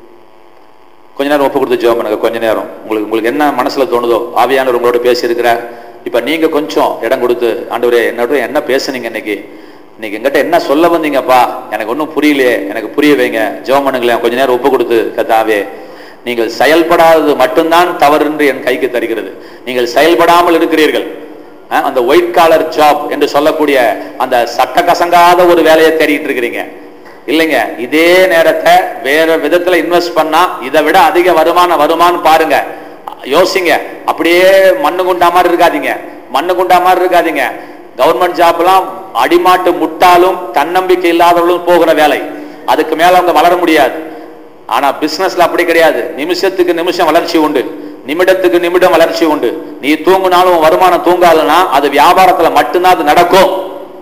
கொஞ்ச நேரம் ஒப்பு கொடுத்து ஜோம் பண்ணுங்க கொஞ்ச நேரம் உங்களுக்கு உங்களுக்கு என்ன மனசுல தோணுதோ ஆவியானவர் உங்களோட பேசியிருக்கிறார் இப்ப நீங்க கொஞ்சம் இடம் கொடுத்து ஆண்டவரே என்னோட என்ன பேசுனீங்க இன்னைக்கு இன்னைக்கு எங்கிட்ட என்ன சொல்ல வந்தீங்கப்பா எனக்கு ஒன்றும் புரியலையே எனக்கு புரிய வைங்க ஜெபம் பண்ணுங்களேன் கொஞ்ச நேரம் ஒப்பு கொடுத்து கத்தாவே நீங்கள் செயல்படாதது மட்டும்தான் தவறு என்று என் கைக்கு தருகிறது நீங்கள் செயல்படாமல் இருக்கிறீர்கள் அஹ், அந்த ஒயிட் காலர் ஜாப் என்று சொல்லக்கூடிய அந்த சட்ட கசங்காத ஒரு வேலையை தேடிட்டு இருக்கிறீங்க இல்லைங்க இதே நேரத்தை வேற விதத்துல இன்வெஸ்ட் பண்ணா இதை விட அதிக வருமானம் வருமானம் பாருங்க யோசிங்க அப்படியே மண்ணு குண்டா மாதிரி இருக்காதீங்க மண்ணு குண்டா மாதிரி இருக்காதீங்க கவர்மெண்ட் ஜாப்லாம் அடிமாட்டு முட்டாலும் தன்னம்பிக்கை இல்லாதவர்களும் போகிற வேலை அதுக்கு மேல அவங்க வளர முடியாது ஆனா பிசினஸ்ல அப்படி கிடையாது நிமிஷத்துக்கு நிமிஷம் வளர்ச்சி உண்டு நிமிடத்துக்கு நிமிடம் வளர்ச்சி உண்டு நீ தூங்குனாலும் உன் வருமானம் தூங்காதுன்னா அது வியாபாரத்துல மட்டும்தான் அது நடக்கும்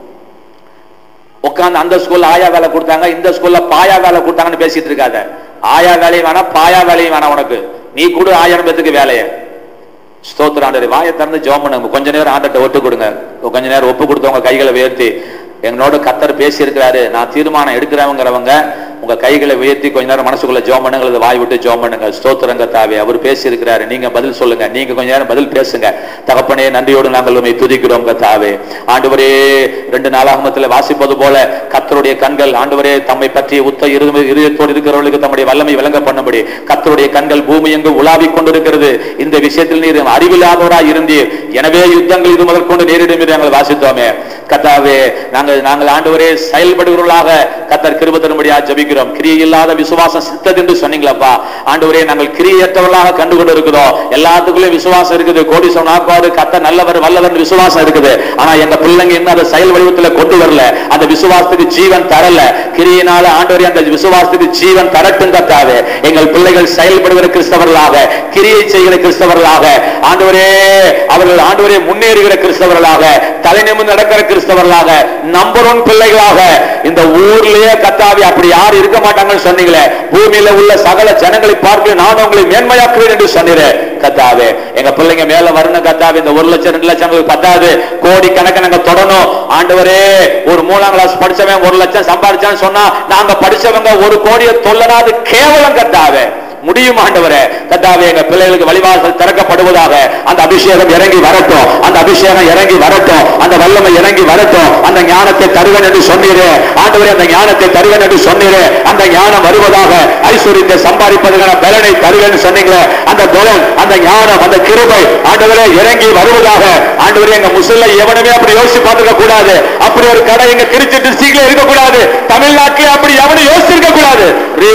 உட்காந்து அந்த ஸ்கூல்ல ஆயா வேலை கொடுத்தாங்க இந்த ஸ்கூல்ல பாயா வேலை கொடுத்தாங்கன்னு பேசிட்டு இருக்காத ஆயா வேலையும் வேணாம் பாயா வேலையும் வேணாம் உனக்கு நீ கூட ஆயிரம் பேத்துக்கு வேலையை ஸ்தோத்திர ஆண்டரை வாயை திறந்து ஜெபம் பண்ணுங்க கொஞ்ச நேரம் ஆண்டத்தை ஒட்டு கொடுங்க கொஞ்ச நேரம் ஒப்பு கொடுத்தவங்க கைகளை உயர்த்தி எங்களோட கத்தர் பேசி இருக்கிறாரு நான் தீர்மானம் எடுக்கிறவங்கிறவங்க உங்க கைகளை உயர்த்தி கொஞ்ச நேரம் மனசுக்குள்ள ஜெபம் பண்ணுங்க அல்லது வாய் விட்டு ஜெபம் பண்ணுங்க ஸ்தோத்திரங்க தாவே அவர் பேசி இருக்கிறாரு நீங்க பதில் சொல்லுங்க நீங்க கொஞ்ச நேரம் பதில் பேசுங்க தகப்பனே நன்றியோடு நாங்கள் உண்மை துதிக்கிறோம் கத்தாவே ஆண்டவரே ரெண்டு நாளாகமத்தில் வாசிப்பது போல கத்தருடைய கண்கள் ஆண்டவரே தம்மை பற்றிய உத்த இருதய இருதயத்தோடு இருக்கிறவர்களுக்கு தம்முடைய வல்லமை விளங்க பண்ணும்படி கத்தருடைய கண்கள் பூமி எங்கு உலாவிக் கொண்டிருக்கிறது இந்த விஷயத்தில் நீர் அறிவில்லாதவராய் இருந்தீர் எனவே யுத்தங்கள் இது முதற்கொண்டு நேரிடும் என்று நாங்கள் வாசித்தோமே கத்தாவே நாங்கள் நாங்கள் ஆண்டவரே செயல்படுகிறவர்களாக கத்தர் கிருப தரும்படியா ஜபிக்கிறோம் கிரியை இல்லாத விசுவாசம் சித்தது என்று சொன்னீங்களப்பா ஆண்டவரே நாங்கள் கிரியற்றவர்களாக கண்டு கொண்டு இருக்கிறோம் எல்லாத்துக்குள்ளயும் விசுவாசம் இருக்குது கோடி சொன்னாக்காடு கத்த நல்லவர் வல்லவர் விசுவாசம் இருக்குது ஆனா எங்க பிள்ளைங்க இன்னும் அதை செயல் வடிவத்துல கொண்டு வரல அந்த விசுவாசத்துக்கு ஜீவன் தரல கிரியினால ஆண்டவரே அந்த விசுவாசத்துக்கு ஜீவன் தரட்டும் கத்தாவே எங்கள் பிள்ளைகள் செயல்படுகிற கிறிஸ்தவர்களாக கிரியை செய்கிற கிறிஸ்தவர்களாக ஆண்டவரே அவர்கள் ஆண்டவரே முன்னேறுகிற கிறிஸ்தவர்களாக தலை நிமிர்ந்து நடக்கிற கிறிஸ்தவர்களாக நம்பர் ஒன் பிள்ளைகளாக இந்த ஊர்லயே கத்தாவி அப்படி யார் இருக்க மாட்டாங்கன்னு சொன்னீங்களே பூமியில உள்ள சகல ஜனங்களை பார்க்க நான் உங்களை மேன்மையாக்குவேன் என்று சொன்னீரே கத்தாவே எங்க பிள்ளைங்க மேல வரணும் கத்தாவே இந்த ஒரு லட்சம் ரெண்டு லட்சம் உங்களுக்கு பத்தாது கோடி கணக்கு நாங்க தொடணும் ஆண்டவரே ஒரு மூணாம் கிளாஸ் படிச்சவன் ஒரு லட்சம் சம்பாதிச்சான்னு சொன்னா நாங்க படிச்சவங்க ஒரு கோடியை தொல்லனாது கேவலம் கத்தாவே முடியும் ஆண்டவரே கத்தாவே எங்க பிள்ளைகளுக்கு வழிவாசல் திறக்கப்படுவதாக அந்த அபிஷேகம் இறங்கி வரட்டும் அந்த அபிஷேகம் இறங்கி வரட்டும் அந்த வல்லமை இறங்கி வரட்டும் அந்த ஞானத்தை தருவேன் என்று சொன்னீரே ஆண்டவரே அந்த ஞானத்தை தருவேன் என்று சொன்னீரே அந்த ஞானம் வருவதாக ஐஸ்வர்யத்தை சம்பாதிப்பதற்கான பலனை தருவேன் சொன்னீங்களே அந்த பலன் அந்த ஞானம் அந்த கிருபை ஆண்டவரே இறங்கி வருவதாக ஆண்டவரே எங்க முஸ்லிம் எவனுமே அப்படி யோசிச்சு பார்த்துக்க கூடாது அப்படி ஒரு கடை எங்க திருச்சி டிஸ்ட்ரிக்ட்ல இருக்க கூடாது தமிழ்நாட்டிலே அப்படி எவனும் யோசிச்சிருக்க கூடாது ரீ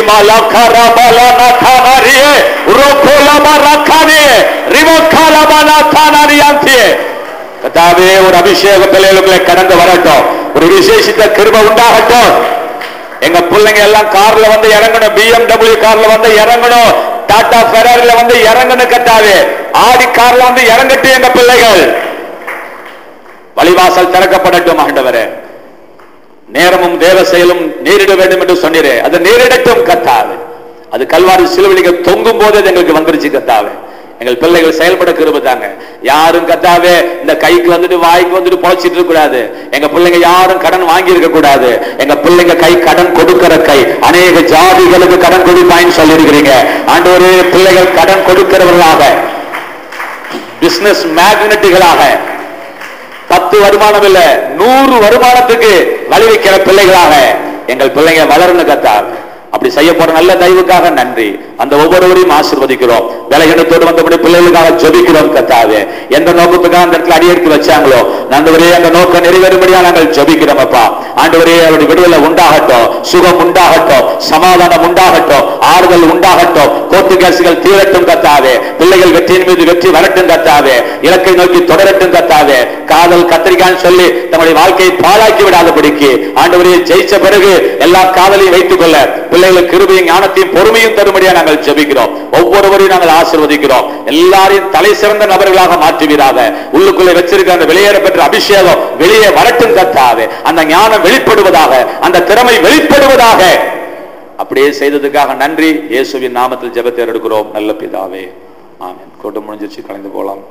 ரிமலகரபலனகனரியே, ருகுலமரகனியே, ரிமகலமனகனரியாந்தியே. கர்த்தாவே ஒரு அபிஷேக பிள்ளைகளுக்குள்ளே கடந்து வரட்டும் ஒரு விசேஷித்த கிருப உண்டாகட்டும் எங்க பிள்ளைங்க எல்லாம் கார்ல வந்து இறங்கணும் பிஎம்டபிள்யூ கார்ல வந்து இறங்கணும் டாடா ஃபெராரில வந்து இறங்கணும் கட்டாவே ஆடி கார்ல வந்து இறங்கட்டும் எங்க பிள்ளைகள் வழிவாசல் திறக்கப்படட்டும் ஆண்டவரே நேரமும் தேவ செயலும் நேரிட வேண்டும் என்று சொன்னீரே அது நேரிடட்டும் கத்தாவே அது கல்வாரி சிலுவலிங்க தொங்கும் போதே அது எங்களுக்கு வந்துருச்சு கத்தாவே எங்கள் பிள்ளைகள் செயல்பட கிருபதாங்க யாரும் கத்தாவே இந்த கைக்கு வந்துட்டு வாய்க்கு வந்துட்டு பொழைச்சிட்டு இருக்க கூடாது எங்க பிள்ளைங்க யாரும் கடன் வாங்கி இருக்க கூடாது எங்க பிள்ளைங்க கை கடன் கொடுக்கிற கை அநேக ஜாதிகளுக்கு கடன் கொடுப்பாயின்னு சொல்லியிருக்கிறீங்க ஆண்டவரே பிள்ளைகள் கடன் கொடுக்கிறவர்களாக பிசினஸ் மேக்னெட்டுகளாக பத்து வருமானம் இல்ல நூறு வருமானத்துக்கு வழி வைக்கிற பிள்ளைகளாக எங்கள் பிள்ளைங்க வளர்ந்து கத்தார் அப்படி செய்ய போற நல்ல தயவுக்காக நன்றி அந்த ஒவ்வொருவரையும் ஆசீர்வதிக்கிறோம் விலகினத்தோடு வந்தபடி பிள்ளைகளுக்காக ஜெபிக்கிறோம் கத்தாவே எந்த நோக்கத்துக்காக அந்த இடத்துல அடியெடுத்து வச்சாங்களோ ஆண்டவரே அந்த நோக்கம் நிறைவேறும்படியா நாங்கள் ஜெபிக்கிறோம் அப்பா ஆண்டவரே அவருடைய விடுதலை உண்டாகட்டும் சுகம் உண்டாகட்டும் சமாதானம் உண்டாகட்டும் ஆறுதல் உண்டாகட்டும் கோர்ட்டு கேசுகள் தீரட்டும் கத்தாவே பிள்ளைகள் வெற்றியின் மீது வெற்றி வரட்டும் கத்தாவே இலக்கை நோக்கி தொடரட்டும் கத்தாவே காதல் கத்திரிக்கான்னு சொல்லி தங்களுடைய வாழ்க்கையை பாழாக்கி விடாதபடிக்கு ஆண்டவரே ஜெயிச்ச பிறகு எல்லா காதலையும் வைத்துக் கொள்ள பிள்ளைகளுக்கு கிருபையும் ஞானத்தையும் பொறுமையும் தரும்படியா நாங்கள் ஜெபிக்கிறோம் ஒவ்வொருவரையும் நாங்கள் ஆசீர்வதிக்கிறோம் எல்லாரையும் தலை சிறந்த நபர்களாக மாற்றுவீராக உள்ளுக்குள்ளே வச்சிருக்க அந்த வெளியேற பெற்ற அபிஷேகம் வெளியே வரட்டும் கத்தாவே அந்த ஞானம் வெளிப்படுவதாக அந்த திறமை வெளிப்படுவதாக அப்படியே செய்ததுக்காக நன்றி இயேசுவின் நாமத்தில் ஜெபத்தை எடுக்கிறோம் நல்ல பிதாவே ஆமென் கூட்டம் முடிஞ்சிருச்சு கலந்து போலாம்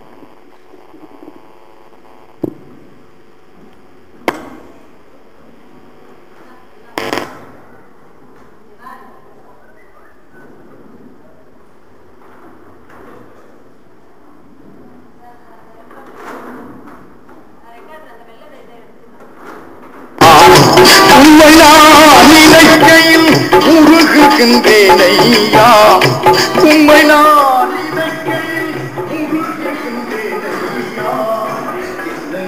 உண்மை நான் நினைக்கையில் உருகுகின்றேன் ஐயா உண்மை நான் நினைக்கையில் உருகுகின்றேன் ஐயா. என்னை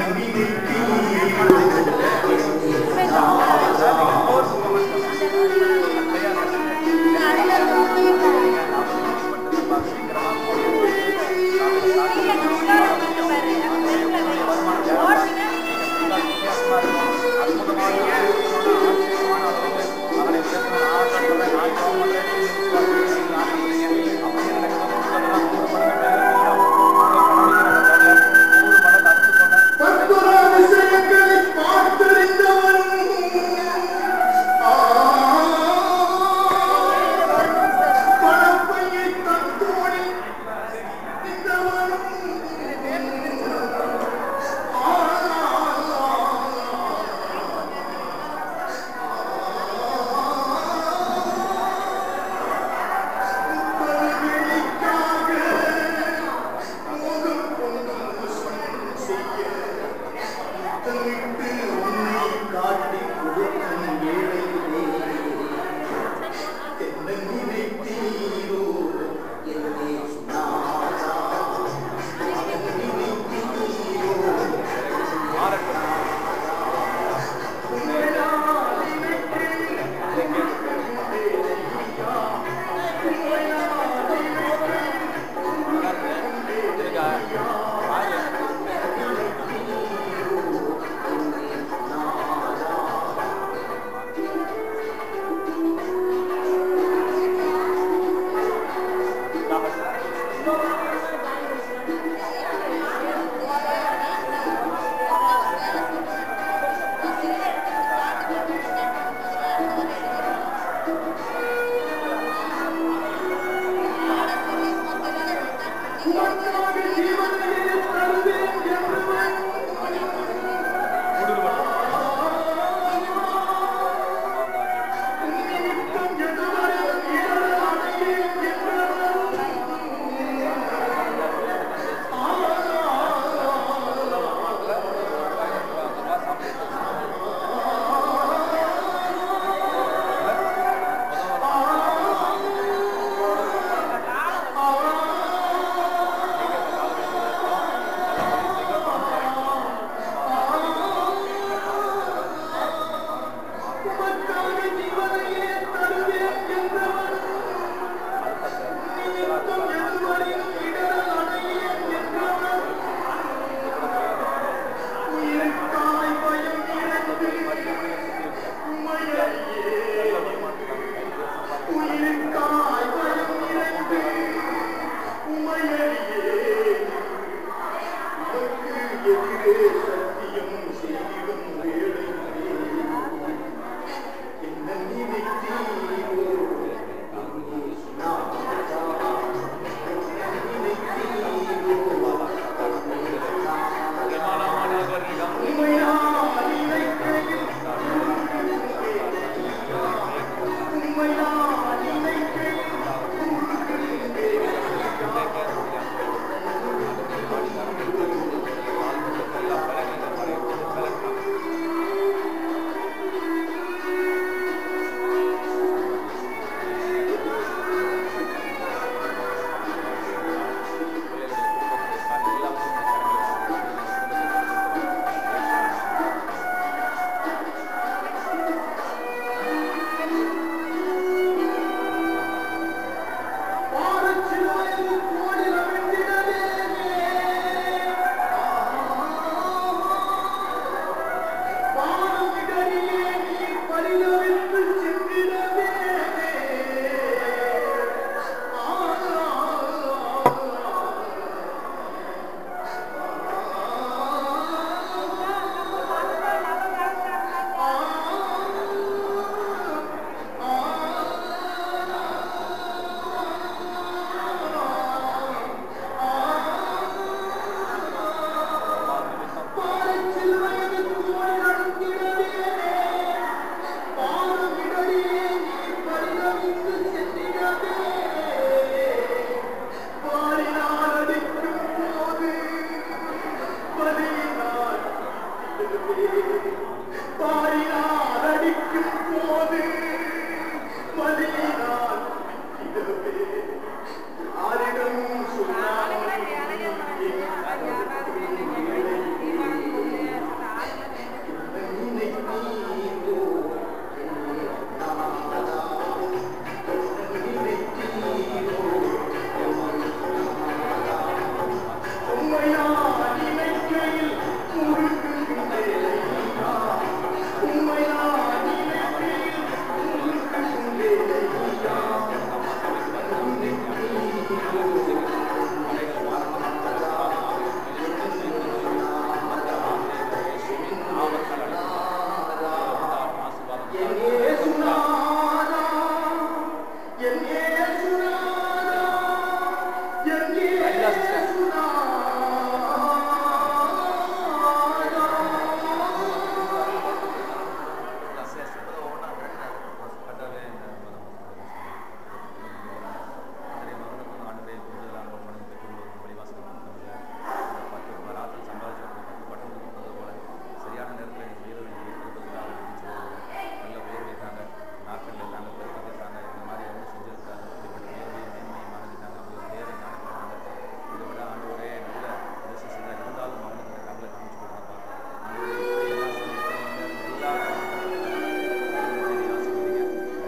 கர்த்தர விஷயங்களை பார்த்தறிந்தவனும் பணப்பையை தந்தோடி காட்டி கொடுக்கும் வேளையிலே என்னை நினைத்தீரோ என்னை நாதா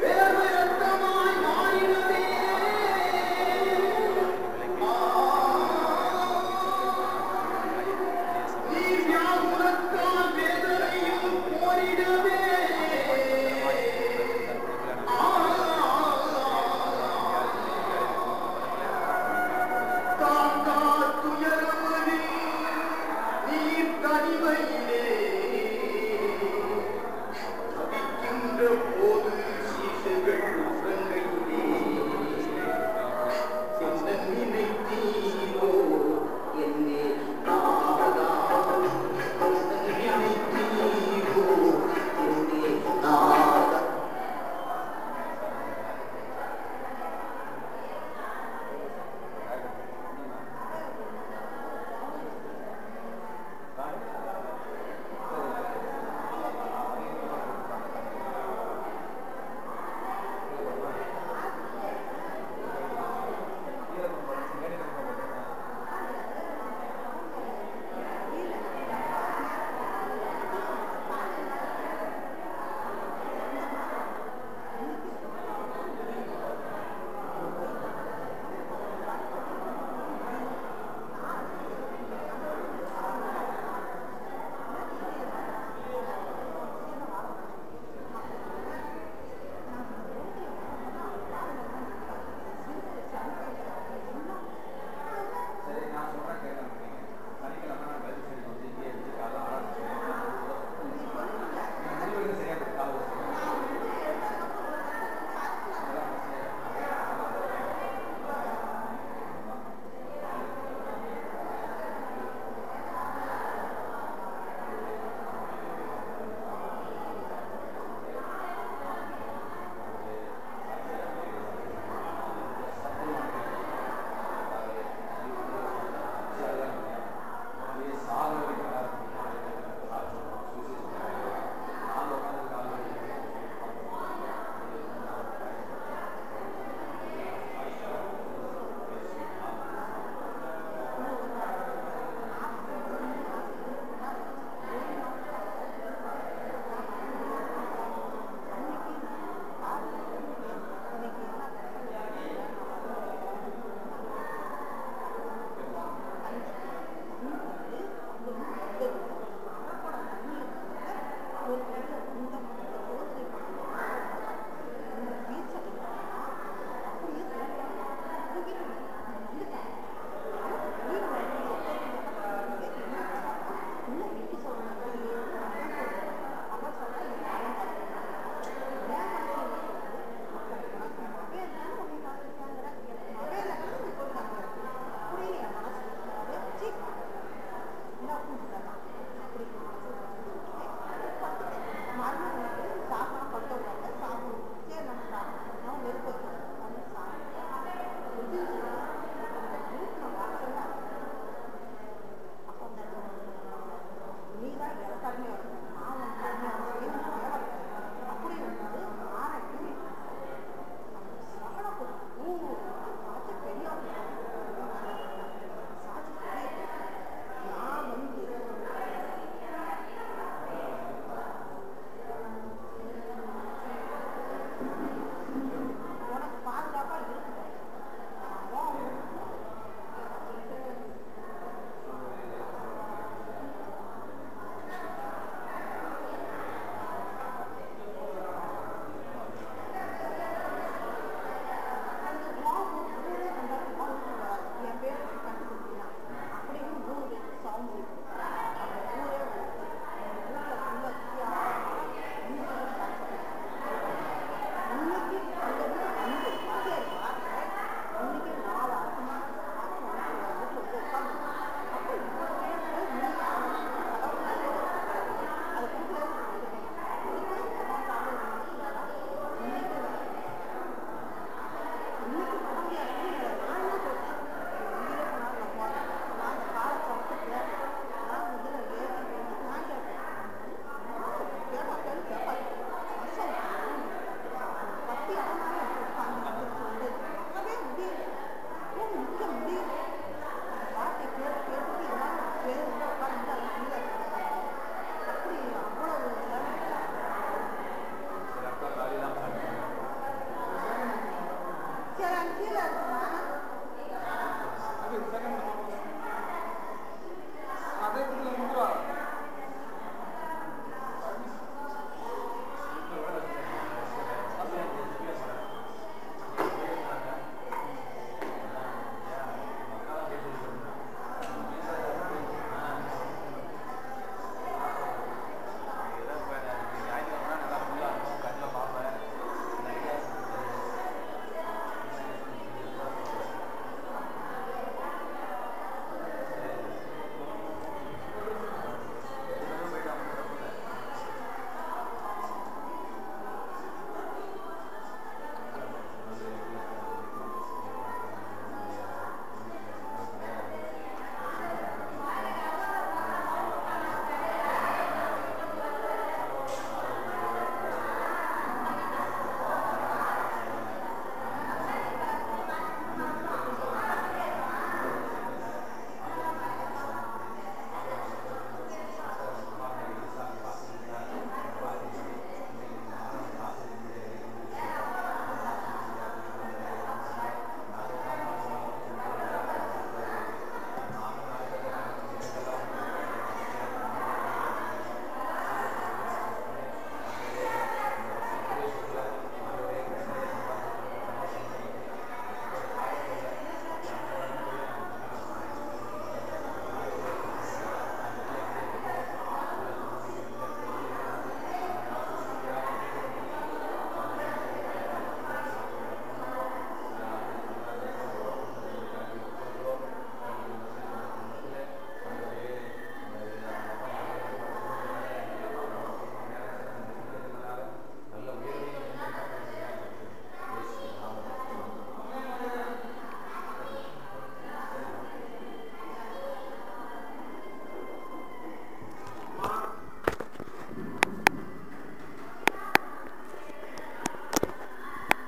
வேர்வை ரத்தமாய் மாறினதே நீ வியாகுலத்தால் வேதனையும் போரிடவே தாங்கா துயரமணி நீர் தனிமையிலே தவிக்கின்ற போது சீசர்கள்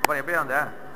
அப்புறம் எப்படியா வந்த